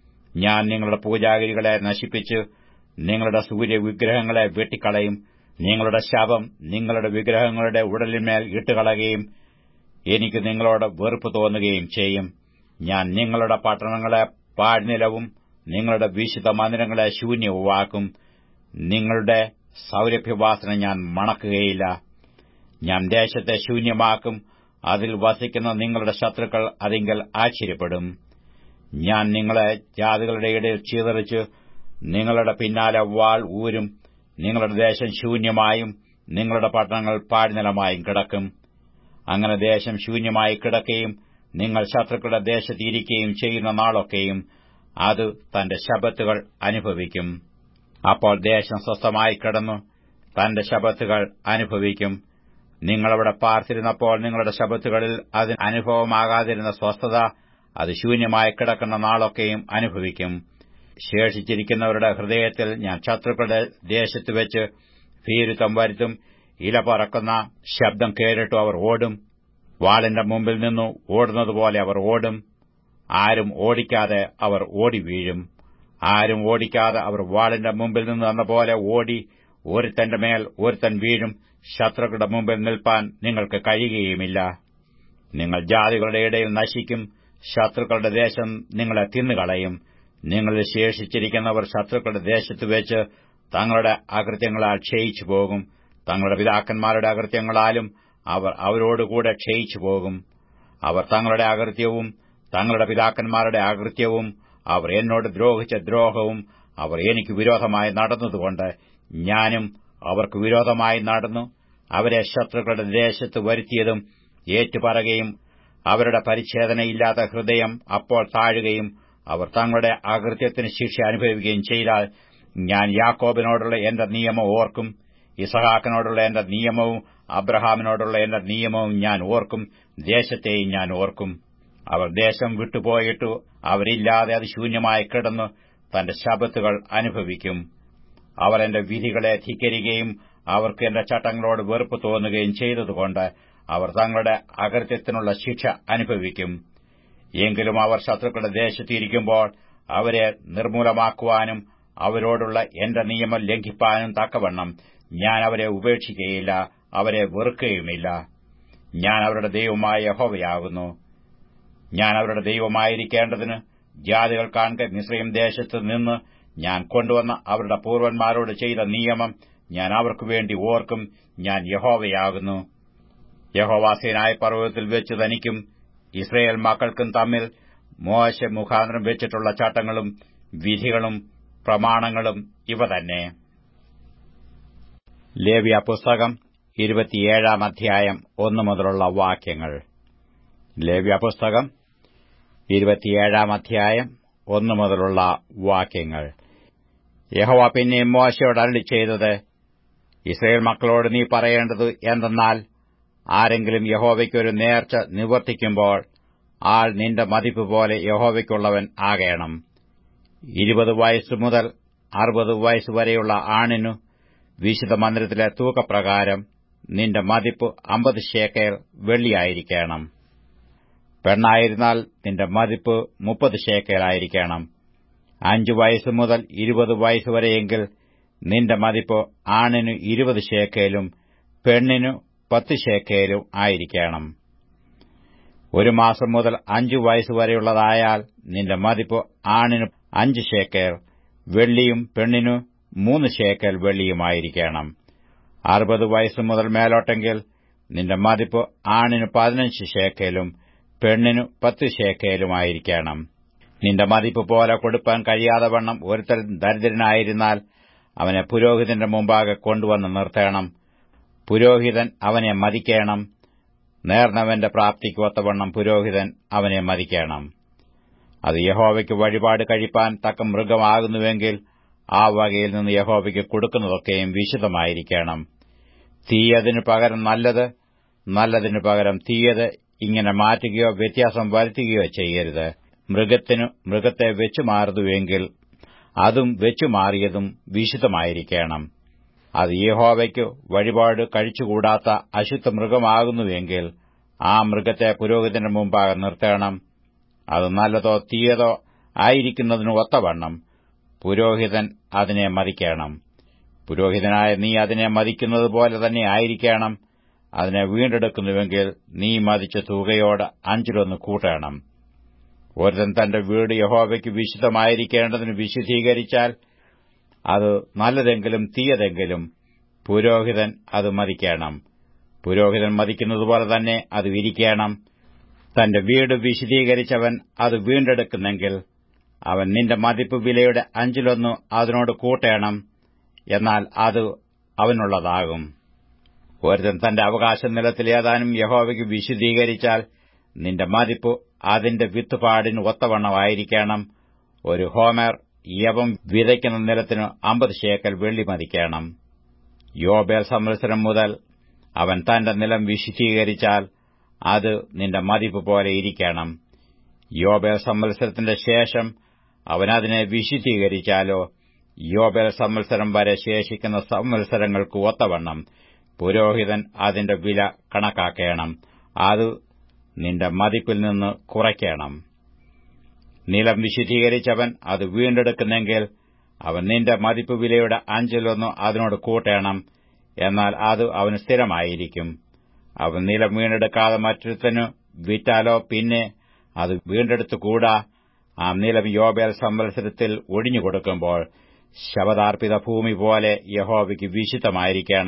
ഞാൻ നിങ്ങളുടെ പൂജാഗിരികളെ നശിപ്പിച്ച് നിങ്ങളുടെ സൂര്യവിഗ്രഹങ്ങളെ വെട്ടിക്കളയും നിങ്ങളുടെ ശവം നിങ്ങളുടെ വിഗ്രഹങ്ങളുടെ ഉടലിന്മേൽ ഇട്ടുകളയുകയും എനിക്ക് നിങ്ങളോട് വെറുപ്പ് തോന്നുകയും ചെയ്യും ഞാൻ നിങ്ങളുടെ പട്ടണങ്ങളെ പാഴ്നിലവും നിങ്ങളുടെ വിശുദ്ധ മന്ദിരങ്ങളെ ശൂന്യവുമാക്കും നിങ്ങളുടെ സൗരഭ്യവാസന ഞാൻ മണക്കുകയില്ല ഞാൻ ദേശത്തെ ശൂന്യമാക്കും അതിൽ വസിക്കുന്ന നിങ്ങളുടെ ശത്രുക്കൾ അതിങ്കൽ ആശ്ചര്യപ്പെടും ഞാൻ നിങ്ങളെ ജാതികളുടെ ഇടയിൽ ചീതറിച്ച് നിങ്ങളുടെ പിന്നാലെ വാൾ ഊരും നിങ്ങളുടെ ദേശം ശൂന്യമായും നിങ്ങളുടെ പട്ടണങ്ങൾ പാഴ്നിലമായും കിടക്കും അങ്ങനെ ദേശം ശൂന്യമായി കിടക്കുകയും നിങ്ങൾ ശത്രുക്കളുടെ ദേശത്തിരിക്കുകയും ചെയ്യുന്ന നാളൊക്കെയും അത് തന്റെ ശബത്തുകൾ അനുഭവിക്കും അപ്പോൾ ദേശം സ്വസ്ഥമായി കിടന്നു തന്റെ ശബത്തുകൾ അനുഭവിക്കും നിങ്ങളവിടെ പാർത്തിരുന്നപ്പോൾ നിങ്ങളുടെ ശബത്തുകളിൽ അതിന് അനുഭവമാകാതിരുന്ന സ്വസ്ഥത അത് ശൂന്യമായി കിടക്കുന്ന നാളൊക്കെയും അനുഭവിക്കും ശേഷിച്ചിരിക്കുന്നവരുടെ ഹൃദയത്തിൽ ഞാൻ ശത്രുക്കളുടെ ദേശത്ത് വെച്ച് ഭീരുത്വം വരുത്തും ഇല പറക്കുന്ന ശബ്ദം കേട്ടിട്ടു അവർ ഓടും വാളിന്റെ മുമ്പിൽ നിന്നു ഓടുന്നതുപോലെ അവർ ഓടും ആരും ഓടിക്കാതെ അവർ ഓടി വീഴും ആരും ഓടിക്കാതെ അവർ വാളിന്റെ മുമ്പിൽ നിന്ന് എന്ന പോലെ ഓടി ഒരുത്തന്റെ മേൽ ഒരുത്തൻ വീഴും ശത്രുക്കളുടെ മുമ്പിൽ നിൽപ്പാൻ നിങ്ങൾക്ക് കഴിയുകയുമില്ല നിങ്ങൾ ജാതികളുടെ ഇടയിൽ നശിക്കും ശത്രുക്കളുടെ ദേശം നിങ്ങളെ തിന്നുകളയും നിങ്ങളിൽ ശേഷിച്ചിരിക്കുന്നവർ ശത്രുക്കളുടെ ദേശത്ത് വെച്ച് തങ്ങളുടെ അകൃത്യങ്ങളാൽ ക്ഷയിച്ചു പോകും തങ്ങളുടെ പിതാക്കന്മാരുടെ അകൃത്യങ്ങളാലും അവർ അവരോടുകൂടെ ക്ഷയിച്ചു പോകും അവർ തങ്ങളുടെ അകൃത്യവും തങ്ങളുടെ പിതാക്കന്മാരുടെ അകൃത്യവും അവർ എന്നോട് ദ്രോഹിച്ച ദ്രോഹവും അവർ എനിക്ക് വിരോധമായി നടന്നതുകൊണ്ട് ഞാനും അവർക്ക് വിരോധമായി നടന്നു അവരെ ശത്രുക്കളുടെ ദേശത്ത് വരുത്തിയതും ഏറ്റുപറയുകയും അവരുടെ പരിച്ഛേദനയില്ലാത്ത ഹൃദയം അപ്പോൾ താഴുകയും അവർ തങ്ങളുടെ അകൃത്യത്തിന് ശിക്ഷ അനുഭവിക്കുകയും ചെയ്താൽ ഞാൻ യാക്കോബിനോടുള്ള എന്റെ നിയമം ഓർക്കും ഇസഹാക്കിനോടുള്ള എന്റെ നിയമവും അബ്രഹാമിനോടുള്ള എന്റെ നിയമവും ഞാൻ ഓർക്കും ദേശത്തെയും ഞാൻ ഓർക്കും അവർ ദേശം വിട്ടുപോയിട്ടു അവരില്ലാതെ അത് ശൂന്യമായി കിടന്നു തന്റെ ശബത്തുകൾ അനുഭവിക്കും അവർ എന്റെ വിധികളെ ധിക്കരിക്കുകയും അവർക്ക് എന്റെ ചട്ടങ്ങളോട് വെറുപ്പ് തോന്നുകയും ചെയ്തതുകൊണ്ട് അവർ തങ്ങളുടെ അകൃത്യത്തിനുള്ള ശിക്ഷ അനുഭവിക്കും എങ്കിലും അവർ ശത്രുക്കളുടെ ദേശത്തിരിക്കുമ്പോൾ അവരെ നിർമൂലമാക്കുവാനും അവരോടുള്ള എന്റെ നിയമം ലംഘിപ്പാനും തക്കവണ്ണം ഞാൻ അവരെ ഉപേക്ഷിക്കുകയില്ല അവരെ വെറുക്കുകയുമില്ല ഞാൻ അവരുടെ ദൈവമായ യഹോവയാകുന്നു ഞാൻ അവരുടെ ദൈവമായിരിക്കേണ്ടതിന് ജാതികൾ കാണുക മിശ്രയും ദേശത്ത് നിന്ന് ഞാൻ കൊണ്ടുവന്ന അവരുടെ പൂർവന്മാരോട് ചെയ്ത നിയമം ഞാൻ അവർക്കു വേണ്ടി ഓർക്കും ഞാൻ യഹോവയാകുന്നു യഹോവാസീനായ പർവ്വതത്തിൽ വെച്ച് തനിക്കും ഇസ്രയേൽ മക്കൾക്കും തമ്മിൽ മോശ മുഖാന്തരം വെച്ചിട്ടുള്ള ചട്ടങ്ങളും വിധികളും പ്രമാണങ്ങളും ഇവ തന്നെ ലേവ്യ പുസ്തകം ഇരുപത്തിയേഴാം അധ്യായം ഒന്നു മുതലുള്ള വാക്യങ്ങൾ ലേവ്യ പുസ്തകം ഇരുപത്തിയേഴാം അധ്യായം ഒന്നു മുതലുള്ള വാക്യങ്ങൾ യഹോവ പിന്നെയും മോശയോട് അരളി ചെയ്തത് ഇസ്രയേൽ മക്കളോട് നീ പറയേണ്ടത് എന്തെന്നാൽ ആരെങ്കിലും യഹോവയ്ക്കൊരു നേർച്ച നിവർത്തിക്കുമ്പോൾ ആൾ നിന്റെ മതിപ്പ് പോലെ യഹോവയ്ക്കുള്ളവൻ ആകേണം ഇരുപത് വയസ്സ് മുതൽ അറുപത് വയസ്സ് വരെയുള്ള ആണിനു വിശുദ്ധ മന്ദിരത്തിലെ തൂക്കപ്രകാരം നിന്റെ മതിപ്പ് അമ്പത് ശേക്കേൽ വെള്ളിയായിരിക്കണം പെണ്ണായിരുന്നാൽ നിന്റെ മതിപ്പ് മുപ്പത് ശേക്കേലായിരിക്കണം അഞ്ചു വയസ്സ് മുതൽ ഇരുപത് വയസ്സ് വരെയെങ്കിൽ നിന്റെ മതിപ്പ് ആണിനു ഇരുപത് ശേക്കേലും പെണ്ണിനു പത്ത് ശേക്കേലും ആയിരിക്കണം ഒരു മാസം മുതൽ അഞ്ചു വയസ്സ് വരെയുള്ളതായാൽ നിന്റെ മതിപ്പ് ആണിന് അഞ്ച് ശേക്കേൽ വെള്ളിയും പെണ്ണിനു മൂന്ന് ശേക്കൽ വെള്ളിയുമായിരിക്കണം അറുപത് വയസ്സ് മുതൽ മേലോട്ടെങ്കിൽ നിന്റെ മതിപ്പ് ആണിന് പതിനഞ്ച് ശേക്കേലും പെണ്ണിനു പത്ത് ശേക്കേലുമായിരിക്കണം നിന്റെ മതിപ്പ് പോലെ കൊടുപ്പാൻ കഴിയാതെ വണ്ണം ഒരുത്തൽ ദരിദ്രനായിരുന്നാൽ അവനെ പുരോഹിതന്റെ മുമ്പാകെ കൊണ്ടുവന്ന് നിർത്തണം പുരോഹിതൻ അവനെ മതിക്കണം നേർന്നവന്റെ പ്രാപ്തിക്ക് ഒത്തവണ്ണം പുരോഹിതൻ അവനെ മതിക്കണം അത് യഹോവയ്ക്ക് വഴിപാട് കഴിപ്പാൻ തക്ക മൃഗമാകുന്നുവെങ്കിൽ ആ വകയിൽ നിന്ന് യഹോവയ്ക്ക് കൊടുക്കുന്നതൊക്കെയും വിശുദ്ധമായിരിക്കണം തീയതിനു പകരം നല്ലത് നല്ലതിനു പകരം തീയത് ഇങ്ങനെ മാറ്റുകയോ വ്യത്യാസം വരുത്തുകയോ ചെയ്യരുത് മൃഗത്തിനു മൃഗത്തെ വെച്ചുമാറുന്നുവെങ്കിൽ അതും വെച്ചുമാറിയതും വിശുദ്ധമായിരിക്കണം അത് യഹോവയ്ക്ക് വഴിപാട് കഴിച്ചുകൂടാത്ത അശുദ്ധ മൃഗമാകുന്നുവെങ്കിൽ ആ മൃഗത്തെ പുരോഹിതന്റെ മുമ്പാകെ നിർത്തണം അത് നല്ലതോ തീയതോ ആയിരിക്കുന്നതിന് ഒത്തവണ്ണം പുരോഹിതൻ അതിനെ മതിക്കണം പുരോഹിതനായ നീ അതിനെ മതിക്കുന്നത് പോലെ തന്നെ ആയിരിക്കണം അതിനെ വീണ്ടെടുക്കുന്നുവെങ്കിൽ നീ മതിച്ച തുകയോട് അഞ്ചിലൊന്ന് കൂട്ടണം ഒരുത്തൻ തന്റെ വീട് യഹോവയ്ക്ക് വിശുദ്ധമായിരിക്കേണ്ടതിന് വിശുദ്ധീകരിച്ചാൽ അത് നല്ലതെങ്കിലും തീയതെങ്കിലും പുരോഹിതൻ അത് മതിക്കണം പുരോഹിതൻ മതിക്കുന്നതുപോലെ തന്നെ അത് വിരിക്കണം തന്റെ വീട് വിശദീകരിച്ചവൻ അത് വീണ്ടെടുക്കുന്നെങ്കിൽ അവൻ നിന്റെ മതിപ്പ് വിലയുടെ അഞ്ചിലൊന്നു അതിനോട് കൂട്ടേണം എന്നാൽ അത് അവനുള്ളതാകും ഒരുത്തൻ തന്റെ അവകാശ നിലത്തിൽ ഏതാനും യഹോവയ്ക്ക് വിശുദ്ധീകരിച്ചാൽ നിന്റെ മതിപ്പ് അതിന്റെ വിത്തുപാടിന് ഒത്തവണ്ണമായിരിക്കണം ഒരു ഹോമർ യവം വിതയ്ക്കുന്ന നിലത്തിന് അമ്പത് ശേക്കൽ വെള്ളി മതിക്കണം യോബേൽ സംവത്സരം മുതൽ അവൻ തന്റെ നിലം വിശുദ്ധീകരിച്ചാൽ അത് നിന്റെ മതിപ്പ് പോലെ ഇരിക്കണം യോബേൽ സംവത്സരത്തിന്റെ ശേഷം അവനതിനെ വിശുദ്ധീകരിച്ചാലോ യോബേൽ സംവത്സരം വരെ ശേഷിക്കുന്ന സംവത്സരങ്ങൾക്ക് ഒത്തവണ്ണം പുരോഹിതൻ അതിന്റെ വില കണക്കാക്കേണം അത് നിന്റെ മതിപ്പിൽ നിന്ന് കുറയ്ക്കണം നിലം വിശുദ്ധീകരിച്ചവൻ അത് വീണ്ടെടുക്കുന്നെങ്കിൽ അവൻ നിന്റെ മതിപ്പ് വിലയുടെ അഞ്ചിലൊന്ന് അതിനോട് കൂട്ടേണം എന്നാൽ അത് അവന് സ്ഥിരമായിരിക്കും അവൻ നിലം വീണ്ടെടുക്കാതെ മറ്റൊരുത്തനു വിറ്റാലോ പിന്നെ അത് വീണ്ടെടുത്തുകൂടാ ആ നിലം യോബേൽ സംവത്സരത്തിൽ ഒഴിഞ്ഞുകൊടുക്കുമ്പോൾ ശവതാർപ്പിത ഭൂമി പോലെ യഹോവയ്ക്ക് വിശുദ്ധമായിരിക്കണം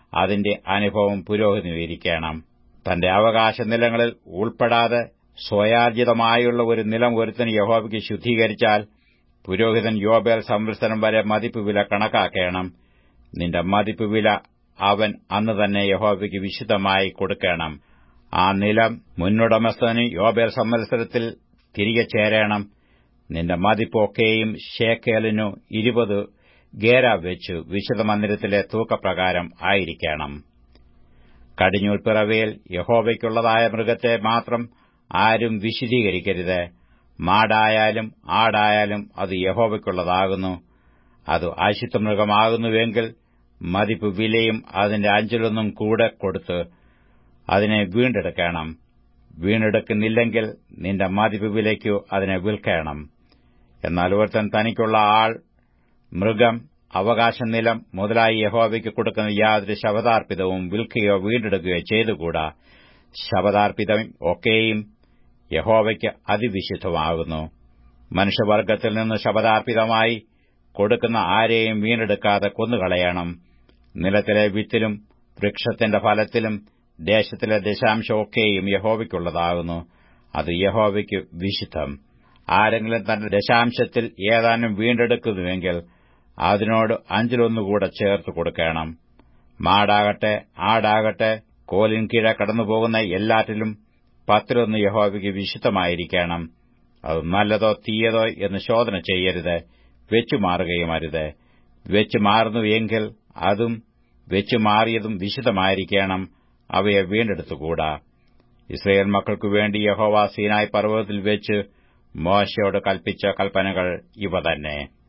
അതിന്റെ അനുഭവം പുരോഗമിയിരിക്കണം തന്റെ അവകാശ നിലങ്ങളിൽ ഉൾപ്പെടാതെ സ്വയാർജിതമായുള്ള ഒരു നിലം ഒരുത്തിന് യഹോവയ്ക്ക് ശുദ്ധീകരിച്ചാൽ പുരോഹിതൻ യോബേൽ സംവത്സരം വരെ മതിപ്പ് വില കണക്കാക്കണം നിന്റെ മതിപ്പ് വില അവൻ അന്ന് തന്നെ യഹോവയ്ക്ക് വിശുദ്ധമായി കൊടുക്കണം ആ നിലം മുന്നുടമസ്ഥന് യോബേൽ സംവത്സരത്തിൽ തിരികെ ചേരണം നിന്റെ മതിപ്പൊക്കെയും ഷേക്കേലിനു ഇരുപത് ഗേര വെച്ചു വിശുദ്ധ മന്ദിരത്തിലെ തൂക്കപ്രകാരം ആയിരിക്കണം കടിഞ്ഞൂൽ പിറവിയിൽ യഹോവയ്ക്കുള്ളതായ മൃഗത്തെ മാത്രം ആരും വിശദീകരിക്കരുത് മാടായാലും ആടായാലും അത് യഹോവയ്ക്കുള്ളതാകുന്നു അത് അശുദ്ധ മൃഗമാകുന്നുവെങ്കിൽ മതിപ്പ് വിലയും അതിന്റെ അഞ്ചിലൊന്നും കൂടെ കൊടുത്ത് അതിനെ വീണ്ടെടുക്കണം വീണ്ടെടുക്കുന്നില്ലെങ്കിൽ നിന്റെ മതിപ്പ് വിലയ്ക്കു അതിനെ വിൽക്കണം എന്നാൽ ഒരുത്തൻ തനിക്കുള്ള ആൾ മൃഗം അവകാശനിലം മുതലായി യഹോവയ്ക്ക് കൊടുക്കുന്ന യാതൊരു ശവതാർപ്പിതവും വിൽക്കുകയോ വീണ്ടെടുക്കുകയോ ചെയ്തുകൂടാ ശവതാർപ്പിതം ഒക്കെയും യഹോവയ്ക്ക് അതിവിശുദ്ധമാകുന്നു മനുഷ്യവർഗത്തിൽ നിന്ന് ശബദാർപ്പിതമായി കൊടുക്കുന്ന ആരെയും വീണ്ടെടുക്കാതെ കൊന്നുകളയണം നിലത്തിലെ വിത്തിലും വൃക്ഷത്തിന്റെ ഫലത്തിലും ദേശത്തിലെ ദശാംശമൊക്കെയും യഹോവയ്ക്കുള്ളതാകുന്നു അത് യഹോവയ്ക്ക് വിശുദ്ധം ആരെങ്കിലും തന്റെ ദശാംശത്തിൽ ഏതാനും വീണ്ടെടുക്കുന്നുവെങ്കിൽ അതിനോട് അഞ്ചിലൊന്നുകൂടെ ചേർത്ത് കൊടുക്കണം മാടാകട്ടെ ആടാകട്ടെ കോലിൻ കീഴെ കടന്നുപോകുന്ന എല്ലാറ്റിലും പത്തിലൊന്ന് യഹോവയ്ക്ക് വിശുദ്ധമായിരിക്കണം അത് നല്ലതോ തീയതോ എന്ന് ശോധന ചെയ്യരുത് വെച്ചുമാറുകയും അരുത് വെച്ചു മാറുന്നു എങ്കിൽ അതും വെച്ചു മാറിയതും വിശുദ്ധമായിരിക്കണം അവയെ വീണ്ടെടുത്തുകൂടാ ഇസ്രയേൽ മക്കൾക്കു വേണ്ടി യഹോവ സീനായ് പർവ്വതത്തിൽ വെച്ച് മോശയോട് കൽപ്പിച്ച കൽപ്പനകൾ ഇവ തന്നെ